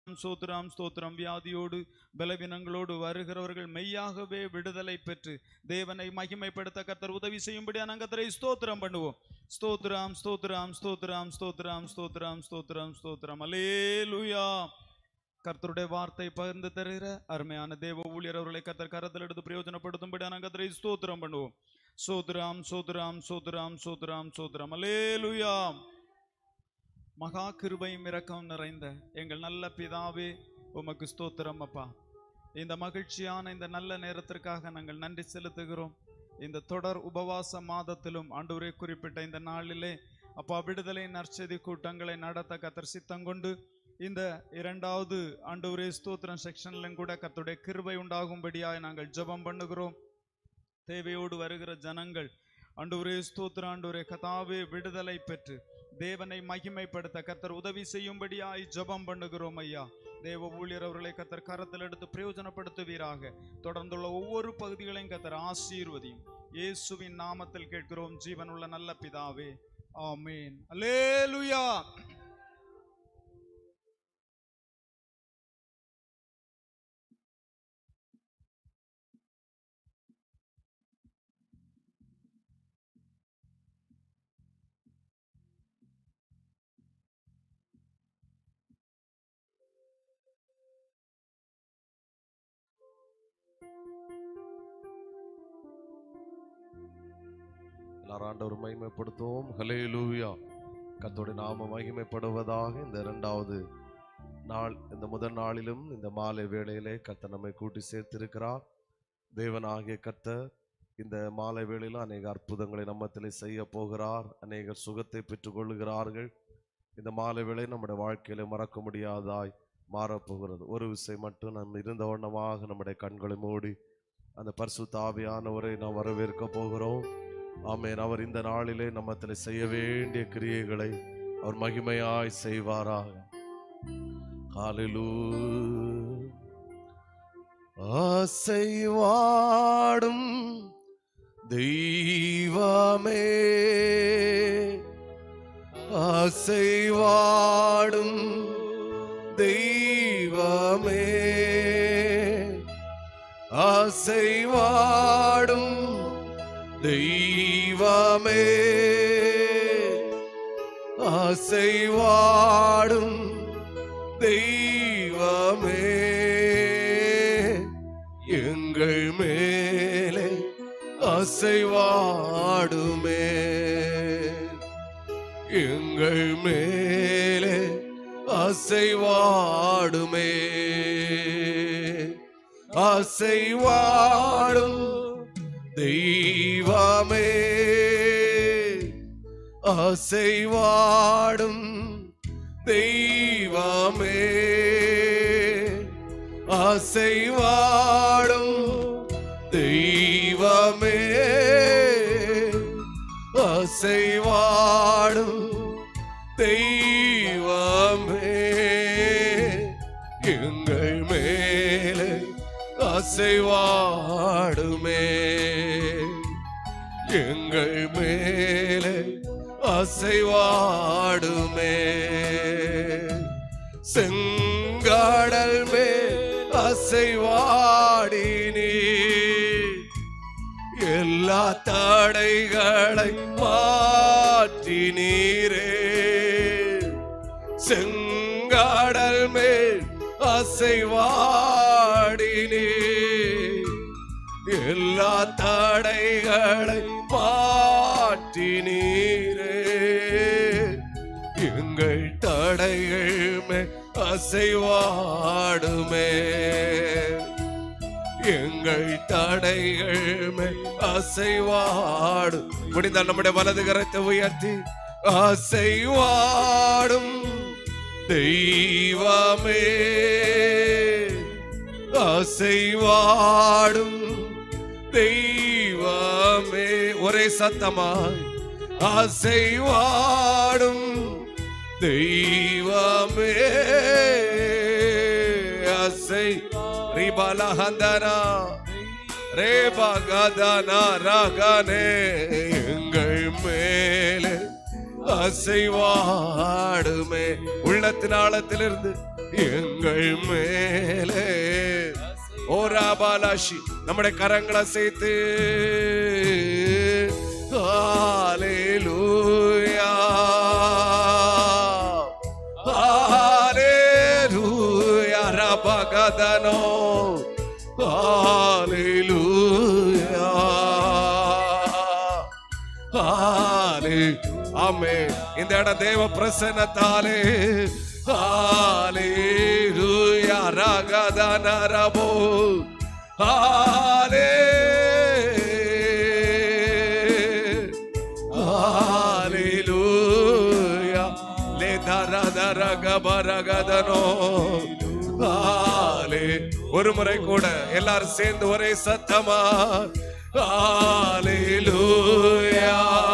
சோத்திரம் ஸ்தோத்திரம் வியாதியோடு பலவீனங்களோடு வருகிறவர்கள் மெய்யாகவே விடுதலை பெற்று தேவனை மகிமைப்படுத்த கர்த்தர் உதவி செய்யும்படியா நாங்கள் கர்த்தரை ஸ்தோத்திரம் பண்ணுவோம் ஸ்தோத்திரம் ஸ்தோத்திரம் ஸ்தோத்திரம் ஸ்தோத்திரம் ஸ்தோத்திரம் ஸ்தோத்திரம் ஸ்தோத்திரம் அலேலுயா கர்த்தருடைய வார்த்தை பகிர்ந்து தருகிற அருமையான தேவ ஊழியர் அவர்களை கர்த்தர் கரத்தில் எடுத்து பிரயோஜனப்படுத்தும்படியா நாங்கள் கர்த்தரை ஸ்தோத்திரம் பண்ணுவோம் சோத்ராம் சோத்ராம் சோத்ராம் சோத்ராம் சோத்ராம் அலேலுயா மகா கிருபையும் இரக்கம் நிறைந்த எங்கள் நல்ல பிதாவே உமக்கு ஸ்தோத்திரம் அப்பா இந்த மகிழ்ச்சியான இந்த நல்ல நேரத்திற்காக நாங்கள் நன்றி செலுத்துகிறோம் இந்த தொடர் உபவாச மாதத்திலும் ஆண்டவரே குறிப்பிட்ட இந்த நாளிலே அப்பா விடுதலை நற்செய்தி கூட்டங்களை நடத்த கத்தர் சித்தம் கொண்டு இந்த இரண்டாவது ஆண்டவரே ஸ்தோத்திரம் செக்ஷன்லையும் கூட கர்த்தருடைய கிருபை உண்டாகும்படியாய் நாங்கள் ஜெபம் பண்ணுகிறோம் தேவையோடு வருகிற ஜனங்கள் ஆண்டவரே ஸ்தோத்திரம் ஆண்டவரே கதாவே விடுதலை பெற்று தேவனை மகிமைப்படுத்த கர்த்தர் உதவி செய்யும்படியாய் ஜெபம் பண்ணுகிறோம் ஐயா தேவ ஊழியர் அவர்களை கர்த்தர் கரத்தில் எடுத்து பிரயோஜனப்படுத்துவீராக தொடர்ந்துள்ள ஒவ்வொரு பகுதிகளையும் கர்த்தர் ஆசீர்வதியும் இயேசுவின் நாமத்தில் கேட்கிறோம் ஜீவனுள்ள நல்ல பிதாவே ஆமீன் அல்லேலுயா எல்லாரும் ஆண்டவர் மகிமைப்படுத்துவோம் ஹலேலூயா கர்த்தருடைய நாம மகிமைப்படுவதாக இந்த இரண்டாவது நாள் இந்த முதல் நாளிலும் இந்த மாலை வேளையிலே கர்த்தர் நம்மை கூட்டி சேர்த்திருக்கிறார் தேவனாகிய கர்த்தர் இந்த மாலை வேளையிலும் அநேக அற்புதங்களை நம்மத்திலே செய்ய போகிறார் அநேகர் சுகத்தை பெற்றுக்கொள்கிறார்கள் இந்த மாலை வேளை நம்முடைய வாழ்க்கையில மறக்க முடியாதாய் மாறப்போகிறது ஒரு விஷயம் மட்டும் நம்ம இருந்த வண்ணமாக நம்முடைய கண்களை மூடி அந்த பரிசுத்த ஆவியானவரை நாம் வரவேற்க போகிறோம் ஆமென் அவர் இந்த நாளிலே நம்மத்தில் செய்ய வேண்டிய கிரியைகளை அவர் மகிமையாய் செய்வாராக ஹalleluya ஆசைவாடும் தெய்வமே ஆசைவாடும் தெய்வமே ஆசைவாடும் தெய்வமே ஆசைவாடும் தெய்வமே எங்கள் மேலே அசைவாடுமே எங்கள் மேலே அசைவாடுமே அசைவாடும் தெய்வமே அசைவாடும் தெய்வமே அசைவாடும் தெய்வமே அசைவாடும் தெய்வமே எங்கள் மேலே அசைவாடுமே எங்கள் மேலே அசைவாடுமே செங்காடல் மேல் அசைவாடினீ எல்லா தடைகளை மாற்றினீரே செங்காடல் மேல் அசைவாடினீ எல்லா தடைகளை மாற்றினீரே எங்கள் தடைகள் மேல் அசைவாடுமே எங்கள் தடைகள் மேல் அசைவாடு முடிந்தால் நம்முடைய வலது கரத்தை உயர்த்தி அசைவாடும் தெய்வமே அசைவாடும் தெய்வமே ஒரே சத்தமாய் அசைவாடும் தெய்வமே அசை ரிபலஹந்தனா ரேபகதனா ரகனே எங்கள் மேலே அசைவாடுமே உள்ளத்தின் ஆழத்திலிருந்து எங்கள் மேலே ஓராபாலாஷி நம்முடைய கரங்களை சேர்த்து ஹalleluya ஹalleluya ரபகதனோ ஹalleluya ஹாலே ஆமே இந்த இடம் தேவ பிரசன்னத்தாலே ஹalleluya ரகதனரபோ ஹாலே ஹalleluya லே தரதரகபரகதனோ ஹாலே ஒரு முறை கூட எல்லாரும் சேர்ந்து ஒரே சத்தமா hallelujah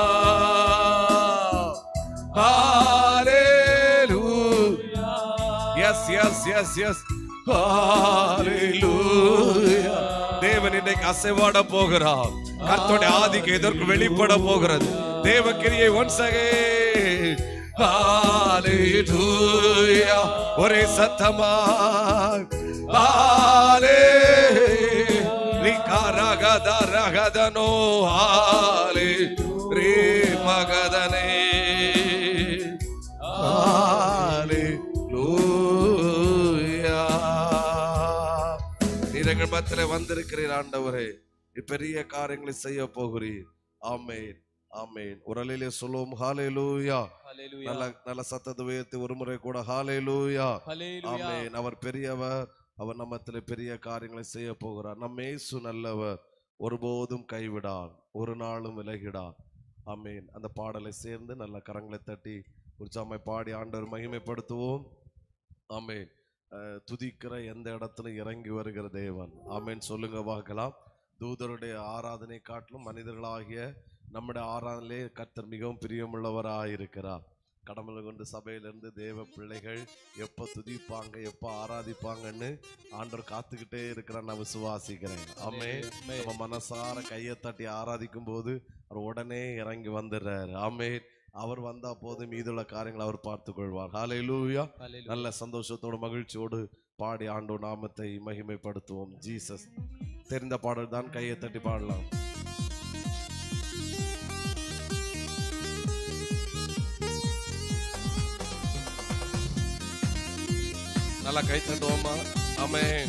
hallelujah yes yes yes yes hallelujah தேவன் இன்னைக்கு அசைவாட போகிறார் கர்த்தருடைய ஆதிக்கு எதற்கு வெளிப்பட போகிறது தேவ கிரியை ஒன்ஸ் அகைன் ஹalleluya ஒரே சத்தமா ஹalleluya ரிகாரகத ரகதனோ ஹாலே ரே மகதனே ஹalleluya நீர் எங்கள் மத்தியிலே வந்திருக்கிறீர் ஆண்டவரே பெரிய காரியங்களை செய்ய போகிறீர் ஆமென் ஆமென் உரலிலே சொல்லுவோம் ஹalleluya Hallelujah. நல்ல நல்ல சத்தத்தை உயர்த்தி ஒரு முறை கூட ஹalleluya Hallelujah. ஆமென் அவர் பெரியவர் அவர் நம்மத்திலே பெரிய காரியங்களை செய்ய போகிறார் நம்ம இயேசு நல்லவர் ஒருபோதும் கைவிடார் ஒரு நாளும் விலகிடார் ஆமென் அந்த பாடலை சேர்ந்து நல்ல கரங்களை தட்டி உற்சாமை பாடி ஆண்டவர் மகிமைப்படுத்துவோம் ஆமென் அஹ், துதிக்கிற எந்த இடத்துல இறங்கி வருகிற தேவன் ஆமென் சொல்லுங்க பார்க்கலாம் தூதருடைய ஆராதனை காட்டிலும் மனிதர்களாகிய நம்முடைய ஆராதனையிலே கர்த்தர் மிகவும் பிரியமுள்ளவராக இருக்கிறார் கடவுளை கொண்டு சபையிலிருந்து தேவ பிள்ளைகள் எப்போ துதிப்பாங்க எப்போ ஆராதிப்பாங்கன்னு ஆண்டவர் காத்துக்கிட்டே இருக்கிறார் நான் விசுவாசிக்கிறேன் ஆமே Amen. நம்ம மனசார கையை தட்டி ஆராதிக்கும் போது அவர் உடனே இறங்கி வந்துடுறாரு ஆமே அவர் வந்தா போதும் மீதுள்ள காரியங்களை அவர் பார்த்துக் கொள்வார் ஹalleluya Hallelujah. நல்ல சந்தோஷத்தோடு மகிழ்ச்சியோடு பாடி ஆண்டு நாமத்தை மகிமைப்படுத்துவோம் ஜீசஸ் தெரிந்த பாடல் தான் கையை தட்டி பாடலாம் நல்லா கை தட்டுவோமா ஆமென்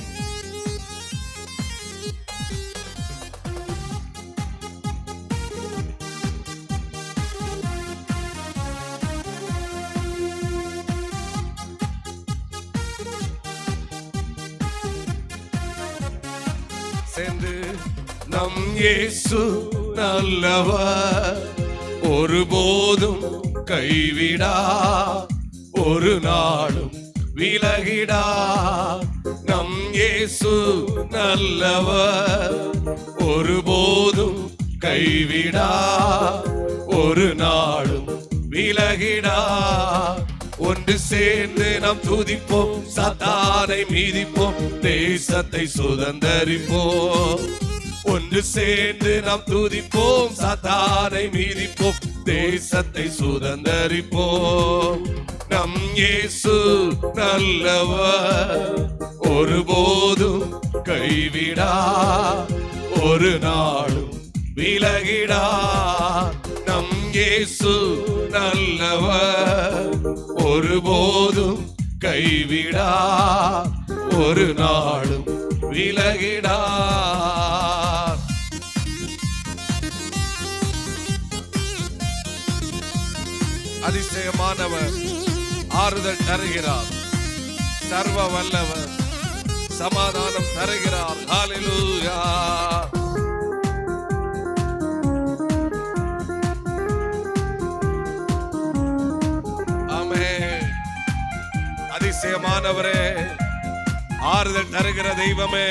சேர்ந்து நம் இயேசு நல்லவர் ஒருபோதும் கைவிடா ஒரு நாளும் விலகிடா நம் இயேசு நல்லவர் ஒருபோதும் கைவிடா ஒரு நாளும் விலகிடா ஒன்று சேர்ந்து நாம் துதிப்போம் சத்தானை மீதிப்போம் தேசத்தை சுதந்தரிப்போம் ஒன்று சேர்ந்து நாம் துதிப்போம் சத்தானை மீதிப்போம் தேசத்தை சுதந்தரிப்போம் நம் இயேசு நல்லவர் ஒருபோதும் கைவிடா ஒரு நாளும் விலகிடா நம் இயேசு நல்லவர் ஒருபோதும் கைவிடா ஒரு நாளும் விலகிடா அதிசயமானவர் ஆறுதல் தருகிறார் சர்வ வல்லவர் சமாதானம் தருகிறார் ஹalleluya ஆமென் அதிசயமானவரே ஆறுதல் தருகிற தெய்வமே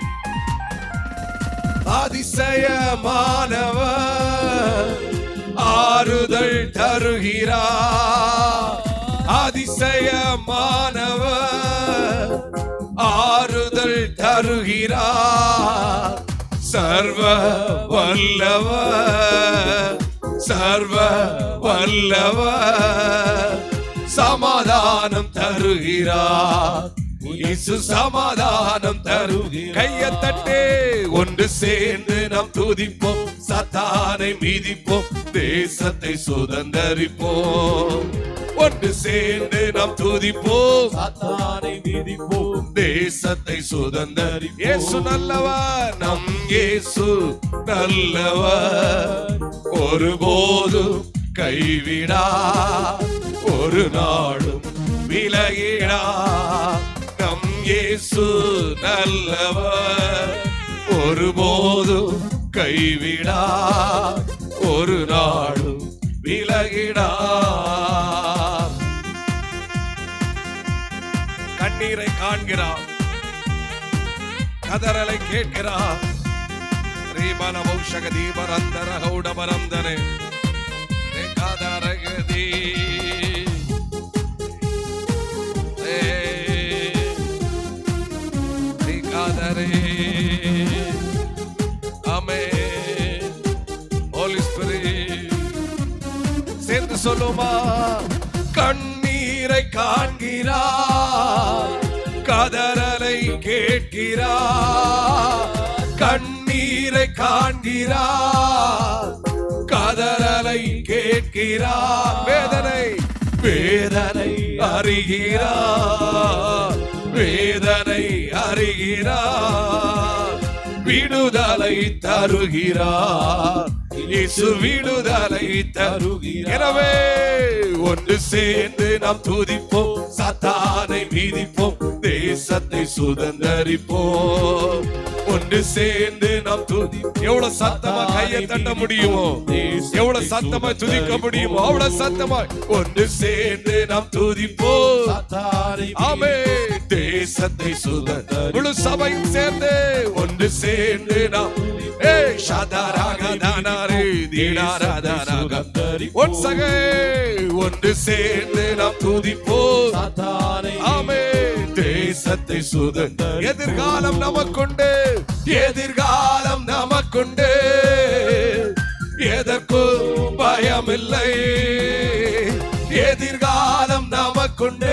அதிசயமானவர் ஆறுதல் தருகிறார் அதிசயமானவர் ஆறுதல் தருகிறார் சர்வ வல்லவர் சர்வ வல்லவர் சமாதானம் தருகிறார் இயேசு சமாதானம் தருகிறார் கையை தட்டே ஒன்று சேர்ந்து நாம் துதிப்போம் சத்தானை மீதிப்போம் தேசத்தை சுதந்தரிப்போம் ஒன்று சேர்ந்து நாம் துதிப்போம் சாத்தானை மிதிப்போம் தேசத்தை சுதந்தரி இயேசு நல்லவர் நம் இயேசு நல்லவர் ஒருபோதும் கைவிடா ஒரு நாளும் விலகிடா நம் இயேசு நல்லவர் ஒருபோதும் கைவிடா ஒரு நாளும் விலகிடா கண்ணீரை காண்கிறார் கதறலை கேட்கிறார் ரீபன வௌஷக தீபரந்தர ஹௌடபரந்தனே காதரகதி காதரே அமே ஹோலி ஸ்பிரிட் சேர்ந்து சொல்லுமா கண்ணீரை காண்கிறார் கதறலை கேட்கிறார் கண்ணீரை காண்கிறார் கதறலை கேட்கிறார் வேதனை வேதனை அறிகிறார் வேதனை அறிகிறார் விடுதலை தருகிறார் இயேசு விடுதலை தருகிறார் எனவே ஒன்று சேர்ந்து நாம் துதிப்போம் சத்தானை மீதிப்போம் தேசத்தை சுதந்தரிப்போம் ஒன்று சேர்ந்து நாம் துதி எவ்வளவு சத்தமா கையை தட்ட முடியுமோ எவ்வளவு சத்தமா துதிக்க முடியுமோ அவ்வளவு சத்தமா ஒன்று சேர்ந்து நாம் துதிப்போம் சாத்தானை ஆமே தேசத்தை சுதந்திர முழு சபையும் சேர்ந்து ஒன்று சேர்ந்து நாம் ஏ ஷதராக தானாரே தீடாராதாராக ஒன் சகை ஒன்று சேர்ந்து நாம் துதிப்போம் சாத்தானை ஆமே தேசத்தை சுதந்திர எதிர்காலம் நமக்குண்டு எதிர்காலம் நமக்குண்டு எதற்கும் பயமில்லை எதிர்காலம் நமக்குண்டு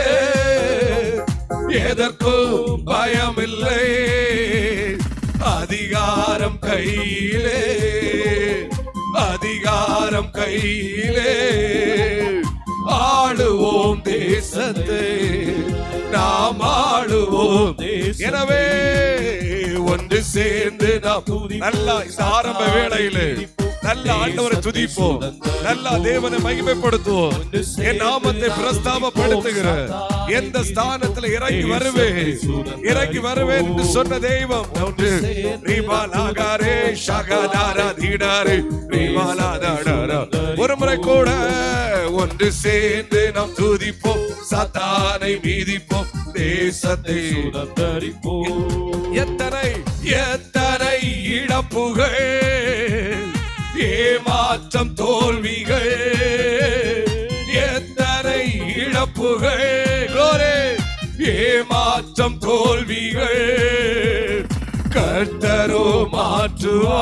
எதற்கும் பயமில்லை அதிகாரம் கையிலே அதிகாரம் கையிலே ஆளுவோம் தேசத்தை நாம் ஆளுவோம் எனவே ஒன்று சேர்ந்து நாம் நல்லா இந்த ஆரம்ப வேளையிலே நல்ல ஆண்டவரை துதிப்போம் நல்ல தேவனை மகிமைப்படுத்துவோம் என் நாமத்தை பிரஸ்தாபப்படுத்துகிற எந்த ஸ்தானத்துல இறங்கி வருவேன் இறங்கி வருவேன் என்று சொன்ன தெய்வம் ஒன்று ரீபாலாகாரே ஷகதாரா தீடாரே ரீபாலாதாடாரா ஒரு முறை கூட ஒன்று சேர்ந்து நாம் துதிப்போம் சத்தானை மீதிப்போம் தேசத்தை சுதந்தரிப்போம் எத்தனை எத்தனை இழப்புகள் ஏமாற்றம் தோல்விகள் எத்தனை இழப்புகள் glory. ஏமாற்றம் தோல்விகள் கர்த்தரோ மாற்றுவா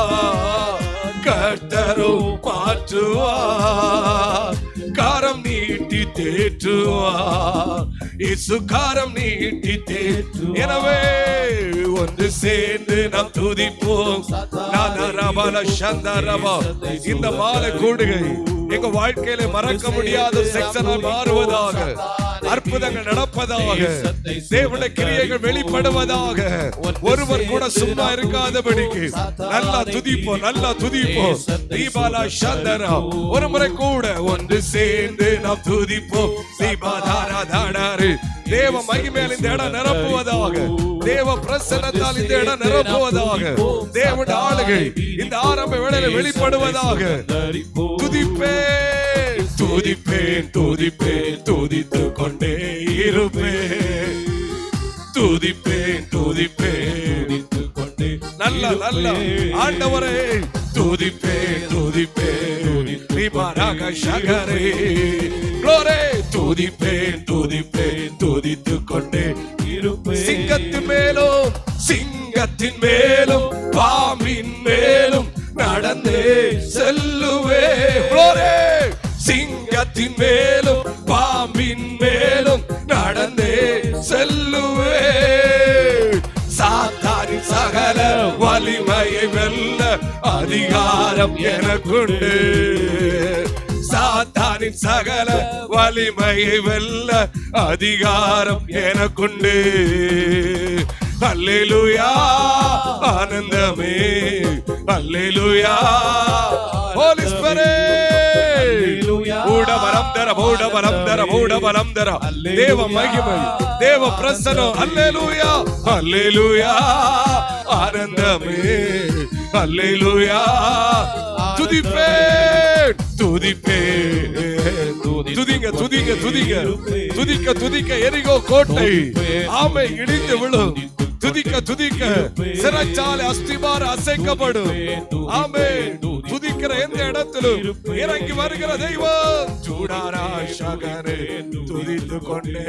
கர்த்தரோ மாற்றுவா காரம் நீட்டி தேற்றுவா இயேசு காரம் நீட்டி தேற்று எனவே ஒன்று சேர்ந்து நாம் துதிப்போம் நாதரபல சந்தரபா இந்த மாலை கூடுகை எங்க வாழ்க்கையில மறக்க முடியாத செக்ஷனால் மாறுவதாக அற்புதங்கள் நடப்பதாக தேவனுடைய கிரியைகள் வெளிப்படுவதாக ஒருவர் கூட சும்மா இருக்காதபடிக்கு நல்லா துதிப்போம் நல்லா துதிப்போம் தீபாலா சந்தரா ஒரு முறை கூட ஒன்று சேர்ந்து நாம் துதிப்போம் தீபாதாரா தாடாரு தேவ மகிமையால் இந்த இடம் நிரப்புவதாக தேவ பிரசன்னத்தால் இந்த இடம் நிரப்புவதாக தேவனுடைய ஆளுகை இந்த ஆரம்ப வேளையில வெளிப்படுவதாக துதிப்பேன் துதிப்பேன் துதிப்பேன் துதித்து கொண்டே இருப்பேன் துதிப்பேன் துதிப்பேன் கொண்டே நல்ல நல்ல ஆண்டவரே துதிப்பேன் துதிப்பேன் விமாராக சகரே glory. துதிப்பேன் துதிப்பேன் துதித்து கொண்டே இருப்பேன் சிங்கத்தின் மேலும் சிங்கத்தின் மேலும் பாம்பின் மேலும் நடந்தே செல்லுவே glory. சிங்கத்தின் மேலும் பாம்பின் அதிகாரம் எனக்குண்டு சாத்தானின் சகல வலிமையை வெல்ல அதிகாரம் எனக்குண்டு அல்லேலூயா ஆனந்தமே அல்லேலூயா ஹோலி ஸ்பிரிட் ஊடவரம் தர ஊடவரம் தர ஊடவரம் தர தேவ மகிமை தேவ பிரசனம் அல்லேலூயா அல்லேலூயா ஆனந்தமே அல்லேலூயா துதிப்பேன் துதிப்பேன் துதிங்க துதிங்க துதிங்க துதிக்க துதிக்க எரிகோ கோட்டை ஆமை இடிந்து விழும் துதிக்க துதிக்க சிறைச்சாலை அஸ்திபார அசைக்கப்படும் ஆமே துதிக்கிற எந்த இடத்திலும் இறங்கி வருகிற தெய்வம் சூடாரா சகரே துதித்து கொண்டே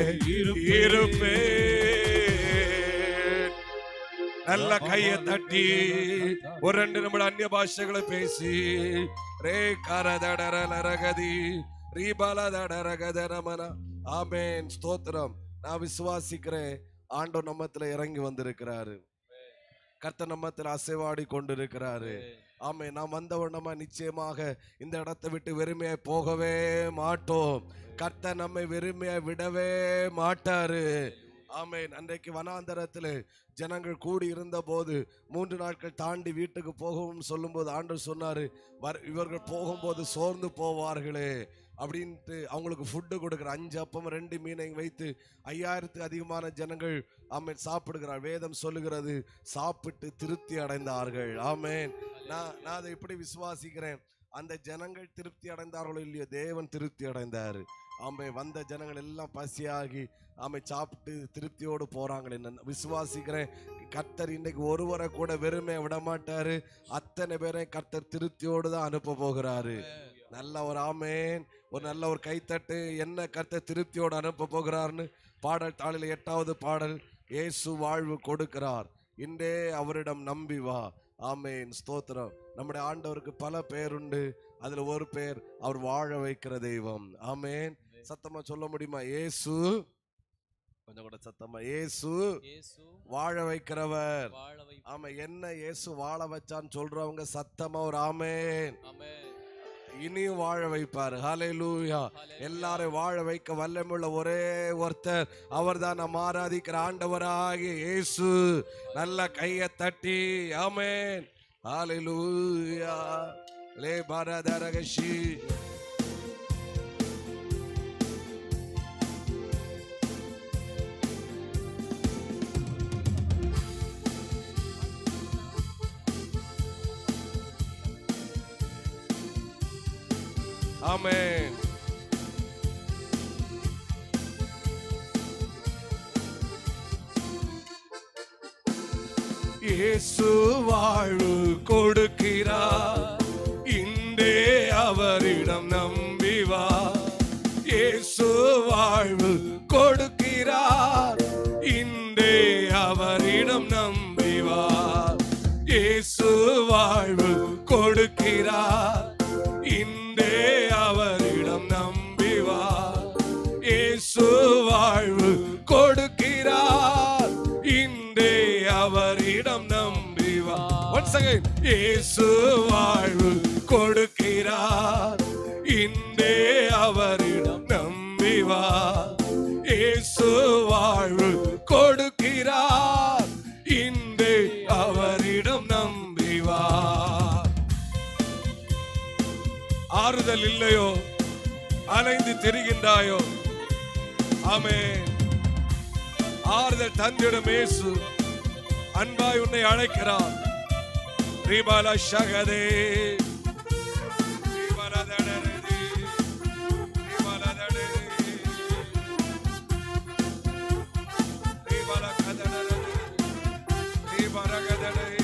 இருப்பேன் நல்ல கையை தட்டி ஒரு ரெண்டு நிமிடம் அந்நிய பாஷைகளை பேசி ரே கரதடர நரகதி ரீபாலதடரகதரமன ஆமென் ஸ்தோத்திரம் நான் விசுவாசிக்கிறேன் ஆண்டவர் நம்மத்துல இறங்கி வந்திருக்கிறாரு கர்த்தர் நம்மத்துல அசைவாடி கொண்டிருக்கிறாரு ஆமே நாம் வந்தவண்ணமா நிச்சயமாக இந்த இடத்தை விட்டு வெறுமையா போகவே மாட்டோம் கர்த்தர் நம்மை வெறுமையா விடவே மாட்டாரு ஆமென் அன்றைக்கு வனாந்தரத்தில் ஜனங்கள் கூடி இருந்த போது மூன்று நாட்கள் தாண்டி வீட்டுக்கு போகவும் சொல்லும்போது ஆண்டவர் சொன்னாரு வர் இவர்கள் போகும்போது சோர்ந்து போவார்களே அப்படின்ட்டு அவங்களுக்கு ஃபுட்டு கொடுக்குற அஞ்சு அப்பம் ரெண்டு மீனை வைத்து ஐயாயிரத்துக்கு அதிகமான ஜனங்கள் ஆமென் சாப்பிடுகிறார் வேதம் சொல்லுகிறது சாப்பிட்டு திருப்தி அடைந்தார்கள் ஆமென் நான் நான் அதை எப்படி விசுவாசிக்கிறேன் அந்த ஜனங்கள் திருப்தி அடைந்தார்களோ இல்லையோ தேவன் திருப்தி அடைந்தார் ஆமை வந்த ஜனங்கள் எல்லாம் பசியாகி ஆமை சாப்பிட்டு திருப்தியோடு போறாங்களே நான் விசுவாசிக்கிறேன் கர்த்தர் இன்னைக்கு ஒருவரை கூட வெறுமை விட மாட்டாரு அத்தனை பேரை கர்த்தர் திருப்தியோடு தான் அனுப்ப போகிறாரு நல்ல ஒரு ஆமேன் ஒரு நல்ல ஒரு கைத்தட்டு என்ன கர்த்தர் திருப்தியோடு அனுப்ப போகிறார்னு பாடல் தாளில் எட்டாவது பாடல் இயேசு வாழ்வு கொடுக்கிறார் இன்றே அவரிடம் நம்பி வா ஆமேன் ஸ்தோத்திரம் நம்முடைய ஆண்டவருக்கு பல பேருண்டு அதுல ஒரு பேர் அவர் வாழ வைக்கிற தெய்வம் ஆமேன் சத்தமா சொல்ல முடியுமா இயேசு கொஞ்சம் கூட சத்தமா இயேசு வாழ வைக்கிறவர் ஆமா என்ன இயேசு வாழ வச்சான்னு சொல்றவங்க சத்தமா ஒரு ஆமேன் இனியும் வாழ வைப்பார் ஹalleluya எல்லாரும் வாழ வைக்க வல்லமுள்ள ஒரே ஒருத்தர் அவர்தான் நம்ம ஆராதிக்கிற ஆண்டவராகிய இயேசு நல்ல கையை தட்டி ஆமென் ஹalleluya லே பரதரகஷி ஆமென் இயேசு வாழ்வு கொடுக்கிறார் இன்றே அவரிடம் நம்பி வா இயேசு வாழ்வு கொடுக்கிறார் இன்றே அவரிடம் நம்பி வா இயேசு வாழ்வு கொடுக்கிறார் இன்றே அவரிடம் நம்பி வா இயேசு வாழ்வு கொடுக்கிறார் இன்றே அவரிடம் நம்பி வா ஒன்ஸ் அகைன் இயேசு வாழ்வு கொடுக்கிறார் இன்றே அவரிடம் நம்பி வா இயேசு வாழ்வு கொடுக்கிறார் இன்றே அவரிடம் நம்பி வா ஆறுதல் இல்லையோ அலைந்து திரிகின்றாயோ ஆமென் ஆறுதல் தந்திடும் இயேசு அன்பாய் உன்னை அழைக்கிறார் ரீபால ஷகதே ரீபால தடரதி, ரீபால தடரதி, ரீபால கதடரதி, ரீபால கதடரதி.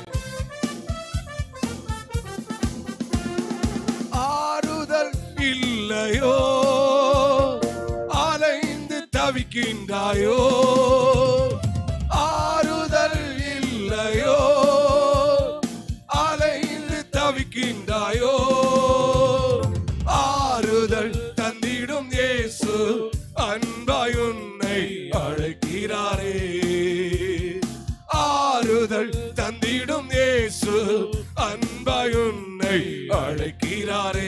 ஆறுதல் இல்லையோ அலைந்து தவிக்கின்றாயோ ஆறுதல் இல்லையோ அலைந்து தவிக்கின்றாயோ ஆறுதல் தந்திடும் இயேசு அன்பாய் உன்னை அழைக்கிறாரே ஆறுதல் தந்திடும் இயேசு அன்பாய் தருவாரே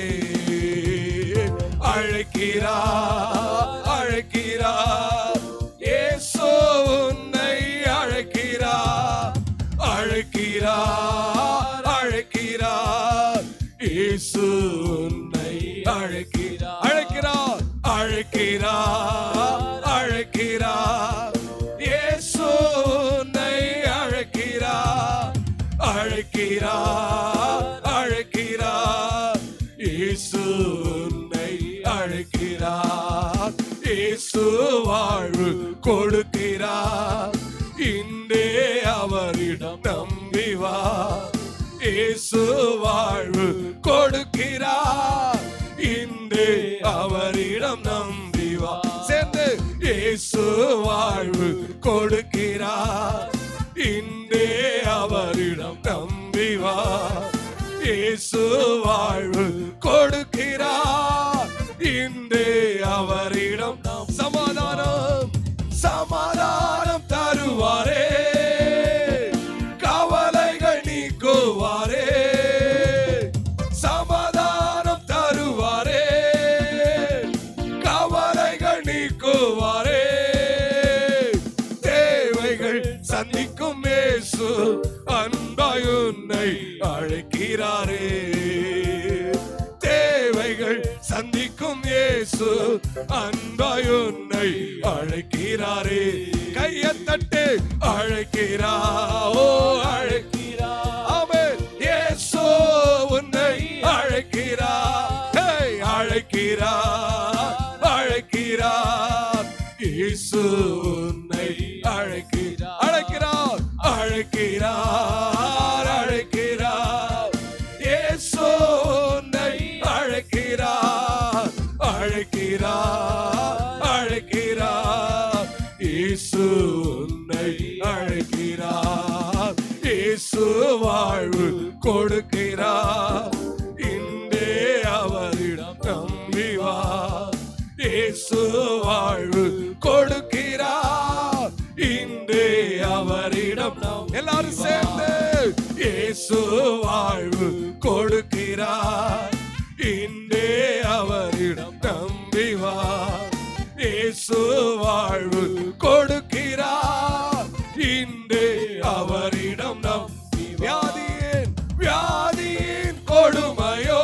அழைக்கிறார் அழைக்கிறார் இயேசு உன்னை அழைக்கிறார் அழைக்கிறார் அழைக்கிறார் இயேசு உன்னை அழைக்கிறார் அழைக்கிறார் அழைக்கிறார் அழைக்கிறார் இயேசு உன்னை அழைக்கிறார் அழைக்கிறார் அழைக்கிறார் இயேசு உன்னை அழைக்கிறார் இயேசு வாழ்வு கொடுக்கிறார் இன்றே அவரிடம் நம்பி வா இயேசு வாழ்வு கொடுக்கிறார் இன்றே அவரிடம் நம்பி வா சேர்ந்து இயேசு வாழ்வு கொடுக்கிறார் இன்றே அவரிடம் நம்பி வா இயேசு வாழ்வு கொடுக்கிறார் இன்றே அவரிடம் சமாதானம் சமாதானம் தருவாரே கவலைகள் நீக்குவாரே சமாதானம் தருவாரே கவலைகள் நீக்குவாரே தேவைகள் சந்திக்கும் இயேசு அன்பாய் உன்னை அழைக்கிறாரே தேவைகள் சந்திக்கும் இயேசு அன்பாய் உன்னை அழைக்கிறாரே கையை தட்டு அழைக்கிறா ஓ அழைக்கிறா ஆமென் இயேசு உன்னை அழைக்கிறா ஹேய் அழைக்கிறா அழைக்கிறார் இயேசு உன்னை அழைக்கிறார் அழைக்கிறார் அழைக்கிறார் அழைக்கிறார் இயேசு உன்னை அழைக்கிறார் அழைக்கிறார் அழைக்கிறார் இயேசு உன்னை அழைக்கிறார் இயேசு வாழ்வு கொடுக்கிறார் இன்றே அவரிடம் நம்பி வா இயேசு வாழ்வு கொடுக்கிறார் இன்றே அவரிடம் நம் எல்லாரும் சேர்ந்து இயேசு வாழ்வு கொடுக்கிறார் இன்றே அவரிடம் நம்பி வா இயேசு வாழ்வு கொடுக்கிறார் இன்றே அவரிடம் நம்பி வியாதியின் வியாதியின் கொடுமையோ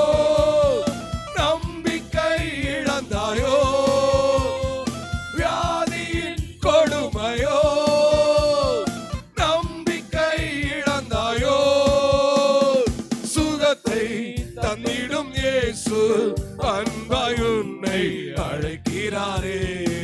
நம்பிக்கை இழந்தாயோ வியாதியின் கொடுமையோ நம்பிக்கை இழந்தாயோ சுகத்தை தந்திடும் இயேசு அன்பாய் உன்னை அழைக்கிறாரே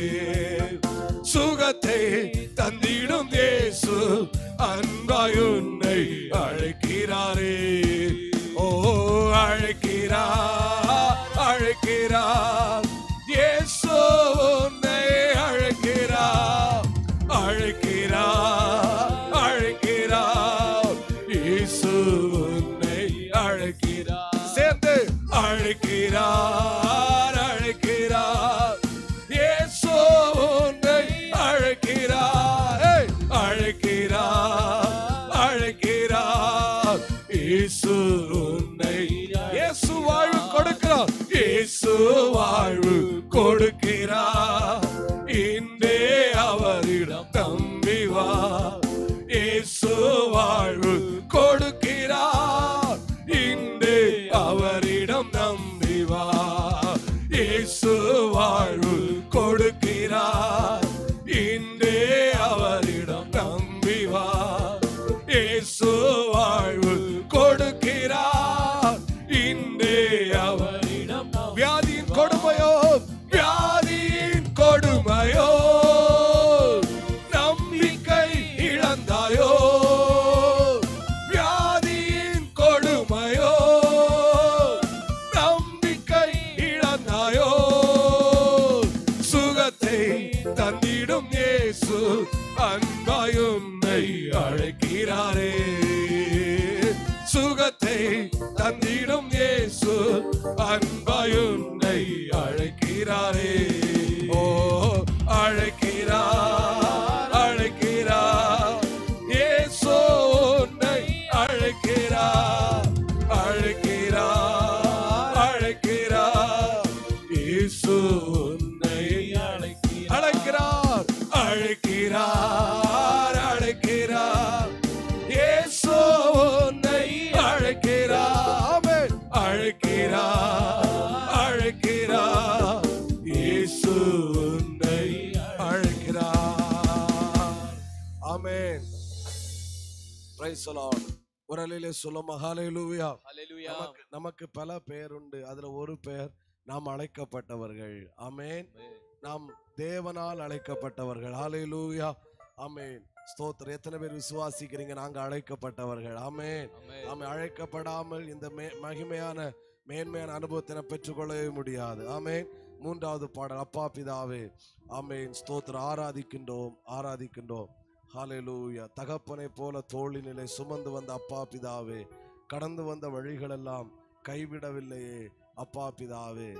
சுகத்தை தந்திடும் இயேசு அன்பாய் உன்னை அழைக்கிறாரே ஓ அழைக்கிறார் அழைக்கிறார் இயேசு உன்னை அழைக்கிறார் அழைக்கிறார் அழைக்கிறார் இயேசு உன்னை அழைக்கிறார் சேர்ந்து அழைக்கிறார் அழைக்கிறார் இயேசு உன்னை அழைக்கிறார் ஏய், அழைக்கிறார் அழைக்கிறார் இயேசு உன்னை இயேசு வாழ்வு கொடுக்கிறார் இயேசு வாழ்வு கொடுக்கிறார் இன்றே அவரிடம் நம்பி வா இயேசு வாழ்வு கொடுக்கிறார் இன்றே அவரிடம் நம்பி வா இயேசு வாழ்வு கொடுக்கிறார் இன்றே அவரிடம் நம்பி வா இயேசு வாழ்வு கொடுக்கிறார் இன்றே அவரிடம் வியாதியின் கொடுமையோ வியாதியின் கொடுமையோ நம்பிக்கை இழந்தாயோ வியாதியின் கொடுமையோ நம்பிக்கை இழந்தாயோ சுகத்தை தந்திடும் இயேசு அன்பாய் உன்னை அழைக்கிறாரே சுகத்தை தந்திடும் இயேசு அன்பாய் உன்னை அழைக்கிறாரே ஓ அழைக்கிறார் அழைக்கிறார் இயேசு உன்னை அழைக்கிறார் அழைக்கிறார் ஆமென் பிரைஸ் லார்ட் ஒரு அலையிலே சொல்லுமா ஹalleluya Hallelujah. நமக்கு நமக்கு பல பெயர் உண்டு அதுல ஒரு பெயர் நாம் அழைக்கப்பட்டவர்கள் ஆமென் நாம் தேவனால் அழைக்கப்பட்டவர்கள் ஹalleluya ஆமென் ஸ்தோத்திரம் எத்தனை பேர் விசுவாசிக்கிறீங்க நாங்க அழைக்கப்பட்டவர்கள் ஆமென் Amen. ஆமென் அழைக்கப்படாமல் இந்த மே- மகிமையான மேன்மையான அனுபவத்தினை பெற்றுக்கொள்ளவே முடியாது ஆமென் மூன்றாவது பாடல் அப்பா பிதாவே ஆமென் ஸ்தோத்திரம் ஆராதிக்கின்றோம் ஆராதிக்கின்றோம் ஹalleluya தகப்பனை போல தோளினிலே சுமந்து வந்த அப்பா பிதாவே கடந்து வந்த வழிகளெல்லாம் கைவிடவில்லையே அப்பா பிதாவே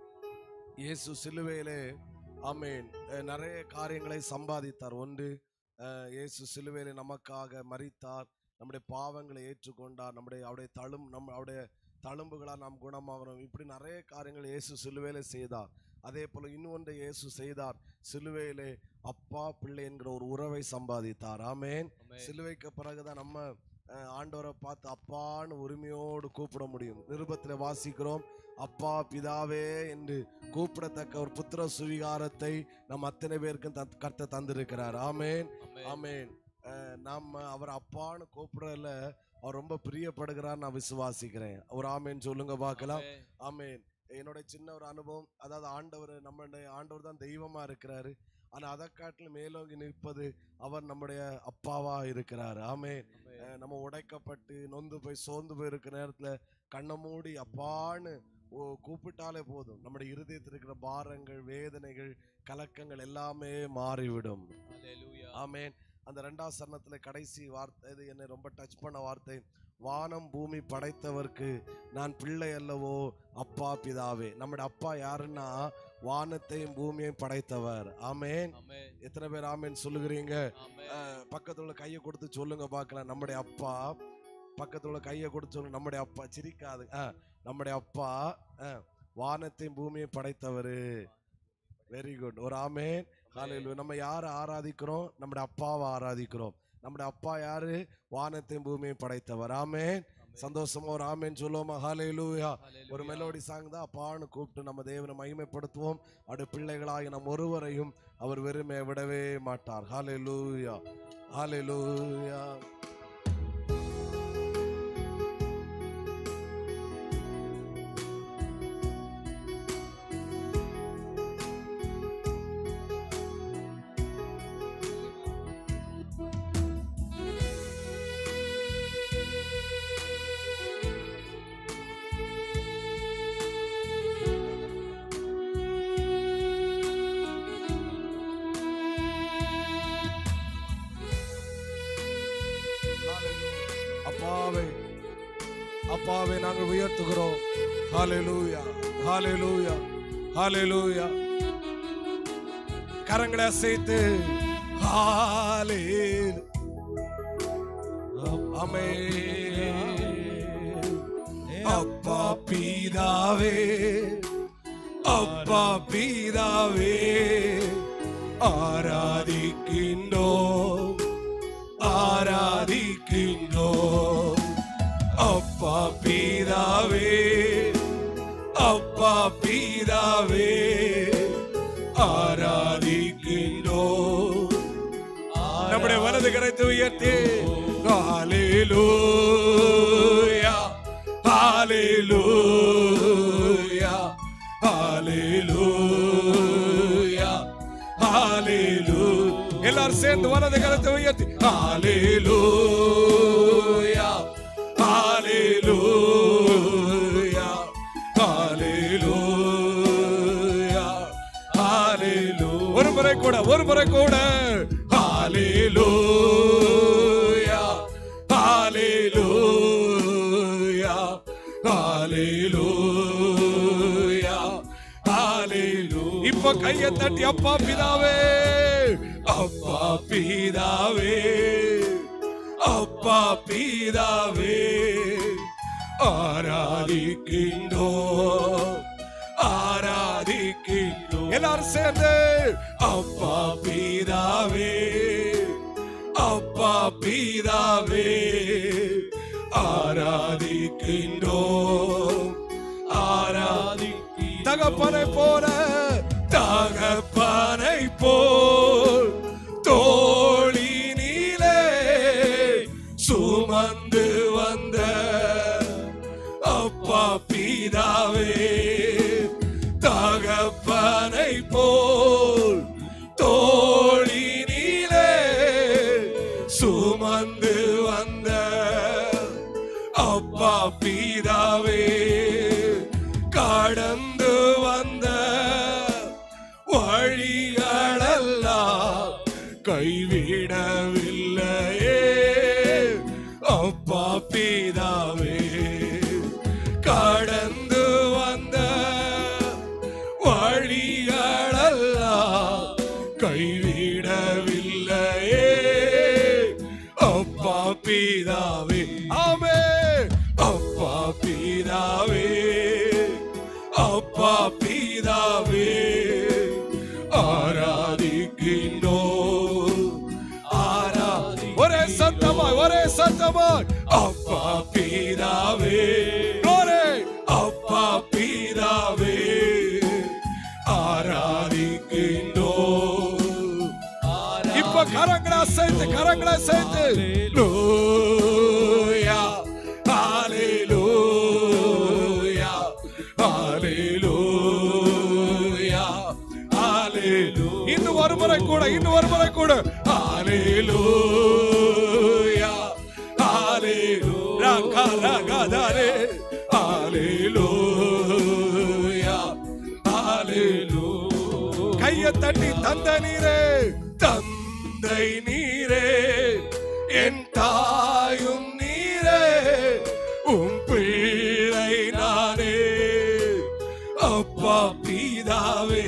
இயேசு சிலுவையிலே ஆமென் அஹ் நிறைய காரியங்களை சம்பாதித்தார் ஒன்று அஹ் இயேசு சிலுவையிலே நமக்காக மரித்தார் நம்முடைய பாவங்களை ஏற்றுக்கொண்டார் நம்முடைய அவருடைய தழும் நம்ம அவருடைய தழும்புகளால் நாம் குணமாகிறோம் இப்படி நிறைய காரியங்கள் இயேசு சிலுவையிலே செய்தார் அதே போல இன்னொன்றை இயேசு செய்தார் சிலுவையிலே அப்பா பிள்ளை என்கிற ஒரு உறவை சம்பாதித்தார் ஆமென் Amen. சிலுவைக்கு பிறகுதான் நம்ம அஹ், ஆண்டவரை பார்த்து அப்பான்னு உரிமையோடு கூப்பிட முடியும் நிருபத்தில் வாசிக்கிறோம் அப்பா பிதாவே என்று கூப்பிடத்தக்க ஒரு புத்திர சுவிகாரத்தை நம் அத்தனை பேருக்கும் தத்- கர்த்தர் தந்திருக்கிறார் ஆமென் Amen. ஆமென் அஹ், நாம அவர் அப்பான்னு கூப்பிடல அவர் ரொம்ப பிரியப்படுகிறார் நான் விசுவாசிக்கிறேன் ஒரு ஆமேன் சொல்லுங்க பார்க்கலாம் Amen. ஆமென் என்னோட சின்ன ஒரு அனுபவம் அதாவது ஆண்டவர் நம்மளுடைய ஆண்டவர் தான் தெய்வமா இருக்கிறாரு ஆனா அதை காட்டிலும் மேலோங்கி நிற்பது அவர் நம்முடைய அப்பாவா இருக்கிறார் ஆமென் Amen. அஹ் நம்ம உடைக்கப்பட்டு நொந்து போய் சோர்ந்து போய் இருக்கிற நேரத்துல கண்ணை மூடி அப்பான்னு ஓ- கூப்பிட்டாலே போதும் நம்முடைய இருதயத்தில் இருக்கிற பாரங்கள் வேதனைகள் கலக்கங்கள் எல்லாமே மாறிவிடும் Hallelujah. ஆமென் அந்த ரெண்டாம் சரணத்துல கடைசி வார்த்தை இது என்னை ரொம்ப டச் பண்ண வார்த்தை வானம் பூமி படைத்தவர்க்கு நான் பிள்ளை அல்லவோ அப்பா பிதாவே நம்முடைய அப்பா யாருன்னா வானத்தையும் பூமியையும் படைத்தவர் ஆமென் Amen. எத்தனை பேர் ஆமென் சொல்லுகிறீங்க Amen. அஹ், பக்கத்துல உள்ள கையை கொடுத்து சொல்லுங்க பார்க்கலாம் நம்முடைய அப்பா பக்கத்துல உள்ள கையை கொடுத்து சொல்லுங்க நம்முடைய அப்பா சிரிக்காது அஹ், நம்முடைய அப்பா அஹ், வானத்தையும் பூமியையும் படைத்தவர் வெரி குட் ஒரு ஆமென் ஹalleluya நம்ம யாரை ஆராதிக்கிறோம் நம்முடைய அப்பாவை ஆராதிக்கிறோம் நம்முடைய அப்பா யாரு வானத்தையும் பூமியையும் படைத்தவர் ஆமென் சந்தோஷமா ஒரு ஆமென் சொல்லுவோமா ஹalleluya Hallelujah. ஒரு மெலோடி சாங் தான் அப்பான்னு கூப்பிட்டு நம்ம தேவனை மகிமைப்படுத்துவோம் அவருடைய பிள்ளைகளாகி நம் ஒருவரையும் அவர் வெறுமை விடவே மாட்டார் ஹalleluya ஹalleluya அப்பாவை அப்பாவை நாங்கள் உயர்த்துகிறோம் ஹalleluya ஹalleluya ஹalleluya கரங்களை அசைத்து ஹalleluya ஆமென் அப்பா பிதாவே அப்பா பிதாவே ஆராதிக்கின்றோம் ஆராதிக்கின்றோம் அப்பா பிதாவே அப்பா பிதாவே ஆராதிக்கின்றோம் நம்முடைய வலது கரைத்து உயர்த்தி ஹalleluya ஹalleluya ஹalleluya ஹalleluya எல்லாரும் சேர்ந்து வலது கரத்தை உயர்த்தி ஹalleluya ஹalleluya ஹalleluya ஹalleluya ஒரு முறை கூட ஒரு முறை கூட ஹalleluya ஹalleluya ஹalleluya ஹalleluya இப்ப கையை தட்டி அப்பா பிதாவே அப்பா பிதாவே அப்பா பிதாவே ஆராதிக்கின்றோம் ஆராதிக்கின்றோம் எல்லாரும் சேர்ந்து அப்பா பிதாவே அப்பா பிதாவே ஆராதிக்கின்றோம் ஆராதி தகப்பனை போல தகப்பனை போல் தோழி நீ சுமந்து வந்த அப்பா பிதாவே தகப்பனை போல் தோழினிலே சுமந்து வந்த அப்பா பிதாவே கடந்து வந்த வழிகளெல்லாம் கைவிடவில்லையே அப்பா பிதாவே கடந்து வந்த வழிகளெல்லாம் கைவிடவில்லையே அப்பா பிதாவே ஆமே அப்பா பிதாவே அப்பா பிதாவே ஆராதிக்கின்றோ ஆராதி ஒரே சத்தமாய் ஒரே சத்தமாய் அப்பா பிதாவே ஒரே அப்பா பிதாவே ஆராதிக்கின்றோ இப்ப கரங்களை சேர்த்து கரங்களை சேர்த்து லூயா ஹalleluya ஹalleluya ஹalleluya இன்னும் ஒரு முறை கூட இன்னும் ஒரு முறை கூட ஹalleluya ஹalleluya ரகரகதரே ஹalleluya ஹalleluya கையை தட்டி தந்த நீரே தந்தை நீரே என் தாயும் நீரே உம் பிள்ளை நானே அப்பா பிதாவே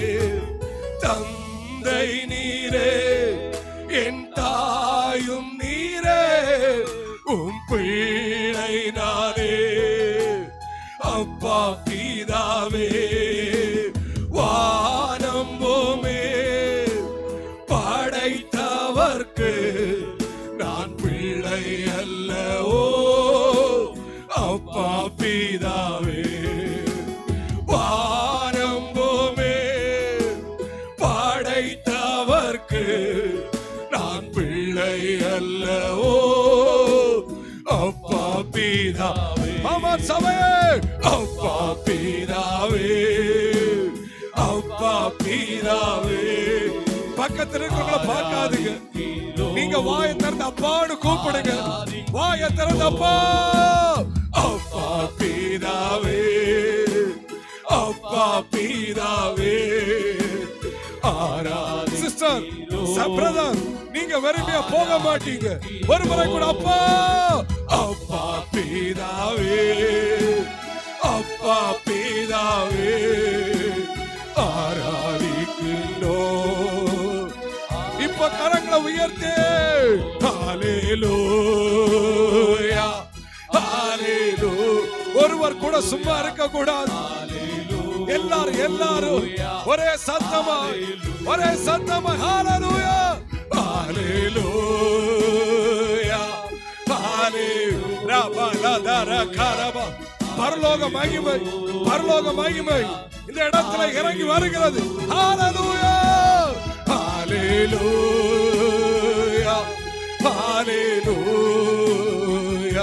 தந்தை நீரே என் தாயும் நீரே உம் பிள்ளை நானே அப்பா பிதாவே வானம் பூமி படைத்தவர்க்கு நான் பிள்ளை அல்லவோ அப்பா பிதாவே வானம் பூமி படைத்தவர்க்கு நான் பிள்ளை அல்லவோ அப்பா பிதாவே ஆமா சபையே அப்பா பிதாவே அப்பா பிதாவே பக்கத்துல இருக்கிறவங்கள பார்க்காதுங்க நீங்க வாயை திறந்து அப்பான்னு கூப்பிடுங்க வாயை திறந்து அப்பா அப்பா பிதாவே அப்பா பிதாவே ஆராதி சிஸ்டர் பிரதர் நீங்க வெறுமையா போக மாட்டீங்க ஒரு முறை கூட அப்பா அப்பா பிதாவே அப்பா பிதாவே ஆராதிக்கின்றோ இப்ப கரங்களை உயர்த்தே ஹalleluya ஹalleluya ஒருவர் கூட சும்மா இருக்க கூடாது எல்லாரும் எல்லாரும் ஒரே சத்தமா ஒரே சத்தமா ஹalleluya ஹalleluya ஹalleluya ரபலதர கரப பரலோக மகிமை பரலோக மகிமை இந்த இடத்துல இறங்கி வருகிறது ஹalleluya ஹalleluya ஹalleluya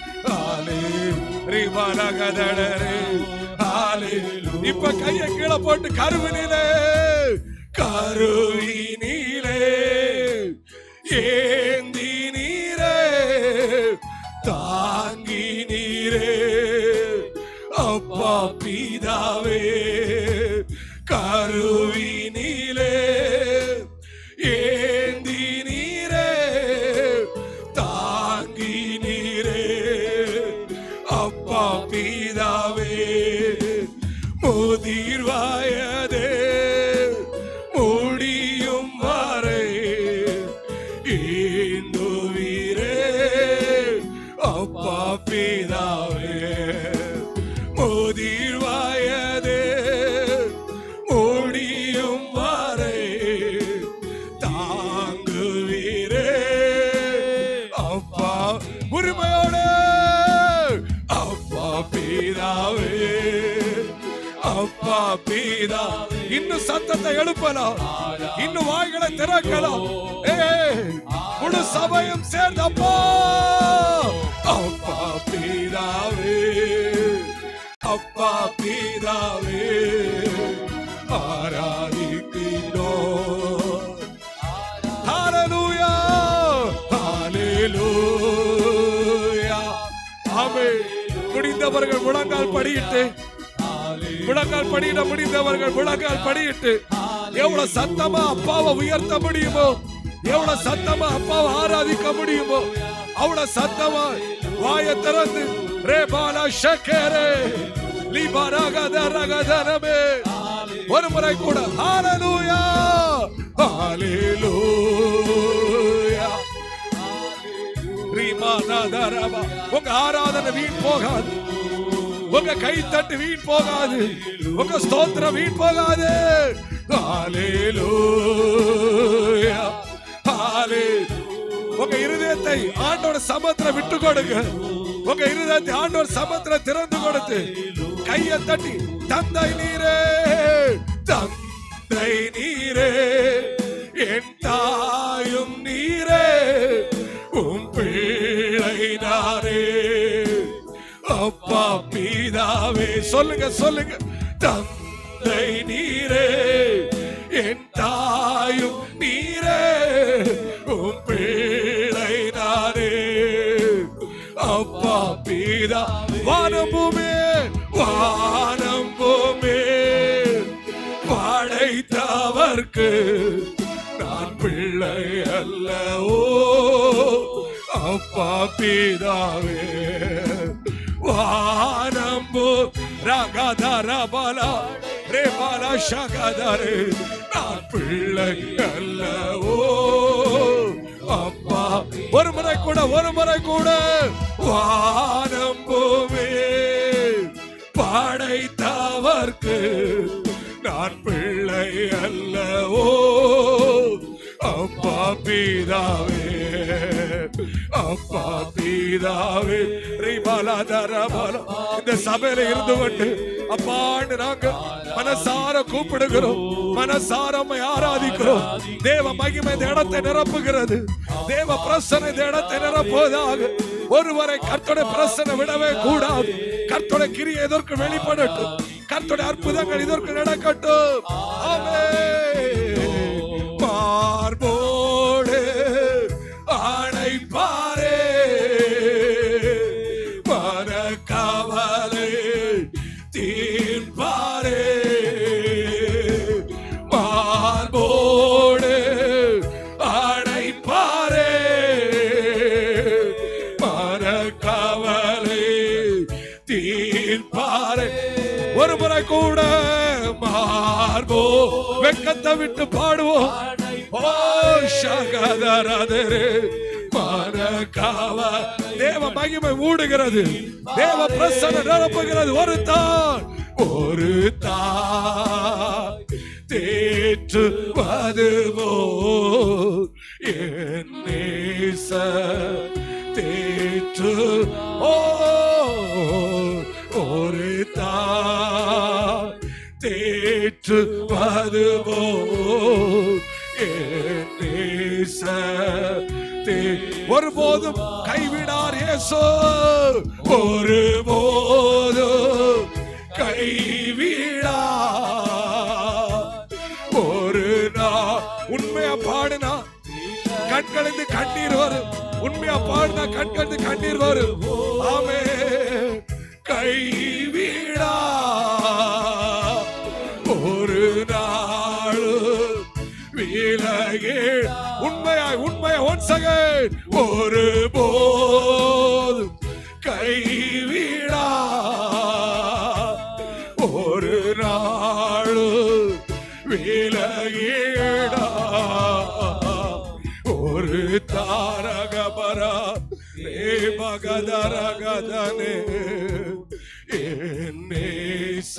ஹalleluya இப்ப கைய கீழே போட்டு கருவினிலே கருவினிலே ஏந்தி நீரே தாங்கி நீரே அப்பா பிதாவே கருவினிலே ஏந்தி நீரே தாங்கி நீரே அப்பா பிதாவே முதிர் வயதே முடியும் வரை ஈந்துவீரே அப்பா பிதாவே முதிர் வயதே முடியும் வரை தாங்குவீரே அப்பா உரிமையோடு அப்பா பிதாவே அப்பா பீதா இன்னும் சத்தத்தை எழுப்பலாம் இன்னும் வாய்களை திறக்கலாம் ஏய், முழு சபையும் சேர்ந்து அப்பா பிதாவே முடிந்தவர்கள் முழங்கால் படியிட்டு முழங்கால் படியிட முடிந்தவர்கள் முழங்கால் படியிட்டு எவ்வளவு சத்தமா அப்பாவை உயர்த்த முடியுமோ எவ்வளவு சத்தமா அப்பாவை ஆராதிக்க முடியுமோ அவ்வளவு சத்தமா வாயை திறந்து ரே பாலா ஷக்கரே லிபரகத ரகதரமே ஒரு முறை கூட ஹalleluya ஹalleluya ரீமானாதரபா உங்க ஆராதனை வீண் போகாது உங்க கை தட்டு வீண் போகாது உங்க ஸ்தோத்திரம் வீண் போகாது ஹalleluya ஹalலே உங்க இருதயத்தை ஆண்டோட சமத்துல விட்டு கொடுங்க உங்க இருதயத்தை ஆண்டோட சமத்துல திறந்து கொடுத்து கையை தட்டி தந்தை நீரே தந்தை நீரே என் தாயும் நீரே உம் பிள்ளை நானே அப்பா பிதாவே சொல்லுங்க சொல்லுங்க தந்தை நீரே என் தாயும் நீரே உம் பிள்ளை நானே அப்பா பிதா வானம் பூமே வானம் பூமே படைத்தவர்க்கு நான் பிள்ளை அல்லவோ அப்பா பிதாவே வானம்பு ரகதரபல ரேபல சகதரு நான் பிள்ளை அல்லவோ அப்பா ஒரு முறை கூட ஒரு முறை கூட வானம்புவே படைத்தவர்க்கு நான் பிள்ளை அல்லவோ அப்பா பிதாவே அப்பா பிதாவே ரிபலதரபல இந்த சபையில இருந்து கொண்டு அப்பான்னு நாங்க மனசார கூப்பிடுகிறோம் மனசார உம்மை ஆராதிக்கிறோம் தேவ மகிமை இந்த இடத்தை நிரப்புகிறது தேவ பிரசனை இந்த இடத்தை நிரப்புவதாக ஒருவரை கர்த்தோட பிரசனை விடவே கூடாது கர்த்தோட கிரியை எதற்கு வெளிப்படட்டும் கர்த்தோட அற்புதங்கள் இதற்கு நடக்கட்டும் ஆமென். மார்போடு அணைப்பாரே மன கவலை தீர்ப்பாரே மார்போடு அணைப்பாரே மன கவலை தீர்ப்பாரே ஒரு முறை கூட மார்போ வெக்கத்தை விட்டு பாடுவோம் ஓ சகதரதரே மனக்காவ தேவ மகிமை மூடுகிறது தேவ பிரசன நிரப்புகிறது ஒரு தான் ஒரு தான் தேற்று மதுவோ என் நேச தேற்று ஓ ஒரு தான் தேற்று மதுவோ என் நேச தே- ஒருபோதும் கைவிடார் இயேசு ஒருபோதும் கைவிடா ஒரு நாள் உண்மையா பாடுனா கண்களிந்து கண்ணீர் வரும் உண்மையா பாடுனா கண்களிந்து கண்ணீர் வரும் ஆமே கைவிடா ஒரு நாள் விலகே உண்மையாய் உண்மையா ஒன் செகண்ட் ஒரு போது கைவிடா ஒரு நாள் விலகிடா ஒரு தாரகபரா ரே மகதரகதனே என்னேச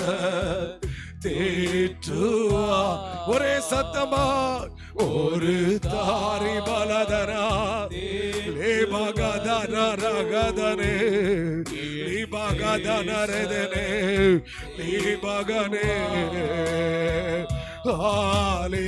தேற்றுவா ஒரே சத்தமா ஒரு தாரி பலதரா லே மகதன ரகதனே லீ மகதன ரதனே லீ மகனே ஆலே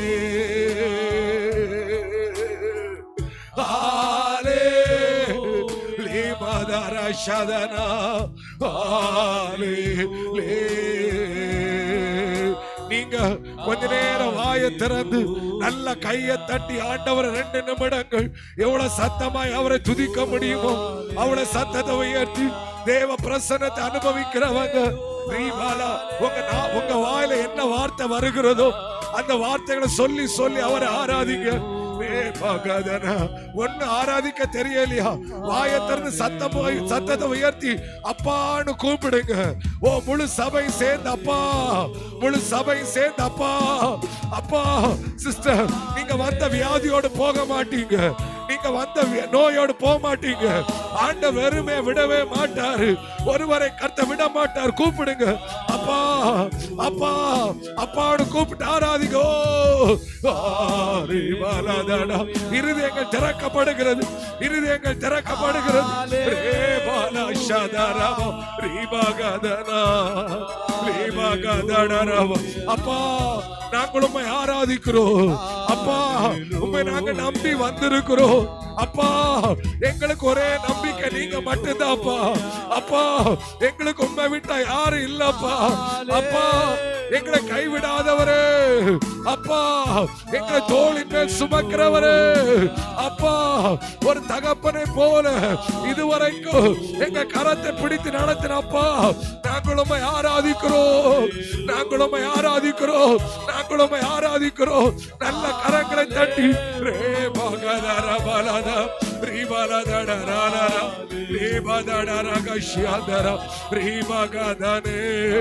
ஆலே லீ மதர சதனா ஆலே லே நீங்க கொஞ்ச நேரம் வாயை திறந்து நல்ல கையை தட்டி ஆண்டவர் ரெண்டு நிமிடங்கள் எவ்வளவு சத்தமாய் அவரை துதிக்க முடியுமோ அவ்வளவு சத்தத்தை உயர்த்தி தேவ பிரசன்னத்தை அனுபவிக்கிறவங்க ரீபாலா உங்க நா- உங்க வாயில என்ன வார்த்தை வருகிறதோ அந்த வார்த்தைகளை சொல்லி சொல்லி அவரை ஆராதிங்க ஏ பகதனா ஒண்ணு ஆராதிக்க தெரியலையா வாயை திறந்து சத்தம் போய் சத்தத்தை உயர்த்தி அப்பான்னு கூப்பிடுங்க ஓ முழு சபை சேர்ந்து அப்பா முழு சபை சேர்ந்து அப்பா அப்பா சிஸ்டர் நீங்க வந்த வியாதியோடு போக மாட்டீங்க நீங்க வந்த வி- நோயோடு போக மாட்டீங்க ஆண்ட வெறுமே விடவே மாட்டாரு ஒருவரை கர்த்த விட மாட்டார் கூப்பிடுங்க அப்பா அப்பா அப்பான்னு கூப்பிட்டு ஆராதிங்கோ ஆரிவாலாதாடா. இருதயங்கள் திறக்கப்படுகிறது இருதயங்கள் திறக்கப்படுகிறது ரே பாலா ஷாதாராவா, ரீபாகாதனா, ரீபாகாதடராவா. அப்பா நாங்கள் உம்மை ஆராதிக்கிறோம் அப்பா உண்மை நாங்க நம்பி வந்திருக்கிறோம் அப்பா எங்களுக்கு ஒரே நம்பிக்கை நீங்க மட்டும்தான்ப்பா அப்பா எங்களுக்கு உண்மை விட்டா யாரும் இல்லப்பா அப்பா எங்களை கைவிடாதவரே அப்பா எங்களை தோளின் மேல் சுமக்கிறவரே அப்பா ஒரு தகப்பனை போல இதுவரைக்கும் எங்க கரத்தை பிடித்து நடத்தினப்பா நாங்கள் உம்மை ஆராதிக்கிறோம் நாங்கள் உம்மை ஆராதிக்கிறோம் நாங்கள் உம்மை ஆராதிக்கிறோம் நல்ல கரங்களை தட்டி ரே பகதர பலத ரீபலதடரலர ரீபதடரகஷ்யதர ரீபகதனே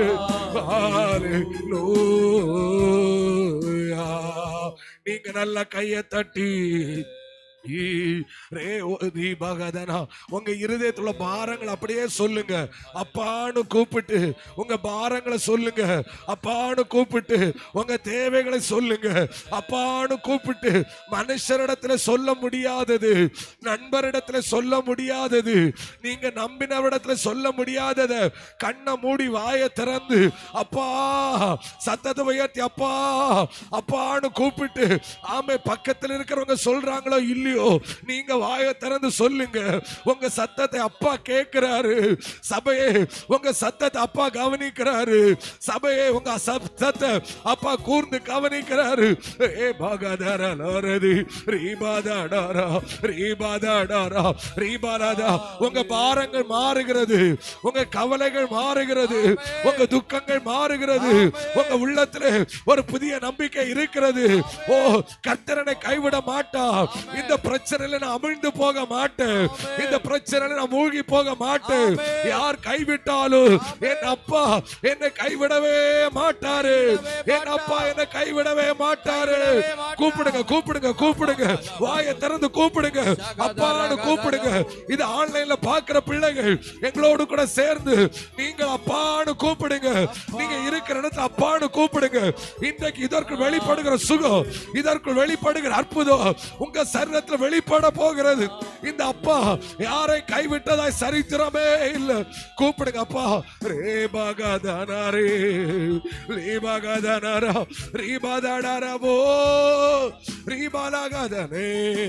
ஹalleluya நீங்க நல்ல கையை தட்டி ஈ, ரே ஓ, நீ பகதனா உங்க இருதயத்துல பாரங்கள் அப்படியே சொல்லுங்க அப்பான்னு கூப்பிட்டு உங்க பாரங்களை சொல்லுங்க அப்பான்னு கூப்பிட்டு உங்க தேவைகளை சொல்லுங்க அப்பான்னு கூப்பிட்டு மனுஷரிடத்துல சொல்ல முடியாதது நண்பரிடத்துல சொல்ல முடியாதது நீங்க நம்பினவரிடத்துல சொல்ல முடியாதத கண்ணை மூடி வாயை திறந்து அப்பா சத்தத்தை உயர்த்தி அப்பா அப்பான்னு கூப்பிட்டு ஆமை பக்கத்துல இருக்கிறவங்க சொல்றாங்களோ இல்லையோ நீங்க வாயை திறந்து சொல்லுங்க உங்க சத்தத்தை அப்பா கேட்கிறாரு சபையே உங்க சத்தத்தை அப்பா கவனிக்கிறாரு சபையே உங்க சத்தத்தை அப்பா கூர்ந்து கவனிக்கிறாரு ஏ பாகாதாரா லோரதி ரீபாதாடாரா ரீபாதாடாரா ரீபாதாடா உங்க பாரங்கள் மாறுகிறது உங்க கவலைகள் மாறுகிறது உங்க துக்கங்கள் மாறுகிறது உங்க உள்ளத்துல ஒரு புதிய நம்பிக்கை இருக்கிறது ஓ கர்த்தரனை கைவிட மாட்டா இந்த பிரச்சனையில நான் அமிழ்ந்து போக மாட்டேன் இந்த பிரச்சனையில நான் மூழ்கி போக மாட்டேன் யார் கைவிட்டாலும் என் அப்பா என்னை கைவிடவே மாட்டாரு என் அப்பா என்னை கைவிடவே மாட்டாரு கூப்பிடுங்க கூப்பிடுங்க கூப்பிடுங்க வாயை திறந்து கூப்பிடுங்க அப்பான்னு கூப்பிடுங்க இது ஆன்லைன்ல பாக்குற பிள்ளைகள் எங்களோடு கூட சேர்ந்து நீங்க அப்பான்னு கூப்பிடுங்க நீங்க இருக்கிற இடத்துல அப்பான்னு கூப்பிடுங்க இன்றைக்கு இதற்கு வெளிப்படுகிற சுகம் இதற்கு வெளிப்படுகிற அற்புதம் உங்க சரீரத்துல வெளிப்பட போகிறது இந்த அப்பா யாரை கைவிட்டதாய் சரித்திரமே இல்ல கூப்பிடுங்க அப்பா ரே பாகாதானாரே ரே பாகாதானாரா ரீ பாதாடாரவோ ரீ பாலாகாதனே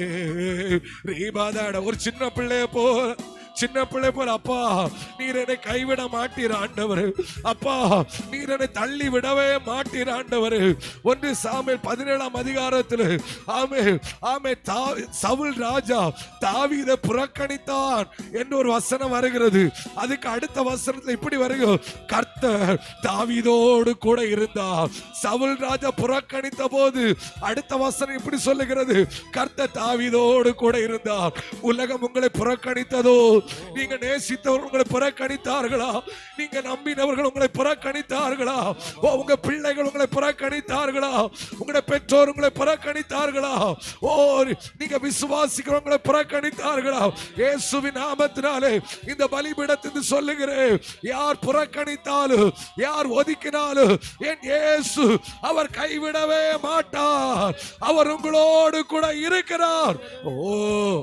ரீ பாதாட ஒரு சின்ன பிள்ளைய போ சின்ன பிள்ளை போல அப்பா நீர் என்னை கைவிட மாட்டீர் ஆண்டவர் அப்பா நீர் என்னை தள்ளி விடவே மாட்டீர் ஆண்டவர் ஒன்று சாமியல் பதினேழாம் அதிகாரத்தில் ஆமே ஆமே தா- சவுல் ராஜா தாவீதை புறக்கணித்தான் என்று ஒரு வசனம் வருகிறது அதுக்கு அடுத்த வசனத்துல இப்படி வருகிறது கர்த்தர் தாவீதோடு கூட இருந்தார் சவுல் ராஜா புறக்கணித்த போது அடுத்த வசனம் இப்படி சொல்லுகிறது கர்த்தர் தாவீதோடு கூட இருந்தார் உலகம் உங்களை புறக்கணித்ததோ நீங்க நேசித்தவர்கள் உங்களை புறக்கணித்தார்களா நீங்க நம்பினவர்கள் உங்களை புறக்கணித்தார்களா ஓ உங்க பிள்ளைகள் உங்களை புறக்கணித்தார்களா உங்களுடைய பெற்றோர் உங்களை புறக்கணித்தார்களா ஓ நீங்க விசுவாசிக்கிறவங்களை புறக்கணித்தார்களா இயேசுவின் நாமத்தினாலே இந்த பலிபீடத்தில் சொல்லுகிறேன் யார் புறக்கணித்தாலும் யார் ஒதுக்கினாலும் என் இயேசு அவர் கைவிடவே மாட்டார் அவர் உங்களோடு கூட இருக்கிறார் ஓ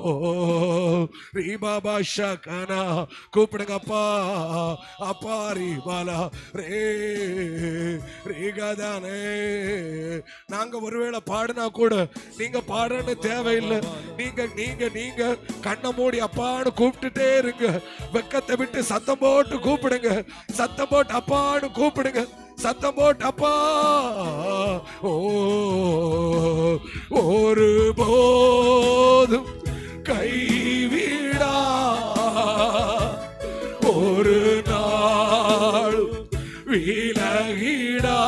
ரீபாபா ஷகனா கூப்பிடுங்க அப்பா அப்பா ரீபாலா ரே ரீகாதானே நாங்க ஒருவேளை பாடினா கூட நீங்க பாடன்னு தேவையில்லை நீங்க நீங்க நீங்க கண்ணை மூடி அப்பான்னு கூப்பிட்டுட்டே இருங்க வெக்கத்தை விட்டு சத்தம் போட்டு கூப்பிடுங்க சத்தம் போட்டு அப்பான்னு கூப்பிடுங்க சத்தம் போட்டு அப்பா ஓ ஒரு போதும் கைவிடா ஒரு நாள் விலகிடா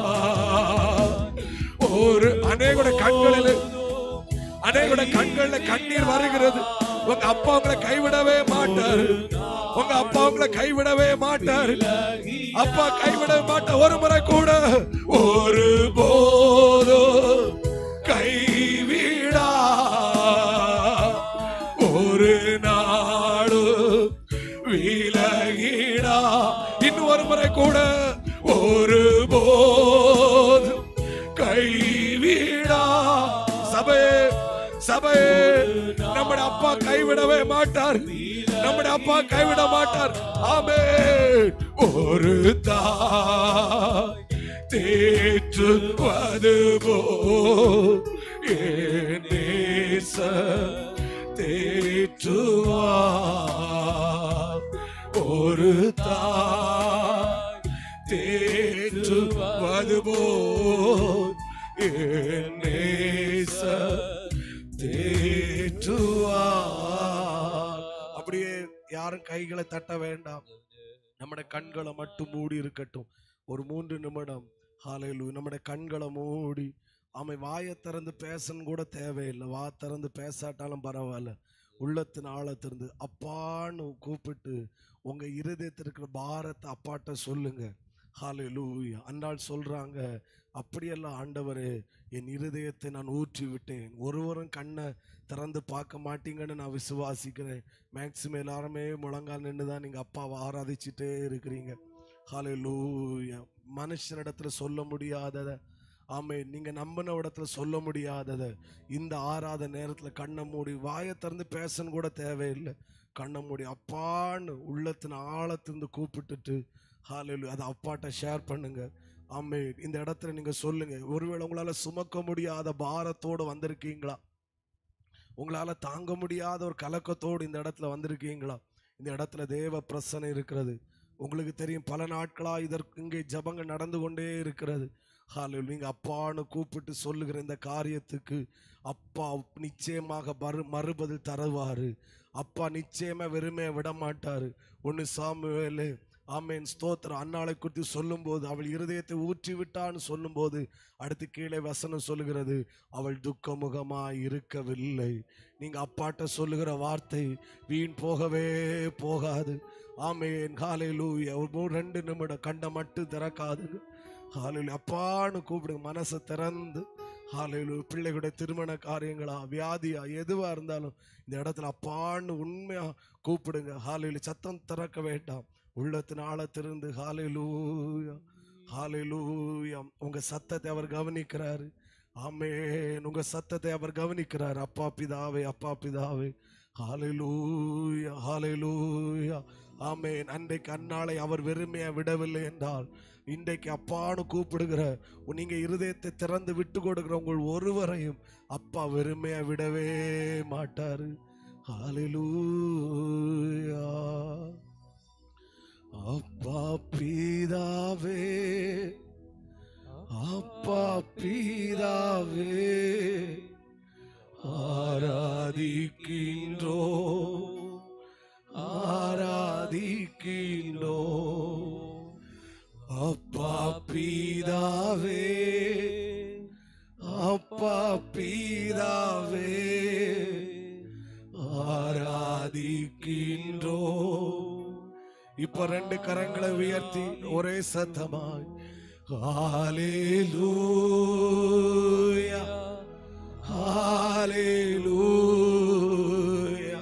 ஒரு அநேகோட கண்களில் அநேகோட கண்கள்ல கண்ணீர் வருகிறது உங்க அப்பா உங்களை கைவிடவே மாட்டாரு உங்க அப்பா உங்களை கைவிடவே மாட்டாரு அப்பா கைவிட மாட்ட ஒரு முறை கூட ஒரு போதோ கைவிடா ஒரு நாடு விலகிடா இன்னும் ஒரு முறை கூட ஒரு போது கைவிடா சபை சபை நம்முடைய அப்பா கைவிடவே மாட்டார் நம்முடைய அப்பா கைவிட மாட்டார் ஆமென் ஒரு தாய் தேற்றுவது போ என் நேச தேற்றுவார் ஒரு தாய் தேற்றுவது போ என் நேச தேற்றுவார் அப்படியே யாரும் கைகளை தட்ட வேண்டாம் நம்முடைய கண்களை மட்டும் மூடி இருக்கட்டும் ஒரு மூன்று நிமிடம் ஹாலையிலு நம்முடைய கண்களை மூடி ஆமை வாயை திறந்து பேசணும் கூட தேவையில்லை வா திறந்து பேசாட்டாலும் பரவாயில்ல உள்ளத்தின் ஆழத்திருந்து அப்பான்னு கூப்பிட்டு உங்க இருதயத்தில் இருக்கிற பாரத்தை அப்பாட்ட சொல்லுங்க ஹாலையிலூயா அன்னாள் சொல்றாங்க அப்படியெல்லாம் ஆண்டவரே என் இருதயத்தை நான் ஊற்றி விட்டேன் ஒருவரும் கண்ணை திறந்து பார்க்க மாட்டீங்கன்னு நான் விசுவாசிக்கிறேன் மேக்சிமம் எல்லாருமே முழங்கால் நின்று தான் நீங்கள் அப்பாவை ஆராதிச்சுட்டே இருக்கிறீங்க ஹalleluya மனுஷனிடத்துல சொல்ல முடியாததை ஆமே நீங்க நம்பின இடத்துல சொல்ல முடியாததை இந்த ஆராத நேரத்துல கண்ணை மூடி வாயை திறந்து பேசணும் கூட தேவையில்லை கண்ணை மூடி அப்பான்னு உள்ளத்தின் ஆழத்திலிருந்து கூப்பிட்டுட்டு ஹalleluya அதை அப்பாட்ட ஷேர் பண்ணுங்க ஆமே இந்த இடத்துல நீங்க சொல்லுங்க ஒருவேளை உங்களால சுமக்க முடியாத பாரத்தோடு வந்திருக்கீங்களா உங்களால தாங்க முடியாத ஒரு கலக்கத்தோடு இந்த இடத்துல வந்திருக்கீங்களா இந்த இடத்துல தேவ பிரசனை இருக்கிறது உங்களுக்கு தெரியும் பல நாட்களா இதற்கு இங்கே ஜபங்கள் நடந்து கொண்டே இருக்கிறது ஹாலில் நீங்க அப்பான்னு கூப்பிட்டு சொல்லுகிற இந்த காரியத்துக்கு அப்பா நிச்சயமாக மறு மறுபதில் தருவாரு அப்பா நிச்சயமா வெறுமையை விட மாட்டாரு ஒன்னு சாமுவேலு ஆமேன் ஸ்தோத்திரம் அன்னாளை குறித்து சொல்லும்போது அவள் இருதயத்தை ஊற்றி விட்டான்னு சொல்லும்போது அடுத்து கீழே வசனம் சொல்லுகிறது அவள் துக்கமுகமாய் இருக்கவில்லை நீங்க அப்பாட்ட சொல்லுகிற வார்த்தை வீண் போகவே போகாது ஆமேன் காலையிலூயா ஒரு மூணு ரெண்டு நிமிடம் கண்ட மட்டும் திறக்காதுங்க காலையில் அப்பான்னு கூப்பிடுங்க மனசை திறந்து காலையில் பிள்ளைகளுடைய திருமண காரியங்களா வியாதியா எதுவா இருந்தாலும் இந்த இடத்துல அப்பான்னு உண்மையா கூப்பிடுங்க காலையில் சத்தம் திறக்க வேண்டாம் உள்ளத்தின் ஆழத்திலிருந்து ஹாலையிலூயா ஹாலையிலூயா உங்க சத்தத்தை அவர் கவனிக்கிறாரு ஆமென் உங்க சத்தத்தை அவர் கவனிக்கிறார் அப்பா பிதாவே அப்பா பிதாவே ஹalleluya ஹalleluya ஆமென் அன்றைக்கு அன்னாளை அவர் வெறுமையா விடவில்லை என்றால் இன்றைக்கு அப்பான்னு கூப்பிடுகிற நீங்க இருதயத்தை திறந்து விட்டு கொடுக்கிற உங்கள் ஒருவரையும் அப்பா வெறுமையா விடவே மாட்டாரு ஹalleluya அப்பா பிதாவே அப்பா பிதாவே ஆராதிக்கின்றோ ஆராதிக்கின்றோ அப்பா பிதாவே அப்பா பிதாவே ஆராதிக்கின்றோ இப்ப ரெண்டு கரங்களை உயர்த்தி ஒரே சத்தமாய் ஹalleluya ஹalleluya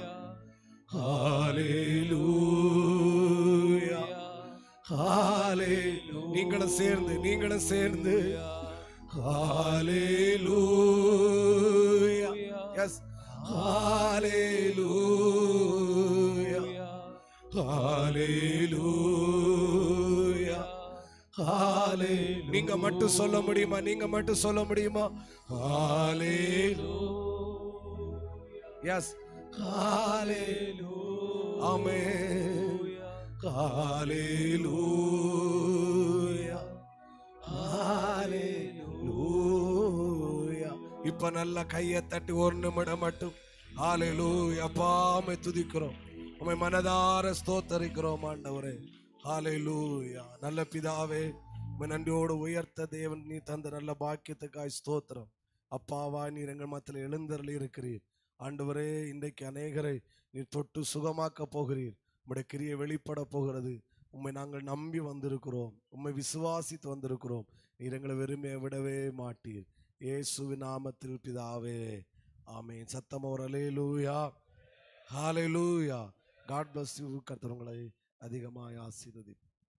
ஹalleluya ஹalleluya நீங்களும் சேர்ந்து நீங்களும் சேர்ந்து ஹalleluya எஸ் ஹalleluya ஹalleluya ஹாலே நீங்க மட்டும் சொல்ல முடியுமா நீங்க மட்டும் சொல்ல முடியுமா ஹalleluya எஸ் ஹalleluya ஆமென் ஹalleluya இப்ப நல்ல கையை தட்டி ஒரு நிமிடம் மட்டும் ஹalleluya அப்பாமை துதிக்கிறோம் உம்மை மனதார ஸ்தோத்தரிக்கிறோம் ஆண்டவரே ஹalleluya நல்ல பிதாவே உம்மை நன்றியோடு உயர்த்த தேவன் நீ தந்த நல்ல பாக்கியத்துக்காய் ஸ்தோத்திரம் அப்பாவா நீர் எங்கள் மத்தியில் எழுந்தருளி இருக்கிறீர் ஆண்டவரே இன்றைக்கு அநேகரை நீர் தொட்டு சுகமாக்க போகிறீர் உம்முடைய கிரியை வெளிப்பட போகிறது உம்மை நாங்கள் நம்பி வந்திருக்கிறோம் உம்மை விசுவாசித்து வந்திருக்கிறோம் நீர் எங்களை வெறுமையை விடவே மாட்டீர் இயேசுவின் நாமத்தில் பிதாவே ஆமென் சத்தம் ஒரு hallelujah hallelujah God bless you கர்த்தர் உங்களை அதிகமாய் ஆசீர்வதி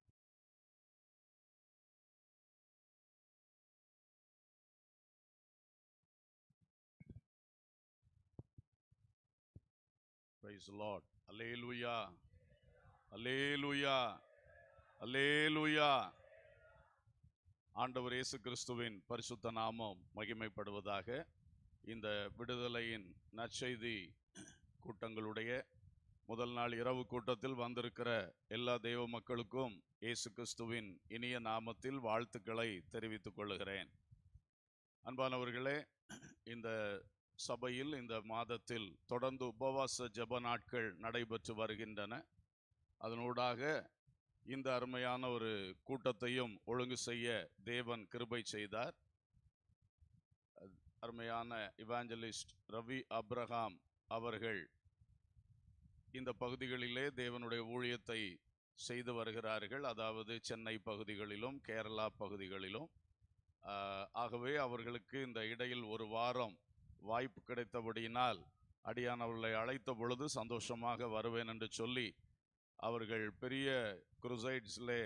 Praise the Lord. Alleluia. Alleluia. Alleluia. ஆண்டவர் இயேசு கிறிஸ்துவின் பரிசுத்த நாமம் மகிமைப்படுவதாக இந்த விடுதலையின் நற்செய்தி கூட்டங்களுடைய முதல் நாள் இரவு கூட்டத்தில் வந்திருக்கிற எல்லா தெய்வ மக்களுக்கும் இயேசு கிறிஸ்துவின் இனிய நாமத்தில் வாழ்த்துக்களை தெரிவித்துக் கொள்கிறேன் அன்பானவர்களே இந்த சபையில் இந்த மாதத்தில் தொடர்ந்து உபவாச ஜெப நாட்கள் நடைபெற்று வருகின்றன அதனூடாக இந்த அருமையான ஒரு கூட்டத்தையும் ஒழுங்கு செய்ய தேவன் கிருபை செய்தார் அஹ் அருமையான இவாஞ்சலிஸ்ட் ரவி அப்ரஹாம் அவர்கள் இந்த பகுதிகளிலே தேவனுடைய ஊழியத்தை செய்து வருகிறார்கள் அதாவது சென்னை பகுதிகளிலும் கேரளா பகுதிகளிலும் ஆஹ் ஆகவே அவர்களுக்கு இந்த இடையில் ஒரு வாரம் வாய்ப்பு கிடைத்தபடியினால் அடியான் அவர்களை அழைத்த பொழுது சந்தோஷமாக வருவேன் என்று சொல்லி அவர்கள் பெரிய குருசைட்ஸ்லே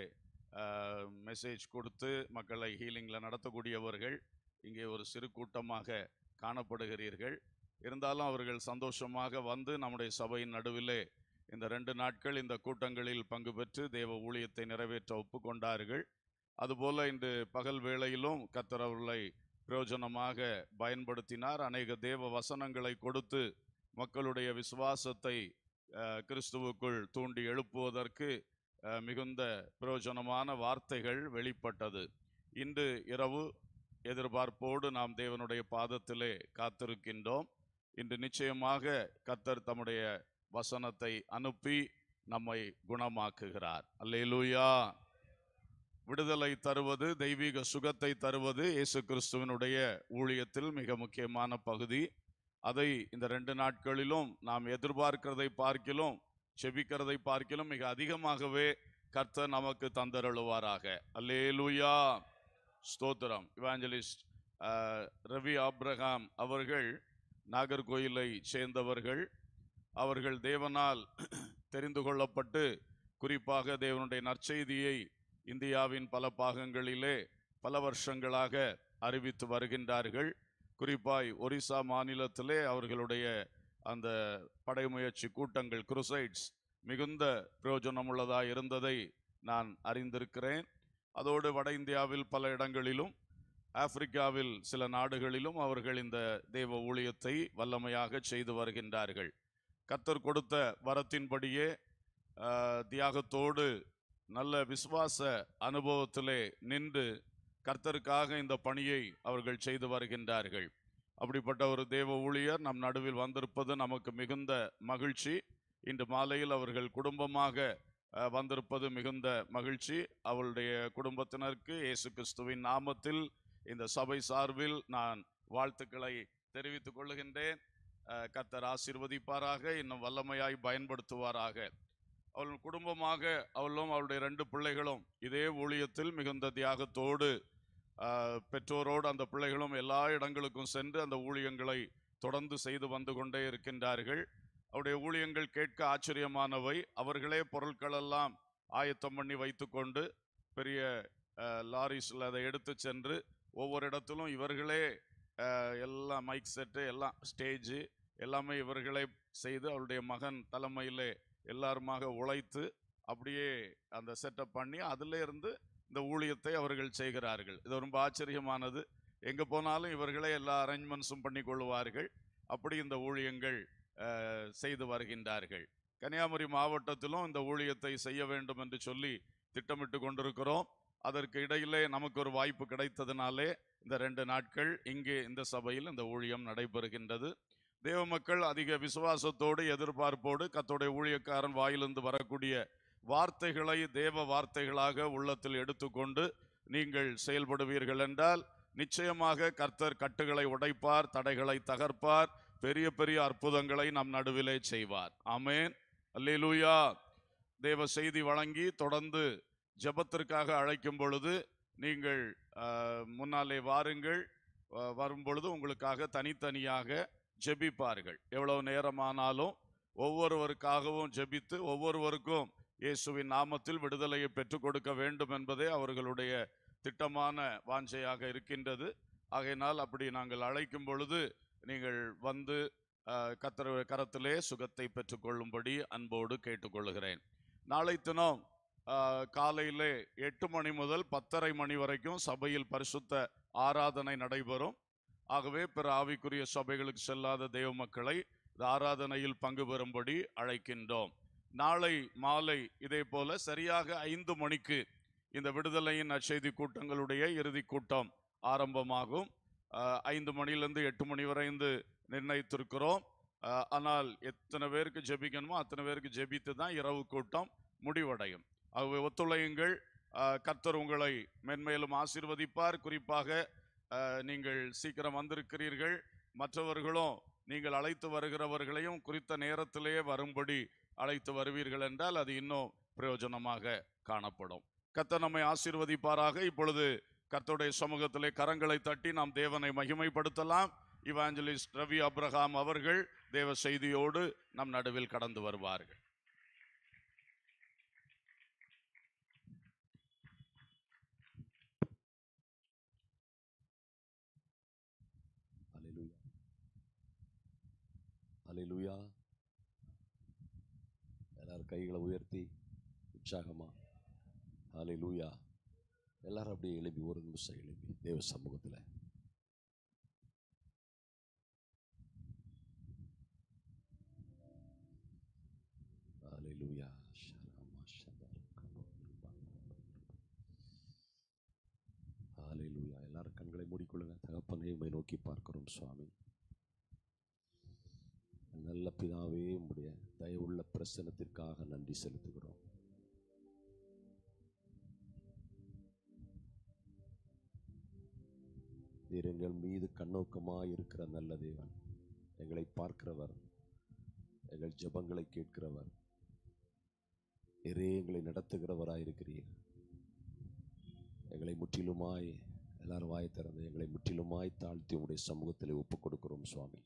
மெசேஜ் கொடுத்து மக்களை ஹீலிங்கில் நடத்தக்கூடியவர்கள் இங்கே ஒரு சிறு கூட்டமாக காணப்படுகிறீர்கள் இருந்தாலும் அவர்கள் சந்தோஷமாக வந்து நம்முடைய சபையின் நடுவிலே இந்த ரெண்டு நாட்கள் இந்த கூட்டங்களில் பங்கு பெற்று தேவ ஊழியத்தை நிறைவேற்ற ஒப்புக்கொண்டார்கள் அதுபோல இன்று பகல் வேளையிலும் கர்த்தர் அவர்களை பிரயோஜனமாக பயன்படுத்தினார் அநேக தேவ வசனங்களை கொடுத்து மக்களுடைய விசுவாசத்தை அஹ், கிறிஸ்துவுக்குள் தூண்டி எழுப்புவதற்கு அஹ், மிகுந்த பிரயோஜனமான வார்த்தைகள் வெளிப்பட்டது இன்று இரவு எதிர்பார்ப்போடு நாம் தேவனுடைய பாதத்திலே காத்திருக்கின்றோம் இன்று நிச்சயமாக கர்த்தர் தம்முடைய வசனத்தை அனுப்பி நம்மை குணமாக்குகிறார் அல்லேலூயா விடுதலை தருவது தெய்வீக சுகத்தை தருவது இயேசு கிறிஸ்துவினுடைய ஊழியத்தில் மிக முக்கியமான பகுதி அதை இந்த ரெண்டு நாட்களிலும் நாம் எதிர்பார்க்கிறதை பார்க்கிலும் செபிக்கிறதை பார்க்கிலும் மிக அதிகமாகவே கர்த்தர் நமக்கு தந்தருளுவாராக அல்லேலூயா ஸ்தோத்திரம் இவாஞ்சலிஸ்ட் அஹ், ரவி ஆப்ரஹாம் அவர்கள் நாகர்கோயிலை சேர்ந்தவர்கள் அவர்கள் தேவனால் தெரிந்து கொள்ளப்பட்டு குறிப்பாக தேவனுடைய நற்செய்தியை இந்தியாவின் பல பாகங்களிலே பல வருஷங்களாக அறிவித்து வருகின்றார்கள் குறிப்பாய் ஒரிசா மாநிலத்திலே அவர்களுடைய அந்த படைமுயற்சி கூட்டங்கள் குருசைட்ஸ் மிகுந்த பிரயோஜனமுள்ளதாக இருந்ததை நான் அறிந்திருக்கிறேன் அதோடு வட இந்தியாவில் பல இடங்களிலும் ஆப்பிரிக்காவில் சில நாடுகளிலும் அவர்கள் இந்த தெய்வ ஊழியத்தை வல்லமையாக செய்து வருகின்றார்கள் கர்த்தர் கொடுத்த வரத்தின்படியே ஆஹ், தியாகத்தோடு நல்ல விசுவாச அனுபவத்திலே நின்று கர்த்தருக்காக இந்த பணியை அவர்கள் செய்து வருகின்றார்கள் அப்படிப்பட்ட ஒரு தேவ ஊழியர் நம் நடுவில் வந்திருப்பது நமக்கு மிகுந்த மகிழ்ச்சி இன்று மாலையில் அவர்கள் குடும்பமாக அஹ், வந்திருப்பது மிகுந்த மகிழ்ச்சி அவளுடைய குடும்பத்தினருக்கு இயேசு கிறிஸ்துவின் நாமத்தில் இந்த சபை சார்பில் நான் வாழ்த்துக்களை தெரிவித்துக் கொள்ளுகின்றேன் அஹ், கர்த்தர் ஆசீர்வதிப்பாராக இன்னும் வல்லமையாய் பயன்படுத்துவாராக அவள் குடும்பமாக அவளும் அவளுடைய ரெண்டு பிள்ளைகளும் இதே ஊழியத்தில் மிகுந்த தியாகத்தோடு ஆஹ், பெற்றோரோடு அந்த பிள்ளைகளும் எல்லா இடங்களுக்கும் சென்று அந்த ஊழியங்களை தொடர்ந்து செய்து வந்து கொண்டே இருக்கின்றார்கள் அவருடைய ஊழியங்கள் கேட்க ஆச்சரியமானவை அவர்களே பொருட்களெல்லாம் ஆயத்தம் பண்ணி வைத்துக்கொண்டு பெரிய லாரிஸில் அதை எடுத்து சென்று ஒவ்வொரு இடத்திலும் இவர்களே ஆஹ், எல்லாம் மைக் செட்டு எல்லாம் ஸ்டேஜு எல்லாமே இவர்களே செய்து அவருடைய மகன் தலைமையிலே எல்லாருமாக உழைத்து அப்படியே அந்த செட்டப் பண்ணி அதிலே இருந்து இந்த ஊழியத்தை அவர்கள் செய்கிறார்கள் இது ரொம்ப ஆச்சரியமானது எங்கே போனாலும் இவர்களே எல்லா அரேஞ்ச்மெண்ட்ஸும் பண்ணி கொள்வார்கள் அப்படி இந்த ஊழியங்கள் அஹ், செய்து வருகின்றார்கள் கன்னியாகுமரி மாவட்டத்திலும் இந்த ஊழியத்தை செய்ய வேண்டும் என்று சொல்லி திட்டமிட்டு கொண்டிருக்கிறோம் அதற்கு இடையிலே நமக்கு ஒரு வாய்ப்பு கிடைத்ததினாலே இந்த ரெண்டு நாட்கள் இங்கே இந்த சபையில் இந்த ஊழியம் நடைபெறுகின்றது தேவ மக்கள் அதிக விசுவாசத்தோடு எதிர்பார்ப்போடு கத்தோடைய ஊழியக்காரன் வாயிலிருந்து வரக்கூடிய வார்த்தைகளை தேவ வார்த்தைகளாக உள்ளத்தில் எடுத்துக்கொண்டு நீங்கள் செயல்படுவீர்கள் என்றால் நிச்சயமாக கர்த்தர் கட்டுகளை உடைப்பார் தடைகளை தகர்ப்பார் பெரிய பெரிய அற்புதங்களை நம் நடுவிலே செய்வார் ஆமென் அல்லேலூயா தேவ செய்தி வழங்கி தொடர்ந்து ஜெபத்திற்காக அழைக்கும் பொழுது நீங்கள் ஆஹ், முன்னாலே வாருங்கள் வ- வரும் பொழுது உங்களுக்காக தனித்தனியாக ஜெபிப்பார்கள் எவ்வளவு நேரமானாலும் ஒவ்வொருவருக்காகவும் ஜெபித்து ஒவ்வொருவருக்கும் இயேசுவின் நாமத்தில் விடுதலையை பெற்றுக் கொடுக்க வேண்டும் என்பதே அவர்களுடைய திட்டமான வாஞ்சையாக இருக்கின்றது ஆகையினால் அப்படி நாங்கள் அழைக்கும் பொழுது நீங்கள் வந்து ஆஹ், கத்தர் கரத்திலே சுகத்தை பெற்றுக்கொள்ளும்படி அன்போடு கேட்டுக்கொள்கிறேன் நாளை தினம் ஆஹ், காலையிலே எட்டு மணி முதல் பத்தரை மணி வரைக்கும் சபையில் பரிசுத்த ஆராதனை நடைபெறும் ஆகவே பிற ஆவிக்குரிய சபைகளுக்கு செல்லாத தெய்வ மக்களை இந்த ஆராதனையில் பங்கு பெறும்படி அழைக்கின்றோம் நாளை மாலை இதே போல சரியாக ஐந்து மணிக்கு இந்த விடுதலையின் நற்செய்தி கூட்டங்களுடைய இறுதி கூட்டம் ஆரம்பமாகும் ஆஹ், ஐந்து மணியிலிருந்து எட்டு மணி வரை இந்த நிர்ணயித்திருக்கிறோம் ஆஹ், ஆனால் எத்தனை பேருக்கு ஜெபிக்கணுமோ அத்தனை பேருக்கு ஜெபித்து தான் இரவு கூட்டம் முடிவடையும் ஆகவே ஒத்துழையுங்கள் ஆஹ், கர்த்தர் உங்களை மென்மேலும் ஆசீர்வதிப்பார் குறிப்பாக ஆஹ், நீங்கள் சீக்கிரம் வந்திருக்கிறீர்கள் மற்றவர்களும் நீங்கள் அழைத்து வருகிறவர்களையும் குறித்த நேரத்திலேயே வரும்படி அழைத்து வருவீர்கள் என்றால் அது இன்னும் பிரயோஜனமாக காணப்படும் கர்த்தர் நம்மை ஆசீர்வதிப்பாராக இப்பொழுது கர்த்தருடைய சமூகத்திலே கரங்களை தட்டி நாம் தேவனை மகிமைப்படுத்தலாம் இவாஞ்சலிஸ்ட் ரவி அப்ரஹாம் அவர்கள் தேவ செய்தியோடு நம் நடுவில் கடந்து வருவார்கள் Hallelujah. Hallelujah. எல்லாரும் கைகளை உயர்த்தி உற்சாகமா ஹalleluya எல்லாரும் அப்படியே எழுப்பி ஒரு நிமிஷம் எழுப்பி தேவ சமூகத்தில் ஹalleluya ஷரமா ஷதரகமோ ஹalleluya எல்லாரும் கண்களை மூடிக்கொள்ளுங்க தகப்பனே உம்மை நோக்கி பார்க்கிறோம் சுவாமி நல்ல பிதாவே உம்முடைய தயவுள்ள பிரசனத்திற்காக நன்றி செலுத்துகிறோம் நீர் எங்கள் மீது கண்ணோக்கமாய் இருக்கிற நல்ல தேவன் எங்களை பார்க்கிறவர் எங்கள் ஜெபங்களை கேட்கிறவர் நீரே எங்களை நடத்துகிறவராயிருக்கிறீர் எங்களை முற்றிலுமாய் எல்லாரும் வாயை திறந்து எங்களை முற்றிலுமாய் தாழ்த்தி உடைய சமூகத்தில் ஒப்புக் கொடுக்கிறோம் சுவாமி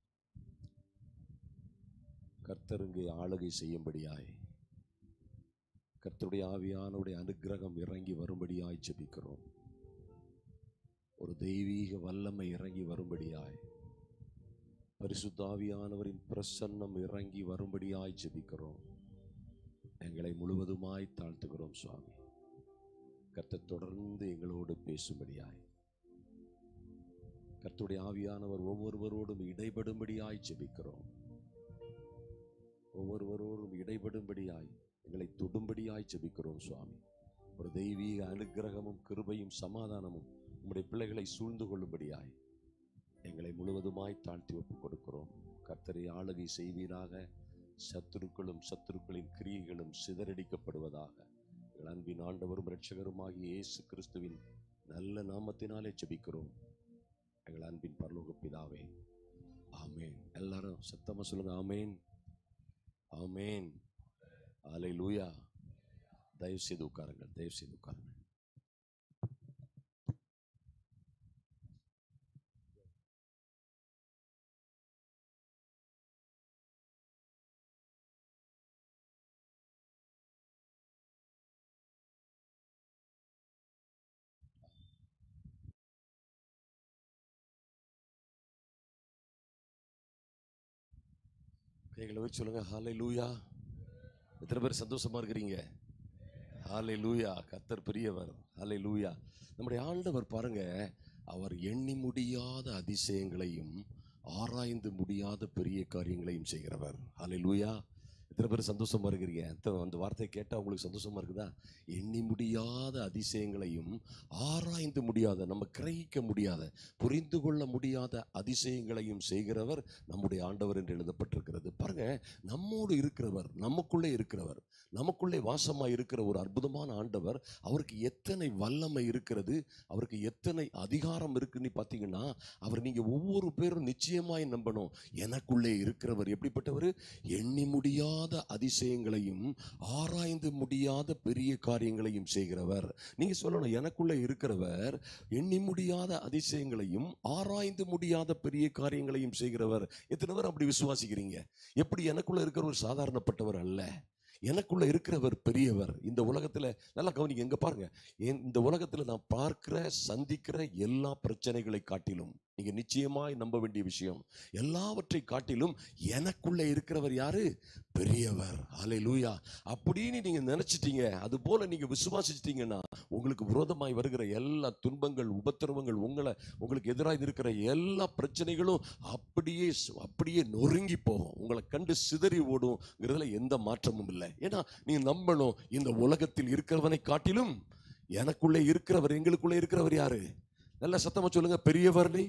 கர்த்தருங்கே ஆளுகை செய்யும்படியாய் கர்த்தருடைய ஆவியானவருடைய அனுக்கிரகம் இறங்கி வரும்படியாய் ஜெபிக்கிறோம் ஒரு தெய்வீக வல்லமை இறங்கி வரும்படியாய் பரிசுத்த ஆவியானவரின் பிரசன்னம் இறங்கி வரும்படியாய் ஜெபிக்கிறோம் எங்களை முழுவதுமாய் தாழ்த்துகிறோம் சுவாமி கர்த்தர் தொடர்ந்து எங்களோடு பேசும்படியாய் கர்த்தருடைய ஆவியானவர் ஒவ்வொருவரோடும் இடைபடும்படியாய் ஜெபிக்கிறோம் ஒவ்வொருவரோடும் இடைபடும்படியாய் எங்களை தொடும்படியாய் ஜெபிக்கிறோம் சுவாமி ஒரு தெய்வீக அனுக்கிரகமும் கிருபையும் சமாதானமும் உம்முடைய பிள்ளைகளை சூழ்ந்து கொள்ளும்படியாய் எங்களை முழுவதுமாய் தாழ்த்தி ஒப்புக் கொடுக்கிறோம் கர்த்தரை ஆளுகை செய்வீராக சத்துருக்களும் சத்துருக்களின் கிரியைகளும் சிதறடிக்கப்படுவதாக எங்கள் அன்பின் ஆண்டவரும் இரட்சகருமாகிய இயேசு கிறிஸ்துவின் நல்ல நாமத்தினாலே ஜெபிக்கிறோம் எங்கள் அன்பின் பரலோக பிதாவே ஆமேன் எல்லாரும் சத்தமா சொல்லுங்க ஆமேன் ஆமேன் ஆலை லூயா தயவு செய்து உட்காருங்கள் தயவு செய்து உட்காருங்கள் கைகளை வச்சு சொல்லுங்க ஹாலை லூயா எத்தனை பேர் சந்தோஷமா இருக்கிறீங்க ஹாலை லூயா கத்தர் பெரியவர் ஹாலை லூயா நம்முடைய ஆண்டவர் பாருங்க அவர் எண்ணி முடியாத அதிசயங்களையும் ஆராய்ந்து முடியாத பெரிய காரியங்களையும் செய்கிறவர் ஹாலை லூயா எத்தனை பேர் சந்தோஷமா இருக்கிறீங்க அந்த அந்த வார்த்தையை கேட்டால் உங்களுக்கு சந்தோஷமா இருக்குதா எண்ணி முடியாத அதிசயங்களையும் ஆராய்ந்து முடியாத நம்ம கிரகிக்க முடியாத புரிந்து கொள்ள முடியாத அதிசயங்களையும் செய்கிறவர் நம்முடைய ஆண்டவர் என்று எழுதப்பட்டிருக்கிறது பாருங்க நம்மோடு இருக்கிறவர் நமக்குள்ளே இருக்கிறவர் நமக்குள்ளே வாசமாய் இருக்கிற ஒரு அற்புதமான ஆண்டவர் அவருக்கு எத்தனை வல்லமை இருக்கிறது அவருக்கு எத்தனை அதிகாரம் இருக்குன்னு பார்த்தீங்கன்னா அவர் நீங்க ஒவ்வொரு பேரும் நிச்சயமாய் நம்பணும் எனக்குள்ளே இருக்கிறவர் எப்படிப்பட்டவர் எண்ணி முடியாத அதிசயங்களையும் ஆராய்ந்து முடியாத பெரிய காரியங்களையும் செய்கிறவர் நீங்க சொல்லணும் எனக்குள்ளே இருக்கிறவர் எண்ணி முடியாத அதிசயங்களையும் ஆராய்ந்து முடியாத பெரிய காரியங்களையும் செய்கிறவர் எத்தனை பேர் அப்படி விசுவாசிக்கிறீங்க எப்படி எனக்குள்ள இருக்கிறவர் சாதாரணப்பட்டவர் அல்ல எனக்குள்ள இருக்கிறவர் பெரியவர் இந்த உலகத்துல நல்லா கவனிங்க எங்க பாருங்க என் இந்த உலகத்துல நான் பார்க்கிற சந்திக்கிற எல்லா பிரச்சனைகளை காட்டிலும் நீங்க நிச்சயமாய் நம்ப வேண்டிய விஷயம் எல்லாவற்றை காட்டிலும் எனக்குள்ள இருக்கிறவர் யாரு பெரியவர் அலை லூயா அப்படின்னு நீங்க நினைச்சிட்டீங்க அது போல நீங்க விசுவாசிச்சிட்டீங்கன்னா உங்களுக்கு விரோதமாய் வருகிற எல்லா துன்பங்கள் உபத்திரவங்கள் உங்களை உங்களுக்கு எதிராக இருக்கிற எல்லா பிரச்சனைகளும் அப்படியே சு- அப்படியே நொறுங்கி போகும் உங்களை கண்டு சிதறி ஓடுங்கிறதுல எந்த மாற்றமும் இல்லை ஏன்னா நீங்க நம்பணும் இந்த உலகத்தில் இருக்கிறவனை காட்டிலும் எனக்குள்ளே இருக்கிறவர் எங்களுக்குள்ளே இருக்கிறவர் யாரு நல்ல சத்தமா சொல்லுங்க பெரியவர் நீ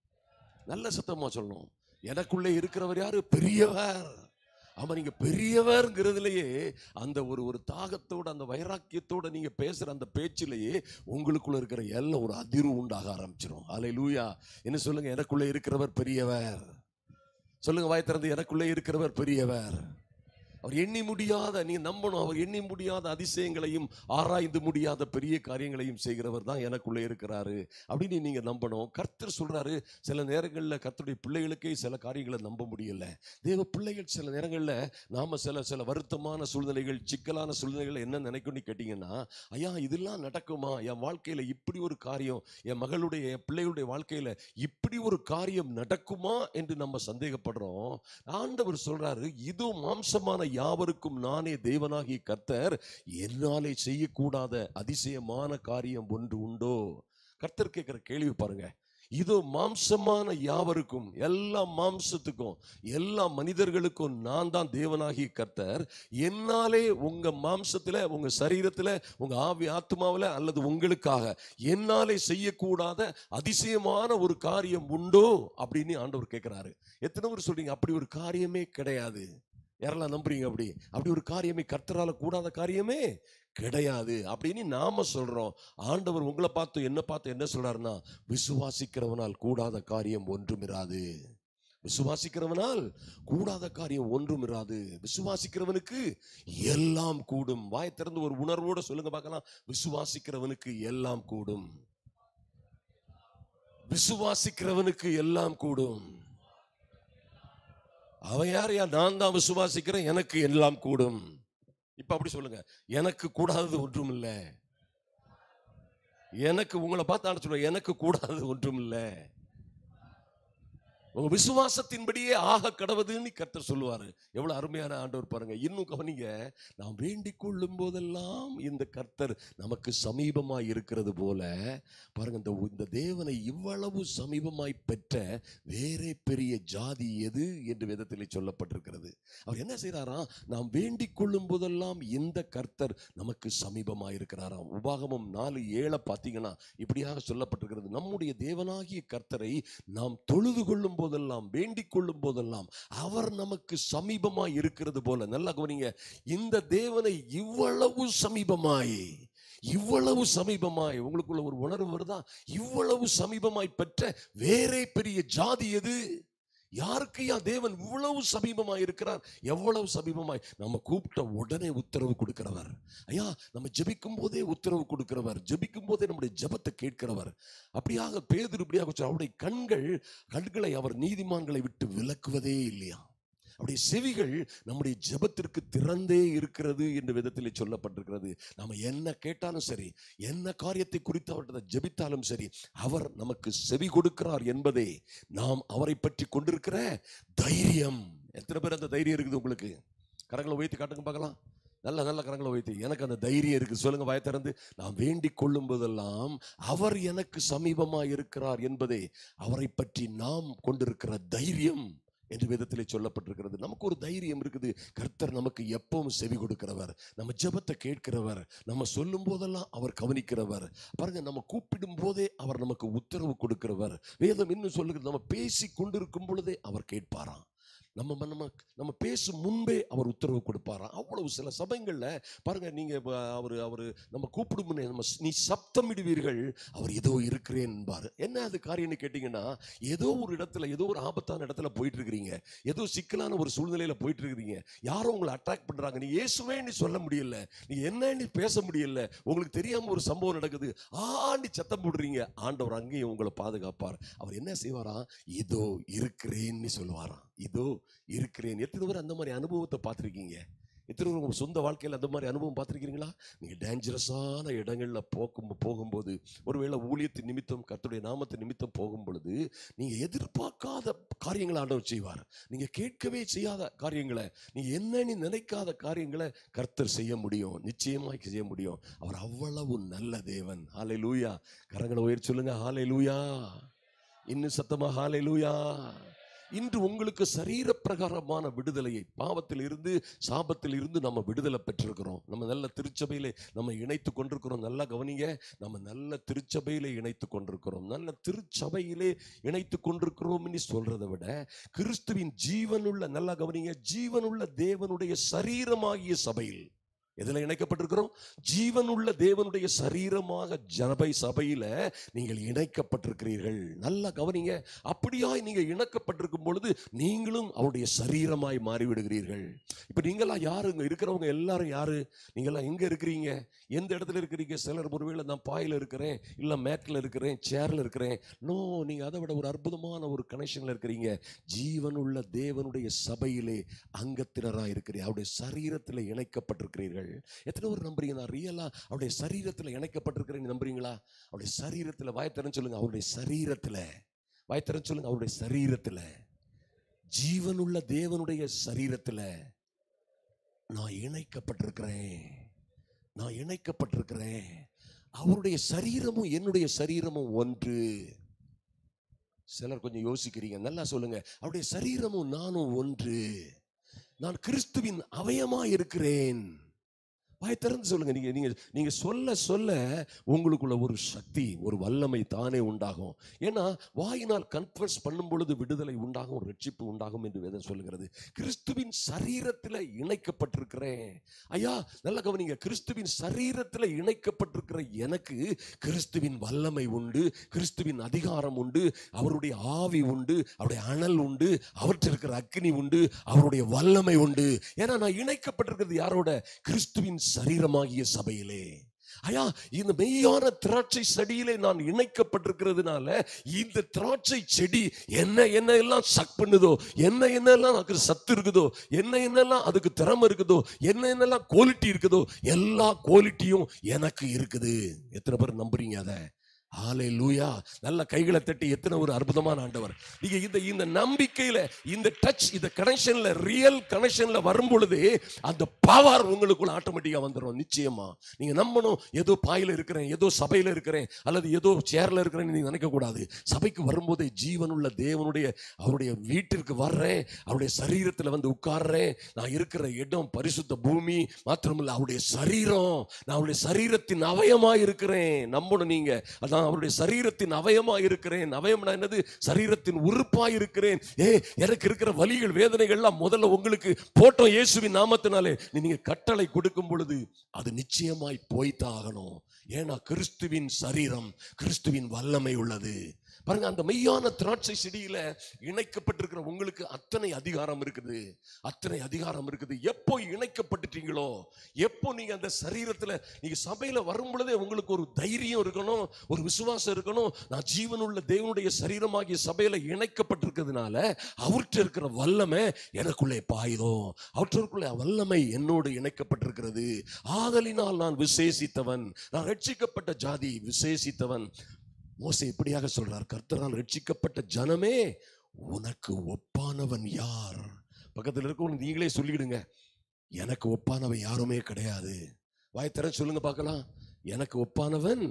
நல்ல சத்தமா சொல்லணும் எனக்குள்ளே இருக்கிறவர் யாரு பெரியவர் ஆமா நீங்க பெரியவர்ங்கிறதுலயே அந்த ஒரு ஒரு தாகத்தோட அந்த வைராக்கியத்தோட நீங்க பேசுற அந்த பேச்சிலேயே உங்களுக்குள்ள இருக்கிற எல்லாம் ஒரு அதிர்வு உண்டாக ஆரம்பிச்சிடும் அலை லூயா என்ன சொல்லுங்க எனக்குள்ள இருக்கிறவர் பெரியவர் சொல்லுங்க வாய் திறந்து எனக்குள்ளே இருக்கிறவர் பெரியவர் அவர் எண்ணி முடியாத நீ நம்பணும் அவர் எண்ணி முடியாத அதிசயங்களையும் ஆராய்ந்து முடியாத பெரிய காரியங்களையும் செய்கிறவர் தான் எனக்குள்ளே இருக்கிறாரு அப்படின்னு நீங்க நம்பணும் கர்த்தர் சொல்றாரு சில நேரங்களில் கர்த்தருடைய பிள்ளைகளுக்கே சில காரியங்களை நம்ப முடியல தேவ பிள்ளைகள் சில நேரங்களில் நாம சில சில வருத்தமான சூழ்நிலைகள் சிக்கலான சூழ்நிலைகள் என்ன நினைக்கும்னு கேட்டீங்கன்னா ஐயா இதெல்லாம் நடக்குமா என் வாழ்க்கையில இப்படி ஒரு காரியம் என் மகளுடைய என் பிள்ளைகளுடைய வாழ்க்கையில இப்படி ஒரு காரியம் நடக்குமா என்று நம்ம சந்தேகப்படுறோம் ஆண்டவர் சொல்றாரு இது மாம்சமான யாவருக்கும் நானே தேவனாகிய கர்த்தர் என்னாலே செய்யக்கூடாத அதிசயமான காரியம் ஒன்று உண்டோ கர்த்தர் கேட்கிற கேள்வி பாருங்க இது மாம்சமான யாவருக்கும் எல்லா மாம்சத்துக்கும் எல்லா மனிதர்களுக்கும் நான் தான் தேவனாகிய கர்த்தர் என்னாலே உங்க மாம்சத்துல உங்க சரீரத்துல உங்க ஆவி ஆத்மாவுல அல்லது உங்களுக்காக என்னாலே செய்யக்கூடாத அதிசயமான ஒரு காரியம் உண்டோ அப்படின்னு ஆண்டவர் கேட்கிறாரு எத்தனை பேர் சொல்றீங்க அப்படி ஒரு காரியமே கிடையாது யாரெல்லாம் நம்புறீங்க அப்படி அப்படி ஒரு காரியமே கர்த்தரால கூடாத காரியமே கிடையாது அப்படின்னு நாம சொல்றோம் ஆண்டவர் உங்களை பார்த்து என்ன பார்த்து என்ன சொல்றாருன்னா விசுவாசிக்கிறவனால் கூடாத காரியம் ஒன்றுமிராது விசுவாசிக்கிறவனால் கூடாத காரியம் ஒன்றுமிராது விசுவாசிக்கிறவனுக்கு எல்லாம் கூடும் வாய் திறந்து ஒரு உணர்வோட சொல்லுங்க பார்க்கலாம் விசுவாசிக்கிறவனுக்கு எல்லாம் கூடும் விசுவாசிக்கிறவனுக்கு எல்லாம் கூடும் அவன் யார் யார் நான் தான் விசுவாசிக்கிறேன் எனக்கு எல்லாம் கூடும் இப்ப அப்படி சொல்லுங்க எனக்கு கூடாதது ஒன்றும் இல்ல எனக்கு உங்களை பார்த்து ஆட சொல்லுவேன் எனக்கு கூடாதது ஒன்றும் இல்ல உங்க விசுவாசத்தின்படியே ஆக கடவுதுன்னு கர்த்தர் சொல்லுவாரு எவ்வளவு அருமையான ஆண்டவர் பாருங்க இன்னும் கவனிங்க நாம் வேண்டிக் கொள்ளும் போதெல்லாம் இந்த கர்த்தர் நமக்கு சமீபமாய் இருக்கிறது போல பாருங்க இந்த இந்த தேவனை இவ்வளவு சமீபமாய் பெற்ற வேறே பெரிய ஜாதி எது என்று வேதத்திலே சொல்லப்பட்டிருக்கிறது அவர் என்ன செய்றாராம் நாம் வேண்டிக் கொள்ளும் போதெல்லாம் இந்த கர்த்தர் நமக்கு சமீபமாய் இருக்கிறாராம் உபாகமம் நாலு ஏழை பார்த்தீங்கன்னா இப்படியாக சொல்லப்பட்டிருக்கிறது நம்முடைய தேவனாகிய கர்த்தரை நாம் தொழுது கொள்ளும் போதெல்லாம் வேண்டிக் கொள்ளும் போதெல்லாம் அவர் நமக்கு சமீபமாய் இருக்கிறது போல நல்லா கவனிங்க இந்த தேவனை இவ்வளவு சமீபமாய் இவ்வளவு சமீபமாய் உங்களுக்குள்ள ஒரு உணர்வு வருதா இவ்வளவு சமீபமாய் பெற்ற வேறே பெரிய ஜாதி எது யாருக்கையா தேவன் இவ்வளவு சமீபமாய் இருக்கிறார் எவ்வளவு சமீபமாய் நம்ம கூப்பிட்ட உடனே உத்தரவு கொடுக்கிறவர் ஐயா நம்ம ஜெபிக்கும் போதே உத்தரவு கொடுக்கிறவர் ஜெபிக்கும் போதே நம்முடைய ஜெபத்தை கேட்கிறவர் அப்படியாக பேதுரு இப்படியாக சொல்றார். அவருடைய கண்கள் கண்களை அவர் நீதிமான்களை விட்டு விலக்குவதே இல்லையா அவருடைய செவிகள் நம்முடைய ஜெபத்திற்கு திறந்தே இருக்கிறது என்ற விதத்திலே சொல்லப்பட்டிருக்கிறது நாம என்ன கேட்டாலும் சரி என்ன காரியத்தை குறித்து அவர்கிட்ட ஜெபித்தாலும் சரி அவர் நமக்கு செவி கொடுக்கிறார் என்பதே நாம் அவரை பற்றி கொண்டிருக்கிற தைரியம் எத்தனை பேர் அந்த தைரியம் இருக்குது உங்களுக்கு கரங்களை உயர்த்தி காட்டுங்க பார்க்கலாம் நல்ல நல்ல கரங்களை உயர்த்தி எனக்கு அந்த தைரியம் இருக்கு சொல்லுங்க வாய் திறந்து நான் வேண்டிக் கொள்ளும் போதெல்லாம் அவர் எனக்கு சமீபமா இருக்கிறார் என்பதே அவரை பற்றி நாம் கொண்டிருக்கிற தைரியம் என்று விதத்திலே சொல்லப்பட்டிருக்கிறது நமக்கு ஒரு தைரியம் இருக்குது கர்த்தர் நமக்கு எப்பவும் செவி கொடுக்கிறவர் நம்ம ஜெபத்தை கேட்கிறவர் நம்ம சொல்லும் போதெல்லாம் அவர் கவனிக்கிறவர் பாருங்க நம்ம கூப்பிடும் போதே அவர் நமக்கு உத்தரவு கொடுக்கிறவர் வேதம் இன்னும் சொல்லுகிறது நம்ம பேசி கொண்டிருக்கும் பொழுதே அவர் கேட்பாராம் நம்ம ம- நம்ம நம்ம பேசும் முன்பே அவர் உத்தரவு கொடுப்பாராம் அவ்வளவு சில சபைகள்ல பாருங்க நீங்க இப்ப அவரு அவரு நம்ம கூப்பிடும் முன்னே நம்ம ஸ்- நீ சப்தமிடுவீர்கள் அவர் ஏதோ இருக்கிறேன் என்பார் என்ன அது காரியம்னு கேட்டீங்கன்னா ஏதோ ஒரு இடத்துல ஏதோ ஒரு ஆபத்தான இடத்துல போயிட்டு இருக்கிறீங்க ஏதோ சிக்கலான ஒரு சூழ்நிலையில போயிட்டு இருக்கிறீங்க யாரோ உங்களை அட்டாக் பண்றாங்க நீ இயேசுவேன்னு சொல்ல முடியல நீ என்னன்னு பேச முடியல உங்களுக்கு தெரியாம ஒரு சம்பவம் நடக்குது ஆண்டி சத்தம் போடுறீங்க ஆண்டவர் அங்கேயும் உங்களை பாதுகாப்பார் அவர் என்ன செய்வாரா இதோ இருக்கிறேன்னு சொல்லுவாராம் இதோ இருக்கிறேன் எத்தனை பேர் அந்த மாதிரி அனுபவத்தை பார்த்துருக்கீங்க எத்தனை பேர் உங்க சொந்த வாழ்க்கையில் அந்த மாதிரி அனுபவம் பார்த்துருக்கீங்களா நீங்க டேஞ்சரஸான இடங்கள்ல போக்கும் போகும்போது ஒருவேளை ஊழியத்தின் நிமித்தம் கர்த்தருடைய நாமத்தின் நிமித்தம் போகும் பொழுது நீங்க எதிர்பார்க்காத காரியங்களை ஆண்டவர் செய்வார் நீங்க கேட்கவே செய்யாத காரியங்களை நீங்க என்னன்னு நினைக்காத காரியங்களை கர்த்தர் செய்ய முடியும் நிச்சயமாய் செய்ய முடியும் அவர் அவ்வளவு நல்ல தேவன் ஹாலே லூயா கரங்களை உயர் சொல்லுங்க ஹாலே லூயா இன்னும் சத்தமா ஹாலே லூயா இன்று உங்களுக்கு சரீர பிரகாரமான விடுதலையை பாவத்தில் இருந்து சாபத்தில் இருந்து நம்ம விடுதலை பெற்றிருக்கிறோம் நம்ம நல்ல திருச்சபையிலே நம்ம இணைத்து கொண்டிருக்கிறோம் நல்லா கவனிங்க நம்ம நல்ல திருச்சபையிலே இணைத்து கொண்டிருக்கிறோம் நல்ல திருச்சபையிலே இணைத்து கொண்டிருக்கிறோம்னு சொல்றதை விட கிறிஸ்துவின் ஜீவனுள்ள நல்லா கவனிங்க ஜீவனுள்ள தேவனுடைய சரீரமாகிய சபையில் எதுல இணைக்கப்பட்டிருக்கிறோம் ஜீவனுள்ள தேவனுடைய சரீரமாக ஜனபை சபையில நீங்கள் இணைக்கப்பட்டிருக்கிறீர்கள் நல்லா கவனிங்க அப்படியாய் நீங்க இணைக்கப்பட்டிருக்கும் பொழுது நீங்களும் அவருடைய சரீரமாய் மாறிவிடுகிறீர்கள் இப்ப நீங்களா யாரு இங்க இருக்கிறவங்க எல்லாரும் யாரு நீங்களாம் எங்க இருக்கிறீங்க எந்த இடத்துல இருக்கிறீங்க சிலர் ஒருவேளை நான் பாயில இருக்கிறேன் இல்ல மேட்ல இருக்கிறேன் சேர்ல இருக்கிறேன் நோ நீங்க அதை விட ஒரு அற்புதமான ஒரு கனெக்ஷன்ல இருக்கிறீங்க ஜீவனுள்ள தேவனுடைய சபையிலே அங்கத்தினரா இருக்கிறீர்கள் அவருடைய சரீரத்தில் இணைக்கப்பட்டிருக்கிறீர்கள் எத்தனை பேர் நம்புறீங்க நான் ரியலா அவருடைய சரீரத்தில் இணைக்கப்பட்டிருக்கிறேன்னு நம்புறீங்களா அவருடைய சரீரத்தில் வாய்த்தரன்னு சொல்லுங்க அவருடைய சரீரத்தில் வாய்த்தரன்னு சொல்லுங்க அவருடைய சரீரத்தில் ஜீவனுள்ள தேவனுடைய சரீரத்தில் நான் இணைக்கப்பட்டிருக்கிறேன் நான் இணைக்கப்பட்டிருக்கிறேன் அவருடைய சரீரமும் என்னுடைய சரீரமும் ஒன்று சிலர் கொஞ்சம் யோசிக்கிறீங்க நல்லா சொல்லுங்க அவருடைய சரீரமும் நானும் ஒன்று நான் கிறிஸ்துவின் அவயமா இருக்கிறேன் வாய் திறந்து சொல்லுங்க நீங்க நீங்க நீங்க சொல்ல சொல்ல உங்களுக்குள்ள ஒரு சக்தி ஒரு வல்லமை தானே உண்டாகும் ஏன்னா வாயினால் கன்ஃபர்ஸ் பண்ணும் பொழுது விடுதலை உண்டாகும் ஒரு ரட்சிப்பு உண்டாகும் என்று வேதம் சொல்லுகிறது கிறிஸ்துவின் சரீரத்தில் இணைக்கப்பட்டிருக்கிறேன் ஐயா நல்ல கவனிங்க கிறிஸ்துவின் சரீரத்தில் இணைக்கப்பட்டிருக்கிற எனக்கு கிறிஸ்துவின் வல்லமை உண்டு கிறிஸ்துவின் அதிகாரம் உண்டு அவருடைய ஆவி உண்டு அவருடைய அனல் உண்டு அவற்றில் இருக்கிற அக்னி உண்டு அவருடைய வல்லமை உண்டு ஏன்னா நான் இணைக்கப்பட்டிருக்கிறது யாரோட கிறிஸ்துவின் சரீரமாகிய சபையிலே ஐயா இந்த மெய்யான திராட்சை செடியிலே நான் இணைக்கப்பட்டிருக்கிறதுனால இந்த திராட்சை செடி என்ன என்ன எல்லாம் சக் பண்ணுதோ என்ன என்னெல்லாம் அதுக்கு சத்து இருக்குதோ என்ன என்னெல்லாம் அதுக்கு திறமை இருக்குதோ என்ன என்னெல்லாம் குவாலிட்டி இருக்குதோ எல்லா குவாலிட்டியும் எனக்கு இருக்குது எத்தனை பேர் நம்புறீங்க அதை ஆலே லூயா நல்ல கைகளை தட்டி எத்தனை ஒரு அற்புதமான ஆண்டவர் நீங்க இந்த இந்த நம்பிக்கையில இந்த டச் இந்த கனெக்ஷன்ல ரியல் கனெக்ஷன்ல வரும் பொழுது அந்த பவர் உங்களுக்குள்ள ஆட்டோமேட்டிக்கா வந்துடும் நிச்சயமா நீங்க நம்பணும் ஏதோ பாயில இருக்கிறேன் ஏதோ சபையில இருக்கிறேன் அல்லது ஏதோ சேர்ல இருக்கிறேன்னு நீங்க நினைக்க கூடாது சபைக்கு வரும்போதே ஜீவனுள்ள தேவனுடைய அவருடைய வீட்டிற்கு வர்றேன் அவருடைய சரீரத்துல வந்து உட்கார்றேன் நான் இருக்கிற இடம் பரிசுத்த பூமி மாத்திரமல்ல அவருடைய சரீரம் நான் அவருடைய சரீரத்தின் அவயமா இருக்கிறேன் நம்பணும் நீங்க அதான் அவருடைய சரீரத்தின் அவயமா இருக்கிறேன் அவயம்னா என்னது சரீரத்தின் உறுப்பா இருக்கிறேன் ஏ எனக்கு இருக்கிற வலிகள் வேதனைகள்லாம் முதல்ல உங்களுக்கு போட்டோம் இயேசுவின் நாமத்தினாலே நீங்க கட்டளை கொடுக்கும் பொழுது அது நிச்சயமாய் போய்த்தான் ஆகணும் ஏன்னா கிறிஸ்துவின் சரீரம் கிறிஸ்துவின் வல்லமை உள்ளது பாருங்க அந்த மெய்யான திராட்சை செடியில இணைக்கப்பட்டிருக்கிற உங்களுக்கு அத்தனை அதிகாரம் இருக்குது அத்தனை அதிகாரம் இருக்குது எப்போ இணைக்கப்பட்டுட்டீங்களோ எப்போ நீங்க அந்த சரீரத்துல நீங்க சபையில வரும் பொழுதே உங்களுக்கு ஒரு தைரியம் இருக்கணும் ஒரு விசுவாசம் இருக்கணும் நான் ஜீவனுள்ள தேவனுடைய சரீரமாகிய சபையில இணைக்கப்பட்டிருக்கிறதுனால அவர்கிட்ட இருக்கிற வல்லமை எனக்குள்ளே பாயுதோம் அவற்றுக்குள்ளே வல்லமை என்னோடு இணைக்கப்பட்டிருக்கிறது ஆதலினால் நான் விசேஷித்தவன் நான் ரட்சிக்கப்பட்ட ஜாதி விசேஷித்தவன் மோசே இப்படியாக சொல்றார் கர்த்தரால் ரட்சிக்கப்பட்ட ஜனமே உனக்கு ஒப்பானவன் யார் பக்கத்தில் இருக்கவங்க நீங்களே சொல்லிடுங்க எனக்கு ஒப்பானவன் யாருமே கிடையாது வாய் தர சொல்லுங்க பார்க்கலாம் எனக்கு ஒப்பானவன்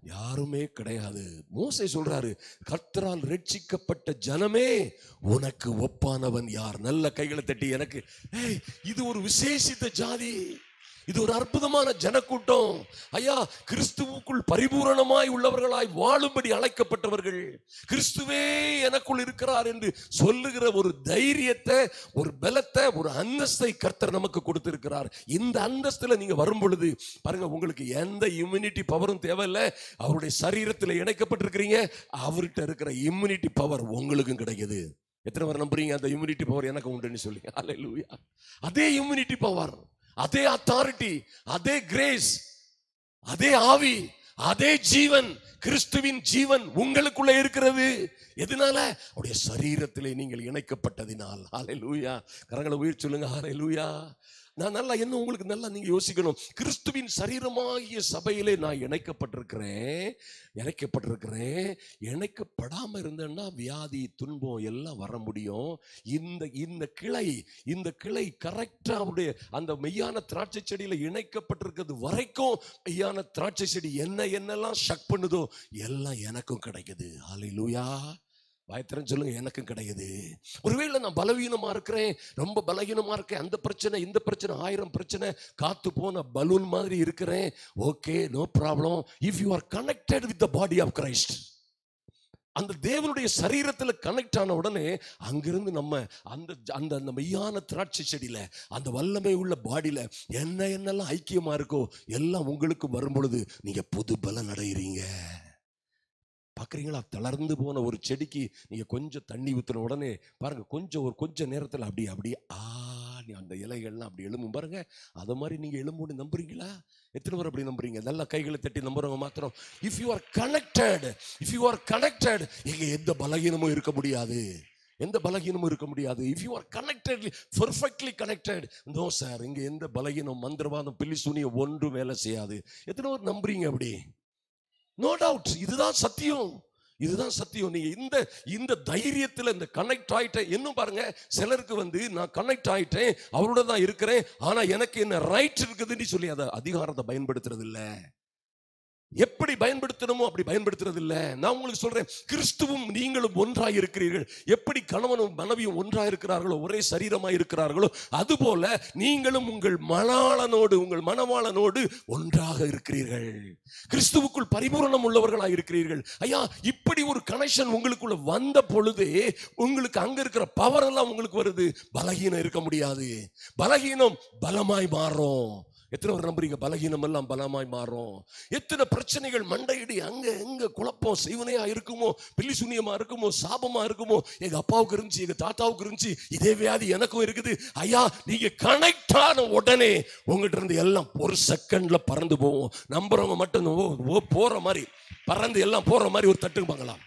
யாருமே கிடையாது மோசே சொல்றாரு கர்த்தரால் ரட்சிக்கப்பட்ட ஜனமே உனக்கு ஒப்பானவன் யார் நல்ல கைகளை தட்டி எனக்கு ஏய் இது ஒரு விசேஷித்த ஜாதி இது ஒரு அற்புதமான ஜனக்கூட்டம் ஐயா கிறிஸ்துவுக்குள் பரிபூரணமாய் உள்ளவர்களாய் வாழும்படி அழைக்கப்பட்டவர்கள் கிறிஸ்துவே எனக்குள் இருக்கிறார் என்று சொல்லுகிற ஒரு தைரியத்தை ஒரு பலத்தை ஒரு அந்தஸ்தை கர்த்தர் நமக்கு கொடுத்திருக்கிறார் இந்த அந்தஸ்துல நீங்க வரும் பொழுது பாருங்க உங்களுக்கு எந்த இம்யூனிட்டி பவரும் தேவையில்லை அவருடைய சரீரத்தில் இணைக்கப்பட்டிருக்கிறீங்க அவர்கிட்ட இருக்கிற இம்யூனிட்டி பவர் உங்களுக்கும் கிடைக்குது எத்தனை பேர் நம்புறீங்க அந்த இம்யூனிட்டி பவர் எனக்கு உண்டுன்னு சொல்லி அல்லேலூயா அதே இம்யூனிட்டி பவர் அதே அத்தாரிட்டி அதே கிரேஸ் அதே ஆவி அதே ஜீவன் கிறிஸ்துவின் ஜீவன் உங்களுக்குள்ள இருக்கிறது எதனால அவருடைய சரீரத்திலே நீங்கள் இணைக்கப்பட்டதினால் ஹalleluya கரங்களை உயிர் சொல்லுங்க ஹalleluya நான் நல்லா என்ன உங்களுக்கு நல்லா நீங்க யோசிக்கணும் கிறிஸ்துவின் சரீரமாகிய சபையிலே நான் இணைக்கப்பட்டிருக்கிறேன் இணைக்கப்பட்டிருக்கிறேன் இணைக்கப்படாம இருந்தேன்னா வியாதி துன்பம் எல்லாம் வர முடியும் இந்த இந்த கிளை இந்த கிளை கரெக்டா அவருடைய அந்த மெய்யான திராட்சை செடியில இணைக்கப்பட்டிருக்கிறது வரைக்கும் மெய்யான திராட்சை செடி என்ன என்னெல்லாம் ஷக் பண்ணுதோ எல்லாம் எனக்கும் கிடைக்குது ஹalleluya பயத்திரன் சொல்லுங்க எனக்கும் கிடைக்குது ஒருவேளை நான் பலவீனமா இருக்கிறேன் ரொம்ப பலவீனமா இருக்கேன் அந்த பிரச்சனை இந்த பிரச்சனை ஆயிரம் பிரச்சனை காத்து போன பலூன் மாதிரி இருக்கிறேன் okay no problem if you are connected with the body of Christ அந்த தேவனுடைய சரீரத்துல கனெக்ட் ஆன உடனே அங்கிருந்து நம்ம அந்த அந்த அந்த மெய்யான திராட்சை செடியில அந்த வல்லமை உள்ள பாடியில என்ன என்னெல்லாம் ஐக்கியமா இருக்கோ எல்லாம் உங்களுக்கு வரும் பொழுது நீங்க புது பலன் அடைகிறீங்க பார்க்குறீங்களா தளர்ந்து போன ஒரு செடிக்கு நீங்க கொஞ்சம் தண்ணி ஊற்றின உடனே பாருங்க கொஞ்சம் ஒரு கொஞ்ச நேரத்தில் அப்படி அப்படி ஆ நீ அந்த இலைகள்லாம் அப்படி எழும்பும் பாருங்க அதை மாதிரி நீங்க எழும்புன்னு நம்புறீங்களா எத்தனை பேர் அப்படி நம்புறீங்க நல்லா கைகளை தட்டி நம்புறவங்க மாத்திரம் if you are connected if you are connected இங்க எந்த பலகீனமும் இருக்க முடியாது எந்த பலகீனமும் இருக்க முடியாது if you are connected perfectly connected no sir இங்க எந்த பலகீனம் மந்திரவாதம் பில்லி சூனியம் ஒன்றும் வேலை செய்யாது எத்தனை பேர் நம்புறீங்க அப்படி நோ டவுட் இதுதான் சத்தியம் இதுதான் சத்தியம் நீங்க இந்த இந்த தைரியத்துல இந்த கனெக்ட் ஆயிட்டேன் இன்னும் பாருங்க சிலருக்கு வந்து நான் கனெக்ட் ஆயிட்டேன் அவரோட தான் இருக்கிறேன் ஆனா எனக்கு என்ன ரைட் இருக்குதுன்னு சொல்லி அதை அதிகாரத்தை பயன்படுத்துறது இல்ல எப்படி பயன்படுத்தணுமோ அப்படி பயன்படுத்துறது இல்ல நான் உங்களுக்கு சொல்றேன் கிறிஸ்துவும் நீங்களும் ஒன்றாய் இருக்கிறீர்கள் எப்படி கணவனும் மனைவியும் ஒன்றாய் இருக்கிறார்களோ ஒரே சரீரமாய் இருக்கிறார்களோ அதுபோல நீங்களும் உங்கள் மணாளனோடு உங்கள் மணவாளனோடு ஒன்றாக இருக்கிறீர்கள் கிறிஸ்துவுக்குள் பரிபூரணம் உள்ளவர்களாக இருக்கிறீர்கள் ஐயா இப்படி ஒரு கனெக்ஷன் உங்களுக்குள்ள வந்த பொழுதே உங்களுக்கு அங்க இருக்கிற பவர் எல்லாம் உங்களுக்கு வருது பலகீனம் இருக்க முடியாது பலகீனம் பலமாய் மாறும் எத்தனை பேர் நம்புறீங்க பலகீனம் எல்லாம் பலமாய் மாறும் எத்தனை பிரச்சனைகள் மண்டையிடி அங்க எங்க குழப்பம் செய்வனையா இருக்குமோ பில்லி சுனியமா இருக்குமோ சாபமா இருக்குமோ எங்க அப்பாவுக்கு இருந்துச்சு எங்க தாத்தாவுக்கு இருந்துச்சு இதே வியாதி எனக்கும் இருக்குது ஐயா நீங்க கனெக்ட் ஆன உடனே உங்ககிட்ட இருந்து எல்லாம் ஒரு செகண்ட்ல பறந்து போவோம் நம்புறவங்க மட்டும் ஓ, ஓ, போற மாதிரி பறந்து எல்லாம் போற மாதிரி ஒரு தட்டு பார்க்கலாம்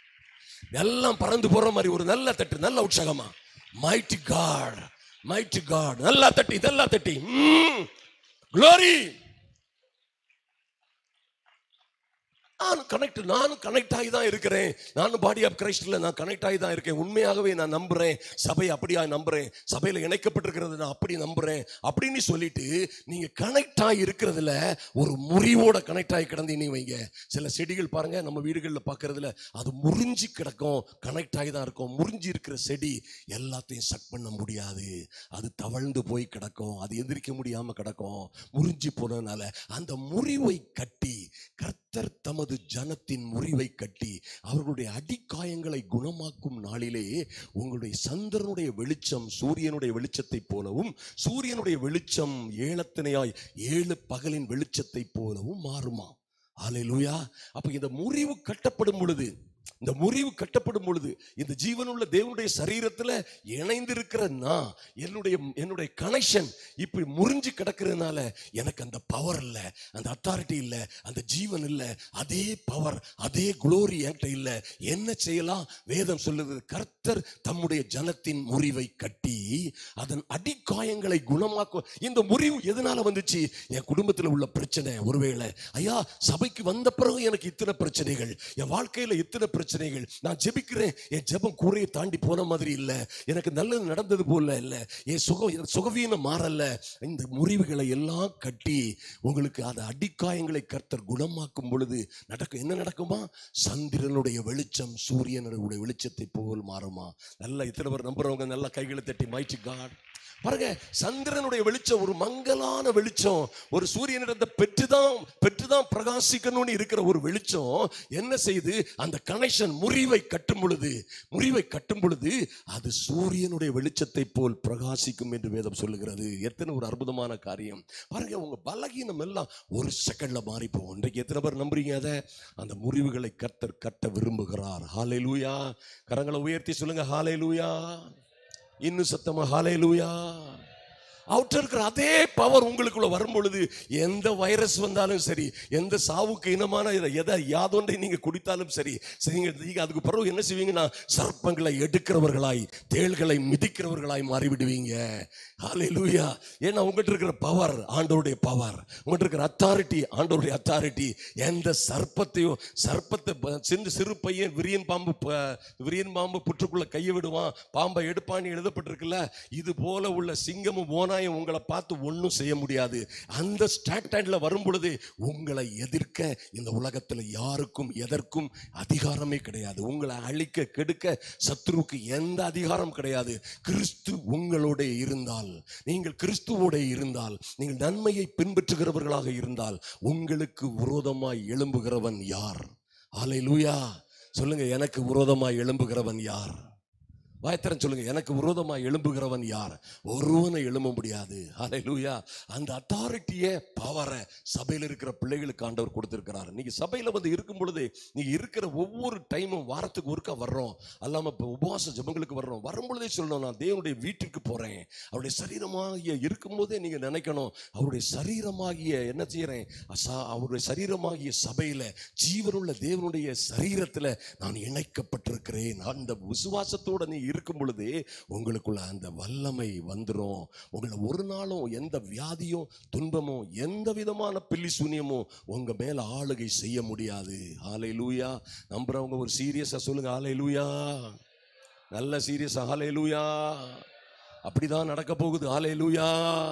எல்லாம் பறந்து போற மாதிரி ஒரு நல்ல தட்டு நல்ல உற்சாகமா மைட்டி காட் மைட்டி காட் நல்லா தட்டி நல்லா தட்டி க்ளோரி நான் கனெக்ட் நானும் கனெக்ட் ஆகி தான் இருக்கிறேன் நானும் பாடி ஆஃப் கிரைஸ்ட்ல நான் கனெக்ட் ஆகி தான் இருக்கேன் உண்மையாகவே நான் நம்புறேன் சபையை அப்படியா நம்புறேன் சபையில இணைக்கப்பட்டிருக்கிறது நான் அப்படி நம்புறேன் அப்படின்னு சொல்லிட்டு நீங்க கனெக்ட் ஆகி இருக்கிறதுல ஒரு முறிவோட கனெக்ட் ஆகி கிடந்தீங்க வைங்க சில செடிகள் பாருங்க நம்ம வீடுகளில் பார்க்கறதுல அது முறிஞ்சு கிடக்கும் கனெக்ட் ஆகி தான் இருக்கும் முறிஞ்சு இருக்கிற செடி எல்லாத்தையும் சக் பண்ண முடியாது அது தவழ்ந்து போய் கிடக்கும் அது எந்திரிக்க முடியாம கிடக்கும் முறிஞ்சு போனதுனால அந்த முறிவை கட்டி கர்த்தர் தமது ஜனத்தின் முறிவை கட்டி அவர்களுடைய அடிக்காயங்களை குணமாக்கும் நாளிலே உங்களுடைய சந்திரனுடைய வெளிச்சம் சூரியனுடைய வெளிச்சத்தைப் போலவும் சூரியனுடைய வெளிச்சம் ஏழத்தனையாய் ஏழு பகலின் வெளிச்சத்தைப் போலவும் மாறுமா ஹalleluya அப்ப இந்த முறிவு கட்டப்படும் பொழுது இந்த முறிவு கட்டப்படும் பொழுது இந்த ஜீவனுள்ள தேவனுடைய சரீரத்துல இணைந்திருக்கிற நான் என்னுடைய என்னுடைய கனெக்ஷன் இப்படி முறிஞ்சு கிடக்கிறதுனால எனக்கு அந்த பவர் இல்லை அந்த அத்தாரிட்டி இல்லை அந்த ஜீவன் இல்லை அதே பவர் அதே குளோரி என்கிட்ட இல்லை என்ன செய்யலாம் வேதம் சொல்லுது கர்த்தர் தம்முடைய ஜனத்தின் முறிவை கட்டி அதன் அடிக்காயங்களை குணமாக்கும் இந்த முறிவு எதனால வந்துச்சு என் குடும்பத்தில் உள்ள பிரச்சனை ஒருவேளை ஐயா சபைக்கு வந்த பிறகு எனக்கு இத்தனை பிரச்சனைகள் என் வாழ்க்கையில இத்தனை பிரச்சனைகள் நான் ஜெபிக்கிறேன் என் ஜெபம் கூரையை தாண்டி போன மாதிரி இல்ல எனக்கு நல்லது நடந்தது போல இல்ல என் சுகம் எனக்கு சுகவீனம் மாறல இந்த முறிவுகளை எல்லாம் கட்டி உங்களுக்கு அந்த அடிக்காயங்களை கர்த்தர் குணமாக்கும் பொழுது நடக்கும் என்ன நடக்குமா சந்திரனுடைய வெளிச்சம் சூரியனுடைய வெளிச்சத்தை போல் மாறுமா நல்ல இத்தனை பேர் நம்புறவங்க நல்லா கைகளை தட்டி மாய்ச்சி காட் பாருங்க சந்திரனுடைய வெளிச்சம் ஒரு மங்கலான வெளிச்சம் ஒரு சூரியனிடத்தை பெற்றுதான் பெற்றுதான் பிரகாசிக்கணும்னு இருக்கிற ஒரு வெளிச்சம் என்ன செய்யுது அந்த கனெக்ஷன் முறிவை கட்டும் பொழுது முறிவை கட்டும் பொழுது அது சூரியனுடைய வெளிச்சத்தை போல் பிரகாசிக்கும் என்று வேதம் சொல்லுகிறது எத்தனை ஒரு அற்புதமான காரியம் பாருங்க உங்க பலகீனம் எல்லாம் ஒரு செகண்ட்ல மாறி போகும் இன்றைக்கு எத்தனை பேர் நம்புறீங்க அதை அந்த முறிவுகளை கர்த்தர் கட்ட விரும்புகிறார் ஹாலே லூயா கரங்களை உயர்த்தி சொல்லுங்க ஹாலே லூயா இன்னும் சத்தமா ஹாலே லூயா அவுட்டர் இருக்கிற அதே பவர் உங்களுக்குள்ள வரும் பொழுது எந்த வைரஸ் வந்தாலும் சரி எந்த சாவுக்கு இனமான இதை- எதை யாதொன்றை நீங்க குடித்தாலும் சரி சரிங்க நீங்க அதுக்கு பிறகு என்ன செய்வீங்கன்னா சர்ப்பங்களை எடுக்கிறவர்களாய் தேள்களை மிதிக்கிறவர்களாய் மாறிவிடுவீங்க ஹalleluya ஏன்னா உங்கள்கிட்ட இருக்கிற பவர் ஆண்டவருடைய பவர் உங்கள்கிட்ட இருக்கிற அத்தாரிட்டி ஆண்டவருடைய அத்தாரிட்டி எந்த சர்ப்பத்தையும் சர்ப்பத்தை ப- சின்ன சிறு பையன் விரியன் பாம்பு ப- விரியன் பாம்பு புற்றுக்குள்ள கையை விடுவான் பாம்பை எடுப்பான்னு எழுதப்பட்டிருக்குல்ல இது போல உள்ள சிங்கமும் ஓனாயும் உங்களை பார்த்து ஒன்றும் செய்ய முடியாது அந்த ஸ்டாண்டர்ட்ல வரும் பொழுது உங்களை எதிர்க்க இந்த உலகத்துல யாருக்கும் எதற்கும் அதிகாரமே கிடையாது உங்களை அழிக்க கெடுக்க சத்ருவுக்கு எந்த அதிகாரம் கிடையாது கிறிஸ்து உங்களோட இருந்தால் நீங்கள் கிறிஸ்துவோட இருந்தால் நீங்கள் நன்மையை பின்பற்றுகிறவர்களாக இருந்தால் உங்களுக்கு விரோதமாய் எழும்புகிறவன் யார் ஹalleluya சொல்லுங்க எனக்கு விரோதமாய் எழும்புகிறவன் யார் வாயத்திரன் சொல்லுங்க எனக்கு விரோதமாய் எழும்புகிறவன் யார் ஒருவனை எழும்ப முடியாது ஹalleluya அந்த அத்தாரிட்டியை பவரை சபையில் இருக்கிற பிள்ளைகளுக்கு ஆண்டவர் கொடுத்திருக்கிறார் நீங்க சபையில வந்து இருக்கும் பொழுது நீங்க இருக்கிற ஒவ்வொரு டைமும் வாரத்துக்கு ஒருக்கா வர்றோம் அல்லாம இப்போ உபவாச ஜெபங்களுக்கு வர்றோம் வரும் பொழுதே சொல்லணும் நான் தேவனுடைய வீட்டிற்கு போறேன் அவருடைய சரீரமாகிய இருக்கும்போதே நீங்க நினைக்கணும் அவருடைய சரீரமாகிய என்ன செய்யறேன் அசா அவருடைய சரீரமாகிய சபையில ஜீவனுள்ள தேவனுடைய சரீரத்துல நான் இணைக்கப்பட்டிருக்கிறேன் அந்த விசுவாசத்தோட நீ இருக்கும் பொழுது உங்களுக்குள்ள அந்த வல்லமை வந்துரும் உங்களை ஒரு நாளும் எந்த வியாதியும் துன்பமும் எந்த விதமான பில்லி சூனியமும் உங்க மேல ஆளுகை செய்ய முடியாது ஆலை லூயா நம்புறவங்க ஒரு சீரியஸா சொல்லுங்க ஆலை லூயா நல்ல சீரியஸா ஆலை லூயா அப்படிதான் நடக்க போகுது ஆலை லூயா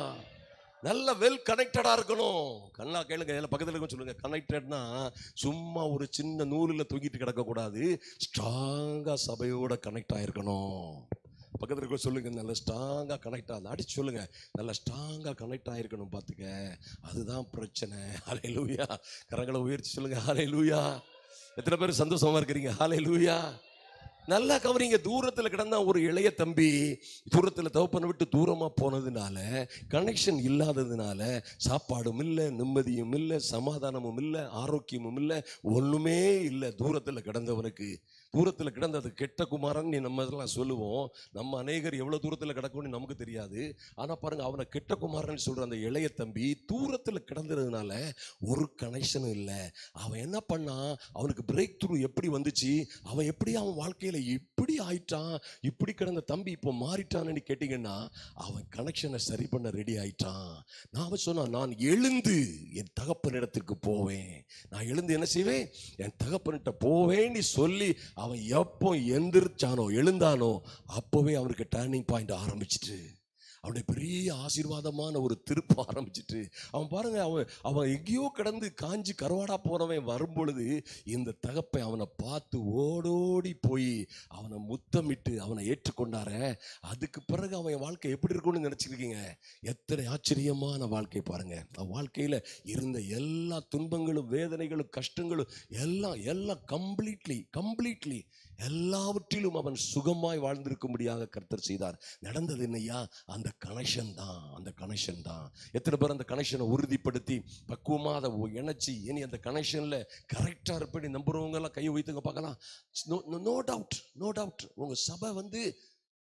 நல்ல வெல் கனெக்டடா இருக்கணும் கண்ணா கேளுங்க எல்லாம் பக்கத்துல இருக்க சொல்லுங்க கனெக்டட்னா சும்மா ஒரு சின்ன நூலில் தொங்கிட்டு கிடக்க கூடாது ஸ்ட்ராங்கா சபையோட கனெக்ட் ஆயிருக்கணும் பக்கத்துல இருக்க சொல்லுங்க நல்ல ஸ்ட்ராங்கா கனெக்ட் ஆகுது அடிச்சு சொல்லுங்க நல்ல ஸ்ட்ராங்கா கனெக்ட் ஆயிருக்கணும் பாத்துக்க அதுதான் பிரச்சனை ஹலே லூயா கரங்களை உயர்த்தி சொல்லுங்க ஹலே லூயா எத்தனை பேர் சந்தோஷமா இருக்கிறீங்க ஹலே லூயா நல்லா கவனிங்க தூரத்துல கிடந்தா ஒரு இளைய தம்பி தூரத்துல தவப்பனை விட்டு தூரமா போனதுனால கனெக்ஷன் இல்லாததுனால சாப்பாடும் இல்லை நிம்மதியும் இல்லை சமாதானமும் இல்லை ஆரோக்கியமும் இல்லை ஒண்ணுமே இல்லை தூரத்துல கிடந்தவனுக்கு தூரத்துல கிடந்தது கெட்ட குமாரன் நீ நம்ம இதெல்லாம் சொல்லுவோம் நம்ம அநேகர் எவ்வளவு தூரத்துல கிடக்கும்னு நமக்கு தெரியாது ஆனா பாருங்க அவனை கெட்ட குமாரன் சொல்ற அந்த இளைய தம்பி தூரத்துல கிடந்ததுனால ஒரு கனெக்ஷனும் இல்லை அவன் என்ன பண்ணான் அவனுக்கு பிரேக் த்ரூ எப்படி வந்துச்சு அவன் எப்படி அவன் வாழ்க்கையில இப்படி ஆயிட்டான் இப்படி கிடந்த தம்பி இப்போ மாறிட்டான்னு கேட்டீங்கன்னா அவன் கனெக்ஷனை சரி பண்ண ரெடி ஆயிட்டான் நான் அவன் சொன்னான் நான் எழுந்து என் தகப்பனிடத்திற்கு போவேன் நான் எழுந்து என்ன செய்வேன் என் தகப்பன்கிட்ட போவேன்னு சொல்லி அவன் எப்போ எந்திரிச்சானோ எழுந்தானோ அப்போவே அவனுக்கு டேர்னிங் பாயிண்ட் ஆரம்பிச்சிட்டு அவனுடைய பெரிய ஆசீர்வாதமான ஒரு திருப்பு ஆரம்பிச்சிட்டு அவன் பாருங்க அவன் அவன் எங்கேயோ கடந்து காஞ்சி கருவாடா போனவன் வரும் பொழுது இந்த தகப்பை அவனை பார்த்து ஓடோடி போய் அவனை முத்தமிட்டு அவனை ஏற்றுக்கொண்டாரே அதுக்கு பிறகு அவன் வாழ்க்கை எப்படி இருக்கும்னு நினைச்சிருக்கீங்க எத்தனை ஆச்சரியமான வாழ்க்கை பாருங்க அவன் வாழ்க்கையில இருந்த எல்லா துன்பங்களும் வேதனைகளும் கஷ்டங்களும் எல்லாம் எல்லாம் கம்ப்ளீட்லி கம்ப்ளீட்லி எல்லாவற்றிலும் அவன் சுகமாய் வாழ்ந்திருக்கும்படியாக கர்த்தர் செய்தார் நடந்தது என்னையா அந்த கனெக்ஷன் தான் அந்த கனெக்ஷன் தான் எத்தனை பேர் அந்த கனெக்ஷனை உறுதிப்படுத்தி பக்குவமா அதை இணைச்சி இனி அந்த கனெக்ஷன்ல கரெக்டா இருப்படி நம்புறவங்க எல்லாம் கையை வைத்துங்க பார்க்கலாம் நோ டவுட் நோ டவுட் உங்க சபை வந்து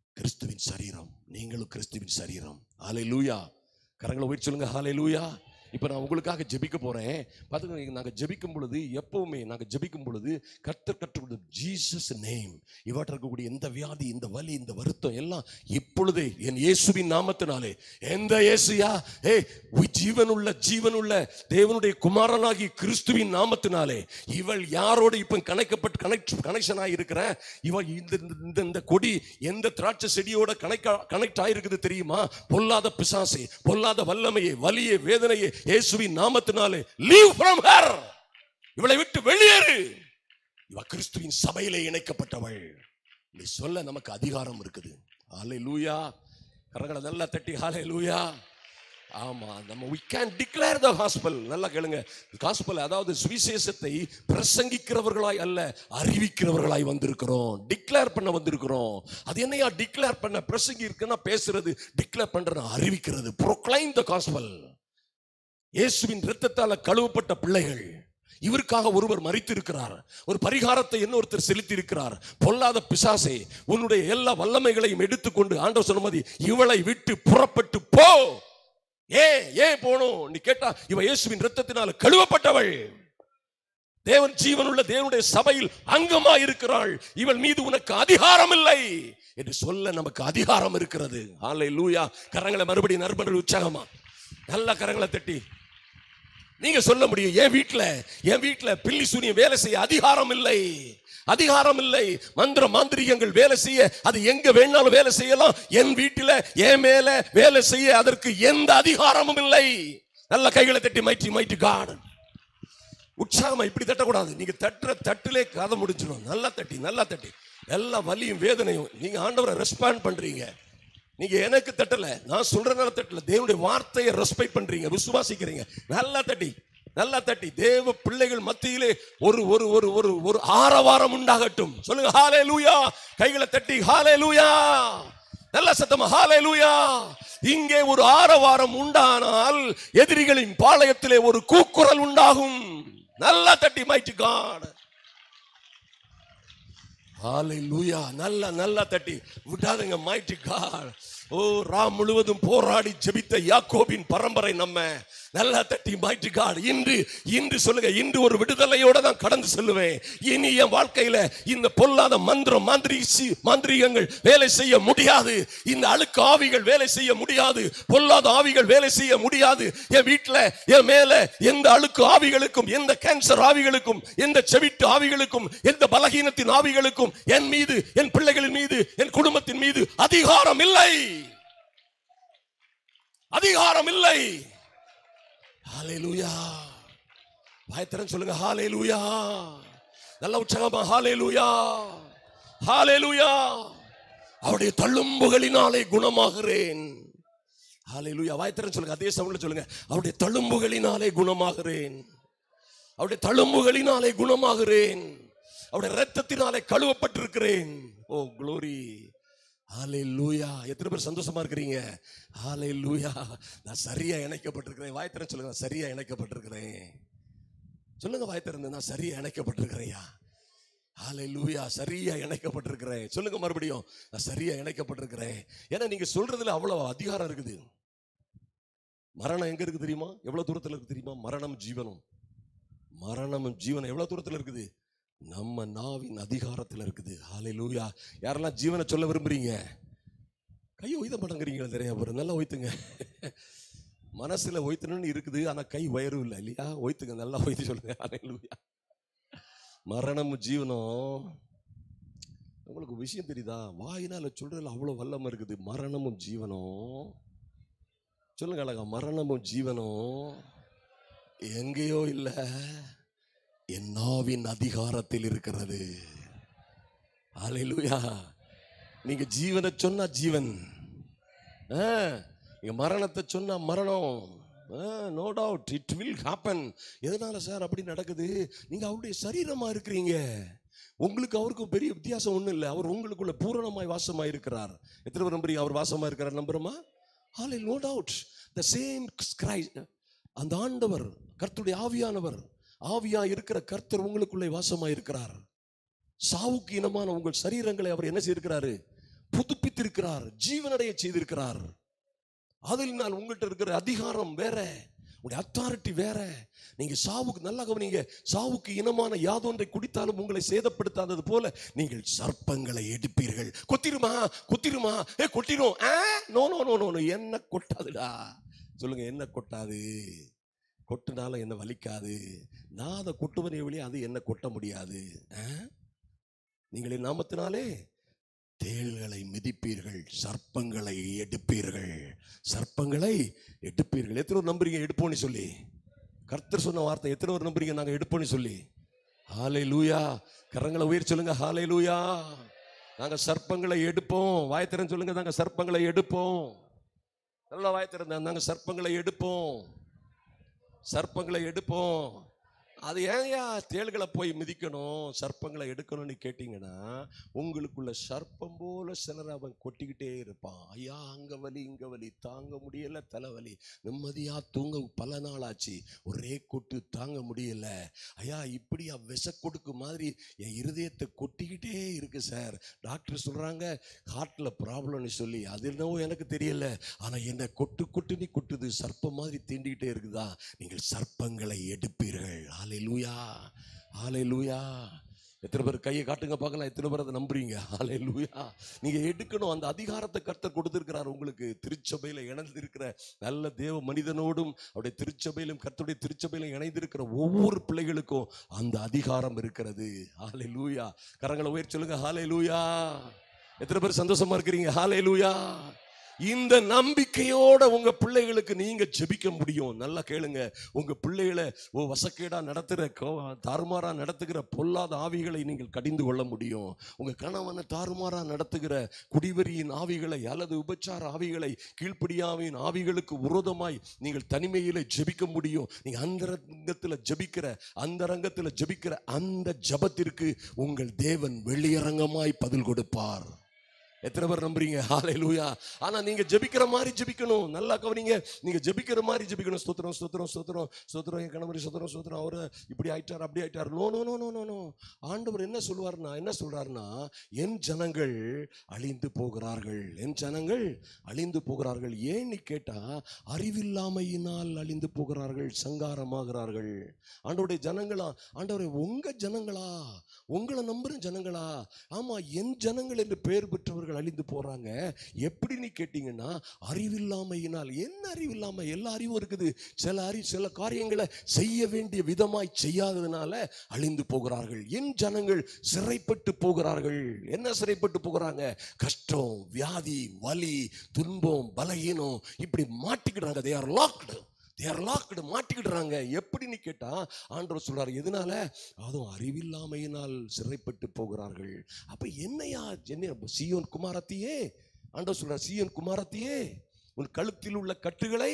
கிறிஸ்துவின் சரீரம் நீங்களும் கிறிஸ்துவின் சரீரம் ஹாலே லூயா கரங்களை உயிர் சொல்லுங்க ஹாலே லூயா இப்போ நான் உங்களுக்காக ஜெபிக்க போறேன் பார்த்துக்கோங்க நாங்கள் ஜெபிக்கும் பொழுது எப்பவுமே நாங்கள் ஜெபிக்கும் பொழுது கர்த்தர் கற்றுக் கொடுத்த ஜீசஸ் நேம் இவற்றை இருக்கக்கூடிய இந்த வியாதி இந்த வலி இந்த வருத்தம் எல்லாம் இப்பொழுதே என் இயேசுவின் நாமத்தினாலே எந்த இயேசுயா ஏ ஜீவனுள்ள ஜீவனுள்ள தேவனுடைய குமாரனாகி கிறிஸ்துவின் நாமத்தினாலே இவள் யாரோடு இப்ப கணைக்கப்பட்டு கனெக்ட் கனெக்ஷன் ஆகிருக்கிற இவள் இந்த இந்த- இந்த இந்த கொடி எந்த திராட்சை செடியோட கனெக்ட் கனெக்ட் ஆயிருக்குது தெரியுமா பொல்லாத பிசாசே பொல்லாத வல்லமையே வலியே வேதனையே இயேசுவின் நாமத்தினாலே லீவ் ஃப்ரம் ஹர் இவளை விட்டு வெளியேறு இவ கிறிஸ்துவின் சபையிலே இணைக்கப்பட்டவள் நீ சொல்ல நமக்கு அதிகாரம் இருக்குது ஹாலே லூயா கரங்களை நல்லா தட்டி ஹாலே லூயா ஆமா நம்ம we can declare the gospel நல்லா கேளுங்க gospel அதாவது சுவிசேஷத்தை பிரசங்கிக்கிறவர்களாய் அல்ல அறிவிக்கிறவர்களாய் வந்திருக்கிறோம் டிக்ளேர் பண்ண வந்திருக்கிறோம் அது என்னையா டிக்ளேர் பண்ண பிரசங்கி இருக்குன்னா பேசுறது டிக்ளேர் பண்றது அறிவிக்கிறது proclaim the gospel இயேசுவின் இரத்தத்தால கழுவப்பட்ட பிள்ளைகள் இவருக்காக ஒருவர் மறித்திருக்கிறார் ஒரு பரிகாரத்தை இன்னொருத்தர் செலுத்தி இருக்கிறார் பொல்லாத பிசாசே உன்னுடைய எல்லா வல்லமைகளையும் எடுத்துக்கொண்டு ஆண்டவர் சொன்ன மாதிரி இவளை விட்டு புறப்பட்டு போ ஏன் ஏன் போகணும் நீ கேட்டா இவ இயேசுவின் இரத்தத்தினால கழுவப்பட்டவள் தேவன் ஜீவனுள்ள தேவனுடைய சபையில் அங்கமா இருக்கிறாள் இவள் மீது உனக்கு அதிகாரம் இல்லை என்று சொல்ல நமக்கு அதிகாரம் இருக்கிறது ஆலை லூயா கரங்களை மறுபடியும் நண்பர்கள் உற்சாகமா நல்ல கரங்களை தட்டி நீங்க சொல்ல முடியும் என் வீட்ல என் வீட்ல பில்லி சூனியம் வேலை செய்ய அதிகாரம் இல்லை அதிகாரம் இல்லை மந்திர மாந்திரிகங்கள் வேலை செய்ய அது எங்க வேணாலும் வேலை செய்யலாம் என் வீட்டில என் மேல வேலை செய்ய அதற்கு எந்த அதிகாரமும் இல்லை நல்ல கைகளை தட்டி மைட்டி மைட்டி காட் உற்சாகமா இப்படி தட்டக்கூடாது நீங்க தட்டுற தட்டிலே கதை முடிஞ்சிடும் நல்லா தட்டி நல்லா தட்டி எல்லா வலியும் வேதனையும் நீங்க ஆண்டவரை ரெஸ்பாண்ட் பண்றீங்க நீங்க எனக்கு தட்டல நான் சொல்றதுனால தட்டல தேவனுடைய வார்த்தையை ரெஸ்பெக்ட் பண்றீங்க விசுவாசிக்கிறீங்க நல்லா தட்டி நல்லா தட்டி தேவ பிள்ளைகள் மத்தியிலே ஒரு ஒரு ஒரு ஒரு ஒரு ஆரவாரம் உண்டாகட்டும் சொல்லுங்க ஹாலே லூயா கைகளை தட்டி ஹாலே லூயா நல்ல சத்தமா ஹாலே லூயா இங்கே ஒரு ஆரவாரம் உண்டானால் எதிரிகளின் பாளையத்திலே ஒரு கூக்குரல் உண்டாகும் நல்லா தட்டி மைட்டு காட் ஹalleluya நல்ல நல்லா தட்டி விடாதுங்க மைட்டி காட் ஓ ராம் முழுவதும் போராடி ஜெபித்த யாக்கோபின் பரம்பரை நம்ம நல்லா தட்டி மைட்டி காட் இன்று இன்று சொல்லுங்க இன்று ஒரு விடுதலையோட தான் கடந்து செல்லுவேன் இனி என் வாழ்க்கையில இந்த பொல்லாத மந்திரம் மாந்திரி மாந்திரிகங்கள் வேலை செய்ய முடியாது இந்த அழுக்கு ஆவிகள் வேலை செய்ய முடியாது பொல்லாத ஆவிகள் வேலை செய்ய முடியாது என் வீட்டுல என் மேல எந்த அழுக்கு ஆவிகளுக்கும் எந்த கேன்சர் ஆவிகளுக்கும் எந்த செவிட்டு ஆவிகளுக்கும் எந்த பலகீனத்தின் ஆவிகளுக்கும் என் மீது என் பிள்ளைகளின் மீது என் குடும்பத்தின் மீது அதிகாரம் இல்லை அதிகாரம் இல்லை ஹalleluya பயத்திரன் சொல்லுங்க ஹalleluya நல்ல உற்சாகமா ஹalleluya ஹalleluya அவருடைய தள்ளும்புகளினாலே குணமாகிறேன் ஹalleluya வாய்த்திரன் சொல்லுங்க அதே சவுண்ட்ல சொல்லுங்க அவருடைய தழும்புகளினாலே குணமாகிறேன் அவருடைய தழும்புகளினாலே குணமாகிறேன் அவருடைய இரத்தத்தினாலே கழுவப்பட்டிருக்கிறேன் ஓ க்ளோரி ஹalleluya எத்தனை பேர் சந்தோஷமா இருக்கிறீங்க ஹalleluya நான் சரியா இணைக்கப்பட்டிருக்கிறேன் வாய்த்திரன் சொல்லுங்க நான் சரியா இணைக்கப்பட்டிருக்கிறேன் சொல்லுங்க வாய்த்திறந்து நான் சரியா இணைக்கப்பட்டிருக்கிறேன்யா ஹalleluya சரியா இணைக்கப்பட்டிருக்கிறேன் சொல்லுங்க மறுபடியும் நான் சரியா இணைக்கப்பட்டிருக்கிறேன் ஏன்னா நீங்க சொல்றதுல அவ்வளவு அதிகாரம் இருக்குது மரணம் எங்க இருக்கு தெரியுமா எவ்வளவு தூரத்துல இருக்கு தெரியுமா மரணம் ஜீவனம் மரணமும் ஜீவனம் எவ்வளவு தூரத்துல இருக்குது நம்ம நாவின் அதிகாரத்துல இருக்குது ஹalleluya யாரெல்லாம் ஜீவனை சொல்ல விரும்புறீங்க கை ஒய்த மாட்டேங்கிறீங்களா நிறைய பேர் நல்லா ஒய்த்துங்க மனசுல ஒய்த்தணும்னு இருக்குது ஆனா கை உயரும் இல்லை இல்லையா ஒய்த்துங்க நல்லா ஒய்த்து சொல்லுங்க ஹalleluya மரணமும் ஜீவனம் உங்களுக்கு விஷயம் தெரியுதா வாயினால சொல்றதுல அவ்வளவு வல்லமை இருக்குது மரணமும் ஜீவனம் சொல்லுங்க அழகா மரணமும் ஜீவனும் எங்கேயோ இல்ல என் நாவின் அதிகாரத்தில் இருக்கிறது ஹalleluya நீங்க ஜீவனை சொன்னா ஜீவன் ஆ, நீங்க மரணத்தை சொன்னா மரணம் no doubt it will happen எதனால சார் அப்படி நடக்குது நீங்க அவருடைய சரீரமா இருக்கிறீங்க உங்களுக்கு அவருக்கும் பெரிய வித்தியாசம் ஒண்ணும் இல்லை அவர் உங்களுக்குள்ள பூரணமாய் வாசமாய் இருக்கிறார் எத்தனை பேர் நம்புறீங்க அவர் வாசமா இருக்கிறார் நம்புறோமா ஹாலே no doubt the same Christ அந்த ஆண்டவர் கர்த்தருடைய ஆவியானவர் ஆவியா இருக்கிற கர்த்தர் உங்களுக்குள்ளே வாசமா இருக்கிறார் சாவுக்கு இனமான உங்கள் சரீரங்களை அவர் என்ன செய்திருக்கிறாரு புதுப்பித்திருக்கிறார் ஜீவனடைய செய்திருக்கிறார் அதில் நான் உங்கள்கிட்ட இருக்கிற அதிகாரம் வேற உங்களுடைய அத்தாரிட்டி வேற நீங்க சாவுக்கு நல்லா கவனிங்க சாவுக்கு இனமான யாதொன்றை குடித்தாலும் உங்களை சேதப்படுத்தாதது போல நீங்கள் சர்ப்பங்களை எடுப்பீர்கள் கொத்திருமா கொத்திருமா ஏ கொட்டிரும் ஆ no no no no no என்ன கொட்டாதுடா சொல்லுங்க என்ன கொட்டாது கொட்டுனாலும் என்ன வலிக்காது நான் அதை கொட்டுவனே வழி அது என்ன கொட்ட முடியாது ஆ? நீங்கள் என் நாமத்தினாலே தேள்களை மிதிப்பீர்கள் சர்ப்பங்களை எடுப்பீர்கள் சர்ப்பங்களை எடுப்பீர்கள் எத்தனை பேர் நம்புறீங்க எடுப்போம்னு சொல்லி கர்த்தர் சொன்ன வார்த்தை எத்தனை பேர் நம்புறீங்க நாங்க எடுப்போம்னு சொல்லி ஹாலே லூயா கரங்களை உயர் சொல்லுங்க ஹாலே லூயா நாங்க சர்ப்பங்களை எடுப்போம் வாய் திறந்து சொல்லுங்க நாங்க சர்ப்பங்களை எடுப்போம் நல்லா வாய் திறந்த நாங்க சர்ப்பங்களை எடுப்போம் சர்ப்பங்களை எடுப்போம் அது ஏன்யா தேள்களை போய் மிதிக்கணும் சர்ப்பங்களை எடுக்கணும்னு கேட்டிங்கன்னா உங்களுக்குள்ள சர்ப்பம் போல சிலர் அவன் கொட்டிக்கிட்டே இருப்பான் ஐயா அங்க வலி இங்க வலி தாங்க முடியல தலைவலி நிம்மதியா தூங்க பல நாள் ஆச்சு ஒரே கொட்டு தாங்க முடியல ஐயா இப்படியா விஷ கொடுக்கு மாதிரி என் இருதயத்தை கொட்டிக்கிட்டே இருக்கு சார் டாக்டர் சொல்றாங்க ஹார்ட்ல ப்ராப்ளம்னு சொல்லி அது என்னவோ எனக்கு தெரியல ஆனா என்ன கொட்டு கொட்டுன்னு கொட்டுது சர்ப்பம் மாதிரி தீண்டிக்கிட்டே இருக்குதா நீங்கள் சர்ப்பங்களை எடுப்பீர்கள் ஆலை லூயா ஆலை லூயா எத்தனை பேர் கையை காட்டுங்க பார்க்கலாம் எத்தனை பேர் அதை நம்புறீங்க ஆலை லூயா நீங்க எடுக்கணும் அந்த அதிகாரத்தை கர்த்தர் கொடுத்திருக்கிறார் உங்களுக்கு திருச்சபையில இணைந்திருக்கிற நல்ல தேவ மனிதனோடும் அவருடைய திருச்சபையிலும் கர்த்தருடைய திருச்சபையிலும் இணைந்திருக்கிற ஒவ்வொரு பிள்ளைகளுக்கும் அந்த அதிகாரம் இருக்கிறது ஆலை லூயா கரங்களை உயர் சொல்லுங்க ஹாலே லூயா எத்தனை பேர் சந்தோஷமா இருக்கிறீங்க ஹாலே லூயா இந்த நம்பிக்கையோட உங்க பிள்ளைகளுக்கு நீங்க ஜெபிக்க முடியும் நல்லா கேளுங்க உங்க பிள்ளைகளை ஓ வசக்கேடா நடத்துகிற கோ தாறுமாறா நடத்துகிற பொல்லாத ஆவிகளை நீங்கள் கடிந்து கொள்ள முடியும் உங்க கணவனை தாறுமாறா நடத்துகிற குடிவெறியின் ஆவிகளை அல்லது உபச்சார ஆவிகளை கீழ்ப்படியாவின் ஆவிகளுக்கு விரோதமாய் நீங்கள் தனிமையில ஜெபிக்க முடியும் நீங்க அந்தரங்கத்தில் ஜெபிக்கிற அந்த ரங்கத்தில் ஜெபிக்கிற அந்த ஜெபத்திற்கு உங்கள் தேவன் வெளியரங்கமாய் பதில் கொடுப்பார் எத்தனை பேர் நம்புறீங்க ஹalleluya ஆனா நீங்க ஜெபிக்கிற மாதிரி ஜெபிக்கணும் நல்லா கவனிங்க நீங்க ஜெபிக்கிற மாதிரி ஜெபிக்கணும் ஸ்தோத்திரம் ஸ்தோத்திரம் ஸ்தோத்திரம் ஸ்தோத்திரம் என் கணவர் ஸ்தோத்திரம் ஸ்தோத்திரம் அவரு இப்படி ஆயிட்டார் அப்படி ஆயிட்டார் no no no no no no ஆண்டவர் என்ன சொல்வார்னா என்ன சொல்றாருன்னா என் ஜனங்கள் அழிந்து போகிறார்கள் என் ஜனங்கள் அழிந்து போகிறார்கள் ஏன்னு கேட்டா அறிவில்லாமையினால் அழிந்து போகிறார்கள் சங்காரமாகிறார்கள் ஆண்டவருடைய ஜனங்களா ஆண்டவரே உங்க ஜனங்களா உங்களை நம்புற ஜனங்களா ஆமா என் ஜனங்கள் என்று பெயர் பெற்றவர்கள் அழிந்து போறாங்க எப்படின்னு கேட்டீங்கன்னா அறிவில்லாமையினால் என்ன அறிவில்லாம எல்லா அறிவும் இருக்குது சில அறி சில காரியங்களை செய்ய வேண்டிய விதமாய் செய்யாததுனால அழிந்து போகிறார்கள் என் ஜனங்கள் சிறைப்பட்டு போகிறார்கள் என்ன சிறைப்பட்டு போகிறாங்க கஷ்டம் வியாதி வலி துன்பம் பலகீனம் இப்படி மாட்டிக்கிடுறாங்க they are locked they're locked மாட்டிக்கிடுறாங்க எப்படின்னு கேட்டா ஆண்டவர் சொல்றாரு எதனால அதுவும் அறிவில்லாமையினால் சிறைப்பட்டு போகிறார்கள் அப்ப என்னையா என்ன சீயோன் குமாரத்தியே ஆண்டவர் சொல்றார் சீயோன் குமாரத்தியே உன் கழுத்தில் உள்ள கட்டுகளை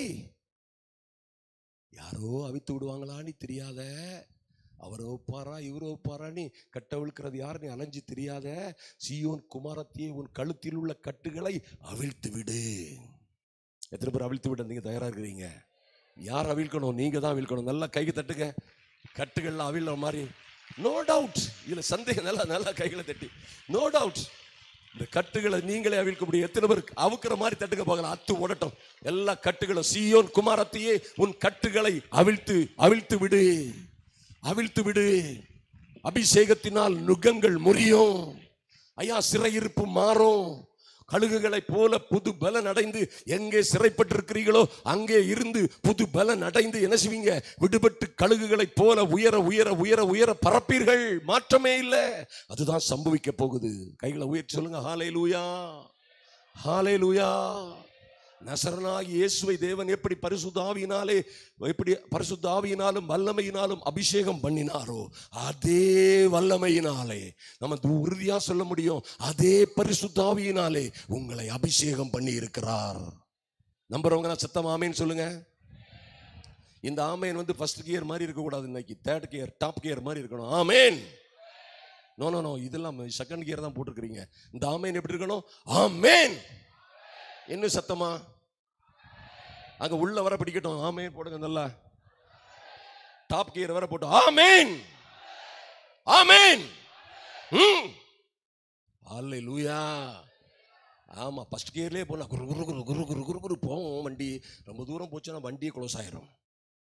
யாரோ அவித்து விடுவாங்களான்னு தெரியாத அவரோ பாரா இவரோ பாரான்னு கட்டவிழ்க்கிறது யாருன்னு அலைஞ்சு தெரியாத சீயோன் குமாரத்தியே உன் கழுத்தில் உள்ள கட்டுகளை அவிழ்த்து விடு எத்தனை பேர் அவிழ்த்து விட நீங்க தயாரா இருக்கிறீங்க யார் அவிழ்க்கணும் நீங்க தான் அவிழ்க்கணும் நல்லா கைக்கு தட்டுங்க கட்டுகள்லாம் அவிழ்ற மாதிரி நோ டவுட் இதுல சந்தேகம் நல்லா நல்லா கைகளை தட்டி நோ டவுட் இந்த கட்டுகளை நீங்களே அவிழ்க்க முடியும் எத்தனை பேர் அவுக்கிற மாதிரி தட்டுங்க பார்க்கலாம் அத்து ஓடட்டும் எல்லா கட்டுகளும் சீயோன் குமாரத்தையே உன் கட்டுகளை அவிழ்த்து அவிழ்த்து விடு அவிழ்த்து விடு அபிஷேகத்தினால் நுகங்கள் முறியும் ஐயா சிறையிருப்பு மாறும் கழுகுகளைப் போல புது பலன் அடைந்து எங்கே சிறைப்பட்டிருக்கிறீர்களோ அங்கே இருந்து புது பலன் அடைந்து என்ன செய்வீங்க விடுபட்டு கழுகுகளைப் போல உயர உயர உயர உயர பறப்பீர்கள் மாற்றமே இல்லை அதுதான் சம்பவிக்க போகுது கைகளை உயர்த்தி சொல்லுங்க ஹாலே லூயா ஹாலே லூயா நசரனாகி இயேசுவை தேவன் எப்படி பரிசுத்த ஆவியினாலே எப்படி பரிசுத்த ஆவியினாலும் வல்லமையினாலும் அபிஷேகம் பண்ணினாரோ அதே வல்லமையினாலே நம்ம து- உறுதியா சொல்ல முடியும் அதே பரிசுத்த ஆவியினாலே உங்களை அபிஷேகம் பண்ணி இருக்கிறார் நம்புறவங்க நான் சத்தம் ஆமேன்னு சொல்லுங்க இந்த ஆமேன் வந்து ஃபர்ஸ்ட் கியர் மாதிரி இருக்கக்கூடாது இன்னைக்கு தேர்ட் கியர் டாப் கியர் மாதிரி இருக்கணும் ஆமேன் நோ நோ நோ இதெல்லாம் செகண்ட் கியர் தான் போட்டிருக்கிறீங்க இந்த ஆமேன் எப்படி இருக்கணும் ஆமேன் இன்னும் சத்தமா அங்க உள்ள வர பிடிக்கட்டும் ஆமேன் போடுங்க நல்லா டாப் கியர் வர போட்டோம் ஆமேன் ஆமேன் ம் அல்லேலூயா ஆமா ஃபர்ஸ்ட் கியர்லயே போனா குரு குரு குரு குரு குரு குரு குரு போவோம் வண்டி ரொம்ப தூரம் போச்சுன்னா வண்டியே க்ளோஸ் ஆயிரும்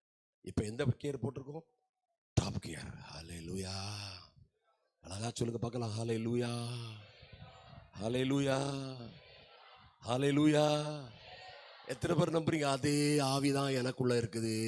இப்போ எந்த கியர் போட்டிருக்கோம் டாப் கியர் ஹாலே லூயா அழகா சொல்லுங்க பார்க்கலாம் ஹாலே லூயா ஹாலே லூயா ஹாலே லூயா எத்தனை பேர் நம்புறீங்க அதே ஆவிதான் எனக்குள்ள இருக்குது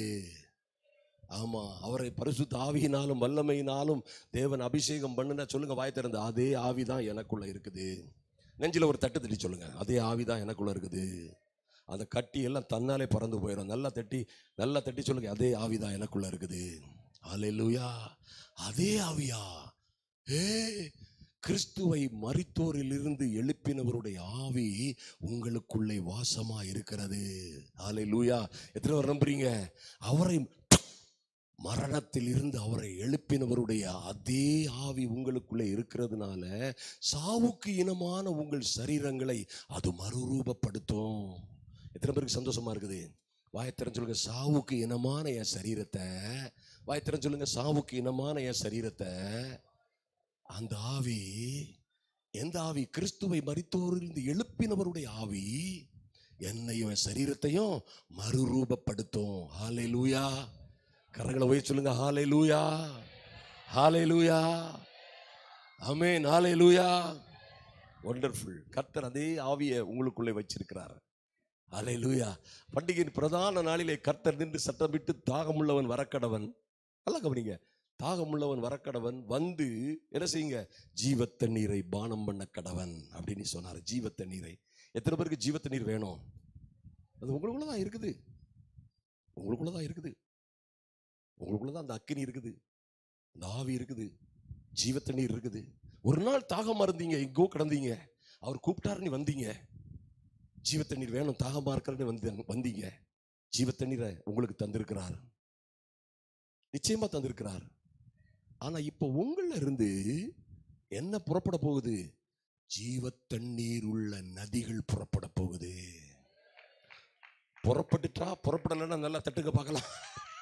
ஆமா அவரை பரிசுத்த ஆவியினாலும் வல்லமையினாலும் தேவன் அபிஷேகம் பண்ணுன சொல்லுங்க வாய் திறந்து அதே ஆவிதான் எனக்குள்ள இருக்குது நெஞ்சில ஒரு தட்டு தட்டி சொல்லுங்க அதே ஆவிதான் எனக்குள்ள இருக்குது அந்த கட்டி எல்லாம் தன்னாலே பறந்து போயிடும் நல்லா தட்டி நல்லா தட்டி சொல்லுங்க அதே ஆவிதான் எனக்குள்ள இருக்குது ஹalleluya அதே ஆவியா ஏ கிறிஸ்துவை மரித்தோரிலிருந்து எழுப்பினவருடைய ஆவி உங்களுக்குள்ளே வாசமா இருக்கிறது ஹalleluya எத்தனை பேர் நம்புறீங்க அவரை மரணத்தில் இருந்து அவரை எழுப்பினவருடைய அதே ஆவி உங்களுக்குள்ளே இருக்கிறதுனால சாவுக்கு இனமான உங்கள் சரீரங்களை அது மறுரூபப்படுத்தும் எத்தனை பேருக்கு சந்தோஷமா இருக்குது வாயத்திறன் சொல்லுங்க சாவுக்கு இனமான என் சரீரத்தை வாயத்திறன் சொல்லுங்க சாவுக்கு இனமான என் சரீரத்தை அந்த ஆவி எந்த ஆவி கிறிஸ்துவை மரித்தோரிலிருந்து எழுப்பினவருடைய ஆவி என்னையும் என் சரீரத்தையும் மறுரூபப்படுத்தும் ஹாலே லூயா கரங்களை போய் சொல்லுங்க ஹாலே லூயா ஹாலே லூயா அமேன் ஹாலே லூயா ஒண்டர்ஃபுல் கர்த்தர் அதே ஆவியை உங்களுக்குள்ளே வச்சிருக்கிறார் ஹாலே லூயா பண்டிகையின் பிரதான நாளிலே கர்த்தர் நின்று சட்டமிட்டு தாகமுள்ளவன் வரக்கடவன் நல்லா கவனிங்க தாகமுள்ளவன் வரக்கடவன் வந்து என்ன செய்யுங்க ஜீவ தண்ணீரை பானம் பண்ண கடவன் அப்படின்னு சொன்னார் ஜீவ தண்ணீரை எத்தனை பேருக்கு ஜீவ தண்ணீர் வேணும் அது உங்களுக்குள்ள தான் இருக்குது உங்களுக்குள்ள தான் இருக்குது உங்களுக்குள்ள தான் அந்த அக்கினி இருக்குது அந்த ஆவி இருக்குது ஜீவ தண்ணீர் இருக்குது ஒரு நாள் தாகமா இருந்தீங்க எங்கோ கிடந்தீங்க அவர் கூப்பிட்டாரு நீ வந்தீங்க ஜீவ தண்ணீர் வேணும் தாகமா இருக்கிறன்னு வந்து வந்தீங்க ஜீவ தண்ணீரை உங்களுக்கு தந்திருக்கிறார் நிச்சயமா தந்திருக்கிறார் ஆனா இப்போ உங்கள இருந்து என்ன புறப்பட போகுது ஜீவ தண்ணீர் உள்ள நதிகள் புறப்பட போகுது புறப்பட்டுட்டா புறப்படலைன்னா நல்லா தட்டுங்க பார்க்கலாம்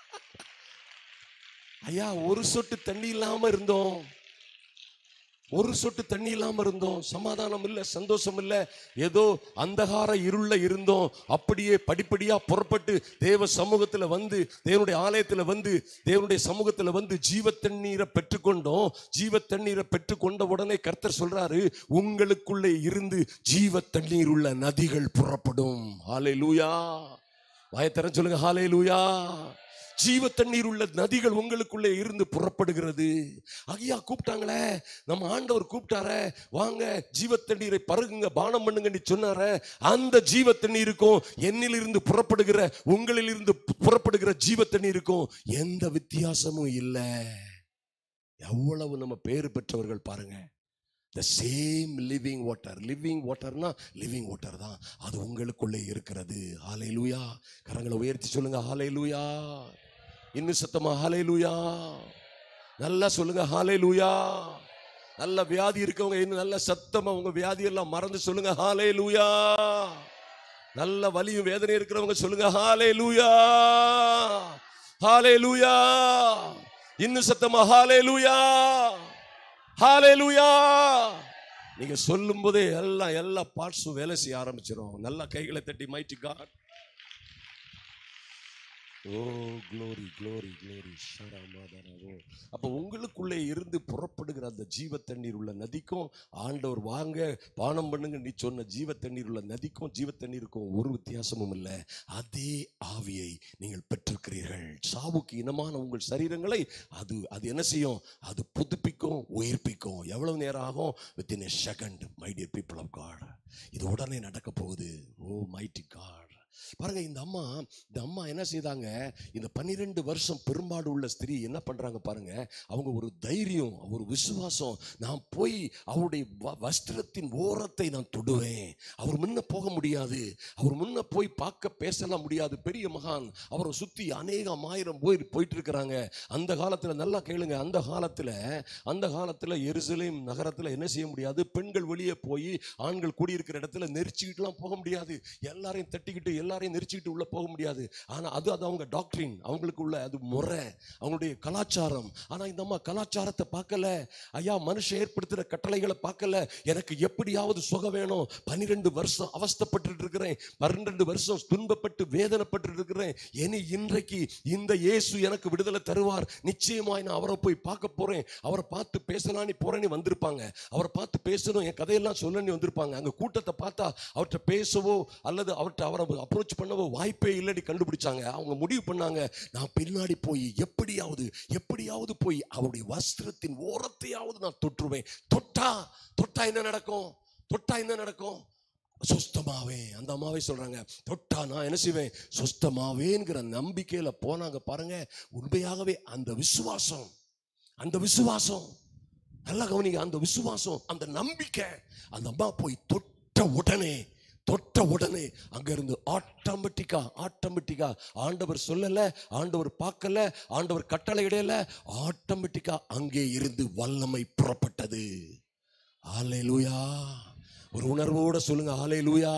ஐயா ஒரு சொட்டு தண்ணி இல்லாம இருந்தோம் ஒரு சொட்டு தண்ணி இல்லாம இருந்தோம் சமாதானம் இல்ல சந்தோஷம் இல்ல ஏதோ அந்தகார இருள இருந்தோம் அப்படியே படிப்படியா புறப்பட்டு தேவ சமூகத்துல வந்து தேவனுடைய ஆலயத்துல வந்து தேவனுடைய சமூகத்துல வந்து ஜீவ தண்ணீரை பெற்றுக்கொண்டோம் ஜீவ தண்ணீரை பெற்றுக்கொண்ட உடனே கர்த்தர் சொல்றாரு உங்களுக்குள்ளே இருந்து ஜீவ தண்ணீர் உள்ள நதிகள் புறப்படும் ஹாலே லூயா வாயத்தர சொல்லுங்க ஹாலே லூயா ஜீவ தண்ணீர் உள்ள நதிகள் உங்களுக்குள்ளே இருந்து புறப்படுகிறது ஐயா கூப்பிட்டாங்களே நம்ம ஆண்டவர் கூப்பிட்டாரே வாங்க ஜீவ தண்ணீரை பருகுங்க பானம் பண்ணுங்கன்னு சொன்னாரே அந்த ஜீவ தண்ணீருக்கும் என்னில் இருந்து புறப்படுகிற உங்களில் இருந்து புறப்படுகிற ஜீவ தண்ணீருக்கும் எந்த வித்தியாசமும் இல்லை எவ்வளவு நம்ம பேறு பெற்றவர்கள் பாருங்க the same living water living வாட்டர்னா லிவிங் வாட்டர் தான் அது உங்களுக்குள்ளே இருக்கிறது ஹாலே லூயா கரங்களை உயர்த்தி சொல்லுங்க ஹாலே லூயா இன்னும் சத்தமா ஹாலே லூயா நல்லா சொல்லுங்க ஹாலே லூயா நல்ல வியாதி இருக்கவங்க இன்னும் நல்ல சத்தமா உங்க வியாதி எல்லாம் மறந்து சொல்லுங்க ஹாலே லூயா நல்ல வலியும் வேதனை இருக்கிறவங்க சொல்லுங்க ஹாலே லூயா ஹாலே லூயா இன்னும் சத்தமா ஹாலே லூயா ஹாலே லூயா நீங்க சொல்லும் போதே எல்லாம் எல்லா பார்ட்ஸும் வேலை செய்ய ஆரம்பிச்சிடும் நல்லா கைகளை தட்டி mighty God O glory glory glory அப்போ உங்களுக்குள்ளே இருந்து புறப்படுகிற அந்த ஜீவ தண்ணீர் உள்ள நதிக்கும் ஆண்டவர் வாங்க பானம் பண்ணுங்க நீ சொன்ன ஜீவ தண்ணீர் உள்ள நதிக்கும் ஜீவ தண்ணீருக்கும் ஒரு வித்தியாசமும் இல்லை அதே ஆவியை நீங்கள் பெற்றிருக்கிறீர்கள் சாவுக்கு இனமான உங்கள் சரீரங்களை அது அது என்ன செய்யும் அது புதுப்பிக்கும் உயிர்ப்பிக்கும் எவ்வளவு நேரம் ஆகும் within a second my dear people of God இது உடனே நடக்க போகுது ஓ மைட்டி காட் பாருங்க இந்த அம்மா இந்த அம்மா என்ன செய்தாங்க இந்த பன்னிரெண்டு வருஷம் பெரும்பாடு உள்ள ஸ்திரீ என்ன பண்றாங்க பாருங்க அவங்க ஒரு தைரியம் ஒரு விசுவாசம் நான் போய் அவருடைய வ- வஸ்திரத்தின் ஓரத்தை நான் தொடுவேன் அவர் முன்ன போக முடியாது அவர் முன்ன போய் பார்க்க பேசலாம் முடியாது பெரிய மகான் அவரை சுத்தி அநேகம் ஆயிரம் போய் போயிட்டு இருக்கிறாங்க அந்த காலத்துல நல்லா கேளுங்க அந்த காலத்துல அந்த காலத்துல எருசலேம் நகரத்துல என்ன செய்ய முடியாது பெண்கள் வெளியே போய் ஆண்கள் கூடியிருக்கிற இடத்துல நெரிச்சுக்கிட்டுலாம் போக முடியாது எல்லாரையும் தட்டிக்கிட்டு எல்லாரையும் நெரிச்சுக்கிட்டு உள்ள போக முடியாது ஆனா அது அது அவங்க டாக்டரின் அவங்களுக்கு உள்ள அது முறை அவங்களுடைய கலாச்சாரம் ஆனா இந்த அம்மா கலாச்சாரத்தை பார்க்கல ஐயா மனுஷன் ஏற்படுத்துற கட்டளைகளை பார்க்கல எனக்கு எப்படியாவது சுகம் வேணும் பன்னிரெண்டு வருஷம் அவஸ்தைப்பட்டு இருக்கிறேன் பன்னிரெண்டு வருஷம் துன்பப்பட்டு வேதனைப்பட்டு இருக்கிறேன் இனி இன்றைக்கு இந்த இயேசு எனக்கு விடுதலை தருவார் நிச்சயமாய் நான் அவரை போய் பார்க்க போறேன் அவரை பார்த்து பேசலான்னு போறேன்னு வந்திருப்பாங்க அவரை பார்த்து பேசணும் என் கதையெல்லாம் சொல்லணும்னு வந்திருப்பாங்க அங்க கூட்டத்தை பார்த்தா அவர்கிட்ட பேசவோ அல்லது அவர்கிட்ட அவரை அப்ரோச் பண்ணவோ வாய்ப்பே இல்லடி கண்டுபிடிச்சாங்க அவங்க முடிவு பண்ணாங்க நான் பின்னாடி போய் எப்படியாவது எப்படியாவது போய் அவருடைய வஸ்திரத்தின் ஓரத்தையாவது நான் தொற்றுவேன் தொட்டா தொட்டா என்ன நடக்கும் தொட்டா என்ன நடக்கும் சொஸ்தமாவே அந்த அம்மாவே சொல்றாங்க தொட்டா நான் என்ன செய்வேன் சொஸ்தமாவேங்கிற நம்பிக்கையில போனாங்க பாருங்க உண்மையாகவே அந்த விசுவாசம் அந்த விசுவாசம் நல்லா கவனிங்க அந்த விசுவாசம் அந்த நம்பிக்கை அந்த அம்மா போய் தொட்ட உடனே தொட்ட உடனே அங்க இருந்து ஆட்டோமேட்டிக்கா ஆட்டோமேட்டிக்கா ஆண்டவர் சொல்லல ஆண்டவர் பார்க்கல ஆண்டவர் கட்டளை இடையில ஆட்டோமேட்டிக்கா அங்கே இருந்து வல்லமை புறப்பட்டது ஆலே லூயா ஒரு உணர்வோட சொல்லுங்க ஆலே லூயா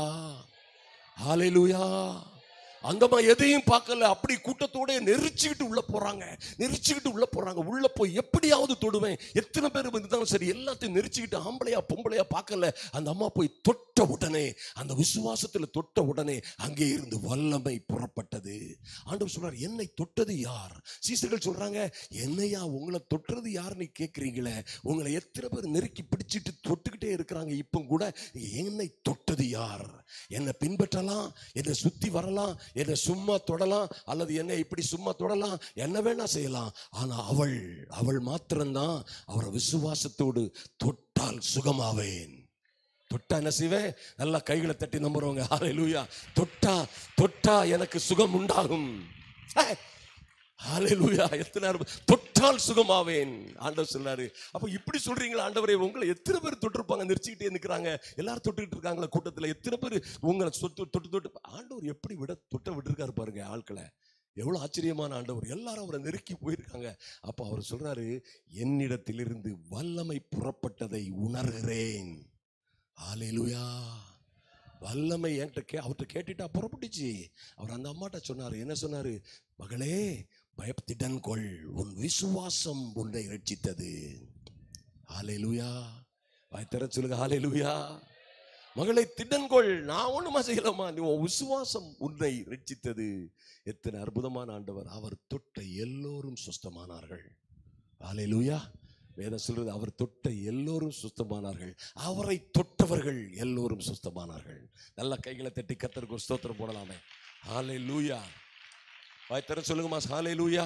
ஆலே லூயா அந்தம்மா எதையும் பார்க்கல அப்படி கூட்டத்தோட நெரிச்சுக்கிட்டு உள்ள போறாங்க நெரிச்சுக்கிட்டு உள்ள போறாங்க உள்ள போய் எப்படியாவது தொடுவேன் எத்தனை பேர் இருந்தாலும் சரி எல்லாத்தையும் நெரிச்சுக்கிட்டு ஆம்பளையா பொம்பளையா பார்க்கல அந்த அம்மா போய் தொட்ட உடனே அந்த விசுவாசத்துல தொட்ட உடனே அங்கே இருந்து வல்லமை புறப்பட்டது ஆண்டவர் சொல்றார் என்னை தொட்டது யார் சீசர்கள் சொல்றாங்க என்னையா உங்களை தொட்டுறது யாருன்னு கேட்குறீங்களே உங்களை எத்தனை பேர் நெருக்கி பிடிச்சிட்டு தொட்டுக்கிட்டே இருக்கிறாங்க இப்போ கூட என்னை தொட்டது யார் என்னை பின்பற்றலாம் என்னை சுத்தி வரலாம் என்னை சும்மா தொடலாம் அல்லது என்னை இப்படி சும்மா தொடலாம் என்ன வேணா செய்யலாம் ஆனா அவள் அவள் மாத்திரம்தான் அவரை விசுவாசத்தோடு தொட்டால் சுகமாவேன் தொட்டா என்ன செய்வேன் நல்லா கைகளை தட்டி நம்புறவங்க ஹalleluya தொட்டா தொட்டா எனக்கு சுகம் உண்டாகும் ஹalleluya எத்தனை அற்புதம். தொட்டால் சுகமாவேன் ஆண்டவர் சொன்னாரு அப்ப இப்படி சொல்றீங்களா ஆண்டவரே உங்களை எத்தனை பேர் தொட்டிருப்பாங்க நெரிச்சுக்கிட்டே நிற்கிறாங்க எல்லாரும் தொட்டுக்கிட்டு இருக்காங்களா கூட்டத்துல எத்தனை பேர் உங்களை சொத்து தொட்டு தொட்டு ஆண்டவர் எப்படி விட தொட்ட விட்டுருக்காரு பாருங்க ஆட்களை எவ்வளவு ஆச்சரியமான ஆண்டவர் எல்லாரும் அவரை நெருக்கி போயிருக்காங்க அப்ப அவர் சொல்றாரு என்னிடத்திலிருந்து வல்லமை புறப்பட்டதை உணர்கிறேன் ஹalleluya வல்லமை என்கிட்ட கே அவர்கிட்ட கேட்டுட்டா புறப்பட்டுச்சு அவர் அந்த அம்மாட்ட சொன்னாரு என்ன சொன்னாரு மகளே பயத்திடன் கொள் உன் விசுவாசம் உன்னை ரட்சித்தது ஹalleluya வாய் திற சொல்லுங்க ஹalleluya மகளை திடன்கொள் நான் ஒண்ணுமா செய்யலாமா நீ உன் விசுவாசம் உன்னை ரட்சித்தது எத்தனை அற்புதமான ஆண்டவர் அவர் தொட்ட எல்லோரும் சுஸ்தமானார்கள் ஹalleluya வேதம் சொல்றது அவர் தொட்ட எல்லோரும் சுத்தமானார்கள் அவரை தொட்டவர்கள் எல்லோரும் சுத்தமானார்கள் நல்ல கைகளை தட்டி கத்தருக்கு ஒரு ஸ்தோத்திரம் போடலாமே ஹாலே லூயா வாய்த்தர சொல்லுங்கம்மா ஹாலே லூயா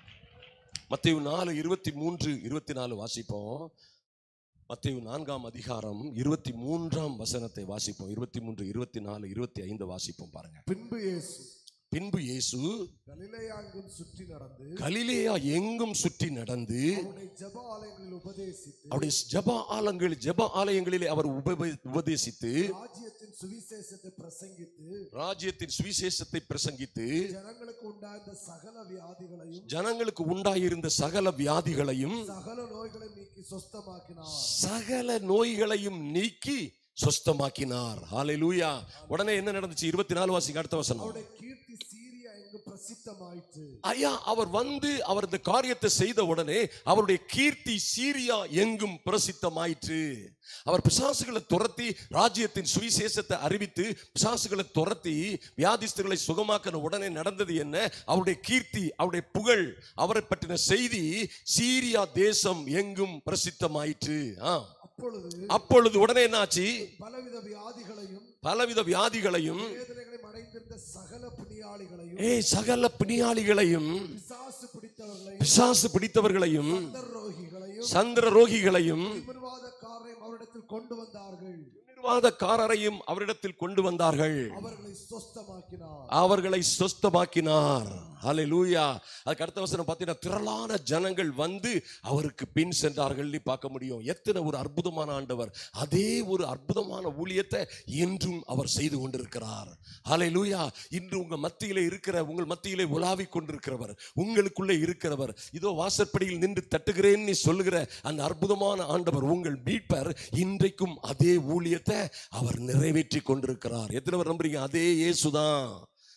மத்திய நாலு இருபத்தி மூன்று இருபத்தி நாலு வாசிப்போம் மத்திய நான்காம் அதிகாரம் இருபத்தி மூன்றாம் வசனத்தை வாசிப்போம் இருபத்தி மூன்று இருபத்தி நாலு இருபத்தி ஐந்து வாசிப்போம் பாருங்க பின்பு இயேசு பின்பு இயேசு கலிலேயாங்கும் சுற்றி நடந்து கலிலேயா எங்கும் சுற்றி நடந்து அவருடைய ஜெப ஆலயங்களில் உபதேசித்து அவருடைய ஜெப ஆலயங்கள் ஜெப ஆலயங்களிலே அவர் உப- உபதேசித்து ராஜ்யத்தின் சுவிசேஷத்தை பிரசங்கித்து ராஜ்யத்தின் சுவிசேஷத்தை பிரசங்கித்து ஜனங்களுக்கு உண்டாயிருந்த சகல வியாதிகளையும் ஜனங்களுக்கு உண்டாயிருந்த சகல வியாதிகளையும் சகல நோய்களையும் நீக்கி சொஸ்தமாக்கினார் சகல நோய்களையும் நீக்கி சொஸ்தமாக்கினார் ஹalleluya உடனே என்ன நடந்துச்சு இருபத்தி நாலு வாசிக்கு அடுத்த வசனம் அவருடைய கீர்த்தி சீரியா எங்கு பிரசித்தமாயிற்று ஐயா அவர் வந்து அவர் இந்த காரியத்தை செய்த உடனே அவருடைய கீர்த்தி சீரியா எங்கும் பிரசித்தமாயிற்று அவர் பிசாசுகளை துரத்தி ராஜ்யத்தின் சுவிசேஷத்தை அறிவித்து பிசாசுகளை துரத்தி வியாதிஸ்தர்களை சுகமாக்கின உடனே நடந்தது என்ன அவருடைய கீர்த்தி அவருடைய புகழ் அவரை பற்றின செய்தி சீரியா தேசம் எங்கும் பிரசித்தமாயிற்று ஆ. அப்பொழுது அப்பொழுது உடனே என்னாச்சு பலவித வியாதிகளையும் பலவித வியாதிகளையும் வேதனைகளையும் அடைந்திருந்த சகல புண்ணியாளிகளையும் ஏய் சகல பிணியாளிகளையும் பிசாசு பிடித்தவர்களையும் பிசாசு பிடித்தவர்களையும் சந்தர் ரோகிகளையும் சந்திர ரோகிகளையும் திமிர்வாதக்காரரையும் அவரிடத்தில் கொண்டு வந்தார்கள் நிர்வாதக்காரரையும் அவரிடத்தில் கொண்டு வந்தார்கள் அவர்களை சொஸ்தமாக்கினார் அவர்களை சொஸ்தமாக்கினார் ஹalleluya அதுக்கு அடுத்த வசனம் பார்த்தீங்கன்னா திரளான ஜனங்கள் வந்து அவருக்கு பின் சென்றார்கள் பார்க்க முடியும் எத்தனை ஒரு அற்புதமான ஆண்டவர் அதே ஒரு அற்புதமான ஊழியத்தை இன்றும் அவர் செய்து கொண்டிருக்கிறார் ஹalleluya இன்று உங்க மத்தியிலே இருக்கிற உங்கள் மத்தியிலே உலாவிக் கொண்டிருக்கிறவர் உங்களுக்குள்ளே இருக்கிறவர் இதோ வாசற்படியில் நின்று தட்டுகிறேன் நீ சொல்லுகிற அந்த அற்புதமான ஆண்டவர் உங்கள் மீட்பர் இன்றைக்கும் அதே ஊழியத்தை அவர் நிறைவேற்றி கொண்டிருக்கிறார் எத்தனை பேர் நம்புறீங்க அதே இயேசுதான்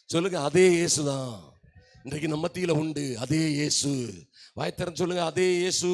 சொல்லுங்க அதே இயேசுதான் இன்றைக்கு நம்ம மத்தியில உண்டு அதே இயேசு வாய்த்தரன் சொல்லுங்க அதே இயேசு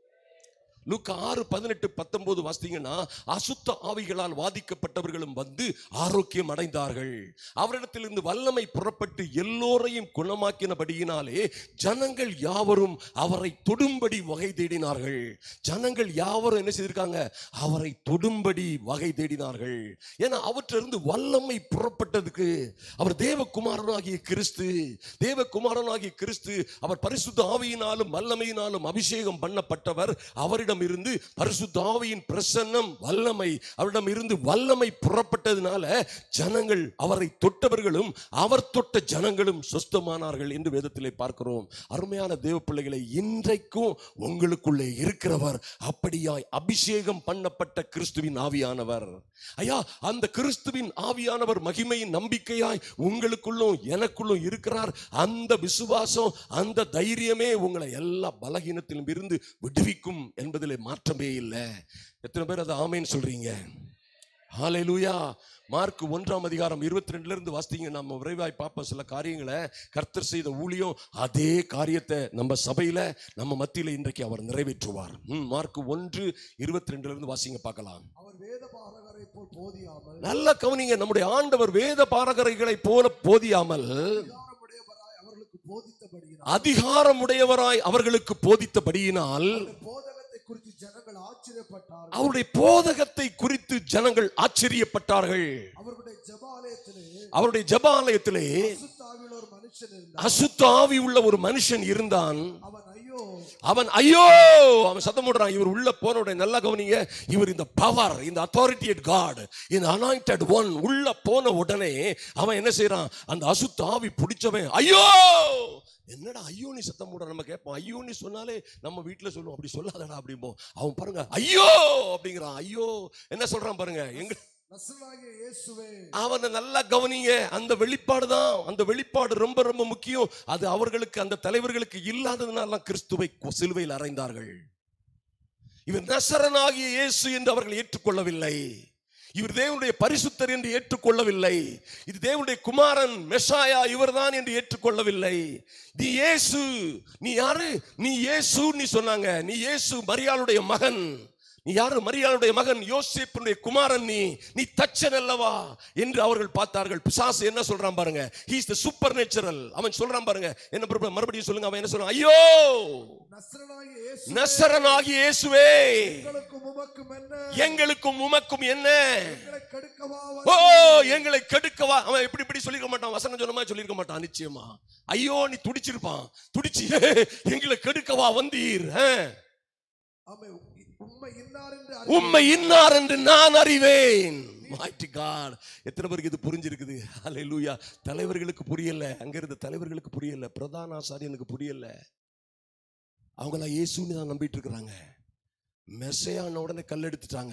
லூக்கா ஆறு பதினெட்டு பத்தொன்பது வாசித்தீங்கன்னா அசுத்த ஆவிகளால் வாதிக்கப்பட்டவர்களும் வந்து ஆரோக்கியம் அடைந்தார்கள் அவரிடத்திலிருந்து வல்லமை புறப்பட்டு எல்லோரையும் குணமாக்கினபடியினாலே ஜனங்கள் யாவரும் அவரை தொடும்படி வகை தேடினார்கள் ஜனங்கள் யாவரும் என்ன செய்திருக்காங்க அவரை தொடும்படி வகை தேடினார்கள் ஏன்னா அவற்றிலிருந்து வல்லமை புறப்பட்டதுக்கு அவர் தேவகுமாரனாகிய கிறிஸ்து தேவகுமாரனாகிய கிறிஸ்து அவர் பரிசுத்த ஆவியினாலும் வல்லமையினாலும் அபிஷேகம் பண்ணப்பட்டவர் அவரிடம் இருந்து பரிசுத்த ஆவியின் பிரசன்னம் வல்லமை அவரிடம் இருந்து வல்லமை புறப்பட்டதுனால ஜனங்கள் அவரை தொட்டவர்களும் அவர் தொட்ட ஜனங்களும் சொஸ்தமானார்கள் என்று வேதத்திலே பார்க்கிறோம் அருமையான தேவ பிள்ளைகளை இன்றைக்கும் உங்களுக்குள்ளே இருக்கிறவர் அப்படியாய் அபிஷேகம் பண்ணப்பட்ட கிறிஸ்துவின் ஆவியானவர் ஐயா அந்த கிறிஸ்துவின் ஆவியானவர் மகிமையின் நம்பிக்கையாய் உங்களுக்குள்ளும் எனக்குள்ளும் இருக்கிறார் அந்த விசுவாசம் அந்த தைரியமே உங்களை எல்லா பலகீனத்திலும் இருந்து விடுவிக்கும் என்பதிலே மாற்றமே இல்லை எத்தனை பேர் அதை ஆமேன்னு சொல்றீங்க ஹalleluya மார்க் ஒன்றாம் அதிகாரம் இருபத்தி ரெண்டுல இருந்து வாசித்தீங்க நம்ம விரைவாய் பார்ப்போம் சில காரியங்களை கர்த்தர் செய்த ஊழியம் அதே காரியத்தை நம்ம சபையில நம்ம மத்தியில இன்றைக்கு அவர் நிறைவேற்றுவார் ம், மார்க் ஒன்று இருபத்தி ரெண்டுல இருந்து வாசிங்க பார்க்கலாம் அவர் வேத பாரகரை போல் போதியாமல் நல்ல கவனிங்க நம்முடைய ஆண்டவர் வேத பாரகரைகளை போல போதியாமல் அதிகாரமுடையவராய் அவர்களுக்கு போதித்தபடியினால் அதிகாரமுடையவராய் அவர்களுக்கு போதித்தபடியினால் அவருடைய போதகத்தை குறித்து ஜனங்கள் ஆச்சரியப்பட்டார்கள் அவருடைய போதகத்தை குறித்து ஜனங்கள் ஆச்சரியப்பட்டார்கள் அவர்களுடைய ஜெபாலயத்திலே அவருடைய ஜெபாலயத்திலே அசுத்தாவில் ஒரு மனுஷன் இருந்தான் அசுத்த ஆவி உள்ள ஒரு மனுஷன் இருந்தான் அவன் ஐயோ அவன் ஐயோ அவன் சத்தம் போடுறான் இவர் உள்ள போன உடனே நல்லா கவனிங்க இவர் இந்த பவர் இந்த அத்தாரிட்டி காட் இந்த அனாயிண்டட் ஒன் உள்ள போன உடனே அவன் என்ன செய்யறான் அந்த அசுத்த ஆவி பிடிச்சவன் ஐயோ என்னடா ஐயோ நீ சத்தம் போடுற நம்ம கேட்போம் ஐயோ நீ சொன்னாலே நம்ம வீட்டுல சொல்லுவோம் அப்படி சொல்லாதடா அப்படிம்போம் அவன் பாருங்க ஐயோ அப்படிங்கிறான் ஐயோ என்ன சொல்றான் பாருங்க எங்க நசனாகிய இயேசுவே அவனை நல்லா கவனிங்க அந்த வெளிப்பாடு தான் அந்த வெளிப்பாடு ரொம்ப ரொம்ப முக்கியம் அது அவர்களுக்கு அந்த தலைவர்களுக்கு இல்லாததுனால கிறிஸ்துவை கொ- சிலுவையில் அறைந்தார்கள் இவர் நசரனாகிய இயேசு என்று அவர்கள் ஏற்றுக்கொள்ளவில்லை இவர் தேவனுடைய பரிசுத்தர் என்று ஏற்றுக்கொள்ளவில்லை இது தேவனுடைய குமாரன் மெஷாயா இவர்தான் என்று ஏற்றுக்கொள்ளவில்லை நீ இயேசு நீ யாரு நீ இயேசு நீ சொன்னாங்க நீ இயேசு மரியாளுடைய மகன் நீ யாரு மரியாளுடைய மகன் யோசேப்பினுடைய குமாரன் நீ நீ தச்சன் அல்லவா என்று அவர்கள் பார்த்தார்கள் பிசாசு என்ன சொல்றான் பாருங்க he is the supernatural அவன் சொல்றான் பாருங்க என்ன மறுபடியும் மறுபடியும் சொல்லுங்க அவன் என்ன சொல்றான் ஐயோ நசனாகிய இயேசு நசரனாகிய இயேசுவே எங்களுக்கும் உமக்கும் என்ன எங்களுக்கும் உமக்கும் என்ன எங்களை கெடுக்கவா ஓ வந்தீர்? எங்களை கெடுக்கவா அவன் எப்படி இப்படி சொல்லிருக்க மாட்டான் வசனம் சொன்ன மாதிரி சொல்லிருக்க மாட்டான் நிச்சயமா ஐயோ நீ துடிச்சிருப்பான் துடிச்சு எங்களை கெடுக்கவா வந்தீர் ஆ? ஆமென். உம்மை இன்னார் என்று உம்மை இன்னார் என்று நான் அறிவேன் Mighty God. எத்தனை பேருக்கு இது புரிஞ்சிருக்குது ஹalleluya தலைவர்களுக்கு புரியல அங்க இருந்த தலைவர்களுக்கு புரியல பிரதான ஆசாரியனுக்கு புரியல அவங்களாம் இயேசுன்னு தான் நம்பிட்டு இருக்கிறாங்க மெசையான உடனே கல் எடுத்துட்டாங்க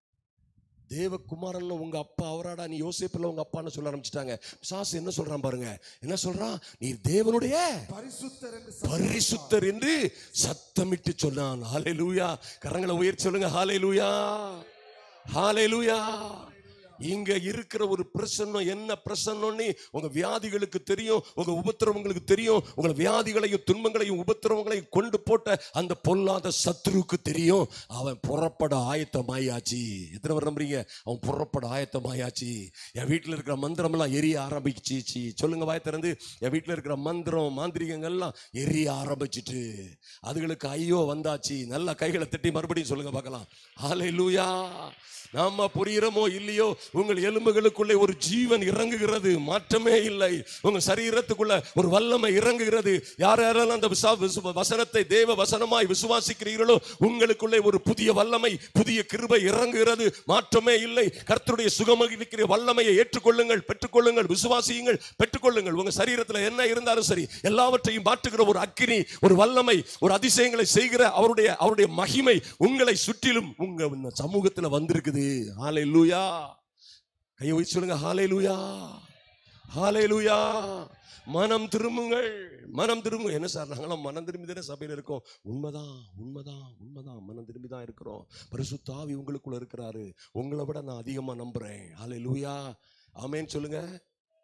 தேவகுமாரன் உங்க அப்பா அவராடா நீ யோசிப்பில் உங்க அப்பான்னு சொல்ல ஆரம்பிச்சிட்டாங்க சாஸ் என்ன சொல்றான் பாருங்க என்ன சொல்றான் நீ தேவனுடைய பரிசுத்தர் என்று சத்தமிட்டார். பரிசுத்தர் என்று சத்தமிட்டு சொன்னான் ஹalleluya கரங்களை உயர்த்தி சொல்லுங்க ஹalleluya ஹalleluya இங்க இருக்கிற ஒரு பிரசன்னம் என்ன பிரசன்னம்னு உங்க வியாதிகளுக்கு தெரியும் உங்க உபத்திரவங்களுக்கு தெரியும் உங்க வியாதிகளையும் துன்பங்களையும் உபத்திரவங்களையும் கொண்டு போட்ட அந்த பொல்லாத சத்ருவுக்கு தெரியும் அவன் புறப்பட ஆயத்தமாயாச்சு எத்தனை பேர் நம்புறீங்க அவன் புறப்பட ஆயத்தமாயாச்சு என் வீட்டில் இருக்கிற மந்திரம்லாம் எரிய ஆரம்பிச்சிச்சு சொல்லுங்க வாய் திறந்து என் வீட்டில் இருக்கிற மந்திரம் மாந்திரிகங்கள்லாம் எரிய ஆரம்பிச்சிட்டு அதுகளுக்கு ஐயோ வந்தாச்சு நல்லா கைகளை தட்டி மறுபடியும் சொல்லுங்க பார்க்கலாம் ஹalleluya நாம புரியுறமோ இல்லையோ உங்கள் எலும்புகளுக்குள்ளே ஒரு ஜீவன் இறங்குகிறது மாற்றமே இல்லை உங்க சரீரத்துக்குள்ள ஒரு வல்லமை இறங்குகிறது யார் யாரெல்லாம் அந்த விசா- விசு- வசனத்தை தேவ வசனமாய் விசுவாசிக்கிறீர்களோ உங்களுக்குள்ளே ஒரு புதிய வல்லமை புதிய கிருபை இறங்குகிறது மாற்றமே இல்லை கர்த்தருடைய சுகமளிக்கிற வல்லமையை ஏற்றுக்கொள்ளுங்கள் பெற்றுக்கொள்ளுங்கள் விசுவாசியுங்கள் பெற்றுக்கொள்ளுங்கள் உங்க சரீரத்தில் என்ன இருந்தாலும் சரி எல்லாவற்றையும் மாற்றுகிற ஒரு அக்கினி ஒரு வல்லமை ஒரு அதிசயங்களை செய்கிற அவருடைய அவருடைய மகிமை உங்களை சுற்றிலும் உங்க இந்த சமூகத்துல வந்திருக்குது ஹalleluya கையை வச்சு சொல்லுங்க ஹalleluya ஹalleluya மனம் திரும்புங்கள் மனம் திரும்புங்க என்ன சார் நாங்களாம் மனம் திரும்பி தானே சபையில் இருக்கோம் உண்மைதான் உண்மைதான் உண்மைதான் மனம் திரும்பி தான் இருக்கிறோம் பரிசுத்த ஆவி உங்களுக்குள்ள இருக்கிறாரு உங்களை விட நான் அதிகமா நம்புறேன் ஹalleluya ஆமென் சொல்லுங்க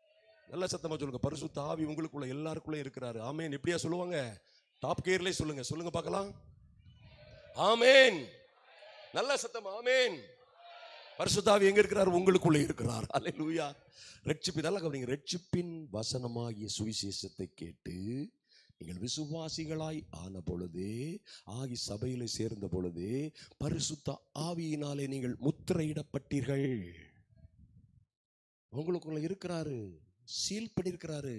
நல்ல சத்தமா சொல்லுங்க பரிசுத்த ஆவி உங்களுக்குள்ள எல்லாருக்குள்ள இருக்கிறாரு ஆமேன் எப்படியா சொல்லுவாங்க டாப் கேர்லயே சொல்லுங்க சொல்லுங்க பார்க்கலாம் ஆமேன் நல்ல சத்தம் ஆமேன் பரிசுத்த ஆவி எங்க இருக்கிறார் உங்களுக்குள்ள இருக்கிறார் அல்லேலூயா ரட்சிப்பு நல்லா கவனிங்க ரட்சிப்பின் வசனமாகிய சுவிசேஷத்தை கேட்டு நீங்கள் விசுவாசிகளாய் ஆன பொழுதே ஆகி சபையிலே சேர்ந்த பொழுதே பரிசுத்த ஆவியினாலே நீங்கள் முத்திரையிடப்பட்டீர்கள் உங்களுக்குள்ள இருக்கிறாரு சீல் பண்ணியிருக்கிறாரு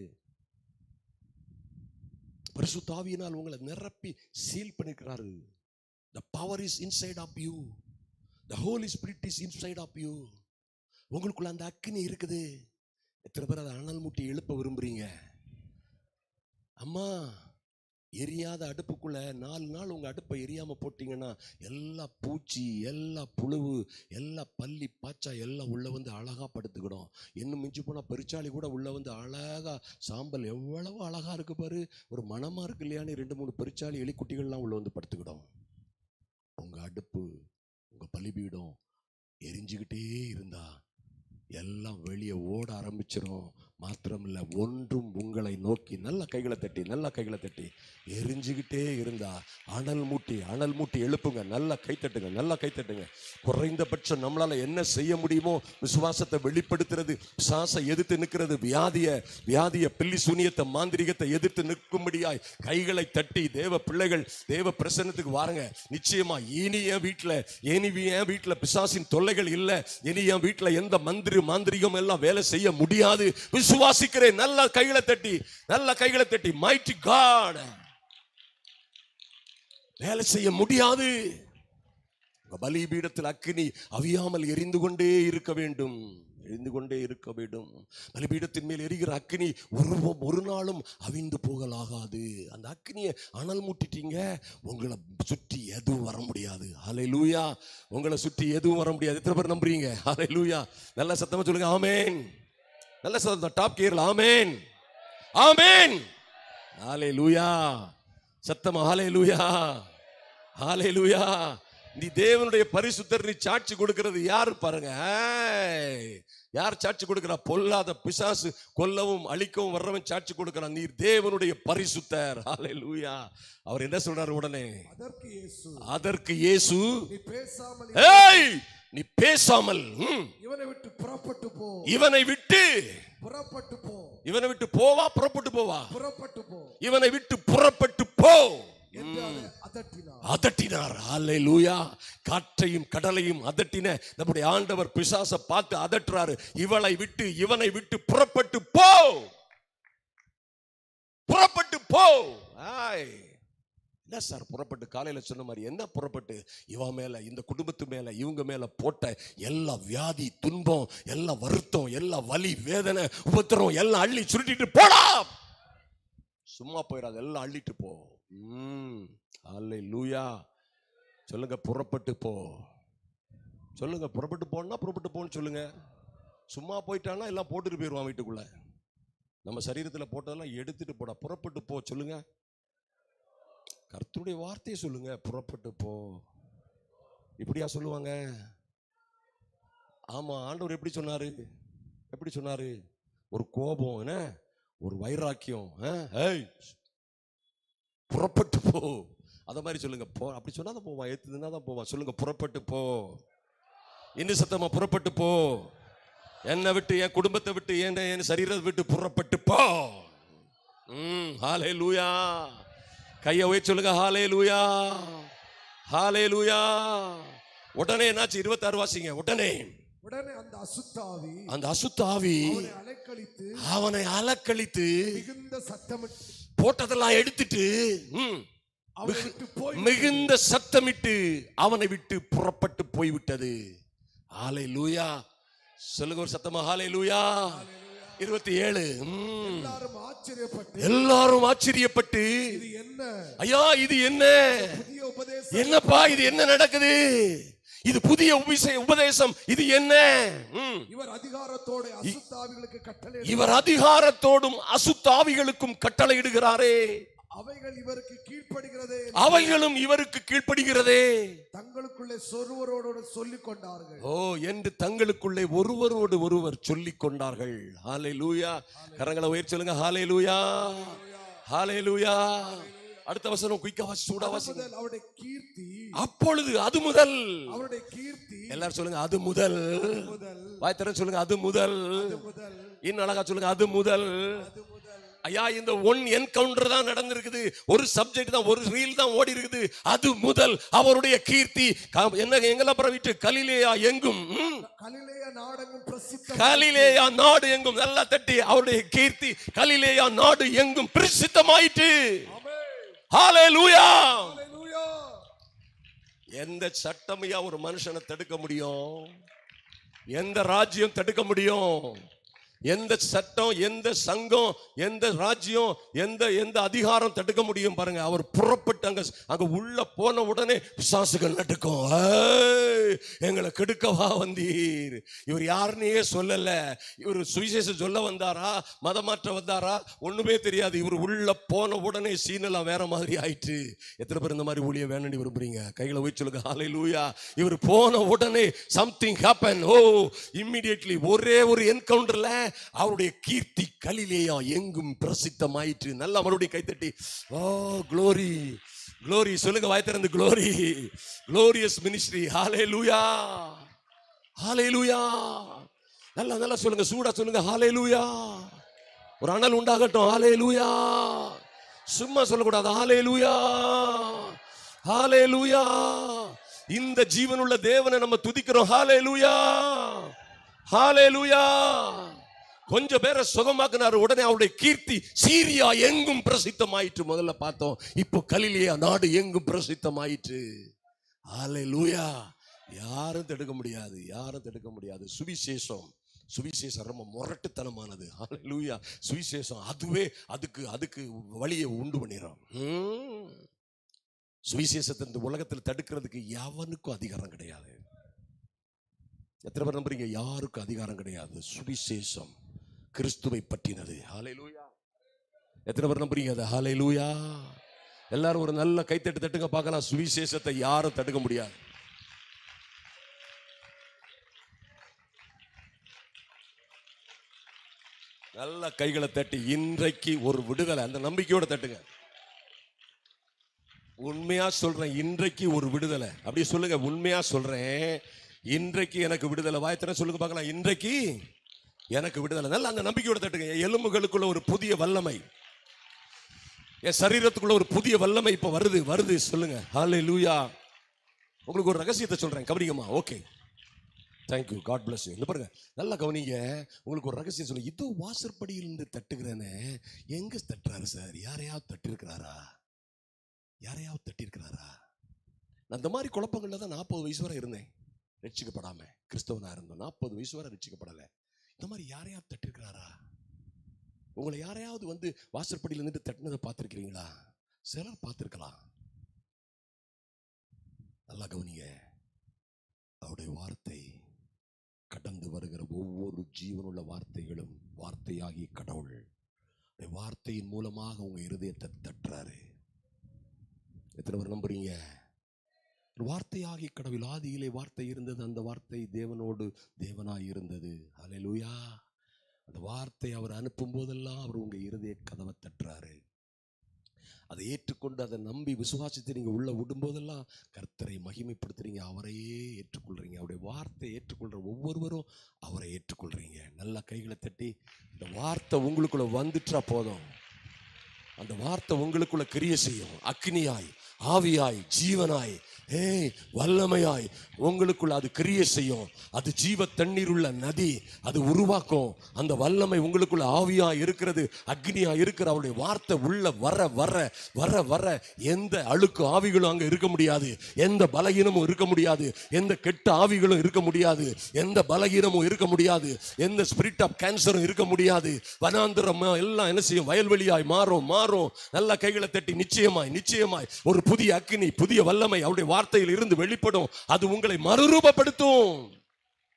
பரிசுத்த ஆவியினால் உங்களை நிரப்பி சீல் பண்ணியிருக்கிறாரு the power is inside of you the holy spirit is inside of you உங்களுக்குள்ள அந்த அக்கினி இருக்குது எத்தனை பேர் அதை அனல் மூட்டி எழுப்ப விரும்புறீங்க அம்மா எரியாத அடுப்புக்குள்ள நாலு நாள் உங்க அடுப்பை எரியாம போட்டீங்கன்னா எல்லா பூச்சி எல்லா புழுவு எல்லா பல்லி பாச்சா எல்லாம் உள்ள வந்து அழகா படுத்துக்கிடும் இன்னும் மிஞ்சி போனா பெருச்சாளி கூட உள்ள வந்து அழகா சாம்பல் எவ்வளவு அழகா இருக்கு பாரு ஒரு மனமா இருக்கு இல்லையான்னு ரெண்டு மூணு பெருச்சாளி எலிக்குட்டிகள்லாம் உள்ள வந்து படுத்துக்கிடும் உங்க அடுப்பு உங்க பலிபீடம் எரிஞ்சுக்கிட்டே இருந்தா எல்லாம் வெளியே ஓட ஆரம்பிச்சிரும் மாத்திரமில்ல ஒன்றும் உங்களை நோக்கி நல்ல கைகளை தட்டி நல்ல கைகளை தட்டி எரிஞ்சுக்கிட்டே இருந்தா அனல் மூட்டி அனல் மூட்டி எழுப்புங்க நல்லா கை தட்டுங்க நல்லா கை தட்டுங்க குறைந்தபட்சம் நம்மளால என்ன செய்ய முடியுமோ விசுவாசத்தை வெளிப்படுத்துறது பிசாசை எதிர்த்து நிற்கிறது வியாதிய வியாதிய பில்லி சூனியத்தை மாந்திரிகத்தை எதிர்த்து நிற்கும்படியாய் கைகளை தட்டி தேவ பிள்ளைகள் தேவ பிரசன்னத்துக்கு வாருங்க நிச்சயமா இனி என் வீட்டுல இனி என் வீட்டுல பிசாசின் தொல்லைகள் இல்ல இனி என் வீட்டுல எந்த மந்திரி மாந்திரிகம் எல்லாம் வேலை செய்ய முடியாது விசுவாசிக்கிறேன் நல்ல கைகளை தட்டி நல்ல கைகளை தட்டி மைட்டி காட் வேலை செய்ய முடியாது உங்க பலிபீடத்தில் அக்கினி அவியாமல் எரிந்து கொண்டே இருக்க வேண்டும் எரிந்து கொண்டே இருக்க வேண்டும் பலிபீடத்தின் மேல் எரிகிற அக்கினி ஒரு ஒரு நாளும் அவிந்து போகலாகாது அந்த அக்கினியை அனல் மூட்டிட்டீங்க உங்களை சுற்றி எதுவும் வர முடியாது ஹலை லூயா உங்களை சுற்றி எதுவும் வர முடியாது எத்தனை பேர் நம்புறீங்க ஹலை லூயா நல்ல சத்தமா சொல்லுங்க ஆமேன் நல்ல சத்தம் டாப் கேர்ல ஆமேன் ஆமேன் ஹாலே லூயா சத்தமா ஹாலே லூயா ஹாலே லூயா நீ தேவனுடைய பரிசுத்தர் நீ சாட்சி கொடுக்கிறது யார் பாருங்க ஏய், யார் சாட்சி கொடுக்கிறா பொல்லாத பிசாசு கொல்லவும் அழிக்கவும் வர்றவன் சாட்சி கொடுக்கிறான் நீர் தேவனுடைய பரிசுத்தர் ஹாலே லூயா அவர் என்ன சொல்றாரு உடனே அதற்கு இயேசு அதற்கு இயேசு நீ பேசாமல் ஏய் நீ பேசாமல் ம், இவனை விட்டு புறப்பட்டு போ இவனை விட்டு புறப்பட்டு போ இவனை விட்டு போவா புறப்பட்டு போவா புறப்பட்டு போ இவனை விட்டு புறப்பட்டு போ என்று அதை அதட்டினார் அதட்டினார் அல்லேலூயா காற்றையும் கடலையும் அதட்டின நம்முடைய ஆண்டவர் பிசாச பார்த்து அதட்டுறாரு இவளை விட்டு இவனை விட்டு புறப்பட்டு போ புறப்பட்டு போ ஆய் என்ன சார் புறப்பட்டு காலையில சொன்ன மாதிரி என்ன புறப்பட்டு இவ மேல இந்த குடும்பத்து மேல இவங்க மேல போட்ட எல்லா வியாதி துன்பம் எல்லா வருத்தம் எல்லா வலி வேதனை உபத்திரம் எல்லாம் அள்ளி சுருட்டிட்டு போடா சும்மா போயிடாது எல்லாம் அள்ளிட்டு போ ம் அல்லே லூயா சொல்லுங்க புறப்பட்டு போ சொல்லுங்க புறப்பட்டு போனா புறப்பட்டு போன்னு சொல்லுங்க சும்மா போயிட்டானா எல்லாம் போட்டுட்டு போயிடுவான் வீட்டுக்குள்ள நம்ம சரீரத்துல போட்டதெல்லாம் எடுத்துட்டு போடா புறப்பட்டு போ சொல்லுங்க கர்த்தருடைய வார்த்தையை சொல்லுங்க புறப்பட்டு போ இப்படியா சொல்லுவாங்க ஆமா ஆண்டவர் எப்படி சொன்னாரு எப்படி சொன்னாரு ஒரு கோபம் என்ன ஒரு வைராக்கியம் ஆ? ஏய் புறப்பட்டு போ அத மாதிரி சொல்லுங்க போ அப்படி சொன்னா தான் போவான் ஏத்துனா தான் போவான் சொல்லுங்க புறப்பட்டு போ இன்னும் சத்தமா புறப்பட்டு போ என்னை விட்டு என் குடும்பத்தை விட்டு என் என் சரீரத்தை விட்டு புறப்பட்டு போ ம் ஹாலே லூயா கையை உயர்த்தி சொல்லுங்க ஹாலே லூயா ஹாலே லூயா உடனே என்னாச்சு இருபத்தாறு வாசிங்க உடனே உடனே அந்த அசுத்தாவி அந்த அசுத்த ஆவி அவனை அலைக்கழித்து அவனை அலக்களித்து மிகுந்த சத்தமிட்டு போட்டதெல்லாம் எடுத்துட்டு ம், அவனை விட்டு போய் மிகுந்த சத்தமிட்டு அவனை விட்டு புறப்பட்டு போய்விட்டது ஆலை லூயா சொல்லுங்க ஒரு சத்தமா ஹாலே லூயா இருபத்தி ஏழு ம். எல்லாரும் ஆச்சரியப்பட்டு எல்லாரும் ஆச்சரியப்பட்டு இது என்ன ஐயா இது என்ன புதிய உபதேசம் என்னப்பா இது என்ன நடக்குது இது புதிய உபிசே- உபதேசம் இது என்ன ம். இவர் அதிகாரத்தோட அசுத்தாவிகளுக்கு கட்டளை இவர் அதிகாரத்தோடும் அசுத்தாவிகளுக்கும் கட்டளையிடுகிறாரே அவைகள் இவருக்கு கீழ்ப்படுகிறதே அவைகளும் இவருக்கு கீழ்ப்படுகிறதே தங்களுக்குள்ளே சொருவரோடு சொல்லிக் கொண்டார்கள் ஓ என்று தங்களுக்குள்ளே ஒருவரோடு ஒருவர் சொல்லிக் கொண்டார்கள் ஹாலே லூயா கரங்களை உயர்த்தி சொல்லுங்க ஹாலே லூயா ஹாலே லூயா அடுத்த வசனம் குயிக்கா வாசி சூடா அது வாசிங்க முதல் அவருடைய கீர்த்தி அப்பொழுது அது முதல் அவருடைய கீர்த்தி எல்லாரும் சொல்லுங்க அது முதல் முதல் வாய் திறந்து சொல்லுங்க அது முதல் அது முதல் இன்னும் அழகா சொல்லுங்க அது முதல் அது முதல் ஐயா இந்த ஒன் என்கவுண்டர் தான் நடந்திருக்குது ஒரு சப்ஜெக்ட் தான் ஒரு ரீல் தான் ஓடி இருக்குது அது முதல் அவருடைய கீர்த்தி கா- என்ன எங்கெல்லாம் பரவிட்டு கலிலேயா எங்கும் ம், கலிலேய நாடகம் பிரசித்த கலிலேயா நாடு எங்கும் நல்லா தட்டி அவருடைய கீர்த்தி கலிலேயா நாடு எங்கும் பிரசித்தமாயிட்டு ஹalleluya எந்த சட்டமையா ஒரு மனுஷனை தடுக்க முடியும் எந்த ராஜ்யம் தடுக்க முடியும் எந்த சட்டம் எந்த சங்கம் எந்த ராஜ்யம் எந்த எந்த அதிகாரம் தடுக்க முடியும் பாருங்க அவர் புறப்பட்டு அங்க அங்க உள்ள போன உடனே பிசாசுகள் நடுக்கும் ஏய், எங்களை கெடுக்கவா வந்தீர் இவர் யாருன்னே சொல்லல இவர் சுவிசேஷம் சொல்ல வந்தாரா மதமாற்ற வந்தாரா ஒண்ணுமே தெரியாது இவர் உள்ள போன உடனே சீனெல்லாம் வேற மாதிரி ஆயிட்டு எத்தனை பேர் இந்த மாதிரி ஊழிய வேணும்னு விரும்புறீங்க கைகளை வச்சு சொல்லுங்க ஹாலே லூயா இவர் போன உடனே சம்திங் ஹேப்பன் ஓ இம்மிடியட்லி ஒரே ஒரு என்கவுண்டர்ல அவருடைய கீர்த்தி கலிலேயா எங்கும் பிரசித்தமாயிற்று நல்லா மறுபடியும் கைத்தட்டி ஓ க்ளோரி க்ளோரி சொல்லுங்க வாய் திறந்து க்ளோரி க்ளோரியஸ் மினிஸ்ட்ரி ஹாலே லூயா ஹாலே லூயா நல்லா நல்லா சொல்லுங்க சூடா சொல்லுங்க ஹாலே லூயா ஒரு அனல் உண்டாகட்டும் ஹாலே லூயா சும்மா சொல்லக்கூடாது ஹாலே லூயா ஹாலே லூயா இந்த ஜீவனுள்ள தேவனை நம்ம துதிக்கிறோம் ஹாலே லூயா ஹாலே லூயா கொஞ்சம் பேரை சுகமாக்குனாரு உடனே அவருடைய கீர்த்தி சீரியா எங்கும் பிரசித்தமாயிற்று முதல்ல பார்த்தோம் இப்போ கலிலியா நாடு எங்கும் பிரசித்தமாயிற்று ஹாலே லூயா யாரும் தடுக்க முடியாது யாரும் தடுக்க முடியாது சுவிசேஷம் சுவிசேஷம் ரொம்ப முரட்டுத்தனமானது ஹalleluya சுவிசேஷம் அதுவே அதுக்கு அதுக்கு வழியை உண்டு பண்ணிடும் ம். சுவிசேஷத்தை இந்த உலகத்தில் தடுக்கிறதுக்கு எவனுக்கும் அதிகாரம் கிடையாது எத்தனை பேர் நம்புறீங்க யாருக்கும் அதிகாரம் கிடையாது சுவிசேஷம் கிறிஸ்துவை பற்றினது ஹalleluya எத்தனை பேர் நம்புறீங்க அது ஹalleluya எல்லாரும் ஒரு நல்ல கைத்தட்டு தட்டுங்க பார்க்கலாம் சுவிசேஷத்தை யாரும் தடுக்க முடியாது நல்ல கைகளை தட்டி இன்றைக்கு ஒரு விடுதலை அந்த நம்பிக்கையோட தட்டுங்க உண்மையா சொல்றேன் இன்றைக்கு ஒரு விடுதலை அப்படி சொல்லுங்க உண்மையா சொல்றேன் இன்றைக்கு எனக்கு விடுதலை வாயத்தின சொல்லுங்க பார்க்கலாம் இன்றைக்கு எனக்கு விடுதலை நல்ல அந்த நம்பிக்கையோட தட்டுங்க என் எலும்புகளுக்குள்ள ஒரு புதிய வல்லமை என் சரீரத்துக்குள்ள ஒரு புதிய வல்லமை இப்ப வருது வருது சொல்லுங்க ஹாலே லூயா உங்களுக்கு ஒரு ரகசியத்தை சொல்றேன் கவனிக்கமா okay thank you God bless you இந்த பாருங்க நல்லா கவனிங்க உங்களுக்கு ஒரு ரகசியம் சொல்லுங்க இது வாசற்படியிலிருந்து தட்டுகிறேன்னு எங்க தட்டுறாரு சார் யாரையாவது தட்டிருக்கிறாரா யாரையாவது தட்டியிருக்கிறாரா நான் இந்த மாதிரி குழப்பங்கள்ல தான் நாற்பது வயசு வரை இருந்தேன் ரட்சிக்கப்படாம கிறிஸ்தவனா இருந்தோம் நாற்பது வயசு வரை ரட்சிக்கப்படலை இந்த மாதிரி யாரையாவது தட்டிருக்கிறாரா உங்களை யாரையாவது வந்து வாசற்படியில் நின்று தட்டினதை பார்த்துருக்கிறீங்களா சிலர் பார்த்துருக்கலாம் நல்லா கவனிங்க அவருடைய வார்த்தை கடந்து வருகிற ஒவ்வொரு ஜீவனுள்ள வார்த்தைகளும் வார்த்தையாகிய கடவுள் அவருடைய வார்த்தையின் மூலமாக உங்க இருதயத்தை தட்டுறாரு எத்தனை பேர் நம்புறீங்க ஒரு வார்த்தையாகி கடவுள் ஆதியிலே வார்த்தை இருந்தது அந்த வார்த்தை தேவனோடு தேவனாய் இருந்தது அல்லேலூயா அந்த வார்த்தை அவர் அனுப்பும் போதெல்லாம் அவர் உங்க இருதய கதவை தட்டுறாரு அதை ஏற்றுக்கொண்டு அதை நம்பி விசுவாசித்து நீங்க உள்ள விடும்போதெல்லாம் கர்த்தரை மகிமைப்படுத்துறீங்க அவரையே ஏற்றுக்கொள்றீங்க அவருடைய வார்த்தையை ஏற்றுக்கொள்ற ஒவ்வொருவரும் அவரை ஏற்றுக்கொள்றீங்க நல்லா கைகளை தட்டி இந்த வார்த்தை உங்களுக்குள்ள வந்துட்டா போதும் அந்த வார்த்தை உங்களுக்குள்ள கிரிய செய்யும் அக்னியாய் ஆவியாய் ஜீவனாய் ஏய் வல்லமையாய் உங்களுக்குள்ள அது கிரிய செய்யும் அது ஜீவ தண்ணீர் உள்ள நதி அது உருவாக்கும் அந்த வல்லமை உங்களுக்குள்ள ஆவியா இருக்கிறது அக்னியா இருக்கிற அவருடைய வார்த்தை உள்ள வர வர வர வர எந்த அழுக்கு ஆவிகளும் அங்க இருக்க முடியாது எந்த பலகீனமும் இருக்க முடியாது எந்த கெட்ட ஆவிகளும் இருக்க முடியாது எந்த பலகீனமும் இருக்க முடியாது எந்த ஸ்பிரிட் ஆஃப் கேன்சரும் இருக்க முடியாது வனாந்திரம் எல்லாம் என்ன செய்யும் வயல்வெளியாய் மாறும் மாறும் நல்ல கைகளை தட்டி நிச்சயமாய் நிச்சயமாய் ஒரு புதிய அக்கினி புதிய வல்லமை அவருடைய வார்த்தையில் இருந்து வெளிப்படும் அது உங்களை மறுரூபப்படுத்தும்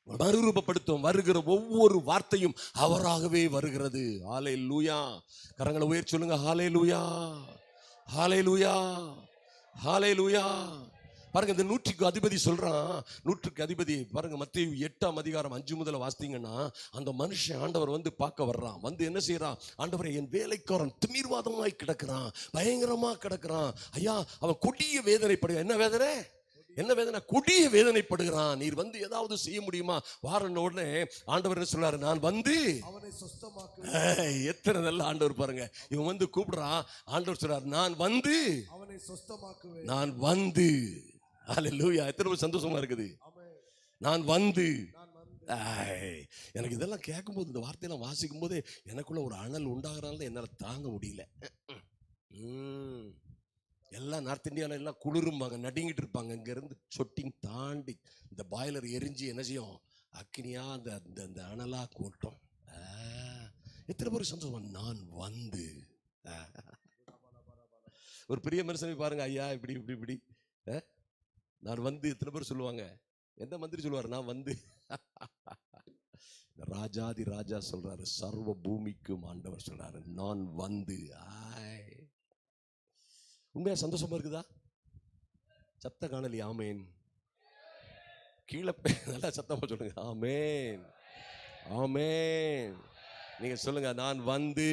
மறுரூபப்படுத்தும் வருகிற ஒவ்வொரு வார்த்தையும் அவராகவே வருகிறது ஹாலே லூயா கரங்களை உயர் சொல்லுங்க ஹாலே லூயா ஹாலே லூயா ஹாலே லூயா பாருங்க இந்த நூற்றுக்கு அதிபதி சொல்றான் நூற்றுக்கு அதிபதி பாருங்க மத்திய எட்டாம் அதிகாரம் அஞ்சு முதல்ல வாசித்தீங்கன்னா அந்த மனுஷன் ஆண்டவர் வந்து பார்க்க வர்றான் வந்து என்ன செய்யறான் ஆண்டவரை என் வேலைக்காரன் திமிர்வாதமாய் கிடக்கிறான் பயங்கரமா கிடக்கிறான் ஐயா அவன் கொடிய வேதனைப்படுகிறான் என்ன வேதனை என்ன வேதனை கொடிய வேதனைப்படுகிறான் நீர் வந்து ஏதாவது செய்ய முடியுமா வாரன உடனே ஆண்டவர் என்ன சொல்றாரு நான் வந்து அவனை சுஸ்தமாக்கு ஏய், எத்தனை நல்ல ஆண்டவர் பாருங்க இவன் வந்து கூப்பிடுறான் ஆண்டவர் சொல்றாரு நான் வந்து அவனை சுஸ்தமாக்குவேன் நான் வந்து அல்லேலூயா எத்தனை பேர் சந்தோஷமா இருக்குது ஆமென். நான் வந்து நான் வந்து ஏய், எனக்கு இதெல்லாம் கேட்கும்போது இந்த வார்த்தையெல்லாம் வாசிக்கும் போது எனக்குள்ள ஒரு அனல் உண்டாகிறனால என்னால் தாங்க முடியல ம். எல்லாம் நார்த் இந்தியாவில் எல்லாம் குளிரும்பாங்க நடுங்கிட்டு இருப்பாங்க இங்கேருந்து சொட்டிங் தாண்டி இந்த பாய்லர் எரிஞ்சு என்ன செய்யும் அக்கினியா அந்த அந்த அந்த அனலா கூட்டம் ஆ, எத்தனை பேர் சந்தோஷம் நான் வந்து ஆ. ஒரு பெரிய மனுஷனை பாருங்க ஐயா இப்படி இப்படி இப்படி ஆ? நான் வந்து எத்தனை பேர் சொல்லுவாங்க எந்த மந்திரி சொல்லுவார் நான் வந்து ராஜாதி ராஜா சொல்றாரு சர்வ பூமிக்கும் ஆண்டவர் சொல்றாரு நான் வந்து ஆய். உண்மையா சந்தோஷமா இருக்குதா சத்த காணலி ஆமேன் கீழே போய் நல்லா சத்தமா சொல்லுங்க ஆமேன் ஆமேன் நீங்க சொல்லுங்க நான் வந்து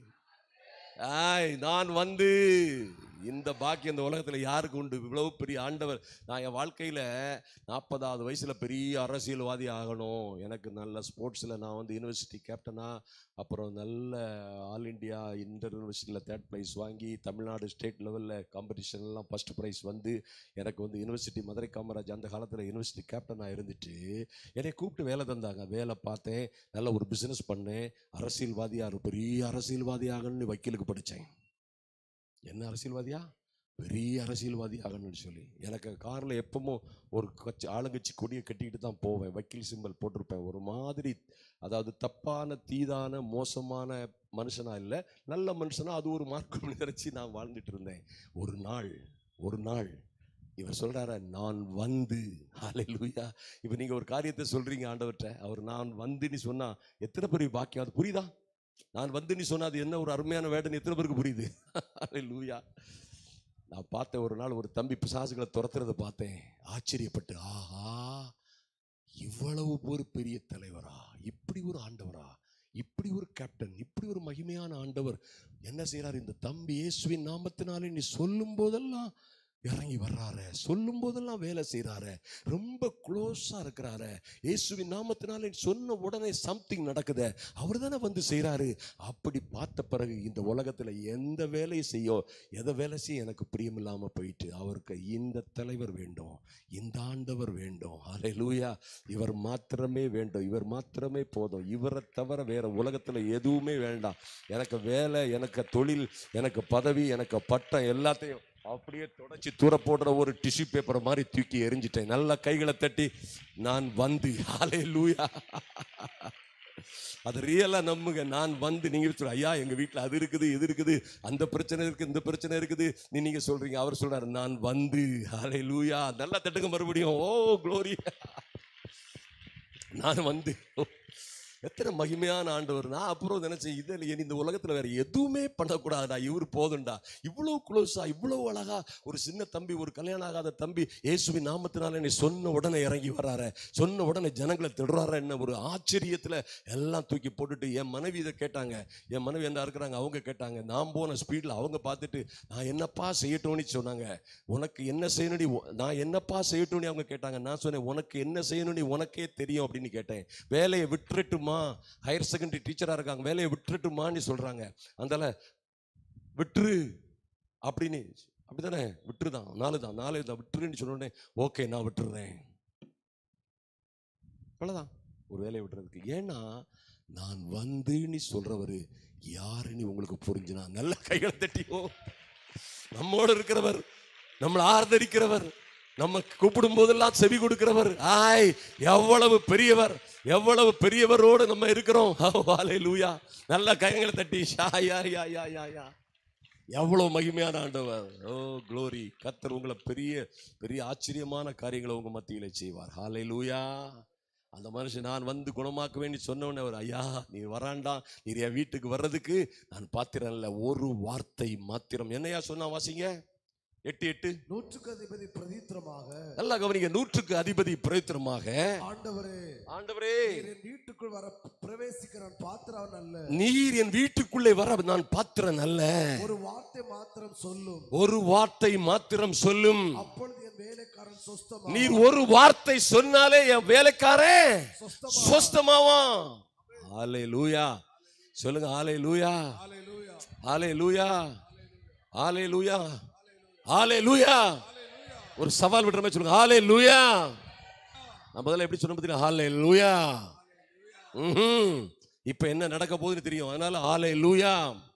ஆய் நான் வந்து இந்த பாக்கியம் இந்த உலகத்துல யாருக்கு உண்டு இவ்வளவு பெரிய ஆண்டவர் நான் என் வாழ்க்கையில நாற்பதாவது வயசுல பெரிய அரசியல்வாதி ஆகணும் எனக்கு நல்ல ஸ்போர்ட்ஸ்ல நான் வந்து யூனிவர்சிட்டி கேப்டனா அப்புறம் நல்ல ஆல் இண்டியா இன்டர் யூனிவர்சிட்டியில் தேர்ட் ப்ரைஸ் வாங்கி தமிழ்நாடு ஸ்டேட் லெவலில் காம்படிஷன்லாம் ஃபர்ஸ்ட் ப்ரைஸ் வந்து எனக்கு வந்து யூனிவர்சிட்டி மதுரை காமராஜ் அந்த காலத்தில் யூனிவர்சிட்டி கேப்டனாக இருந்துட்டு என்னை கூப்பிட்டு வேலை தந்தாங்க வேலை பார்த்தேன் நல்ல ஒரு பிஸ்னஸ் பண்ணேன் அரசியல்வாதியாக பெரிய அரசியல்வாதி ஆகணும்னு வக்கீலுக்கு படித்தேன் என்ன அரசியல்வாதியா பெரிய அரசியல்வாதி ஆகணும்னு சொல்லி எனக்கு காரில் எப்பவும் ஒரு கட்சி ஆளுங்கட்சி கொடியை கட்டிக்கிட்டு தான் போவேன் வக்கீல் சிம்பல் போட்டிருப்பேன் ஒரு மாதிரி அதாவது தப்பான தீதான மோசமான மனுஷனா இல்லை நல்ல மனுஷனா அது ஒரு மார்க்கம் நினைச்சு நான் வாழ்ந்துட்டு இருந்தேன் ஒரு நாள் ஒரு நாள் இவர் சொல்றாரு நான் வந்து ஹalleluya இப்போ நீங்க ஒரு காரியத்தை சொல்றீங்க ஆண்டவர்கிட்ட அவர் நான் வந்துன்னு சொன்னா எத்தனை பெரிய பாக்கியம் அது புரியுதா நான் வந்துன்னு சொன்னா அது என்ன ஒரு அருமையான வேடன் எத்தனை பேருக்கு புரியுது ஹalleluya நான் பார்த்தேன் ஒரு நாள் ஒரு தம்பி பிசாசுகளை துரத்துறத பார்த்தேன் ஆச்சரியப்பட்டு ஆஹா இவ்வளவு ஒரு பெரிய தலைவரா இப்படி ஒரு ஆண்டவரா இப்படி ஒரு கேப்டன் இப்படி ஒரு மகிமையான ஆண்டவர் என்ன செய்றாரு இந்த தம்பி இயேசுவின் நாமத்தினாலே நீ சொல்லும் போதெல்லாம் இறங்கி வர்றாரு சொல்லும் போதெல்லாம் வேலை செய்றாரு ரொம்ப க்ளோஸா இருக்கிறாரு இயேசுவின் நாமத்தினாலே சொன்ன உடனே சம்திங் நடக்குது அவர் தானே வந்து செய்றாரு அப்படி பார்த்த பிறகு இந்த உலகத்துல எந்த வேலையை செய்யோ எதை வேலை செய்ய எனக்கு பிரியமில்லாம போயிட்டு அவருக்கு இந்த தலைவர் வேண்டும் இந்த ஆண்டவர் வேண்டும் ஹalleluya இவர் மாத்திரமே வேண்டும் இவர் மாத்திரமே போதும் இவரை தவிர வேற உலகத்துல எதுவுமே வேண்டாம் எனக்கு வேலை எனக்கு தொழில் எனக்கு பதவி எனக்கு பட்டம் எல்லாத்தையும் அப்படியே தொடச்சி தூர போடுற ஒரு டிஷ்யூ பேப்பர் மாதிரி தூக்கி எரிஞ்சிட்டேன் நல்லா கைகளை தட்டி நான் வந்து ஹalleluya அது ரியலா நம்புங்க நான் வந்து நீங்க சொல்ற ஐயா எங்க வீட்ல அது இருக்குது இது இருக்குது அந்த பிரச்சனை இருக்கு இந்த பிரச்சனை இருக்குது நீ நீங்க சொல்றீங்க அவர் சொல்றாரு நான் வந்து ஹalleluya நல்லா தட்டுங்க மறுபடியும் ஓ க்ளோரி நான் வந்து ஓ, எத்தனை மகிமையான ஆண்டவர் நான் அப்புறம் நினைச்சேன் இதில் இனி இந்த உலகத்துல வேற எதுவுமே பண்ணக்கூடாதுடா இவர் போதும்டா இவ்வளவு க்ளோஸா இவ்வளவு அழகா ஒரு சின்ன தம்பி ஒரு கல்யாணம் ஆகாத தம்பி இயேசுவின் நாமத்தினால நீ சொன்ன உடனே இறங்கி வர்றாரு சொன்ன உடனே ஜனங்களை திடுறாரு என்ன ஒரு ஆச்சரியத்துல எல்லாம் தூக்கி போட்டுட்டு என் மனைவி இதை கேட்டாங்க என் மனைவி என்ன இருக்கிறாங்க அவங்க கேட்டாங்க நான் போன ஸ்பீட்ல அவங்க பார்த்துட்டு நான் என்னப்பா செய்யட்டும்னு சொன்னாங்க உனக்கு என்ன செய்யணும்னு உ- நான் என்னப்பா செய்யட்டும்னு அவங்க கேட்டாங்க நான் சொன்னேன் உனக்கு என்ன செய்யணும்னு உனக்கே தெரியும் அப்படின்னு கேட்டேன் வேலையை விட்டுட்டுமா ஹையர் செகண்டரி டீச்சரா இருக்காங்க வேலையை விட்டுட்டுமான்னு சொல்றாங்க அதனால விட்டுரு அப்படின்னு அப்படிதானே விட்டுருதான் நாலு தான் நாலு தான் விட்டுருன்னு சொன்ன உடனே ஓகே நான் விட்டுறேன் அவ்வளவுதான் ஒரு வேலையை விட்டுறதுக்கு ஏன்னா நான் வந்துன்னு சொல்றவரு யாருன்னு உங்களுக்கு புரிஞ்சுனா நல்ல கைகளை தட்டியோ நம்மோடு இருக்கிறவர் நம்மளை ஆர்ந்தரிக்கிறவர் நம்ம கூப்பிடும் போதெல்லாம் செவி கொடுக்கிறவர் ஆய் எவ்வளவு பெரியவர் எவ்வளவு பெரியவரோடு நம்ம இருக்கிறோம் வாலே லூயா நல்ல கைகளை தட்டி ஷா யா யா யா யா யா எவ்வளவு மகிமையான ஆண்டவர் ஓ க்ளோரி கத்தர் உங்களை பெரிய பெரிய ஆச்சரியமான காரியங்களை உங்க மத்தியில செய்வார் ஹாலே லூயா அந்த மனுஷன் நான் வந்து குணமாக்க வேண்டி சொன்னவனே அவர் ஐயா நீ வராண்டா நீர் என் வீட்டுக்கு வர்றதுக்கு நான் பாத்திரம் இல்ல ஒரு வார்த்தை மாத்திரம் என்னையா சொன்னா வாசிங்க எட்டு எட்டு நூற்றுக்கு அதிபதி பிரதித்திரமாக நல்லா கவனிங்க நூற்றுக்கு அதிபதி பிரயத்திரமாக ஆண்டவரே ஆண்டவரே நீர் என் வீட்டுக்குள் வர பிரவேசிக்க நான் பாத்திரவன் அல்ல நீர் என் வீட்டுக்குள்ளே வர நான் பாத்திரம் அல்ல ஒரு வார்த்தை மாத்திரம் சொல்லும் ஒரு வார்த்தை மாத்திரம் சொல்லும் அப்பொழுது என் வேலைக்காரன் சொஸ்தமா நீர் ஒரு வார்த்தை சொன்னாலே என் வேலைக்காரன் சொஸ்தமா சொஸ்தமாவான் ஆலே லூயா சொல்லுங்க ஆலே லூயா ஆலே லூயா ஆலே லூயா ஆலே லூயா ஒரு சவால் விடுற மாதிரி சொல்லுங்க ஆலே லூயா நான் முதல்ல எப்படி சொன்ன பார்த்தீங்கன்னா ஆலே லூயா ம்ஹும். இப்ப என்ன நடக்க போகுதுன்னு தெரியும் அதனால ஆலே லூயா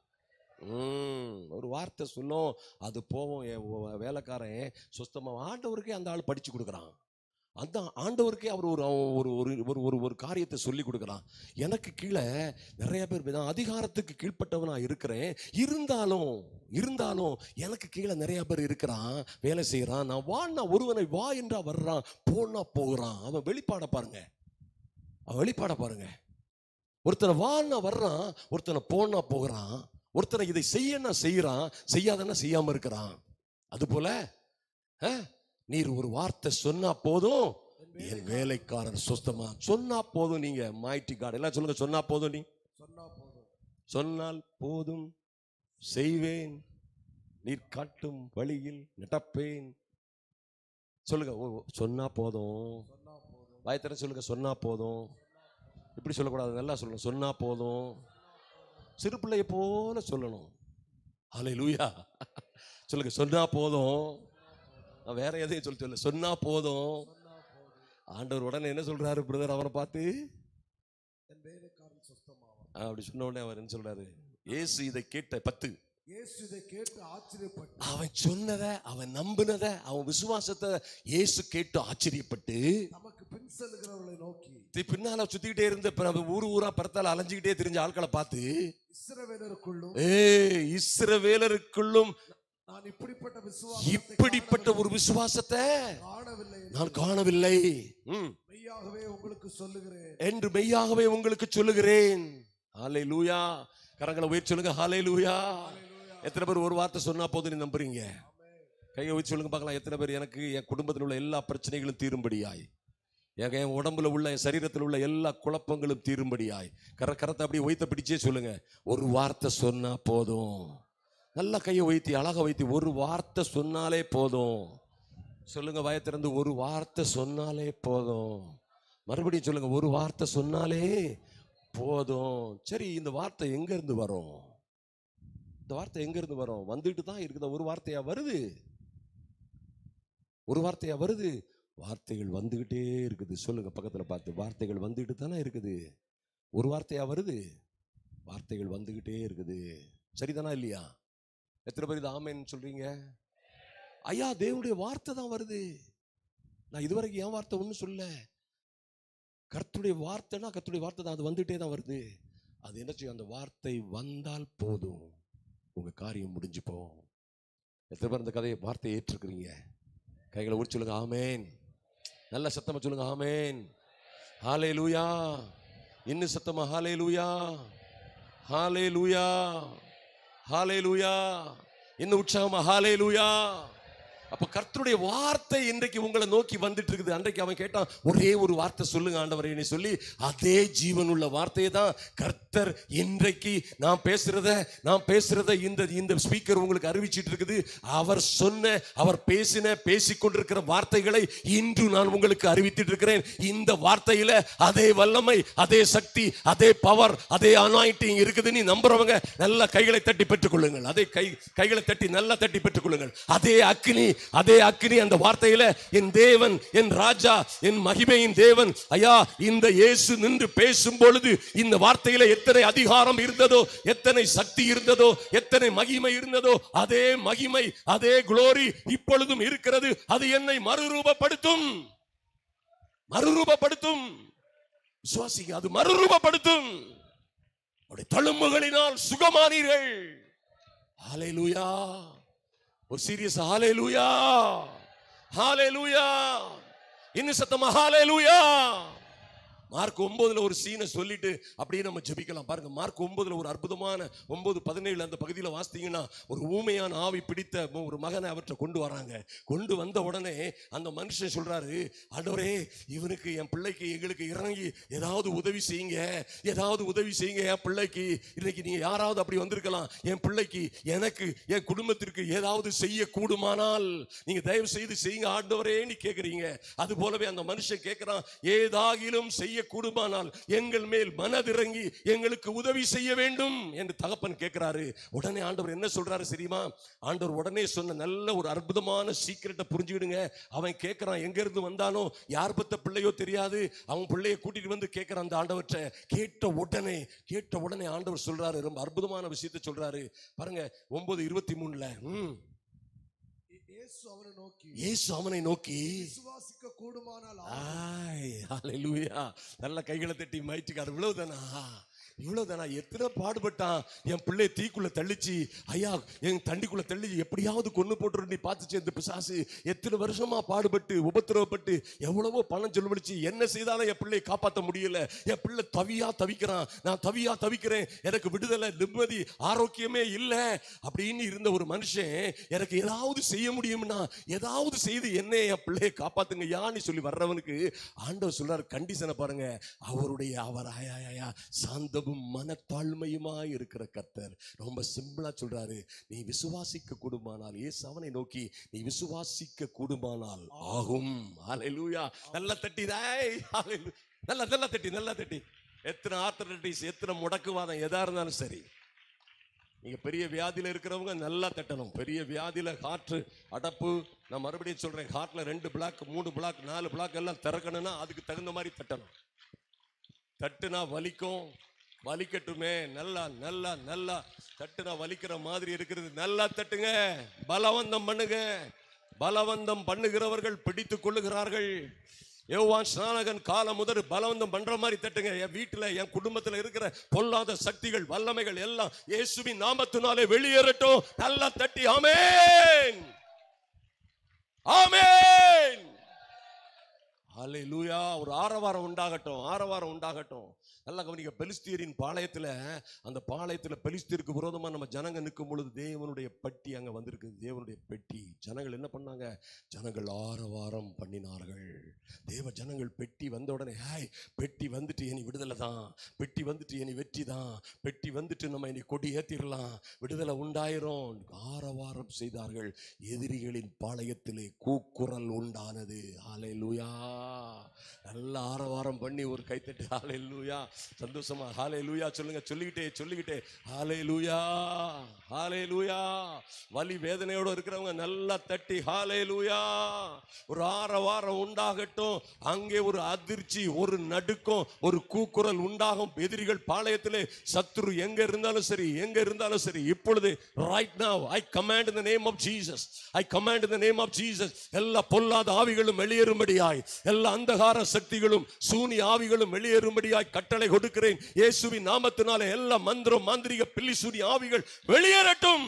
ம், ஒரு வார்த்தை சொல்லும் அது போவோம் என் வ- வேலைக்காரன் சுத்தமா ஆண்டவருக்கே அந்த ஆள் படிச்சு கொடுக்குறான் அந்த ஆண்டவருக்கே அவர் ஒரு அவன் ஒரு ஒரு ஒரு ஒரு ஒரு காரியத்தை சொல்லி கொடுக்குறான் எனக்கு கீழே நிறைய பேர் நான் அதிகாரத்துக்கு கீழ்ப்பட்டவனா இருக்கிறேன் இருந்தாலும் இருந்தாலும் எனக்கு கீழே நிறைய பேர் இருக்கிறான் வேலை செய்கிறான் நான் வான்னா ஒருவனை வா என்றா வர்றான் போனா போகிறான் அவன் வெளிப்பாட பாருங்க அவன் வெளிப்பாட பாருங்க ஒருத்தனை வான்னா வர்றான் ஒருத்தனை போனா போகிறான் ஒருத்தனை இதை செய்யனா செய்யறான் செய்யாதன்னா செய்யாம இருக்கிறான் அதுபோல அஹ், நீர் ஒரு வார்த்தை சொன்னா போதும் என் வேலைக்காரன் சுத்தமா சொன்னா போதும் நீங்க மாய்டி காட் எல்லாம் சொல்லுங்க சொன்னா போதும் நீ சொன்னா போதும் சொன்னால் போதும் செய்வேன் நீர் காட்டும் வழியில் நடப்பேன் சொல்லுங்க ஓ, ஓ, சொன்னா போதும் சொன்னா போதும் வாயத்தர சொல்லுங்க சொன்னா போதும் இப்படி சொல்லக்கூடாது நல்லா சொல்லணும் சொன்னா போதும் சிறு பிள்ளைய போல சொல்லணும் ஹலே லூயா சொல்லுங்க சொன்னா போதும் நான் வேற எதையும் சொல்ல சொல்ல சொன்னா போதும் சொன்னா போதும் ஆண்டவர் உடனே என்ன சொல்றாரு பிரதர் அவரை பார்த்து என் வேலைக்காரன் சொஸ்தமாவான் ஆ, அப்படி சொன்ன உடனே அவர் என்ன சொல்றாரு இயேசு இதை கேட்ட பத்து இயேசு இதை கேட்டு ஆச்சரியப்பட்டு அவன் சொன்னத அவன் நம்பினத அவன் விசுவாசத்தை இயேசு கேட்டு ஆச்சரியப்பட்டு நமக்கு பின் செல்கிறவர்களை நோக்கி தி- பின்னால சுத்திக்கிட்டே இருந்த பிற- ஊர் ஊரா பரத்தால அலைஞ்சுக்கிட்டே தெரிஞ்ச ஆட்களை பார்த்து இஸ்ரவேலருக்குள்ளும் ஏ இஸ்ரவேலருக்குள்ளும் நான் இப்படிப்பட்ட விசுவாசத்தை இப்படிப்பட்ட ஒரு விசுவாசத்தை காணவில்லை என்று நான் காணவில்லை ம். மெய்யாகவே உங்களுக்கு சொல்லுகிறேன் என்று மெய்யாகவே உங்களுக்கு சொல்லுகிறேன் ஹாலே லூயா கரங்களை உயர்த்தி சொல்லுங்க ஹாலே லூயா எத்தனை பேர் ஒரு வார்த்தை சொன்னா போதும் நீ நம்புறீங்க கையை வச்சு சொல்லுங்க பார்க்கலாம் எத்தனை பேர் எனக்கு என் குடும்பத்தில் உள்ள எல்லா பிரச்சனைகளும் தீரும்படியாய் என் என் உடம்புல உள்ள என் சரீரத்தில் உள்ள எல்லா குழப்பங்களும் தீரும்படியாய் கர கரத்தை அப்படியே ஒய்த்த பிடிச்சே சொல்லுங்க ஒரு வார்த்தை சொன்னா போதும் நல்லா கையை வைத்தி அழகா வைத்தி ஒரு வார்த்தை சொன்னாலே போதும் சொல்லுங்க வாயை திறந்து ஒரு வார்த்தை சொன்னாலே போதும் மறுபடியும் சொல்லுங்க ஒரு வார்த்தை சொன்னாலே போதும் சரி இந்த வார்த்தை எங்க இருந்து வரும் இந்த வார்த்தை எங்க இருந்து வரும் வந்துட்டு தான் இருக்குது ஒரு வார்த்தையா வருது ஒரு வார்த்தையா வருது வார்த்தைகள் வந்துகிட்டே இருக்குது சொல்லுங்க பக்கத்துல பார்த்து வார்த்தைகள் வந்துகிட்டு தானே இருக்குது ஒரு வார்த்தையா வருது வார்த்தைகள் வந்துகிட்டே இருக்குது சரிதானா இல்லையா எத்தனை பேர் இது ஆமேன்னு சொல்றீங்க ஐயா தேவனுடைய வார்த்தை தான் வருது நான் இதுவரைக்கும் என் வார்த்தை ஒன்றும் சொல்ல கர்த்தருடைய வார்த்தைனா கர்த்தருடைய வார்த்தை தான் அது வந்துட்டே தான் வருது அது என்ன செய்யும் அந்த வார்த்தை வந்தால் போதும் உங்க காரியம் முடிஞ்சு போகும் எத்தனை பேர் இந்த கதையை வார்த்தையை ஏற்றுக்கிறீங்க கைகளை உடிச்சு சொல்லுங்க ஆமேன் நல்ல சத்தமா சொல்லுங்க ஆமேன் ஹாலே லூயா இன்னும் சத்தமா ஹாலே லூயா ஹாலே லூயா ஹாலே லூயா இன்னும் உற்சாகமா ஹாலே லூயா அப்ப கர்த்தருடைய வார்த்தை இன்றைக்கு உங்களை நோக்கி வந்துட்டு இருக்குது அன்றைக்கு அவன் கேட்டான் ஒரே ஒரு வார்த்தை சொல்லுங்க ஆண்டவரே சொல்லி அதே ஜீவனுள்ள வார்த்தையை தான் கர்த்தர் இன்றைக்கு நான் பேசுறத நான் பேசுறத இந்த இந்த ஸ்பீக்கர் உங்களுக்கு அறிவிச்சிட்டு இருக்குது அவர் சொன்ன அவர் பேசின பேசிக்கொண்டிருக்கிற வார்த்தைகளை இன்று நான் உங்களுக்கு அறிவித்துட்டு இருக்கிறேன் இந்த வார்த்தையில அதே வல்லமை அதே சக்தி அதே பவர் அதே அனாயிட்டிங் இருக்குது நீ நம்புறவங்க நல்ல கைகளை தட்டி பெற்றுக்கொள்ளுங்கள் அதே கை கைகளை தட்டி நல்லா தட்டி பெற்றுக்கொள்ளுங்கள் அதே அக்னி அதே அக்னி அந்த வார்த்தையில என் தேவன் என் ராஜா என் மகிமையின் தேவன் ஐயா இந்த இயேசு நின்று பேசும் பொழுது இந்த வார்த்தையில எத்தனை அதிகாரம் இருந்ததோ எத்தனை சக்தி இருந்ததோ எத்தனை மகிமை இருந்ததோ அதே மகிமை அதே குளோரி இப்பொழுதும் இருக்கிறது அது என்னை மறுரூபப்படுத்தும் மறுரூபப்படுத்தும் விசுவாசிங்க அது மறுரூபப்படுத்தும் அவருடைய தழும்புகளினால் சுகமானீர்கள் ஹalleluya ஒரு சீரியஸ் ஹalleluya ஹalleluya இன்னும் சத்தமா ஹalleluya மார்க் ஒன்பதுல ஒரு சீனை சொல்லிட்டு அப்படியே நம்ம ஜெபிக்கலாம் பாருங்க மார்க் ஒன்பதுல ஒரு அற்புதமான ஒன்பது பதினேழு அந்த பகுதியில் வாசித்தீங்கன்னா ஒரு ஊமையான ஆவி பிடித்த ம- ஒரு மகனை அவற்றை கொண்டு வராங்க கொண்டு வந்த உடனே அந்த மனுஷன் சொல்றாரு ஆண்டவரே இவனுக்கு என் பிள்ளைக்கு எங்களுக்கு இறங்கி ஏதாவது உதவி செய்யுங்க ஏதாவது உதவி செய்யுங்க என் பிள்ளைக்கு இன்னைக்கு நீங்க யாராவது அப்படி வந்திருக்கலாம் என் பிள்ளைக்கு எனக்கு என் குடும்பத்திற்கு ஏதாவது செய்ய கூடுமானால் நீங்க தயவு செய்து செய்யுங்க ஆண்டவரேன்னு கேக்குறீங்க அது போலவே அந்த மனுஷன் கேட்கிறான் ஏதாகிலும் செய்ய கூடுமானால் எங்கள் மேல் மனதிறங்கி எங்களுக்கு உதவி செய்ய வேண்டும் என்று தகப்பன் கேட்கிறாரு உடனே ஆண்டவர் என்ன சொல்றாரு தெரியுமா ஆண்டவர் உடனே சொன்ன நல்ல ஒரு அற்புதமான சீக்கிரட்டை புரிஞ்சுக்கிடுங்க அவன் கேட்கிறான் எங்க இருந்து வந்தானோ யார் பத்த பிள்ளையோ தெரியாது அவன் பிள்ளைய கூட்டிட்டு வந்து கேட்கிறான் அந்த ஆண்டவற்றை கேட்ட உடனே கேட்ட உடனே ஆண்டவர் சொல்றாரு ரொம்ப அற்புதமான விஷயத்தை சொல்றாரு பாருங்க ஒன்பது இருபத்தி மூணுல ம். இயேசு அவனை நோக்கி இயேசு அவனை நோக்கி விசுவாசிக்க கூடுமானால் ஆய் ஹalleluya நல்ல கைகளை தட்டி மயிட்டுக்கார் இவ்வளவுதானா இவ்வளவுதானா எத்தனை பாடுபட்டான் என் பிள்ளை தீக்குள்ள தள்ளிச்சு ஐயா என் தண்டிக்குள்ள தள்ளி எப்படியாவது கொண்டு போட்டு நீ பார்த்துச்சு இந்த பிசாசு எத்தனை வருஷமா பாடுபட்டு உபத்திரவப்பட்டு எவ்வளவோ பணம் செலவழிச்சு என்ன செய்தாலும் என் பிள்ளையை காப்பாற்ற முடியல என் பிள்ளை தவியா தவிக்கிறான் நான் தவியா தவிக்கிறேன் எனக்கு விடுதலை நிம்மதி ஆரோக்கியமே இல்லை அப்படின்னு இருந்த ஒரு மனுஷன் எனக்கு ஏதாவது செய்ய முடியும்னா ஏதாவது செய்து என்ன என் பிள்ளையை காப்பாத்துங்க யான்னு சொல்லி வர்றவனுக்கு ஆண்டவர் சொல்றாரு கண்டிஷனை பாருங்க அவருடைய அவர் ஆயா, ஆயா, சாந்தமும் மனத்தாழ்மையுமா இருக்கிற கர்த்தர் ரொம்ப சிம்பிளா சொல்றாரு நீ விசுவாசிக்க கூடுமானால் இயேசு அவனை நோக்கி நீ விசுவாசிக்க கூடுமானால் ஆகும் ஹalleluya நல்ல தட்டி டேய் ஹalleluya நல்ல நல்ல தட்டி நல்ல தட்டி எத்தனை ஆர்த்தரைட்டிஸ் எத்தனை முடக்குவாதம் எதா இருந்தாலும் சரி நீங்க பெரிய வியாதியில இருக்கிறவங்க நல்லா தட்டணும் பெரிய வியாதியில காற்று அடப்பு நான் மறுபடியும் சொல்றேன் ஹார்ட்ல ரெண்டு பிளாக் மூணு பிளாக் நாலு பிளாக் எல்லாம் திறக்கணும்னா அதுக்கு தகுந்த மாதிரி தட்டணும் தட்டுனா வலிக்கும் வலிக்கட்டுமே நல்லா நல்லா நல்லா தட்டுனா வலிக்கிற மாதிரி இருக்கிறது நல்லா தட்டுங்க பலவந்தம் பண்ணுங்க பலவந்தம் பண்ணுகிறவர்கள் பிடித்துக் கொள்ளுகிறார்கள் யோவான் ஸ்நானகன் காலம் முதல் பலவந்தம் பண்ற மாதிரி தட்டுங்க என் வீட்டுல என் குடும்பத்துல இருக்கிற பொல்லாத சக்திகள் வல்லமைகள் எல்லாம் இயேசுவின் நாமத்தினாலே வெளியேறட்டும் நல்லா தட்டி ஆமென் ஆமென் ஹalleluya ஒரு ஆரவாரம் உண்டாகட்டும் ஆரவாரம் உண்டாகட்டும் நல்லா கவனிக்க பெலிஸ்தீரின் பாளையத்துல அந்த பாளையத்துல பெலிஸ்தீருக்கு விரோதமா நம்ம ஜனங்க நிற்கும் பொழுது தேவனுடைய பட்டி அங்க வந்திருக்கு தேவனுடைய பெட்டி ஜனங்கள் என்ன பண்ணாங்க ஜனங்கள் ஆரவாரம் பண்ணினார்கள் தேவ ஜனங்கள் பெட்டி வந்த உடனே ஹாய் பெட்டி வந்துட்டு இனி விடுதலை தான் பெட்டி வந்துட்டு இனி வெற்றி தான் பெட்டி வந்துட்டு நம்ம இனி கொடி ஏத்திரலாம் விடுதலை உண்டாயிரும் ஆரவாரம் செய்தார்கள் எதிரிகளின் பாளையத்திலே கூக்குரல் உண்டானது ஹalleluya நல்ல ஆரவாரம் பண்ணி ஒரு கைத்தட்டு ஹalleluya சந்தோஷமா ஹalleluya சொல்லுங்க சொல்லிக்கிட்டே சொல்லிக்கிட்டே ஹalleluya ஹalleluya வலி வேதனையோட இருக்கிறவங்க நல்லா தட்டி ஹalleluya ஒரு ஆரவாரம் உண்டாகட்டும் அங்கே ஒரு அதிர்ச்சி ஒரு நடுக்கம் ஒரு கூக்குரல் உண்டாகும் எதிரிகள் பாளையத்திலே சத்துரு எங்க இருந்தாலும் சரி எங்க இருந்தாலும் சரி இப்பொழுது right now I command in the name of Jesus I command in the name of Jesus எல்லா பொல்லாத ஆவிகளும் வெளியேறும்படியாய் எல்லா அந்தகார சக்திகளும் சூனி ஆவிகளும் வெளியேறும்படியாய் கட்டளை கொடுக்கிறேன் இயேசுவின் நாமத்தினாலே எல்லா மந்திரம் மாந்திரிக பில்லி சூனி ஆவிகள் வெளியேறட்டும்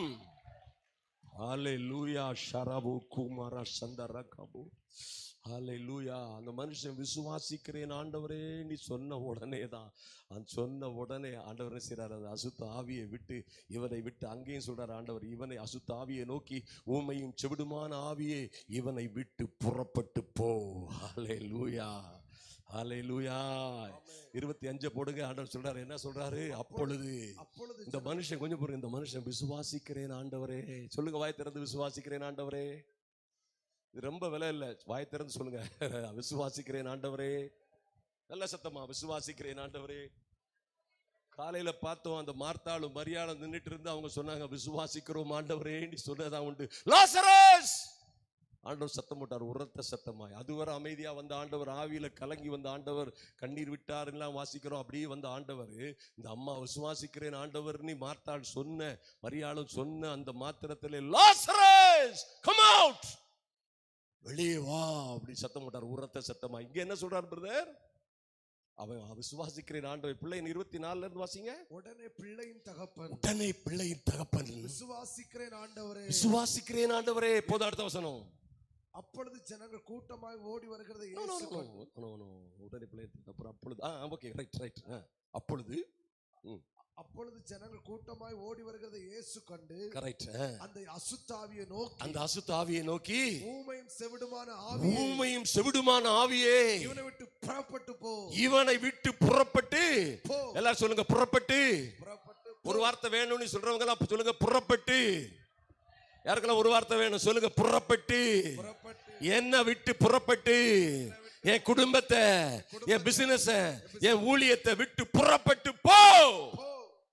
ஹalleluya ஷரபு குமார சந்தர கபு ஹalleluya அந்த மனுஷன் விசுவாசிக்கிறேன் ஆண்டவரே நீ சொன்ன உடனே தான் அந்த சொன்ன உடனே ஆண்டவர் என்ன செய்றாரு அந்த அசுத்த ஆவியை விட்டு இவனை விட்டு அங்கேயும் சொல்றாரு ஆண்டவர் இவனை அசுத்த ஆவியை நோக்கி ஊமையும் செவிடுமான ஆவியே இவனை விட்டு புறப்பட்டு போ ஹalleluya ஹalleluya இருபத்தி அஞ்சு போடுங்க ஆண்டவர் சொல்றாரு என்ன சொல்றாரு அப்பொழுது அப்பொழுது இந்த மனுஷன் கொஞ்சம் பொறுங்க இந்த மனுஷன் விசுவாசிக்கிறேன் ஆண்டவரே சொல்லுங்க வாய் திறந்து விசுவாசிக்கிறேன் ஆண்டவரே இது ரொம்ப விலை இல்லை வாய் திறந்து சொல்லுங்க விசுவாசிக்கிறேன் ஆண்டவரே நல்ல சத்தமா விசுவாசிக்கிறேன் ஆண்டவரே காலையில பார்த்தோம் அந்த மார்த்தாளும் மரியாதை நின்னுட்டு இருந்து அவங்க சொன்னாங்க விசுவாசிக்கிறோம் ஆண்டவரே நீ சொன்னதான் உண்டு லாசரஸ் ஆண்டவர் சத்தம் போட்டார் உரத்த சத்தமாய் அதுவரை அமைதியா வந்த ஆண்டவர் ஆவியில கலங்கி வந்த ஆண்டவர் கண்ணீர் விட்டார் எல்லாம் வாசிக்கிறோம் அப்படியே வந்த ஆண்டவர் இந்த அம்மா விசுவாசிக்கிறேன் ஆண்டவர் நீ மார்த்தாள் சொன்ன மரியாளும் சொன்ன அந்த மாத்திரத்திலே லாசரஸ் கம் அவுட் வெளியே வா அப்படி சத்தம் போட்டார் உரத்த சத்தமா இங்க என்ன சொல்றார் பிரதர் அவன் விசுவாசிக்கிறேன் ஆண்டவர் பிள்ளை இருபத்தி நாலுல இருந்து வாசிங்க உடனே பிள்ளையின் தகப்பன் உடனே பிள்ளையின் தகப்பன் விசுவாசிக்கிறேன் ஆண்டவரே விசுவாசிக்கிறேன் ஆண்டவரே போதும் அடுத்த வசனம் அப்பொழுது ஜனங்கள் கூட்டமாய் ஓடி வருகிறதை No, no, இயேசு no, கண்டு- no, no, no. உடனே பிள்ளை அப்புறம் அப்பொழுது ஆ ஓகே ரைட் ரைட் அப்பொழுது அப்பொழுது ஜனங்கள் கூட்டமாய் ஓடி வருகிறதை இயேசு கண்டு கரெக்ட் அந்த அசுத்தாவியை நோக்கி அந்த அசுத்த ஆவியை நோக்கி ஊமையும் செவிடுமான ஆவியை ஊமையும் செவிடுமான ஆவியே இவனை விட்டு புறப்பட்டு போ இவனை விட்டு புறப்பட்டு போ எல்லாரும் சொல்லுங்க புறப்பட்டு புறப்பட்டு ஒரு வார்த்தை வேணும்னு சொல்றவங்க எல்லாம் சொல்லுங்க புறப்பட்டு யாருக்கெல்லாம் ஒரு வார்த்தை வேணும் சொல்லுங்க புறப்பட்டு புறப்பட்டு என்ன விட்டு புறப்பட்டு என் குடும்பத்தை என் பிசினஸ் என் ஊழியத்தை விட்டு புறப்பட்டு போ போ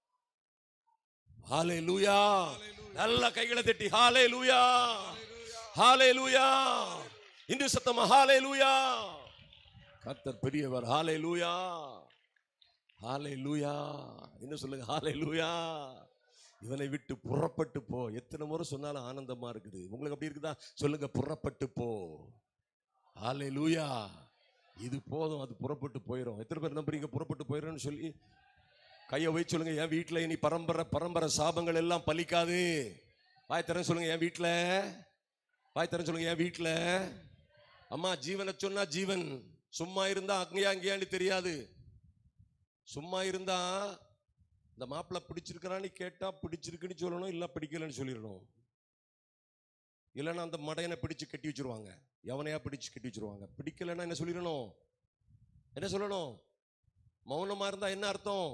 ஹாலே லூயா நல்ல கைகளை தட்டி ஹாலே லூயா ஹாலே லூயா இந்து சத்தமா ஹாலே லூயா கர்த்தர் பெரியவர் ஹாலே லூயா ஹாலே லூயா என்ன சொல்லுங்க ஹாலே லூயா இவனை விட்டு புறப்பட்டு போ எத்தனை முறை சொன்னாலும் ஆனந்தமா இருக்குது உங்களுக்கு அப்படி இருக்குதா சொல்லுங்க புறப்பட்டு போ ஹாலே லூயா இது போதும் அது புறப்பட்டு போயிடும் எத்தனை பேர் நம்புறீங்க புறப்பட்டு போயிடும்னு சொல்லி கையை வச்சு சொல்லுங்க என் வீட்டில் இனி பரம்பரை பரம்பரை சாபங்கள் எல்லாம் பலிக்காது வாய் தரேன் சொல்லுங்க என் வீட்டில் வாய் தரேன் சொல்லுங்க என் வீட்டில் அம்மா ஜீவனை சொன்னா ஜீவன் சும்மா இருந்தா அங்கேயா அங்கேயான்னு தெரியாது சும்மா இருந்தா இந்த மாப்பிள்ளை பிடிச்சிருக்கிறான்னு கேட்டா பிடிச்சிருக்குன்னு சொல்லணும் இல்ல பிடிக்கலன்னு சொல்லிடணும் இல்லைன்னா அந்த மடையனை பிடிச்சு கட்டி வச்சிருவாங்க எவனையா பிடிச்சு கட்டி வச்சிருவாங்க பிடிக்கலைன்னா என்ன சொல்லிடணும் என்ன சொல்லணும் மௌனமா இருந்தா என்ன அர்த்தம்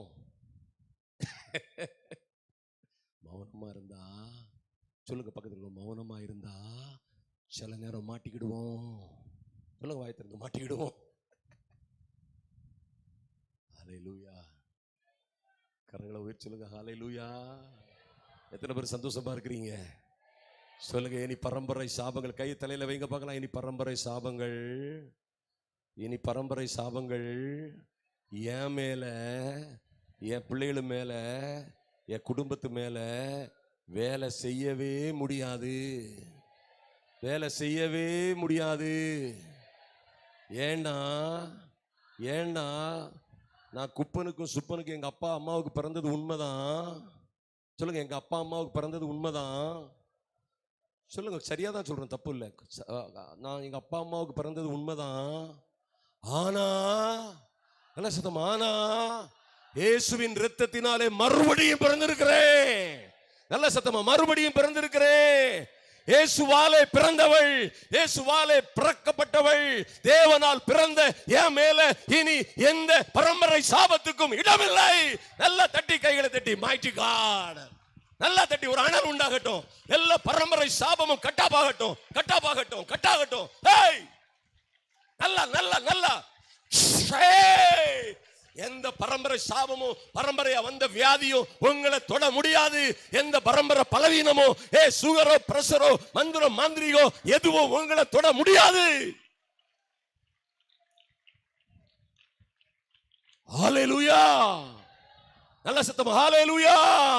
மௌனமா இருந்தா சொல்லுங்க பக்கத்துல இருக்கவங்க, மௌனமா இருந்தா சில நேரம் மாட்டிக்கிடுவோம் சொல்லுங்க வாய் திறந்து மாட்டிக்கிடுவோம் ஹalleluya கரங்களை உயர்த்தி சொல்லுங்க ஹalleluya எத்தனை பேர் சந்தோஷமா இருக்கிறீங்க சொல்லுங்க இனி பரம்பரை சாபங்கள் கை தலையில வைங்க பார்க்கலாம் இனி பரம்பரை சாபங்கள் இனி பரம்பரை சாபங்கள் என் மேல என் பிள்ளைகள் மேல என் குடும்பத்து மேல வேலை செய்யவே முடியாது வேலை செய்யவே முடியாது ஏன்னா ஏன்னா நான் குப்பனுக்கும் சுப்பனுக்கும் எங்க அப்பா அம்மாவுக்கு பிறந்தது உண்மைதான் சொல்லுங்க எங்க அப்பா அம்மாவுக்கு பிறந்தது உண்மைதான் சொல்லுங்க சரியா தான் சொல்றேன் தப்பு இல்லை ச- அ- நான் எங்க அப்பா அம்மாவுக்கு பிறந்தது உண்மைதான் ஆனா என்ன சத்தம் ஆனா இயேசுவின் இரத்தத்தினாலே மறுபடியும் பிறந்திருக்கிறேன் நல்ல சத்தமா மறுபடியும் பிறந்திருக்கிறேன் இயேசுவாலே பிறந்தவள் இயேசுவாலே பிறக்கப்பட்டவள் தேவனால் பிறந்த என் மேல இனி எந்த பரம்பரை சாபத்துக்கும் இடமில்லை நல்லா தட்டி கைகளை தட்டி மாய்ட்டி காட் நல்லா தட்டி ஒரு அனல் உண்டாகட்டும் எல்லா பரம்பரை சாபமும் கட்டாப்பாகட்டும் கட்டாப்பாகட்டும் கட்டாகட்டும் ஹேய் நல்லா நல்லா நல்லா ஹேய்! எந்த பரம்பரை சாபமும் பரம்பரையா வந்த வியாதியும் உங்களை தொட முடியாது எந்த பரம்பரை பலவீனமோ ஏ சுகரோ பிரஷரோ மந்திரம் மாந்திரிகோ எதுவும் உங்களை தொட முடியாது ஹalleluya நல்ல சத்தம் ஹalleluya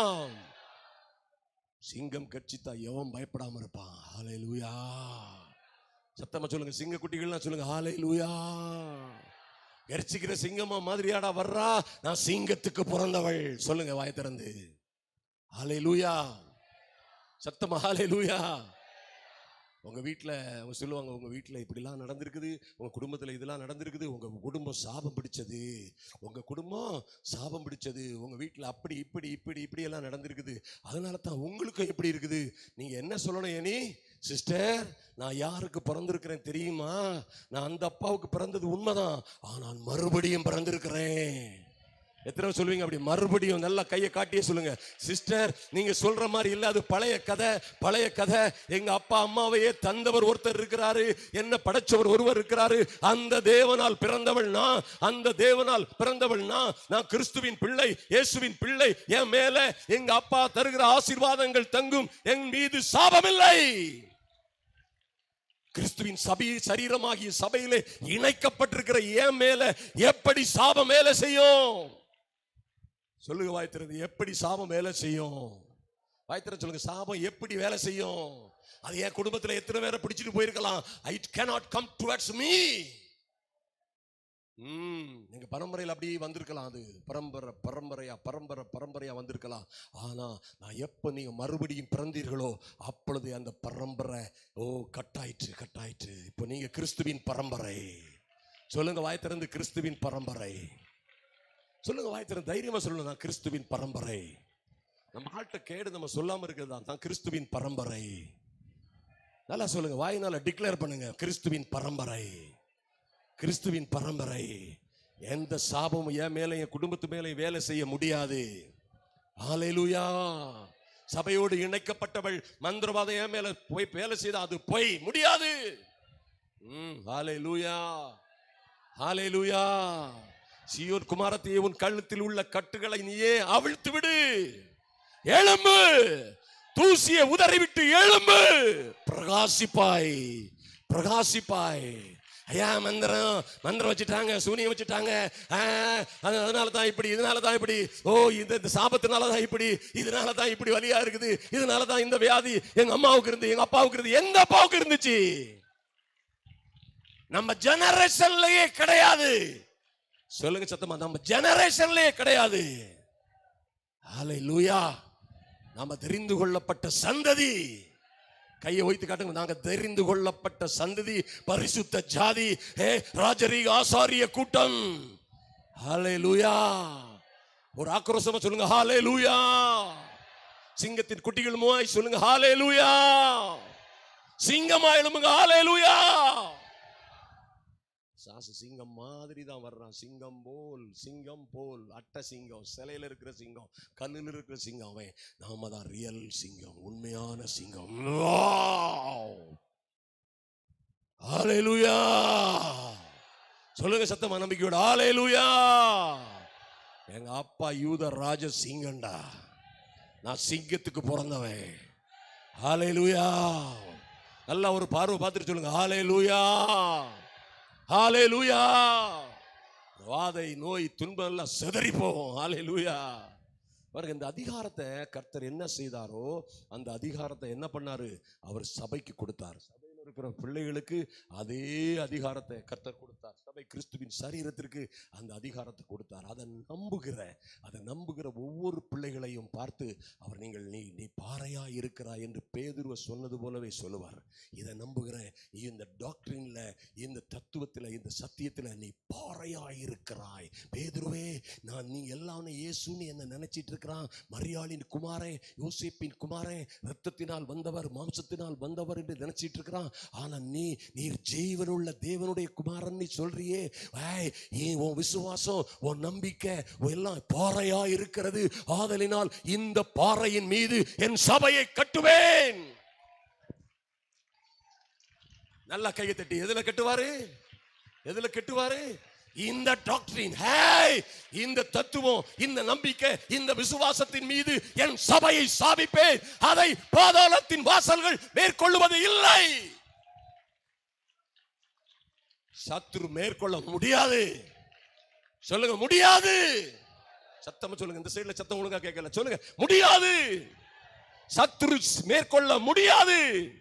சிங்கம் கட்சித்தா எவன் பயப்படாம இருப்பான் ஹalleluya சத்தமா சொல்லுங்க சிங்க குட்டிகள்லாம் சொல்லுங்க ஹalleluya கர்ச்சிக்கிற சிங்கமா மாதிரியாடா வர்றா நான் சிங்கத்துக்கு பிறந்தவள் சொல்லுங்க வாய் திறந்து ஹalleluya சத்தமா ஹalleluya உங்க வீட்ல அவங்க சொல்லுவாங்க உங்க வீட்ல இப்படிலாம் நடந்திருக்குது உங்க குடும்பத்துல இதெல்லாம் நடந்திருக்குது உங்க குடும்பம் சாபம் பிடிச்சது உங்க குடும்பம் சாபம் பிடிச்சது உங்க வீட்ல அப்படி இப்படி இப்படி இப்படி எல்லாம் நடந்திருக்குது அதனால தான் உங்களுக்கும் எப்படி இருக்குது நீங்க என்ன சொல்லணும் ஏனி சிஸ்டர் நான் யாருக்கு பிறந்திருக்கிறேன் தெரியுமா நான் அந்த அப்பாவுக்கு பிறந்தது உண்மைதான் ஆனால் மறுபடியும் பிறந்திருக்கிறேன் எத்தனை பேர் சொல்லுவீங்க அப்படி மறுபடியும் நல்லா கையை காட்டியே சொல்லுங்க சிஸ்டர் நீங்க சொல்ற மாதிரி இல்ல அது பழைய கதை பழைய கதை எங்க அப்பா அம்மாவையே தந்தவர் ஒருத்தர் இருக்கிறாரு என்ன படைச்சவர் ஒருவர் இருக்கிறாரு அந்த தேவனால் பிறந்தவள் நான் அந்த தேவனால் பிறந்தவள் நான் நான் கிறிஸ்துவின் பிள்ளை இயேசுவின் பிள்ளை என் மேல எங்க அப்பா தருகிற ஆசீர்வாதங்கள் தங்கும் என் மீது சாபமில்லை கிறிஸ்துவின் சபை சரீரமாகிய சபையிலே இணைக்கப்பட்டிருக்கிற என் மேல எப்படி சாபம் மேல செய்யும் சொல்லுங்க வாய்த்திறது எப்படி சாபம் வேலை செய்யும் வாய்த்திர சொல்லுங்க சாபம் எப்படி வேலை செய்யும் அது என் குடும்பத்துல எத்தனை பேரை பிடிச்சிட்டு போயிருக்கலாம் I cannot come towards me ம் நீங்க பரம்பரையில் அப்படியே வந்திருக்கலாம் அது பரம்பரை பரம்பரையா பரம்பரை பரம்பரையா வந்திருக்கலாம் ஆனா நான் எப்ப நீங்க மறுபடியும் பிறந்தீர்களோ அப்பொழுது அந்த பரம்பரை ஓ கட்டாயிற்று கட்டாயிற்று இப்போ நீங்க கிறிஸ்துவின் பரம்பரை சொல்லுங்க வாய் திறந்து கிறிஸ்துவின் பரம்பரை சொல்லுங்க வாய் திறந்து தைரியமா சொல்லுங்க நான் கிறிஸ்துவின் பரம்பரை நம்ம ஆள்கிட்ட கேடு நம்ம சொல்லாம இருக்கிறது தான் தான் கிறிஸ்துவின் பரம்பரை நல்லா சொல்லுங்க வாயினால டிக்ளேர் பண்ணுங்க கிறிஸ்துவின் பரம்பரை கிறிஸ்துவின் பரம்பரை எந்த சாபமும் என் மேல என் குடும்பத்து மேல வேலை செய்ய முடியாது ஹalleluya சபையோடு இணைக்கப்பட்டவள் மந்திரவாதம் என் மேல போய் வேலை செய்தா அது பொய் முடியாது ம் ஹalleluya ஹalleluya சீயோன் குமாரத்தையே உன் கழுத்தில் உள்ள கட்டுகளை நீயே அவிழ்த்து விடு எழும்பு தூசியை உதறிவிட்டு எழும்பு பிரகாசிப்பாய் பிரகாசிப்பாய் ஐயா மந்திரம் மந்திரம் வச்சுட்டாங்க சூனியம் வச்சுட்டாங்க ஆ, அது- அதனால தான் இப்படி இதனால தான் இப்படி ஓ இந்த இந்த சாபத்தினால தான் இப்படி இதனால தான் இப்படி வலியா இருக்குது இதனால தான் இந்த வியாதி எங்க அம்மாவுக்கு இருந்து எங்க அப்பாவுக்கு இருந்து எங்க அப்பாவுக்கு இருந்துச்சு நம்ம ஜெனரேஷன்லயே கிடையாது சொல்லுங்க சத்தமா நம்ம ஜெனரேஷன்லயே கிடையாது ஹalleluya நாம தெரிந்து கொள்ளப்பட்ட சந்ததி கையை வைத்து காட்டுங்க நாங்க தெரிந்து கொள்ளப்பட்ட சந்ததி பரிசுத்த ஜாதி ஏ ராஜரீக ஆசாரிய கூட்டம் ஹalleluya ஒரு ஆக்ரோஷமா சொல்லுங்க ஹalleluya சிங்கத்தின் குட்டிகள் மூவாய் சொல்லுங்க ஹalleluya சிங்கமா எழுமுங்க ஹalleluya சாசு சிங்கம் மாதிரி தான் வர்றான் சிங்கம் போல் சிங்கம் போல் அட்டை சிங்கம் சிலையில இருக்கிற சிங்கம் கல்லில் இருக்கிற சிங்கம் அவன் நாம தான் ரியல் சிங்கம் உண்மையான சிங்கம் ஹalleluya சொல்லுங்க சத்தமா நம்பிக்கையோட ஹalleluya எங்க அப்பா யூத ராஜ சிங்கம்டா நான் சிங்கத்துக்கு பிறந்தவன் ஹalleluya நல்லா ஒரு பார்வை பார்த்துட்டு சொல்லுங்க ஹalleluya ஹalleluya வாதை நோய் துன்பம் எல்லாம் சிதறி போகும் ஹalleluya பாருங்க இந்த அதிகாரத்தை கர்த்தர் என்ன செய்தாரோ அந்த அதிகாரத்தை என்ன பண்ணாரு அவர் சபைக்கு கொடுத்தார் சபையில் இருக்கிற பிள்ளைகளுக்கு அதே அதிகாரத்தை கர்த்தர் கொடுத்தார் சபை கிறிஸ்துவின் சரீரத்திற்கு அந்த அதிகாரத்தை கொடுத்தார் அதை நம்புகிற அதை நம்புகிற ஒவ்வொரு பிள்ளைகளையும் பார்த்து அவர் நீங்கள் நீ நீ பாறையா இருக்கிறாய் என்று பேதுருவ சொன்னது போலவே சொல்லுவார் இதை நம்புகிற இந்த டாக்டரின்ல இந்த தத்துவத்தில் இந்த சத்தியத்தில் நீ பாறையா இருக்கிறாய் பேதுருவே நான் நீ எல்லாம் இயேசுன்னு என்ன நினைச்சிட்டு இருக்கிறான் மரியாளின் குமாரே யோசேப்பின் குமாரே ரத்தத்தினால் வந்தவர் மாம்சத்தினால் வந்தவர் என்று நினைச்சிட்டு இருக்கிறான் ஆனா நீ நீர் ஜீவனுள்ள தேவனுடைய குமாரன் நீ சொல்றியே ஏய், ஏன் உன் விசுவாசம் உன் நம்பிக்கை உன் எல்லாம் பாறையா இருக்கிறது ஆதலினால் இந்த பாறையின் மீது என் சபையை கட்டுவேன் நல்லா கையை தட்டி எதுல கட்டுவாரு எதுல கட்டுவாரு இந்த டாக்டரின் ஹேய் இந்த தத்துவம் இந்த நம்பிக்கை இந்த விசுவாசத்தின் மீது என் சபையை சாபிப்பேன் அதை பாதாளத்தின் வாசல்கள் மேற்கொள்ளுவது இல்லை சத்துரு மேற்கொள்ள முடியாது சொல்லுங்க முடியாது சத்தமா சொல்லுங்க இந்த சைடுல சத்தம் ஒழுங்கா கேட்கல சொல்லுங்க முடியாது சத்துரு மேற்கொள்ள முடியாது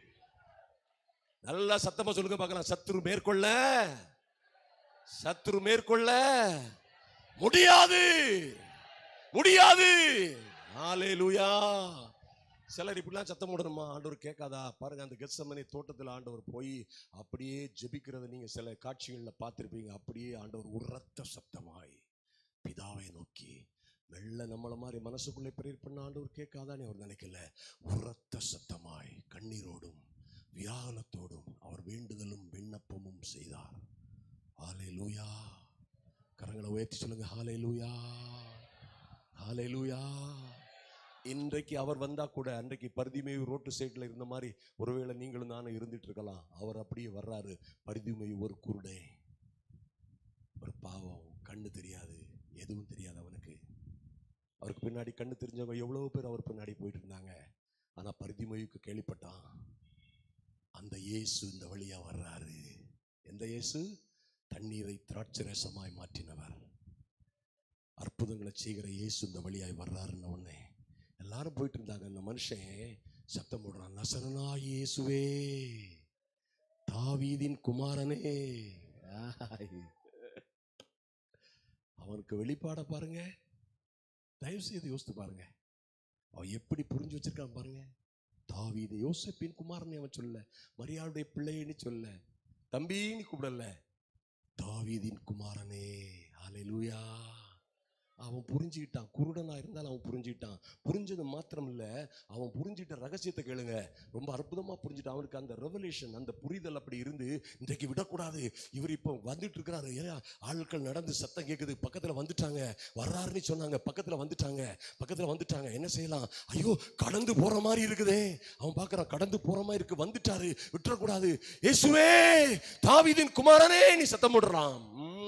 நல்லா சத்தமா சொல்லுங்க பார்க்கலாம் சத்துரு மேற்கொள்ள சத்துரு மேற்கொள்ள முடியாது முடியாது ஹalleluya சிலர் இப்படிலாம் சத்தம் போடணுமா ஆண்டவர் கேட்காதா பாருங்க அந்த கெத்சமனி தோட்டத்தில் ஆண்டவர் போய் அப்படியே ஜெபிக்கிறத நீங்க சில காட்சிகளில் பார்த்திருப்பீங்க அப்படியே ஆண்டவர் உரத்த சத்தமாய் பிதாவை நோக்கி மெல்ல நம்மள மாதிரி மனசுக்குள்ளே பிரேர் பண்ண ஆண்டவர் கேட்காதான்னு அவர் நினைக்கல உரத்த சத்தமாய் கண்ணீரோடும் வியாகுலத்தோடும் அவர் வேண்டுதலும் விண்ணப்பமும் செய்தார் ஹாலே லூயா கரங்களை உயர்த்தி சொல்லுங்க ஹாலே லூயா ஹாலே லூயா இன்றைக்கு அவர் வந்தா கூட அன்றைக்கு பரிதிமேவு ரோட்டு சைடில் இருந்த மாதிரி ஒருவேளை நீங்களும் நானும் இருந்துட்டு இருக்கலாம் அவர் அப்படியே வர்றாரு பரிதிமேவு ஒரு குருடே ஒரு பாவம் கண்ணு தெரியாது எதுவும் தெரியாது அவனுக்கு அவருக்கு பின்னாடி கண்ணு தெரிஞ்சவங்க எவ்வளவு பேர் அவர் பின்னாடி போயிட்டு இருந்தாங்க ஆனா பரிதிமேவுக்கு கேள்விப்பட்டான் அந்த இயேசு இந்த வழியா வர்றாரு எந்த இயேசு தண்ணீரை திராட்சரசமாய் மாற்றினவர் அற்புதங்களை செய்கிற இயேசு இந்த வழியாய் வர்றாருன்னு உடனே எல்லாரும் போயிட்டு இருந்தாங்க அந்த மனுஷன் சத்தம் போடுறான் நசரனா இயேசுவே தாவீதின் குமாரனே ஆய். அவனுக்கு வெளிப்பாட பாருங்க தயவு செய்து யோசித்து பாருங்க அவன் எப்படி புரிஞ்சு வச்சிருக்கான் பாருங்க தாவீது யோசப்பின் குமாரனை அவன் சொல்ல மரியாளுடைய பிள்ளைன்னு சொல்ல தம்பின்னு கூப்பிடல தாவீதின் குமாரனே ஹalleluya அவன் புரிஞ்சுக்கிட்டான் குருடனா இருந்தாலும் அவன் புரிஞ்சுக்கிட்டான் புரிஞ்சது மாத்திரம் இல்ல அவன் புரிஞ்சுக்கிட்ட ரகசியத்தை கேளுங்க ரொம்ப அற்புதமா புரிஞ்சுட்டான் அவனுக்கு அந்த ரெவலேஷன் அந்த புரிதல் அப்படி இருந்து இன்றைக்கு விடக்கூடாது இவர் இப்போ வந்துட்டு இருக்கிறாரு ஏன் ஆட்கள் நடந்து சத்தம் கேட்குது பக்கத்துல வந்துட்டாங்க வர்றாருன்னு சொன்னாங்க பக்கத்துல வந்துட்டாங்க பக்கத்துல வந்துட்டாங்க என்ன செய்யலாம் ஐயோ கடந்து போற மாதிரி இருக்குதே அவன் பார்க்கறான் கடந்து போற மாதிரி இருக்கு வந்துட்டாரு விட்டுறக்கூடாது இயேசுவே தாவீதின் குமாரனே நீ சத்தம் போடுறான்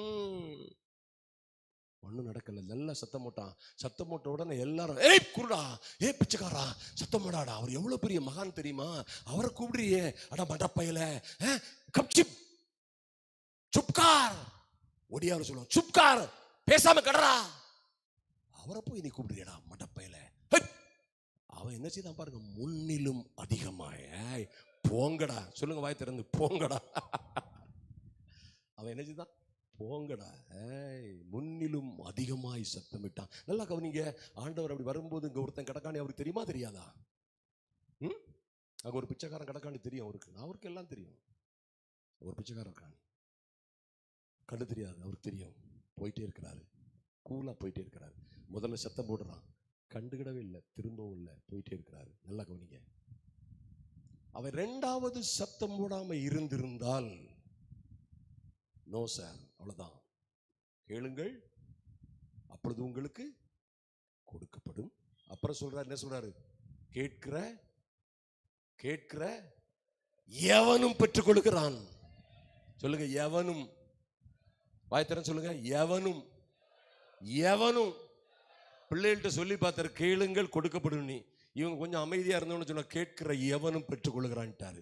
ஒன்றும் நடக்கல நல்லா சத்தம் போட்டான் சத்தம் போட்ட உடனே எல்லாரும் ஏய் குருடா ஏய் பிச்சைக்காரா சத்தம் போடாடா அவர் எவ்வளவு பெரிய மகான் தெரியுமா அவரை கூப்பிடுறியே அட மடப்பையில கப்சிப் சுப்கார் ஒடியாரு சொல்லுவோம் சுப்கார் பேசாம கடறா அவரை போய் நீ கூப்பிடுறியடா மடப்பையில ஹெட். அவன் என்ன செய்தான் பாருங்க முன்னிலும் அதிகமாய் ஏய், போங்கடா சொல்லுங்க வாய் திறந்து போங்கடா அவன் என்ன செய்தான் போங்கடா ஏய் முன்னிலும் அதிகமாய் சத்தமிட்டான் நல்லா கவனிங்க ஆண்டவர் அப்படி வரும்போது இங்க ஒருத்தன் கிடக்கானே அவருக்கு தெரியுமா தெரியாதா ம் அங்க ஒரு பிச்சைக்காரன் கிடக்கான்னு தெரியும் அவருக்கு அவருக்கு எல்லாம் தெரியும் ஒரு பிச்சைக்காரன் இருக்கான் கண்டு தெரியாது அவருக்கு தெரியும் போயிட்டே இருக்கிறாரு கூலா போயிட்டே இருக்கிறாரு முதல்ல சத்தம் போடுறான் கண்டுகிடவே இல்லை திரும்பவும் இல்லை போயிட்டே இருக்கிறாரு நல்லா கவனிங்க அவன் ரெண்டாவது சத்தம் போடாம இருந்திருந்தால் நோ சார் அவ்வளவுதான் கேளுங்கள் அப்பொழுது உங்களுக்கு கொடுக்கப்படும் அப்புறம் சொல்றாரு என்ன சொல்றாரு கேட்கிற கேட்கிற எவனும் பெற்றுக் கொடுக்கிறான் சொல்லுங்க எவனும் வாய்த்தரன் சொல்லுங்க எவனும் எவனும் பிள்ளைகள்கிட்ட சொல்லி பார்த்தாரு கேளுங்கள் கொடுக்கப்படும் நீ இவங்க கொஞ்சம் அமைதியா இருந்தவனு சொன்னா கேட்கிற எவனும் பெற்றுக் கொள்கிறான்ட்டாரு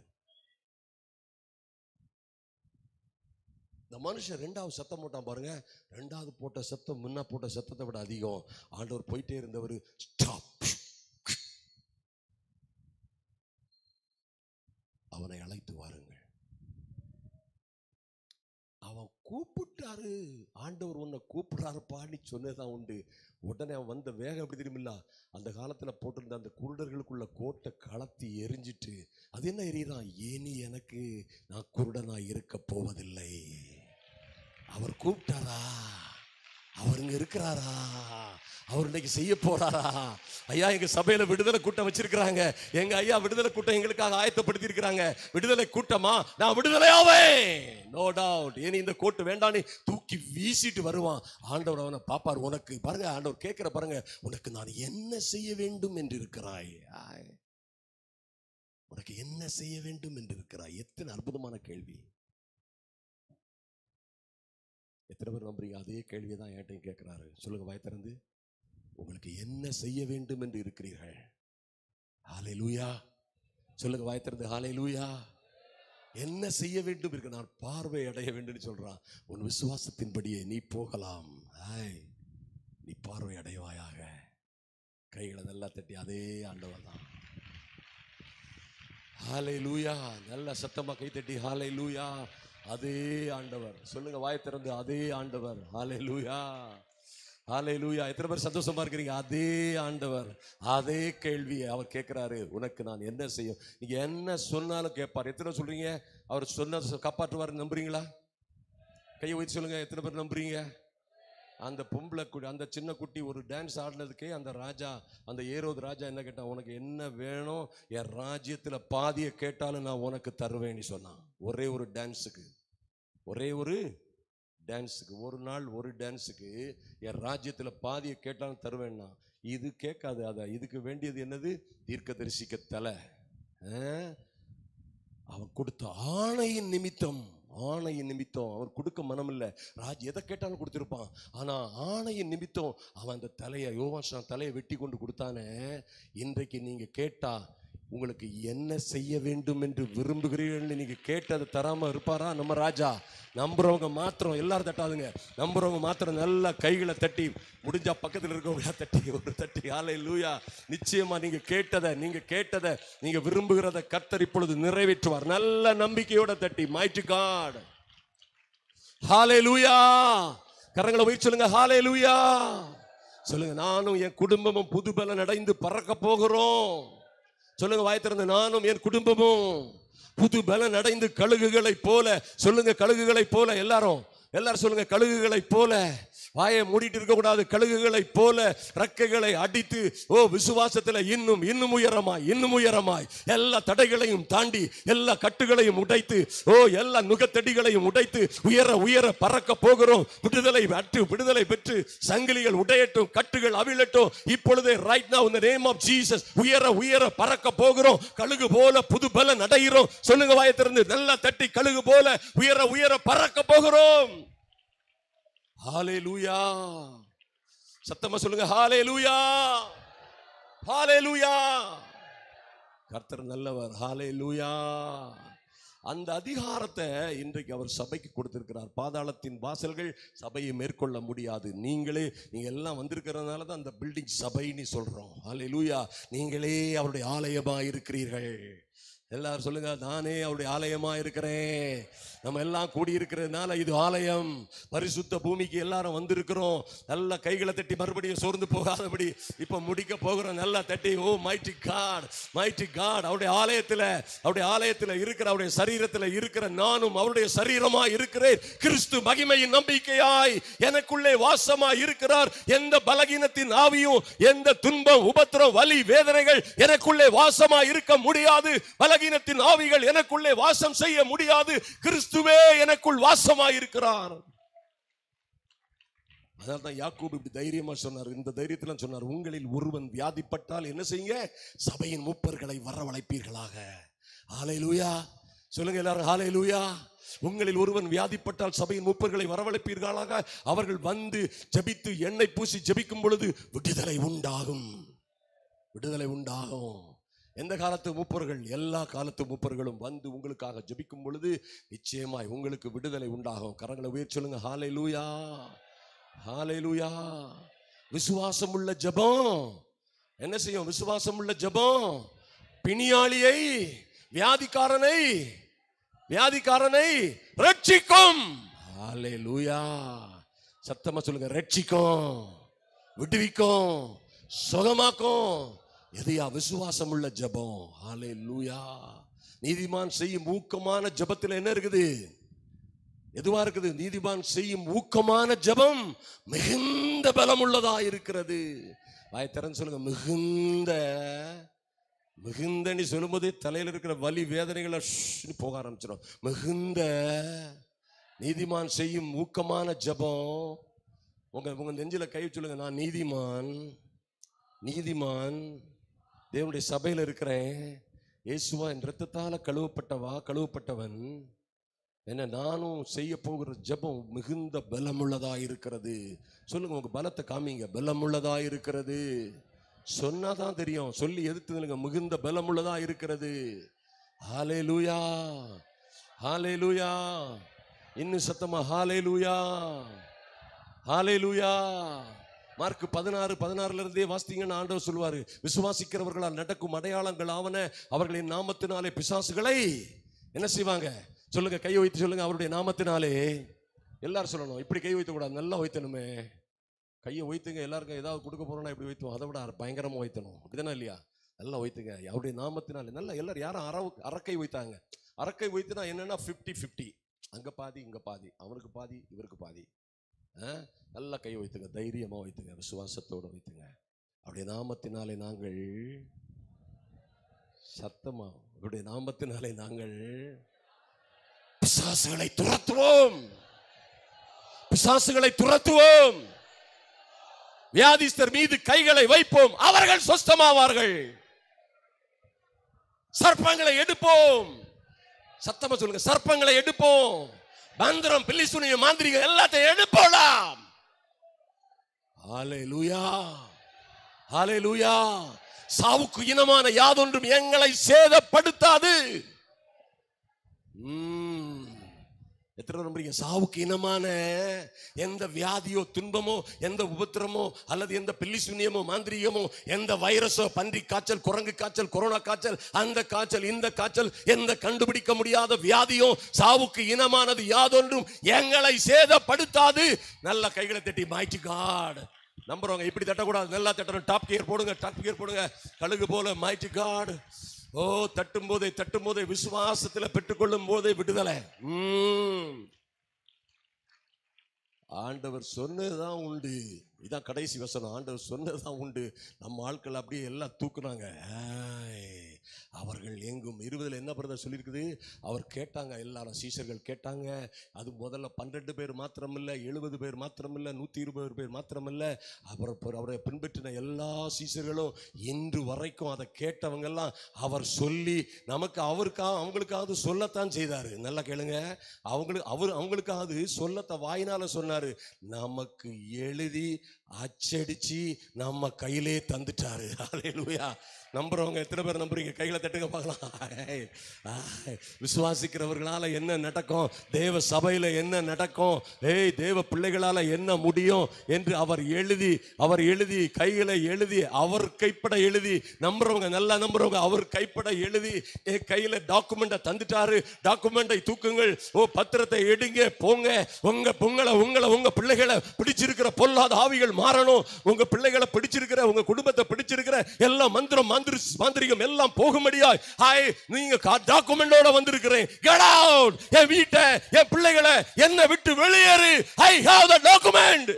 இந்த மனுஷன் ரெண்டாவது சத்தம் போட்டான் பாருங்க ரெண்டாவது போட்ட சத்தம் முன்ன போட்ட சத்தத்தை விட அதிகம் ஆண்டவர் போயிட்டே இருந்தவர் ஸ்டாப் அவனை அழைத்து வாருங்கள் அவன் கூப்பிட்டாரு ஆண்டவர் உன்னை கூப்பிடுறாருப்பான்னு சொன்னதுதான் உண்டு உடனே அவன் வந்த வேகம் எப்படி தெரியுமில்ல அந்த காலத்துல போட்டிருந்த அந்த குருடர்களுக்குள்ள கோட்டை கலத்தி எரிஞ்சிட்டு அது என்ன எரியுதான் ஏனி எனக்கு நான் குருடனா இருக்க போவதில்லை அவர் கூப்பிட்டாரா அவர் இங்க இருக்கிறாரா அவர் இன்னைக்கு செய்ய போறாரா ஐயா எங்க சபையில விடுதலை கூட்டம் வச்சிருக்கிறாங்க எங்க ஐயா விடுதலை கூட்டம் எங்களுக்காக ஆயத்தப்படுத்தி இருக்கிறாங்க விடுதலை கூட்டமா நான் விடுதலையாவே நோ டவுட் ஏனி இந்த கோட்டு வேண்டான்னு தூக்கி வீசிட்டு வருவான் ஆண்டவர் அவனை பாப்பார் உனக்கு பாருங்க ஆண்டவர் கேட்கிற பாருங்க உனக்கு நான் என்ன செய்ய வேண்டும் என்று இருக்கிறாய் ஆய். உனக்கு என்ன செய்ய வேண்டும் என்று இருக்கிறாய் எத்தனை அற்புதமான கேள்வி எத்தனை பேர் நம்புறீங்க அதே கேள்வியை தான் என்கிட்டையும் கேட்கிறாரு சொல்லுங்க வாய் திறந்து உங்களுக்கு என்ன செய்ய வேண்டும் என்று இருக்கிறீர்கள் ஹாலே லூயா சொல்லுங்க வாய் திறந்து ஹாலே லூயா என்ன செய்ய வேண்டும் இருக்கு நான் பார்வை அடைய வேண்டும் சொல்றான் உன் விசுவாசத்தின்படியே நீ போகலாம் ஆய் நீ பார்வை அடைவாயாக கைகளை நல்லா தட்டி அதே ஆண்டவர் தான் ஹாலே லூயா நல்ல சத்தமா கை தட்டி ஹாலே லூயா அதே ஆண்டவர் சொல்லுங்க வாய் திறந்து அதே ஆண்டவர் ஹாலே லூயா ஹாலே லூயா எத்தனை பேர் சந்தோஷமா இருக்கிறீங்க அதே ஆண்டவர் அதே கேள்வியை அவர் கேட்கிறாரு உனக்கு நான் என்ன செய்யும் நீங்க என்ன சொன்னாலும் கேட்பார் எத்தனை பேர் சொல்றீங்க அவர் சொன்ன காப்பாற்றுவார் நம்புறீங்களா கையை வச்சு சொல்லுங்க எத்தனை பேர் நம்புறீங்க அந்த பொம்பளை குட்டி அந்த சின்ன குட்டி ஒரு டான்ஸ் ஆடினதுக்கே அந்த ராஜா அந்த ஏரோது ராஜா என்ன கேட்டான் உனக்கு என்ன வேணும் என் ராஜ்யத்துல பாதியை கேட்டாலும் நான் உனக்கு தருவேன்னு சொன்னான் ஒரே ஒரு டான்ஸுக்கு ஒரே ஒரு டான்ஸுக்கு ஒரு நாள் ஒரு டான்ஸுக்கு என் ராஜ்யத்துல பாதியை கேட்டாலும் தருவேன்னா இது கேட்காது அத இதுக்கு வேண்டியது என்னது தீர்க்கதரிசிக்க தலை ஆ? அவன் கொடுத்த ஆணையின் நிமித்தம் ஆணையின் நிமித்தம் அவர் கொடுக்க மனம் இல்லை ராஜ் எதை கேட்டாலும் கொடுத்திருப்பான் ஆனா ஆணையின் நிமித்தம் அவன் அந்த தலையை யோகாசன் தலையை வெட்டி கொண்டு கொடுத்தானே இன்றைக்கு நீங்க கேட்டா உங்களுக்கு என்ன செய்ய வேண்டும் என்று விரும்புகிறீர்கள் நீங்க கேட்டதை தராம இருப்பாரா நம்ம ராஜா நம்புறவங்க மாத்திரம் எல்லாரும் தட்டாதுங்க நம்புறவங்க மாத்திரம் நல்லா கைகளை தட்டி முடிஞ்சா பக்கத்துல இருக்கவங்கள தட்டி ஒரு தட்டி ஆலை லூயா நிச்சயமா நீங்க கேட்டதை நீங்க கேட்டதை நீங்க விரும்புகிறத கர்த்தர் இப்பொழுது நிறைவேற்றுவார் நல்ல நம்பிக்கையோட தட்டி மைட்டு காட் ஹாலே லூயா கரங்களை போய் சொல்லுங்க ஹாலே லூயா சொல்லுங்க நானும் என் குடும்பமும் புது பலன் அடைந்து பறக்க போகிறோம் சொல்லுங்க வாய் திறந்து நானும் என் குடும்பமும் புது பலன் அடைந்து கழுகுகளைப் போல சொல்லுங்க கழுகுகளைப் போல எல்லாரும் எல்லாரும் சொல்லுங்க கழுகுகளைப் போல வாயை மூடிட்டு இருக்க கூடாது கழுகுகளைப் போல ரெக்கைகளை அடித்து ஓ விசுவாசத்துல இன்னும் இன்னும் உயரமாய் இன்னும் உயரமாய் எல்லா தடைகளையும் தாண்டி எல்லா கட்டுகளையும் உடைத்து ஓ எல்லா நுகத்தடிகளையும் உடைத்து உயர உயர பறக்க போகிறோம் விடுதலை அற்று விடுதலை பெற்று சங்கிலிகள் உடையட்டும் கட்டுகள் அவிழட்டும் இப்பொழுதே right now in the name of Jesus உயர உயர பறக்க போகிறோம் கழுகு போல புது பலன் அடைகிறோம் சொல்லுங்க வாயை திறந்து நல்லா தட்டி கழுகு போல உயர உயர பறக்க போகிறோம் ஹalleluya சத்தமா சொல்லுங்க ஹalleluya ஹalleluya கர்த்தர் நல்லவர் ஹalleluya அந்த அதிகாரத்தை இன்றைக்கு அவர் சபைக்கு கொடுத்திருக்கிறார் பாதாளத்தின் வாசல்கள் சபையை மேற்கொள்ள முடியாது நீங்களே நீங்க எல்லாம் வந்திருக்கிறதுனால தான் அந்த பில்டிங் சபைன்னு சொல்றோம் ஹalleluya நீங்களே அவருடைய ஆலயமா இருக்கிறீர்கள் எல்லாரும் சொல்லுங்க நானே அவருடைய ஆலயமா இருக்கிறேன் நம்ம எல்லாம் கூடி இருக்கிறதுனால இது ஆலயம் பரிசுத்த பூமிக்கு எல்லாரும் வந்திருக்கிறோம் நல்ல கைகளை தட்டி மறுபடியும் சோர்ந்து போகாதபடி இப்ப முடிக்க போகிறோம் நல்லா தட்டி O mighty God mighty God அவருடைய ஆலயத்துல அவருடைய ஆலயத்துல இருக்கிற அவருடைய சரீரத்துல இருக்கிற நானும் அவருடைய சரீரமா இருக்கிறேன் கிறிஸ்து மகிமையின் நம்பிக்கையாய் எனக்குள்ளே வாசமா இருக்கிறார் எந்த பலகீனத்தின் ஆவியும் எந்த துன்பம் உபத்திரம் வலி வேதனைகள் எனக்குள்ளே வாசமா இருக்க முடியாது பலகீனத்தின் ஆவிகள் எனக்குள்ளே வாசம் செய்ய முடியாது கிறிஸ்துவே எனக்குள் வாசமா இருக்கிறார் அதனால தான் யாக்கூப் இப்படி தைரியமா சொன்னார் இந்த தைரியத்துல சொன்னார் உங்களில் ஒருவன் வியாதிப்பட்டால் என்ன செய்யுங்க சபையின் மூப்பர்களை வரவழைப்பீர்களாக ஹalleluya சொல்லுங்க எல்லாரும் ஹalleluya உங்களில் ஒருவன் வியாதிப்பட்டால் சபையின் மூப்பர்களை வரவழைப்பீர்களாக அவர்கள் வந்து ஜெபித்து எண்ணெய் பூசி ஜெபிக்கும் பொழுது விடுதலை உண்டாகும் விடுதலை உண்டாகும் எந்த காலத்து மூப்பர்கள் எல்லா காலத்து மூப்பர்களும் வந்து உங்களுக்காக ஜெபிக்கும் பொழுது நிச்சயமாய் உங்களுக்கு விடுதலை உண்டாகும் கரங்களை உயர் சொல்லுங்க ஹாலை லூயா ஹாலை லூயா விசுவாசம் உள்ள ஜெபம் என்ன செய்யும் விசுவாசம் உள்ள ஜெபம் பிணியாளியை வியாதிக்காரனை வியாதிக்காரனை ரட்சிக்கும் ஹாலே லூயா சத்தமா சொல்லுங்க ரட்சிக்கும் விடுவிக்கும் சுகமாக்கும் எதையா விசுவாசம் உள்ள ஜெபம் ஹாலே லூயா நீதிமான் செய்யும் ஊக்கமான ஜெபத்துல என்ன இருக்குது எதுவா இருக்குது நீதிமான் செய்யும் ஊக்கமான ஜெபம் மிகுந்த பலம் உள்ளதா இருக்கிறது வாய் திறந்து சொல்லுங்க மிகுந்த மிகுந்தன்னு சொல்லும்போதே தலையில இருக்கிற வலி வேதனைகளை ஷ்ன்னு போக ஆரம்பிச்சிடும் மிகுந்த நீதிமான் செய்யும் ஊக்கமான ஜெபம் உங்க உங்க நெஞ்சில கை சொல்லுங்க நான் நீதிமான் நீதிமான் தேவனுடைய சபையில் இருக்கிறேன் இயேசுவா என் ரத்தத்தால கழுவப்பட்டவா கழுவப்பட்டவன் என்ன நானும் செய்ய போகிற ஜெபம் மிகுந்த பலமுள்ளதா இருக்கிறது சொல்லுங்க உங்க பலத்தை காமிங்க பலமுள்ளதா இருக்கிறது சொன்னாதான் தெரியும் சொல்லி எதிர்த்து நில்லுங்க மிகுந்த பலமுள்ளதா இருக்கிறது ஹாலே லூயா ஹாலே லூயா இன்னும் சத்தமா ஹாலே லூயா ஹாலே லூயா மார்க் பதினாறு பதினாறுல இருந்தே வாசித்தீங்கன்னு ஆண்டவர் சொல்லுவாரு விசுவாசிக்கிறவர்களால் நடக்கும் அடையாளங்கள் ஆவன அவர்களின் நாமத்தினாலே பிசாசுகளை என்ன செய்வாங்க சொல்லுங்க கை வைத்து சொல்லுங்க அவருடைய நாமத்தினாலே எல்லாரும் சொல்லணும் இப்படி கை வைத்த கூடாது நல்லா வைத்தணுமே கையை வைத்துங்க எல்லாருக்கும் ஏதாவது கொடுக்க போறோம்னா இப்படி வைத்துவோம் அதை விட பயங்கரமா வைத்தணும் அப்படிதானே இல்லையா நல்லா வைத்துங்க அவருடைய நாமத்தினாலே நல்லா எல்லாரும் யாரும் அறவு அரக்கை வைத்தாங்க அரக்கை வைத்துனா என்னன்னா ஃபிஃப்டி ஃபிஃப்டி அங்க பாதி இங்க பாதி அவனுக்கு பாதி இவருக்கு பாதி ஆ? நல்லா கை வைத்துங்க தைரியமா வைத்துங்க விசுவாசத்தோட வைத்துங்க அவருடைய நாமத்தினாலே நாங்கள் சத்தமா அவருடைய நாமத்தினாலே நாங்கள் பிசாசுகளை துரத்துவோம் பிசாசுகளை துரத்துவோம் வியாதிஸ்தர் மீது கைகளை வைப்போம் அவர்கள் சொஸ்தமாவார்கள் சர்ப்பங்களை எடுப்போம் சத்தமா சொல்லுங்க சர்ப்பங்களை எடுப்போம் மந்திரம் பில்லிசுனிய மாந்திரிகம் எல்லாத்தையும் எடுப்போலாம் ஹalleluya ஹalleluya சாவுக்கு இனமான யாதொன்றும் எங்களை சேதப்படுத்தாது ம். எத்தனை பேர் நம்புறீங்க சாவுக்கு இனமான எந்த வியாதியோ துன்பமோ எந்த உபத்திரமோ அல்லது எந்த பில்லி சுனியமோ மாந்திரிகமோ எந்த வைரஸோ பன்றி காய்ச்சல் குரங்கு காய்ச்சல் கொரோனா காய்ச்சல் அந்த காய்ச்சல் இந்த காய்ச்சல் எந்த கண்டுபிடிக்க முடியாத வியாதியோ சாவுக்கு இனமானது யாதொன்றும் எங்களை சேதப்படுத்தாது நல்ல கைகளை தட்டி மாய்ச்சி காட் நம்புறவங்க இப்படி தட்டக்கூடாது நல்லா தட்டணும் டாப் கியர் போடுங்க டாப் கியர் போடுங்க கழுகு போல மாய்ச்சி காட் ஓ தட்டும் போதே தட்டும் போதே விசுவாசத்துல பெற்றுக்கொள்ளும் போதே விடுதலை உம். ஆண்டவர் சொன்னதுதான் உண்டு இதான் கடைசி வசனம் ஆண்டவர் சொன்னதுதான் உண்டு நம்ம ஆட்கள் அப்படியே எல்லாம் தூக்குனாங்க ஆய். அவர்கள் எங்கும் இருபதுல என்ன பிரதர் சொல்லியிருக்குது அவர் கேட்டாங்க எல்லாரும் சீசர்கள் கேட்டாங்க அது முதல்ல பன்னெண்டு பேர் மாத்திரமில்ல எழுபது பேர் மாத்திரமில்ல நூத்தி இருபது பேர் மாத்திரமில்ல அவர் அவரை பின்பற்றின எல்லா சீசர்களும் இன்று வரைக்கும் அதை கேட்டவங்க எல்லாம் அவர் சொல்லி நமக்கு அவருக்கா அவங்களுக்காவது சொல்லத்தான் செய்தாரு நல்லா கேளுங்க அவங்களுக்கு அவர் அவங்களுக்காவது சொல்லத்த வாயினால சொன்னாரு நமக்கு எழுதி அச்சடிச்சு நம்ம கையிலே தந்துட்டாரு ஹalleluya நம்புறவங்க எத்தனை பேர் நம்புறீங்க கையில தட்டுங்க பார்க்கலாம் ஐ, ஐ, விசுவாசிக்கிறவர்களால என்ன நடக்கும் தேவ சபையில என்ன நடக்கும் ஏய் தேவ பிள்ளைகளால என்ன முடியும் என்று அவர் எழுதி அவர் எழுதி கையில எழுதி அவர் கைப்பட எழுதி நம்புறவங்க நல்லா நம்புறவங்க அவர் கைப்பட எழுதி என் கையில டாக்குமெண்ட்டை தந்துட்டாரு டாக்குமெண்ட்டை தூக்குங்கள் ஓ பத்திரத்தை எடுங்க போங்க உங்க பொங்கலை உங்களை உங்க பிள்ளைகளை பிடிச்சிருக்கிற பொல்லாத ஆவிகள் மாறணும் உங்க பிள்ளைகளை பிடிச்சிருக்கிற உங்க குடும்பத்தை பிடிச்சிருக்கிற எல்லாம் மந்திரம் மந்திரி மாந்திரிகம் எல்லாம் போகும்படியாய் ஹாய் நீங்க டாக்குமெண்டோட வந்திருக்கிறேன் கெட் அவுட் என் வீட்டை என் பிள்ளைகளை என்ன விட்டு வெளியேறு ஐ ஹேவ் த டாக்குமெண்ட்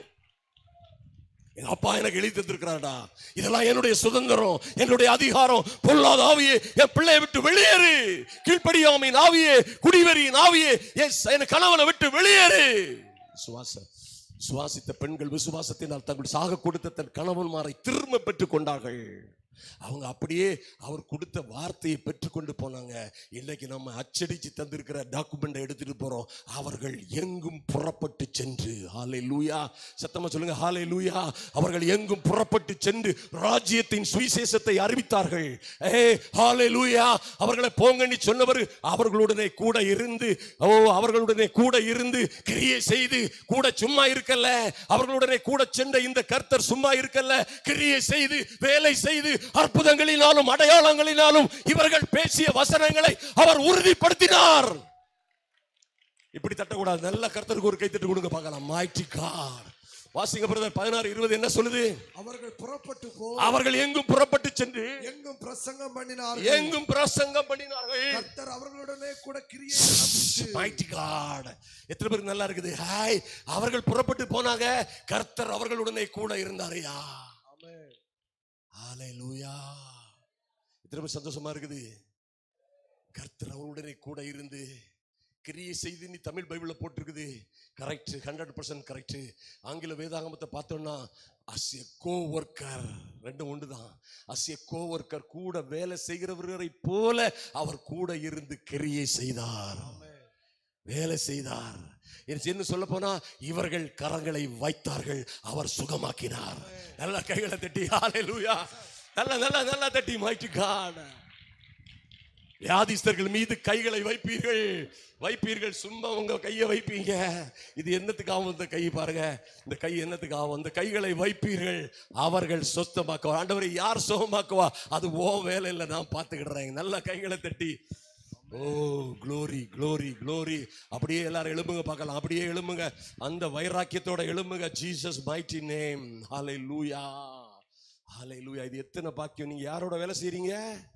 எங்க அப்பா எனக்கு எழுதி தந்திருக்கிறாடா இதெல்லாம் என்னுடைய சுதந்திரம் என்னுடைய அதிகாரம் பொல்லாத ஆவியே என் பிள்ளையை விட்டு வெளியேறு கீழ்ப்படியாமையின் ஆவியே குடிவெறியின் ஆவியே என் ச- என் கணவனை விட்டு வெளியேறு சுவாச சுவாசித்த பெண்கள் விசுவாசத்தினால் தங்கள் சாக கொடுத்த தன் கணவன்மாரை திரும்ப பெற்றுக் கொண்டார்கள் அவங்க அப்படியே அவர் கொடுத்த வார்த்தையை பெற்றுக்கொண்டு போனாங்க இன்னைக்கு நம்ம அச்சடிச்சு தந்திருக்கிற டாக்குமெண்ட் எடுத்துட்டு போறோம் அவர்கள் எங்கும் புறப்பட்டு சென்று ஹாலே லூயா சத்தமா சொல்லுங்க ஹாலே லூயா அவர்கள் எங்கும் புறப்பட்டு சென்று ராஜ்யத்தின் சுவிசேஷத்தை அறிவித்தார்கள் ஏ ஹாலே லூயா அவர்களை போங்கன்னு சொன்னவர் அவர்களுடனே கூட இருந்து ஓ அவர்களுடனே கூட இருந்து கிரியை செய்து கூட சும்மா இருக்கல்ல அவர்களுடனே கூட சென்ற இந்த கர்த்தர் சும்மா இருக்கல்ல கிரியை செய்து வேலை செய்து அற்புதங்களினாலும் அடையாளங்களினாலும் இவர்கள் பேசிய வசனங்களை அவர் உறுதிப்படுத்தினார் இப்படி தட்டக்கூடாது நல்ல கர்த்தருக்கு ஒரு கைத்தட்டு கொடுங்க பார்க்கலாம் மாய்ச்சி கார் வாசிங்க பிரதர் பதினாறு இருபது என்ன சொல்லுது அவர்கள் புறப்பட்டு போ அவர்கள் எங்கும் புறப்பட்டு சென்று எங்கும் பிரசங்கம் பண்ணினார்கள் எங்கும் பிரசங்கம் பண்ணினார்கள் கர்த்தர் அவர்களுடனே கூட கிரியை நடப்பித்து Mighty God. எத்தனை பேருக்கு நல்லா இருக்குது ஹாய் அவர்கள் புறப்பட்டு போனாங்க கர்த்தர் அவர்களுடனே கூட இருந்தாரையா ஆமென். ஹalleluya எத்தனை பேர் சந்தோஷமா இருக்குது கர்த்தர் அவர்களுடனே கூட இருந்து கிரியை செய்து நீ தமிழ் பைபிள்ல போட்டிருக்குது கரெக்ட் ஹண்ட்ரட் பர்சன்ட் கரெக்ட் ஆங்கில வேதாகமத்தை பார்த்தோம்னா அஸ் எ கோ ஒர்க்கர் ரெண்டும் ஒன்று தான் அஸ் எ கோ ஒர்க்கர் கூட வேலை செய்கிறவர்களை போல அவர் கூட இருந்து கிரியை செய்தார் வேலை செய்தார் என்ன சொல்ல போனா இவர்கள் கரங்களை வைத்தார்கள் அவர் சுகமாக்கினார் நல்ல கைகளை தட்டி ஹalleluya நல்ல நல்ல நல்ல தட்டி mighty God வியாதிஸ்தர்கள் மீது கைகளை வைப்பீர்கள் வைப்பீர்கள் சும்மா உங்க கையை வைப்பீங்க இது என்னத்துக்கு ஆகும் இந்த கை பாருங்க இந்த கை என்னத்துக்கு ஆகும் இந்த கைகளை வைப்பீர்கள் அவர்கள் சொஸ்தமாக்குவா ஆண்டவரை யார் சுகமாக்குவா அது ஓ வேலை இல்லை நான் பார்த்துக்கிடுறேன் நல்ல கைகளை தட்டி ஓ க்ளோரி க்ளோரி க்ளோரி அப்படியே எல்லாரும் எழும்புங்க பார்க்கலாம் அப்படியே எழும்புங்க அந்த வைராக்கியத்தோட எழும்புங்க Jesus mighty name hallelujah ஹாலை லூயா இது எத்தனை பாக்கியம் நீங்க யாரோட வேலை செய்றீங்க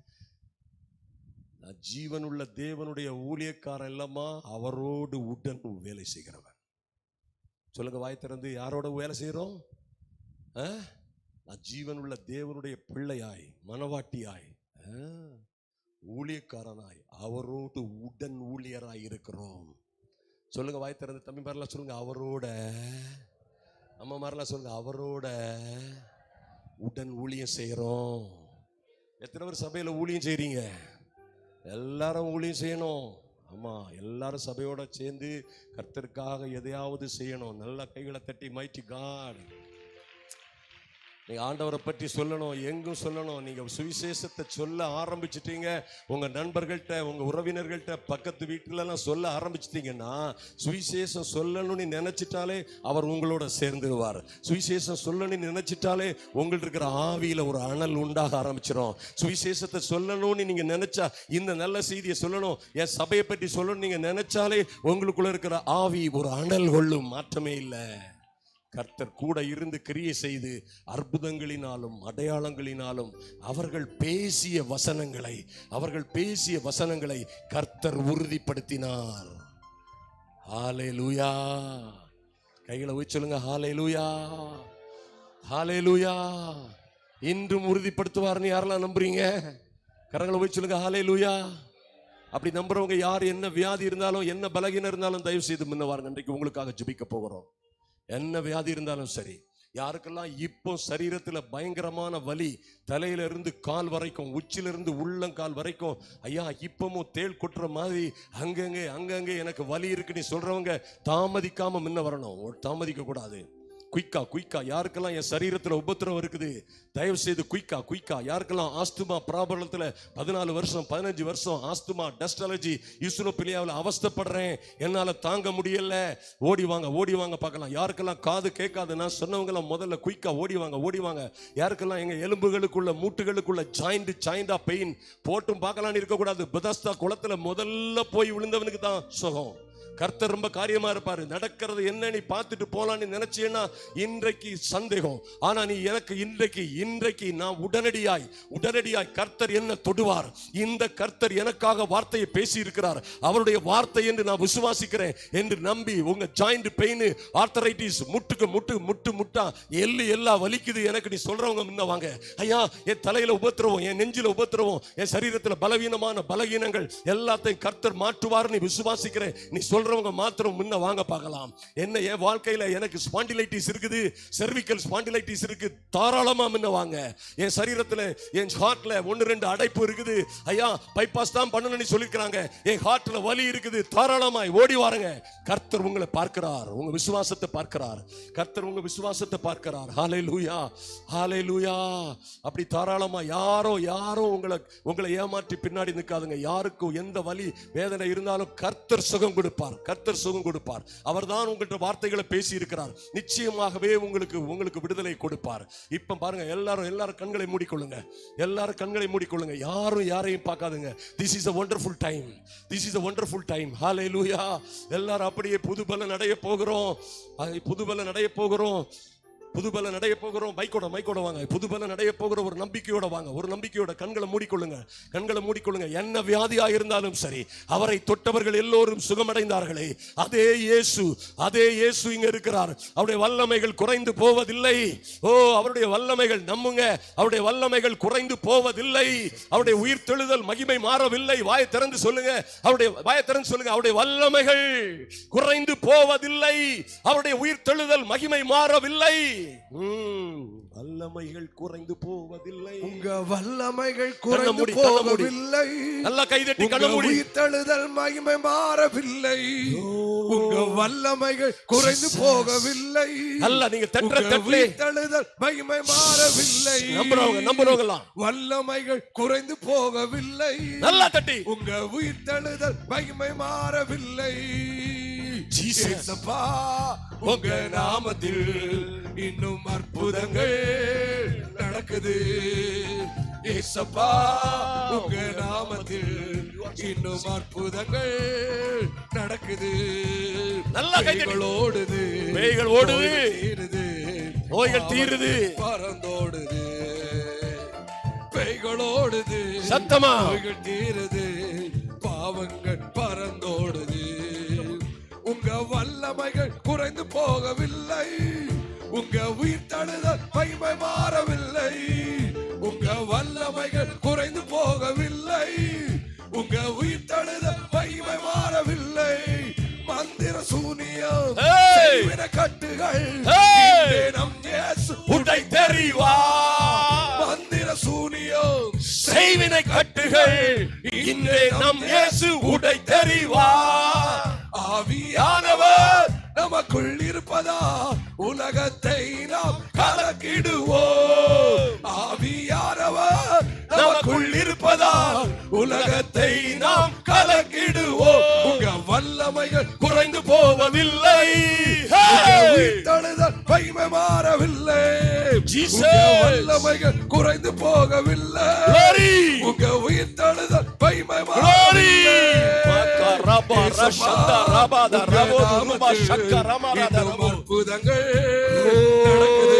நான் ஜீவனுள்ள தேவனுடைய ஊழியக்காரன் இல்லம்மா அவரோடு உடன் வேலை செய்கிறவன் சொல்லுங்க வாய் திறந்து யாரோட வேலை செய்கிறோம் ஆ? நான் ஜீவனுள்ள தேவனுடைய பிள்ளையாய் மனவாட்டியாய் ஆ? ஊழியக்காரனாய் அவரோடு உடன் ஊழியராய் இருக்கிறோம் சொல்லுங்க வாய் திறந்து தம்பி மாதிரிலாம் சொல்லுங்க அவரோட அம்மா மாதிரிலாம் சொல்லுங்க அவரோட உடன் ஊழியம் செய்கிறோம் எத்தனை பேர் சபையில் ஊழியம் செய்றீங்க எல்லாரும் ஊழியம் செய்யணும் ஆமா எல்லாரும் சபையோட சேர்ந்து கர்த்தருக்காக எதையாவது செய்யணும் நல்ல கைகளை தட்டி மைட்டி காட் நீங்க ஆண்டவரை பற்றி சொல்லணும் எங்கும் சொல்லணும் நீங்க சுவிசேஷத்தை சொல்ல ஆரம்பிச்சிட்டீங்க உங்க நண்பர்கள்ட்ட உங்க உறவினர்கள்ட்ட பக்கத்து வீட்டுல எல்லாம் சொல்ல ஆரம்பிச்சிட்டீங்கன்னா சுவிசேஷம் சொல்லணும்னு நினைச்சிட்டாலே அவர் உங்களோட சேர்ந்துருவார் சுவிசேஷம் சொல்லணும்னு நினைச்சிட்டாலே உங்கள்ட்ட இருக்கிற ஆவியில ஒரு அனல் உண்டாக ஆரம்பிச்சிடும் சுவிசேஷத்தை சொல்லணும்னு நீங்க நினைச்சா இந்த நல்ல செய்தியை சொல்லணும் என் சபையை பற்றி சொல்லணும் நீங்க நினைச்சாலே உங்களுக்குள்ள இருக்கிற ஆவி ஒரு அனல் கொள்ளும் மாற்றமே இல்லை கர்த்தர் கூட இருந்து கிரியை செய்து அற்புதங்களினாலும் அடையாளங்களினாலும் அவர்கள் பேசிய வசனங்களை அவர்கள் பேசிய வசனங்களை கர்த்தர் உறுதிப்படுத்தினார் ஹாலே லூயா கைகளை போய் சொல்லுங்க ஹாலே லூயா ஹாலே லூயா இன்றும் உறுதிப்படுத்துவார்னு யாரெல்லாம் நம்புறீங்க கரங்களை போய் சொல்லுங்க ஹாலே லூயா அப்படி நம்புறவங்க யார் என்ன வியாதி இருந்தாலும் என்ன பலகீனம் இருந்தாலும் தயவு செய்து முன்ன வாருங்க இன்றைக்கு உங்களுக்காக ஜெபிக்க போகிறோம் என்ன வியாதி இருந்தாலும் சரி யாருக்கெல்லாம் இப்போ சரீரத்துல பயங்கரமான வலி தலையில இருந்து கால் வரைக்கும் உச்சில இருந்து உள்ளங்கால் வரைக்கும் ஐயா இப்பமும் தேள் கொட்டுற மாதிரி அங்கங்க அங்கங்க எனக்கு வலி இருக்குன்னு சொல்றவங்க தாமதிக்காம முன்ன வரணும் தாமதிக்க கூடாது குயிக்கா குயிக்கா யாருக்கெல்லாம் என் சரீரத்துல உபத்திரம் இருக்குது தயவு செய்து குயிக்கா குயிக்கா யாருக்கெல்லாம் ஆஸ்துமா ப்ராபலத்துல பதினாலு வருஷம் பதினஞ்சு வருஷம் ஆஸ்துமா டஸ்ட் அலர்ஜி யூசுனோபிலியாவில் அவஸ்தைப்படுறேன் என்னால தாங்க முடியல ஓடி வாங்க ஓடி வாங்க பார்க்கலாம் யாருக்கெல்லாம் காது கேட்காது நான் சொன்னவங்களாம் முதல்ல குயிக்கா ஓடி வாங்க ஓடி வாங்க யாருக்கெல்லாம் எங்க எலும்புகளுக்குள்ள மூட்டுகளுக்குள்ள ஜாயிண்ட் ஜாயிண்டா பெயின் போட்டும் பார்க்கலாம்னு இருக்கக்கூடாது பெதஸ்தா குளத்துல முதல்ல போய் விழுந்தவனுக்கு தான் சுகம் கர்த்தர் ரொம்ப காரியமா இருப்பாரு நடக்கிறது என்ன நீ பார்த்துட்டு போலான்னு நினைச்சேன்னா இன்றைக்கு சந்தேகம் ஆனா நீ எனக்கு இன்றைக்கு இன்றைக்கு நான் உடனடியாய் உடனடியாய் கர்த்தர் என்ன தொடுவார் இந்த கர்த்தர் எனக்காக வார்த்தையை பேசி இருக்கிறார் அவருடைய வார்த்தை என்று நான் விசுவாசிக்கிறேன் என்று நம்பி உங்க ஜாயிண்ட் பெயின் ஆர்த்தரைட்டிஸ் முட்டுக்கு முட்டு முட்டு முட்டா எள்ளு எல்லா வலிக்குது எனக்கு நீ சொல்றவங்க முன்ன வாங்க ஐயா என் தலையில உபத்திரவம் என் நெஞ்சில உபத்திரவம் என் சரீரத்துல பலவீனமான பலகீனங்கள் எல்லாத்தையும் கர்த்தர் மாற்றுவார் நீ விசுவாசிக்கிறேன் நீ சொல்றவங்க மாத்திரம் முன்ன வாங்க பார்க்கலாம் என்ன என் வாழ்க்கையில எனக்கு ஸ்பாண்டிலைட்டிஸ் இருக்குது செர்விக்கல் ஸ்பாண்டிலைட்டிஸ் இருக்கு தாராளமா முன்ன வாங்க என் சரீரத்துல என் ஹார்ட்ல ஒன்னு ரெண்டு அடைப்பு இருக்குது ஐயா பைபாஸ் தான் பண்ணணும்னு சொல்லிருக்காங்க என் ஹார்ட்ல வலி இருக்குது தாராளமாய் ஓடி வாருங்க கர்த்தர் உங்களை பார்க்கிறார் உங்க விசுவாசத்தை பார்க்கிறார் கர்த்தர் உங்க விசுவாசத்தை பார்க்கிறார் ஹாலே லூயா ஹாலே லூயா அப்படி தாராளமா யாரோ யாரோ உங்களை உங்களை ஏமாற்றி பின்னாடி நிற்காதுங்க யாருக்கும் எந்த வலி வேதனை இருந்தாலும் கர்த்தர் சுகம் கொடுப்பார் கர்த்தர் சுகம் கொடுப்பார் அவர்தான் உங்கள்கிட்ட வார்த்தைகளை பேசி இருக்கிறார் நிச்சயமாகவே உங்களுக்கு உங்களுக்கு விடுதலை கொடுப்பார் இப்ப பாருங்க எல்லாரும் எல்லாரும் கண்களை மூடிக்கொள்ளுங்க எல்லாரும் கண்களை மூடிக்கொள்ளுங்க யாரும் யாரையும் பார்க்காதுங்க this is a wonderful time this is a wonderful time hallelujah எல்லாரும் அப்படியே புதுபல நடைய போகிறோம் அது புதுபல நடைய போகிறோம் புதுபல நடைய போகிறோம் மைக்கோட மைக்கோட வாங்க புதுபல நடைய போகிற ஒரு நம்பிக்கையோட வாங்க ஒரு நம்பிக்கையோட கண்களை மூடிக்கொள்ளுங்க கண்களை மூடிக்கொள்ளுங்க என்ன வியாதியா இருந்தாலும் சரி அவரை தொட்டவர்கள் எல்லோரும் சுகமடைந்தார்களே அதே இயேசு அதே இயேசு இங்க இருக்கிறார் அவருடைய வல்லமைகள் குறைந்து போவதில்லை ஓ அவருடைய வல்லமைகள் நம்புங்க அவருடைய வல்லமைகள் குறைந்து போவதில்லை அவருடைய உயிர் தெழுதல் மகிமை மாறவில்லை வாயை திறந்து சொல்லுங்க அவருடைய வாயை திறந்து சொல்லுங்க அவருடைய வல்லமைகள் குறைந்து போவதில்லை அவருடைய உயிர் தெழுதல் மகிமை மாறவில்லை ம், வல்லமைகள் குறைந்து போவதில்லை உங்க வல்லமைகள் கண்ணை குறைந்து மூடி, கண்ணை மூடி. போகவில்லை நல்லா கைதட்டி உங்க கண்ண மூடி உயிர்த்தெழுதல் மகிமை மாறவில்லை உங்க வல்லமைகள் குறைந்து போகவில்லை நல்லா நீங்க தட்டுற உங்க தட்டலே உயிர்த்தெழுதல் மகிமை மாறவில்லை நம்புறவங்க நம்புறவங்க எல்லாம் வல்லமைகள் குறைந்து போகவில்லை நல்லா தட்டி உங்க உயிர்த்தெழுதல் மகிமை மாறவில்லை Jesus. இயேசப்பா, உங்க நாமத்தில் இன்னும் அற்புதங்கள் நடக்குது ஏசப்பா உங்க நாமத்தில் இன்னும் அற்புதங்கள் நடக்குது நல்லா கை தட்டி. பேய்கள் ஓடுது பேய்கள் ஓடுது. நோய்கள் தீருது நோய்கள் தீருது. பறந்தோடுது பேய்கள் ஓடுது சத்தமா. நோய்கள் தீருது பாவங்கள் பறந்தோடுது உங்க வல்லமைகள் குறைந்து போகவில்லை உங்க உயிர் தழுதல் மகிமை மாறவில்லை உங்க வல்லமைகள் குறைந்து போகவில்லை உங்க உயிர் தழுதல் மகிமை மாறவில்லை மந்திர சூனியம் Hey! செய்வின கட்டுகள் Hey! இன்றே நம் இயேசு உடை தெரிவா மந்திர சூனியம் செய்வினை கட்டுகள் இன்றே நம் இயேசு உடை தெரிவா ஆவியானவர் நமக்குள் இருப்பதா உலகத்தை நாம் கலக்கி கலக்கிடுவோம் ஆவியானவர் நமக்குள் இருப்பதா உலகத்தை நாம் கலக்கிடுவோம் உங்க வல்லமைகள் குறைந்து போவதில்லை உங்க உயிர்த்தெழுதல் மகிமை மாறவில்லை உங்க வல்லமைகள் குறைந்து போகவில்லை உங்க உயிர்த்தெழுதல் மகிமை மாறவில்லை ரபா, ரஷந்தா, ரபாதா, ரபோ, துருபா, ஷக்கா, ரமாராதா, இன்னும் ரபோ. அற்புதங்கள் நடக்குது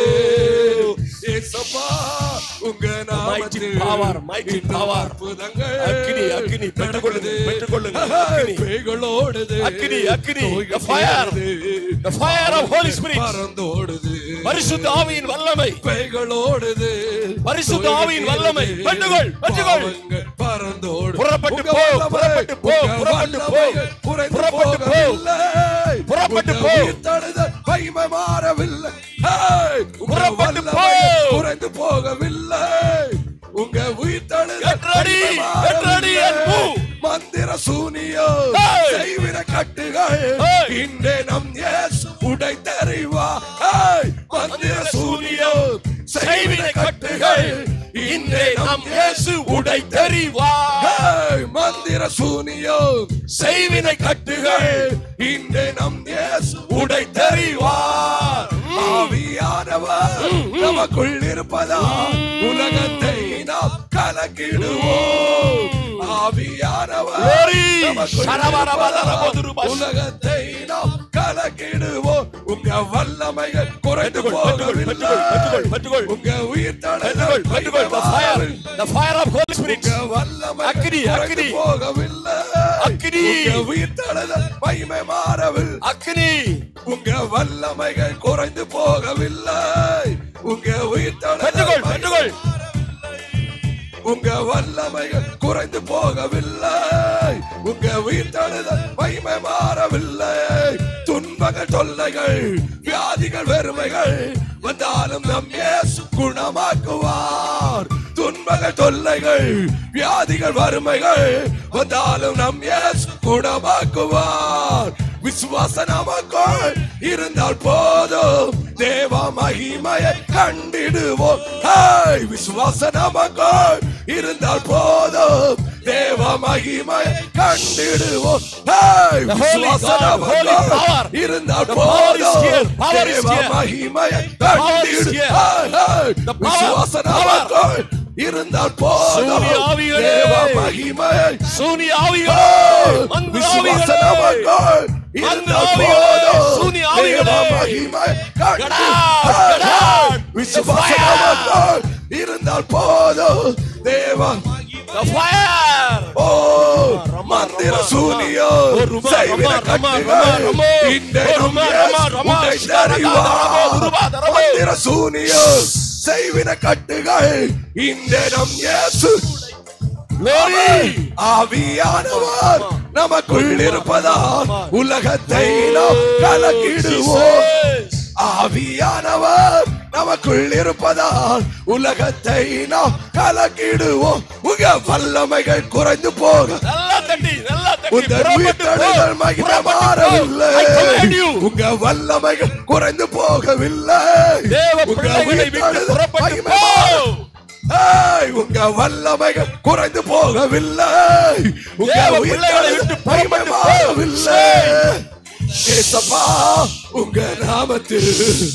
ஏசப்பா உங்க நாமத்தில் power, mighty இன்னும் power. அற்புதங்கள் அக்கினி, அக்கினி, பெற்றுக்கொள்ளுங்க, நடக்குது. பெற்றுக்கொள்ளுங்க, அக்கினி. பேய்களோடுது அக்கினி, அக்கினி, நோய்கள் the fire. தீருது. The fire of Holy Spirit. பறந்தோடுது பரிசுத்த ஆவியின் வல்லமை பேய்களோடுது பரிசுத்த நோய்கள் ஆவியின் வல்லமை. தீருது. பெற்றுக்கொள், பெற்றுக்கொள். பாவங்கள் பறந்தோடு புறப்பட்டு உங்க போ, வல்லமை, புறப்பட்டு போ, உங்க புறப்பட்டு போ. வல்லமைகள் குறைந்து புறப்பட்டு போ. போகவில்லை. புறப்பட்டு உங்க போ. உயிர்த்தெழுதல் மகிமை மாறவில்லை ஹேய்! உங்க புறப்பட்டு போ. வல்லமைகள் குறைந்து போகவில்லை உங்க உயிர்த்தெழுதல் Get ready, மகிமை get ready and மாறவில்லை. move. மந்திர சூனியோ Hey! செய்வின கட்டுகள் Hey! இன்றே நம் இயேசு உடை தெரிவா மந்திர சூனியோ செய்வின கட்டுகள் இன்றே நம் இயேசு உடை தெரிவா Hey! மந்திர சூனியோ செய்வினை கட்டுகள் இன்றே நம் இயேசு உடை தெரிவார் ஆவியானவர் நமக்குள் இருப்பதா உலகத்தை நாம் கலக்கிடுவோம் ஆவியானவர் Glory! நமக்குள் சரவரவரவரவ இருப்பதா துருபா. உலகத்தை நாம் கலக்கிடுவோம் உங்க வல்லமைகள் குறைந்து பெற்றுக்கொள், பெற்றுக்கொள், போகவில்லை பெற்றுக்கொள், பெற்றுக்கொள். உங்க உயிர் பெற்றுக்கொள், பெற்றுக்கொள். The fire, the fire of Holy Spirit. உங்க வல்லமை அக்கினி, குறைந்து அக்கினி. போகவில்லை அக்கினி. உங்க உயிர்த்தெழுதல் மகிமை மாறவில்லை அக்னி உங்க வல்லமைகள் குறைந்து போகவில்லை உங்க உயிர்த்தெழுதல் பெற்றுக்கொள், மகிமை பெற்றுக்கொள். உங்க வல்லமைகள் குறைந்து போகவில்லை உங்க உயிர்த்தெழுதல் மகிமை மாறவில்லை துன்பங்கள் தொல்லைகள் வியாதிகள் வெறுமைகள் வந்தாலும் நம் இயேசு குணமாக்குவார் துன்பங்கள் தொல்லைகள் வியாதிகள் வறுமைகள் வந்தாலும் நம் இயேசு குணமாக்குவார் விசுவாச நமக்குள் இருந்தால் போதும் தேவ மகிமையை கண்டிடுவோம் ஹேய்! விசுவாச நமக்குள் இருந்தால் போதும் தேவ மகிமையை கண்டிடுவோம் ஹேய்! The holy விசுவாச God, நமக்குள் holy power. இருந்தால் The power is போதும் here. Power is தேவ here. மகிமையை power is கண்டிடு here. Hey! Hey! The power, விசுவாச power. நமக்குள் இருந்தால் போதும் சூரிய ஆவிகளே. தேவ மகிமையை சூனி ஆவிகள் மந்திர விசுவாச ஆவிகளே நமக்குள் இருந்தால் ஆவிகளே, போதும் சூனிய தேவ ஆவிகளே. மகிமை கண்டு கடார், கடார். விசுவாச The fire. நமக்குள் இருந்தால் போதும் தேவ The fire ஓ ரமா, மந்திர ரமா, சூனியோ ஓ, ருமா, செய்வின ரமா, ரமா, கட்டுகள் ரமா, இந்த ஓ, ருமா, ரமா, ரமா, உடை ஷரதா, தருவா ரமா, உருவா, ரமா. மந்திர சூனியோ செய்வின கட்டுகள் இந்த நம் இயேசு Glory. ஆவியானவர் நமக்குள் இருப்பதா உலகத்தை நாம் கலக்கிடுவோம் Jesus. ஆவியானவர் நமக்குள் இருப்பதால் உலகத்தை நாம் கலக்கிடுவோம் உங்க வல்லமைகள் குறைந்து போக நல்லா தட்டி நல்லா தட்டி உங்கள் புறப்பட்டு போ. உயிர்த்தெழுதல் மகிமை புறப்பட்டு போ. மாறவில்லை I command you. உங்க வல்லமைகள் குறைந்து போகவில்லை தேவ உங்க பிள்ளைகளை விட்டு உயிர்த்தெழுதல் புறப்பட்டு மகிமை போ. மாற- ஏய், உங்க வல்லமைகள் குறைந்து போகவில்லை உங்க தேவ பிள்ளைகளை உயிர்த்தெழுதல் விட்டு மகிமை புறப்பட்டு போ. மாறவில்லை ஏசப்பா உங்க நாமத்தில்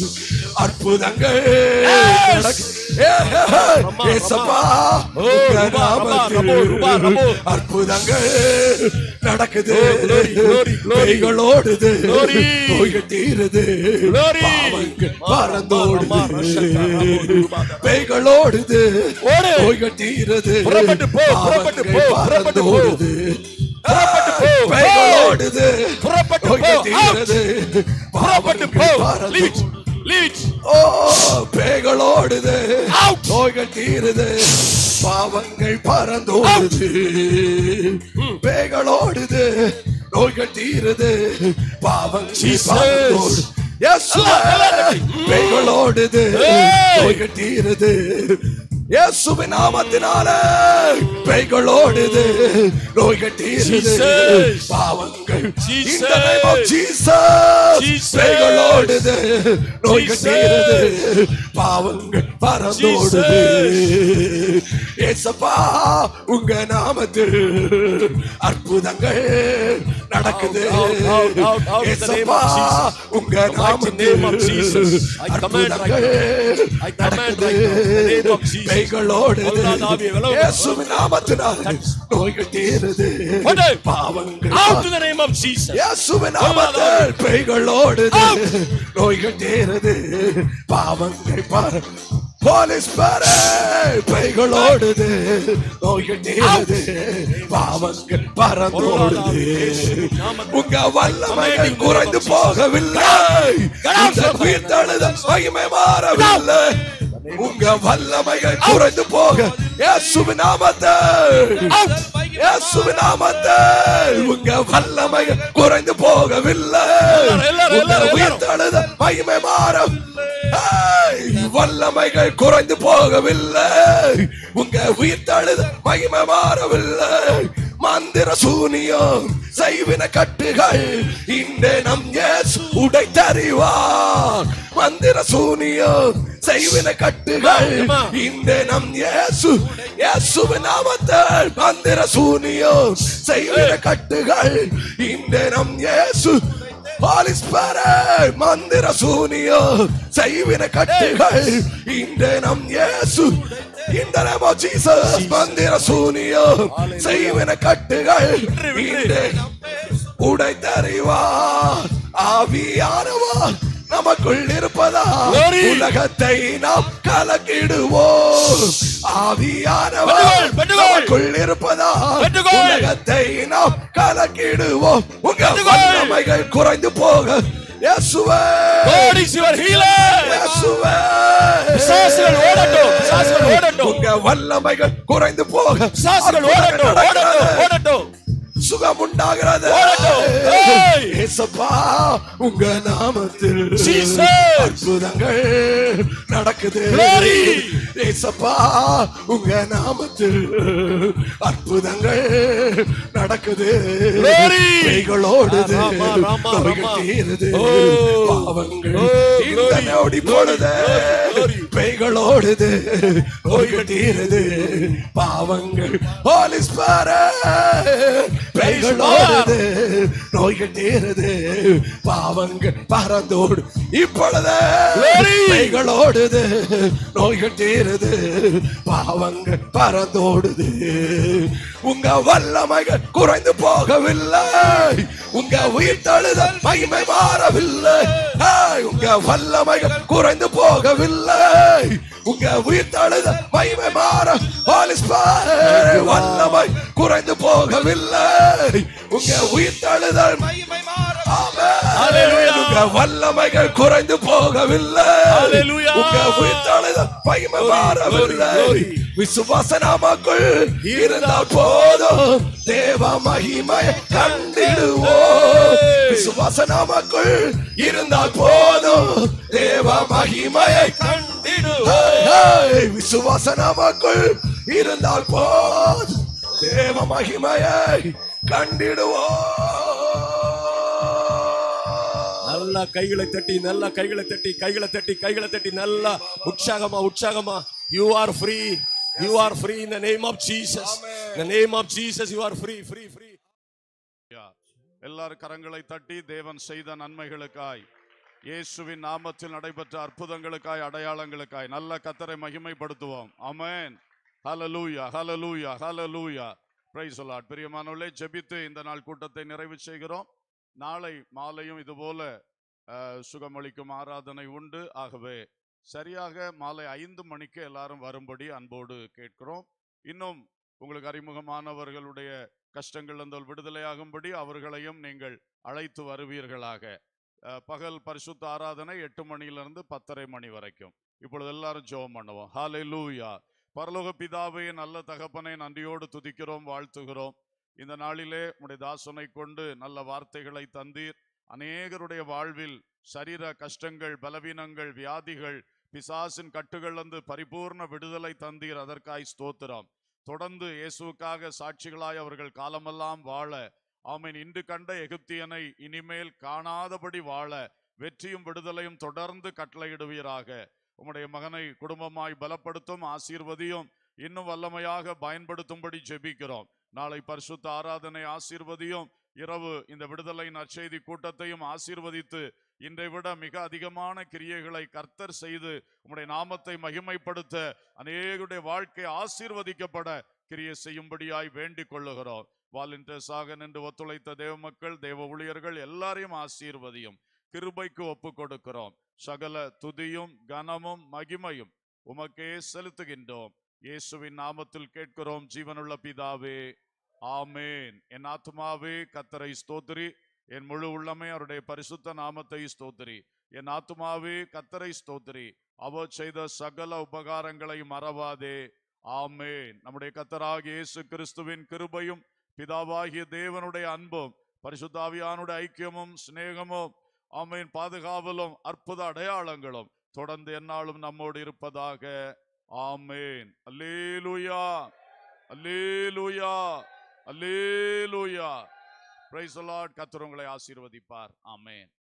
அற்புதங்கள் நடக்கு- ஏ, ஏ, ஏ, ஏசப்பா ஓ, உங்க ரபா, ரபா, நாமத்தில் ரபோ, ரபா, ரபோ. அற்புதங்கள் நடக்குது glory, glory, glory. பேய்களோடுது Glory. நோய்கள் தீருது Glory. பாவங்கள் ரமா, ரமா, பறந்தோடுது ரமா, ரமா. பேய்களோடுது ஓடு. நோய்கள் தீருது புறப்பட்டு போ, புறப்பட்டு போ, பாவங்கள் புறப்பட்டு போ. பறந்தோடுது புறப்பட்டு போ, போ. பேய்களோடுது புறப்பட்டு போ. நோய்கள் தீருது புறப்பட்டு போ பாவங்கள் leave it பறந்தோடுது. leave it O பேய்களோடுது Out. நோய்கள் தீருது பாவங்கள் பறந்தோடுது பேய்களோடுது நோய்கள் தீருது பாவங்கள் Jesus. பறந்தோடு Yes, எல்லாம், எல்லாம் தட்டி. பேய்களோடுது Hey. நோய்கள் தீருது இயேசுவின் நாமத்தினாலே பேய்கள் ஓடுது நோய்கள் தீருது Jesus. பாவங்கள் Jesus. In the name of Jesus. Jesus. பேய்கள் ஓடுது நோய்கள் Jesus. தீருது பாவங்கள் பறந்தோடுது ஏசப்பா உங்க நாமத்தில் அற்புதங்கள் நடக்குது Out, out, out, out in the name ஏசப்பா of Jesus. உங்க The mighty name of Jesus. நாமத்தில் I command right அற்புதங்கள் I command நடக்குது right now in the name of Jesus. பேய்களோடு பொல்லாத ஆவியை விலகு. இயேசுவின் நாமத்தினால் நோய்கள் தீருது கொண்டு. பாவங்கள் Out in the name of Jesus. இயேசுவின் நாமத்தில் பேய்களோடு நோய்கள் தீருது பாவங்கள் பாரு போலீஸ் பாரு பேய்களோடுது நோய்கள் தீருது பாவங்கள் பறந்தோடுது உங்க வல்லமைகள் குறைந்து போகவில்லை இந்த உயிர்த்தெழுதல் மகிமை மாறவில்லை உங்க வல்லமைகள் குறைந்து போக இயேசுவின் நாமத்தில் இயேசுவின் நாமத்தில் உங்க வல்லமைகள் குறைந்து போகவில்லை எல்லாரும், எல்லாரும், உங்க எல்லாரும். உயிர்த்தெழுதல் மகிமை மாற ஏய், வல்லமைகள் குறைந்து போகவில்லை உங்க உயிர்த்தெழுதல் மகிமை மாறவில்லை மந்திர சூனியம் செய்வின கட்டுகள் இந்த நம் இயேசு உடை தறிவார் மந்திர சூனியம் செய்வின கட்டுகள் இந்த நம் இயேசு இயேசுவின் நாமத்தில் மந்திர சூனியம் செய்வின கட்டுகள் இந்த நம் இயேசு Holy Spirit, மந்திர சூனியம் செய்வின கட்டுகள் இந்த நம் இயேசு இந்த name of Jesus மந்திர சூனியம் செய்வின கட்டுகள் இந்த உடை தறிவார் ஆவியானவர் நமக்குள் இருப்பதா Glory. உலகத்தை நாம் கலக்கிடுவோம் ஆவியானவர் பெற்றுக்கொள், பெற்றுக்கொள். நமக்குள் இருப்பதா பெற்றுக்கொள். உலகத்தை நாம் கலக்கிடுவோம் உங்க பெற்றுக்கொள். வல்லமைகள் குறைந்து போக இயேசுவே God is your healer. இயேசுவே பிசாசுகள் ஓடட்டும், பிசாசுகள் ஓடட்டும். உங்க வல்லமைகள் குறைந்து போக பிசாசுகள் ஓடட்டும், ஓடட்டும், ஓடட்டும். சுகம் உண்டாகிறது ஓடட்டும். ஏய். ஏசப்பா உங்க நாமத்தில் Jesus. அற்புதங்கள் நடக்குது Glory. ஏசப்பா உங்க நாமத்தில் அற்புதங்கள் நடக்குது Glory. பேய்களோடுது ராமா, ராமா, நோய்கள் ராமா. தீருது Oh. பாவங்கள் Oh, இந்த glory. நொடி பொழுது Glory. பேய்களோடுது நோய்கள் தீருது பாவங்கள் Holy Spirit பேய்களோடுது நோய்கள் தீருது பாவங்கள் பறந்தோடு இப்பொழுது Glory. பேய்களோடுது நோய்கள் தீருது பாவங்கள் பறந்தோடுது உங்க வல்லமைகள் குறைந்து போகவில்லை உங்க உயிர் தழுதல் மகிமை மாறவில்லை ஏய், உங்க வல்லமைகள் குறைந்து போகவில்லை உங்க உயிர் தழுதல் மகிமை மாற Holy Spirit, வல்லமை குறைந்து போகவில்லை உங்க உயிர் தழுதல் மகிமை மாற Hallelujah. உங்க வல்லமைகள் குறைந்து போகவில்லை Hallelujah. உங்க உயிர் தழுதல் மகிமை மாறவில்லை glory. விசுவாச நாமக்குள் இருந்தால் போதும் தேவ மகிமை கண்டிடுவோம் விசுவாச நாமக்குள் இருந்தால் போதும் தேவ மகிமையை கண்டிடுவோம். ஹே, விசுவாச நாமக்குள் இருந்தால் போதும் தேவ மகிமையை கண்டிடுவோம் நல்லா கைகளை தட்டி நல்லா கைகளை தட்டி கைகளை தட்டி கைகளை தட்டி நல்லா உற்சாகமா உற்சாகமா you are free you are free in the name of Jesus இந்த name of Jesus you are free free free எல்லாரும் கரங்களை தட்டி தேவன் செய்த நன்மைகளுக்காய் இயேசுவின் நாமத்தில் நடைபெற்ற அற்புதங்களுக்காய் அடையாளங்களுக்காய் நல்ல கத்தரை மகிமைப்படுத்துவோம் ஆமென் ஹalleluya ஹalleluya ஹalleluya பிரைஸ் லார்ட் பிரியமானவர்களே ஜெபித்து இந்த நாள் கூட்டத்தை நிறைவு செய்கிறோம் நாளை மாலையும் இதுபோல அஹ், சுகமளிக்கும் ஆராதனை உண்டு ஆகவே சரியாக மாலை ஐந்து மணிக்கு எல்லாரும் வரும்படி அன்போடு கேட்கிறோம் இன்னும் உங்களுக்கு அறிமுகமானவர்களுடைய கஷ்டங்கள் அந்த விடுதலையாகும்படி அவர்களையும் நீங்கள் அழைத்து வருவீர்களாக அஹ், பகல் பரிசுத்த ஆராதனை எட்டு மணியிலிருந்து பத்தரை மணி வரைக்கும் இப்பொழுது எல்லாரும் ஜெபம் பண்ணுவோம் ஹாலே லூயா பரலோக பிதாவே நல்ல தகப்பனை நன்றியோடு துதிக்கிறோம் வாழ்த்துகிறோம் இந்த நாளிலே உடைய தாசனை கொண்டு நல்ல வார்த்தைகளை தந்தீர் அநேகருடைய வாழ்வில் சரீர கஷ்டங்கள் பலவீனங்கள் வியாதிகள் பிசாசின் கட்டுகளிலிருந்து பரிபூர்ண விடுதலை தந்தீர் அதற்காய் ஸ்தோத்திரம் தொடர்ந்து இயேசுவுக்காக சாட்சிகளாய் அவர்கள் காலமெல்லாம் வாழ ஆமீன் இன்று கண்ட எகிப்தியனை இனிமேல் காணாதபடி வாழ வெற்றியும் விடுதலையும் தொடர்ந்து கட்டளையிடுவீராக உம்முடைய மகனை குடும்பமாய் பலப்படுத்தும் ஆசீர்வதியும் இன்னும் வல்லமையாக பயன்படுத்தும்படி ஜெபிக்கிறோம் நாளை பரிசுத்த ஆராதனை ஆசீர்வதியும் இரவு இந்த விடுதலை நற்செய்தி கூட்டத்தையும் ஆசீர்வதித்து இன்றை விட மிக அதிகமான கிரியைகளை கர்த்தர் செய்து உம்முடைய நாமத்தை மகிமைப்படுத்த அநேகருடைய வாழ்க்கை ஆசீர்வதிக்கப்பட கிரியை செய்யும்படியாய் வேண்டிக் கொள்ளுகிறோம் வாலண்டியர்ஸாக நின்று ஒத்துழைத்த தேவ மக்கள் தேவ ஊழியர்கள் எல்லாரையும் ஆசீர்வதியும் கிருபைக்கு ஒப்பு கொடுக்கிறோம் சகல துதியும் கனமும் மகிமையும் உமக்கே செலுத்துகின்றோம் இயேசுவின் நாமத்தில் கேட்கிறோம் ஜீவனுள்ள பிதாவே ஆமேன் என் ஆத்துமாவே கத்தரை ஸ்தோத்திரி என் முழு உள்ளமே அவருடைய பரிசுத்த நாமத்தை ஸ்தோத்திரி என் ஆத்துமாவே கத்தரை ஸ்தோத்திரி அவர் செய்த சகல உபகாரங்களை மறவாதே ஆமேன் நம்முடைய கத்தராகிய இயேசு கிறிஸ்துவின் கிருபையும் பிதாவாகிய தேவனுடைய அன்பும் பரிசுத்தாவியானுடைய ஐக்கியமும் சிநேகமும் ஆமேன் பாதுகாவலும் அற்புத அடையாளங்களும் தொடர்ந்து எந்நாளும் நம்மோடு இருப்பதாக ஆமேன் அல்லேலூயா அல்லேலூயா அல்லேலூயா பிரைஸ் கர்த்தர் உங்களை ஆசீர்வதிப்பார் ஆமேன்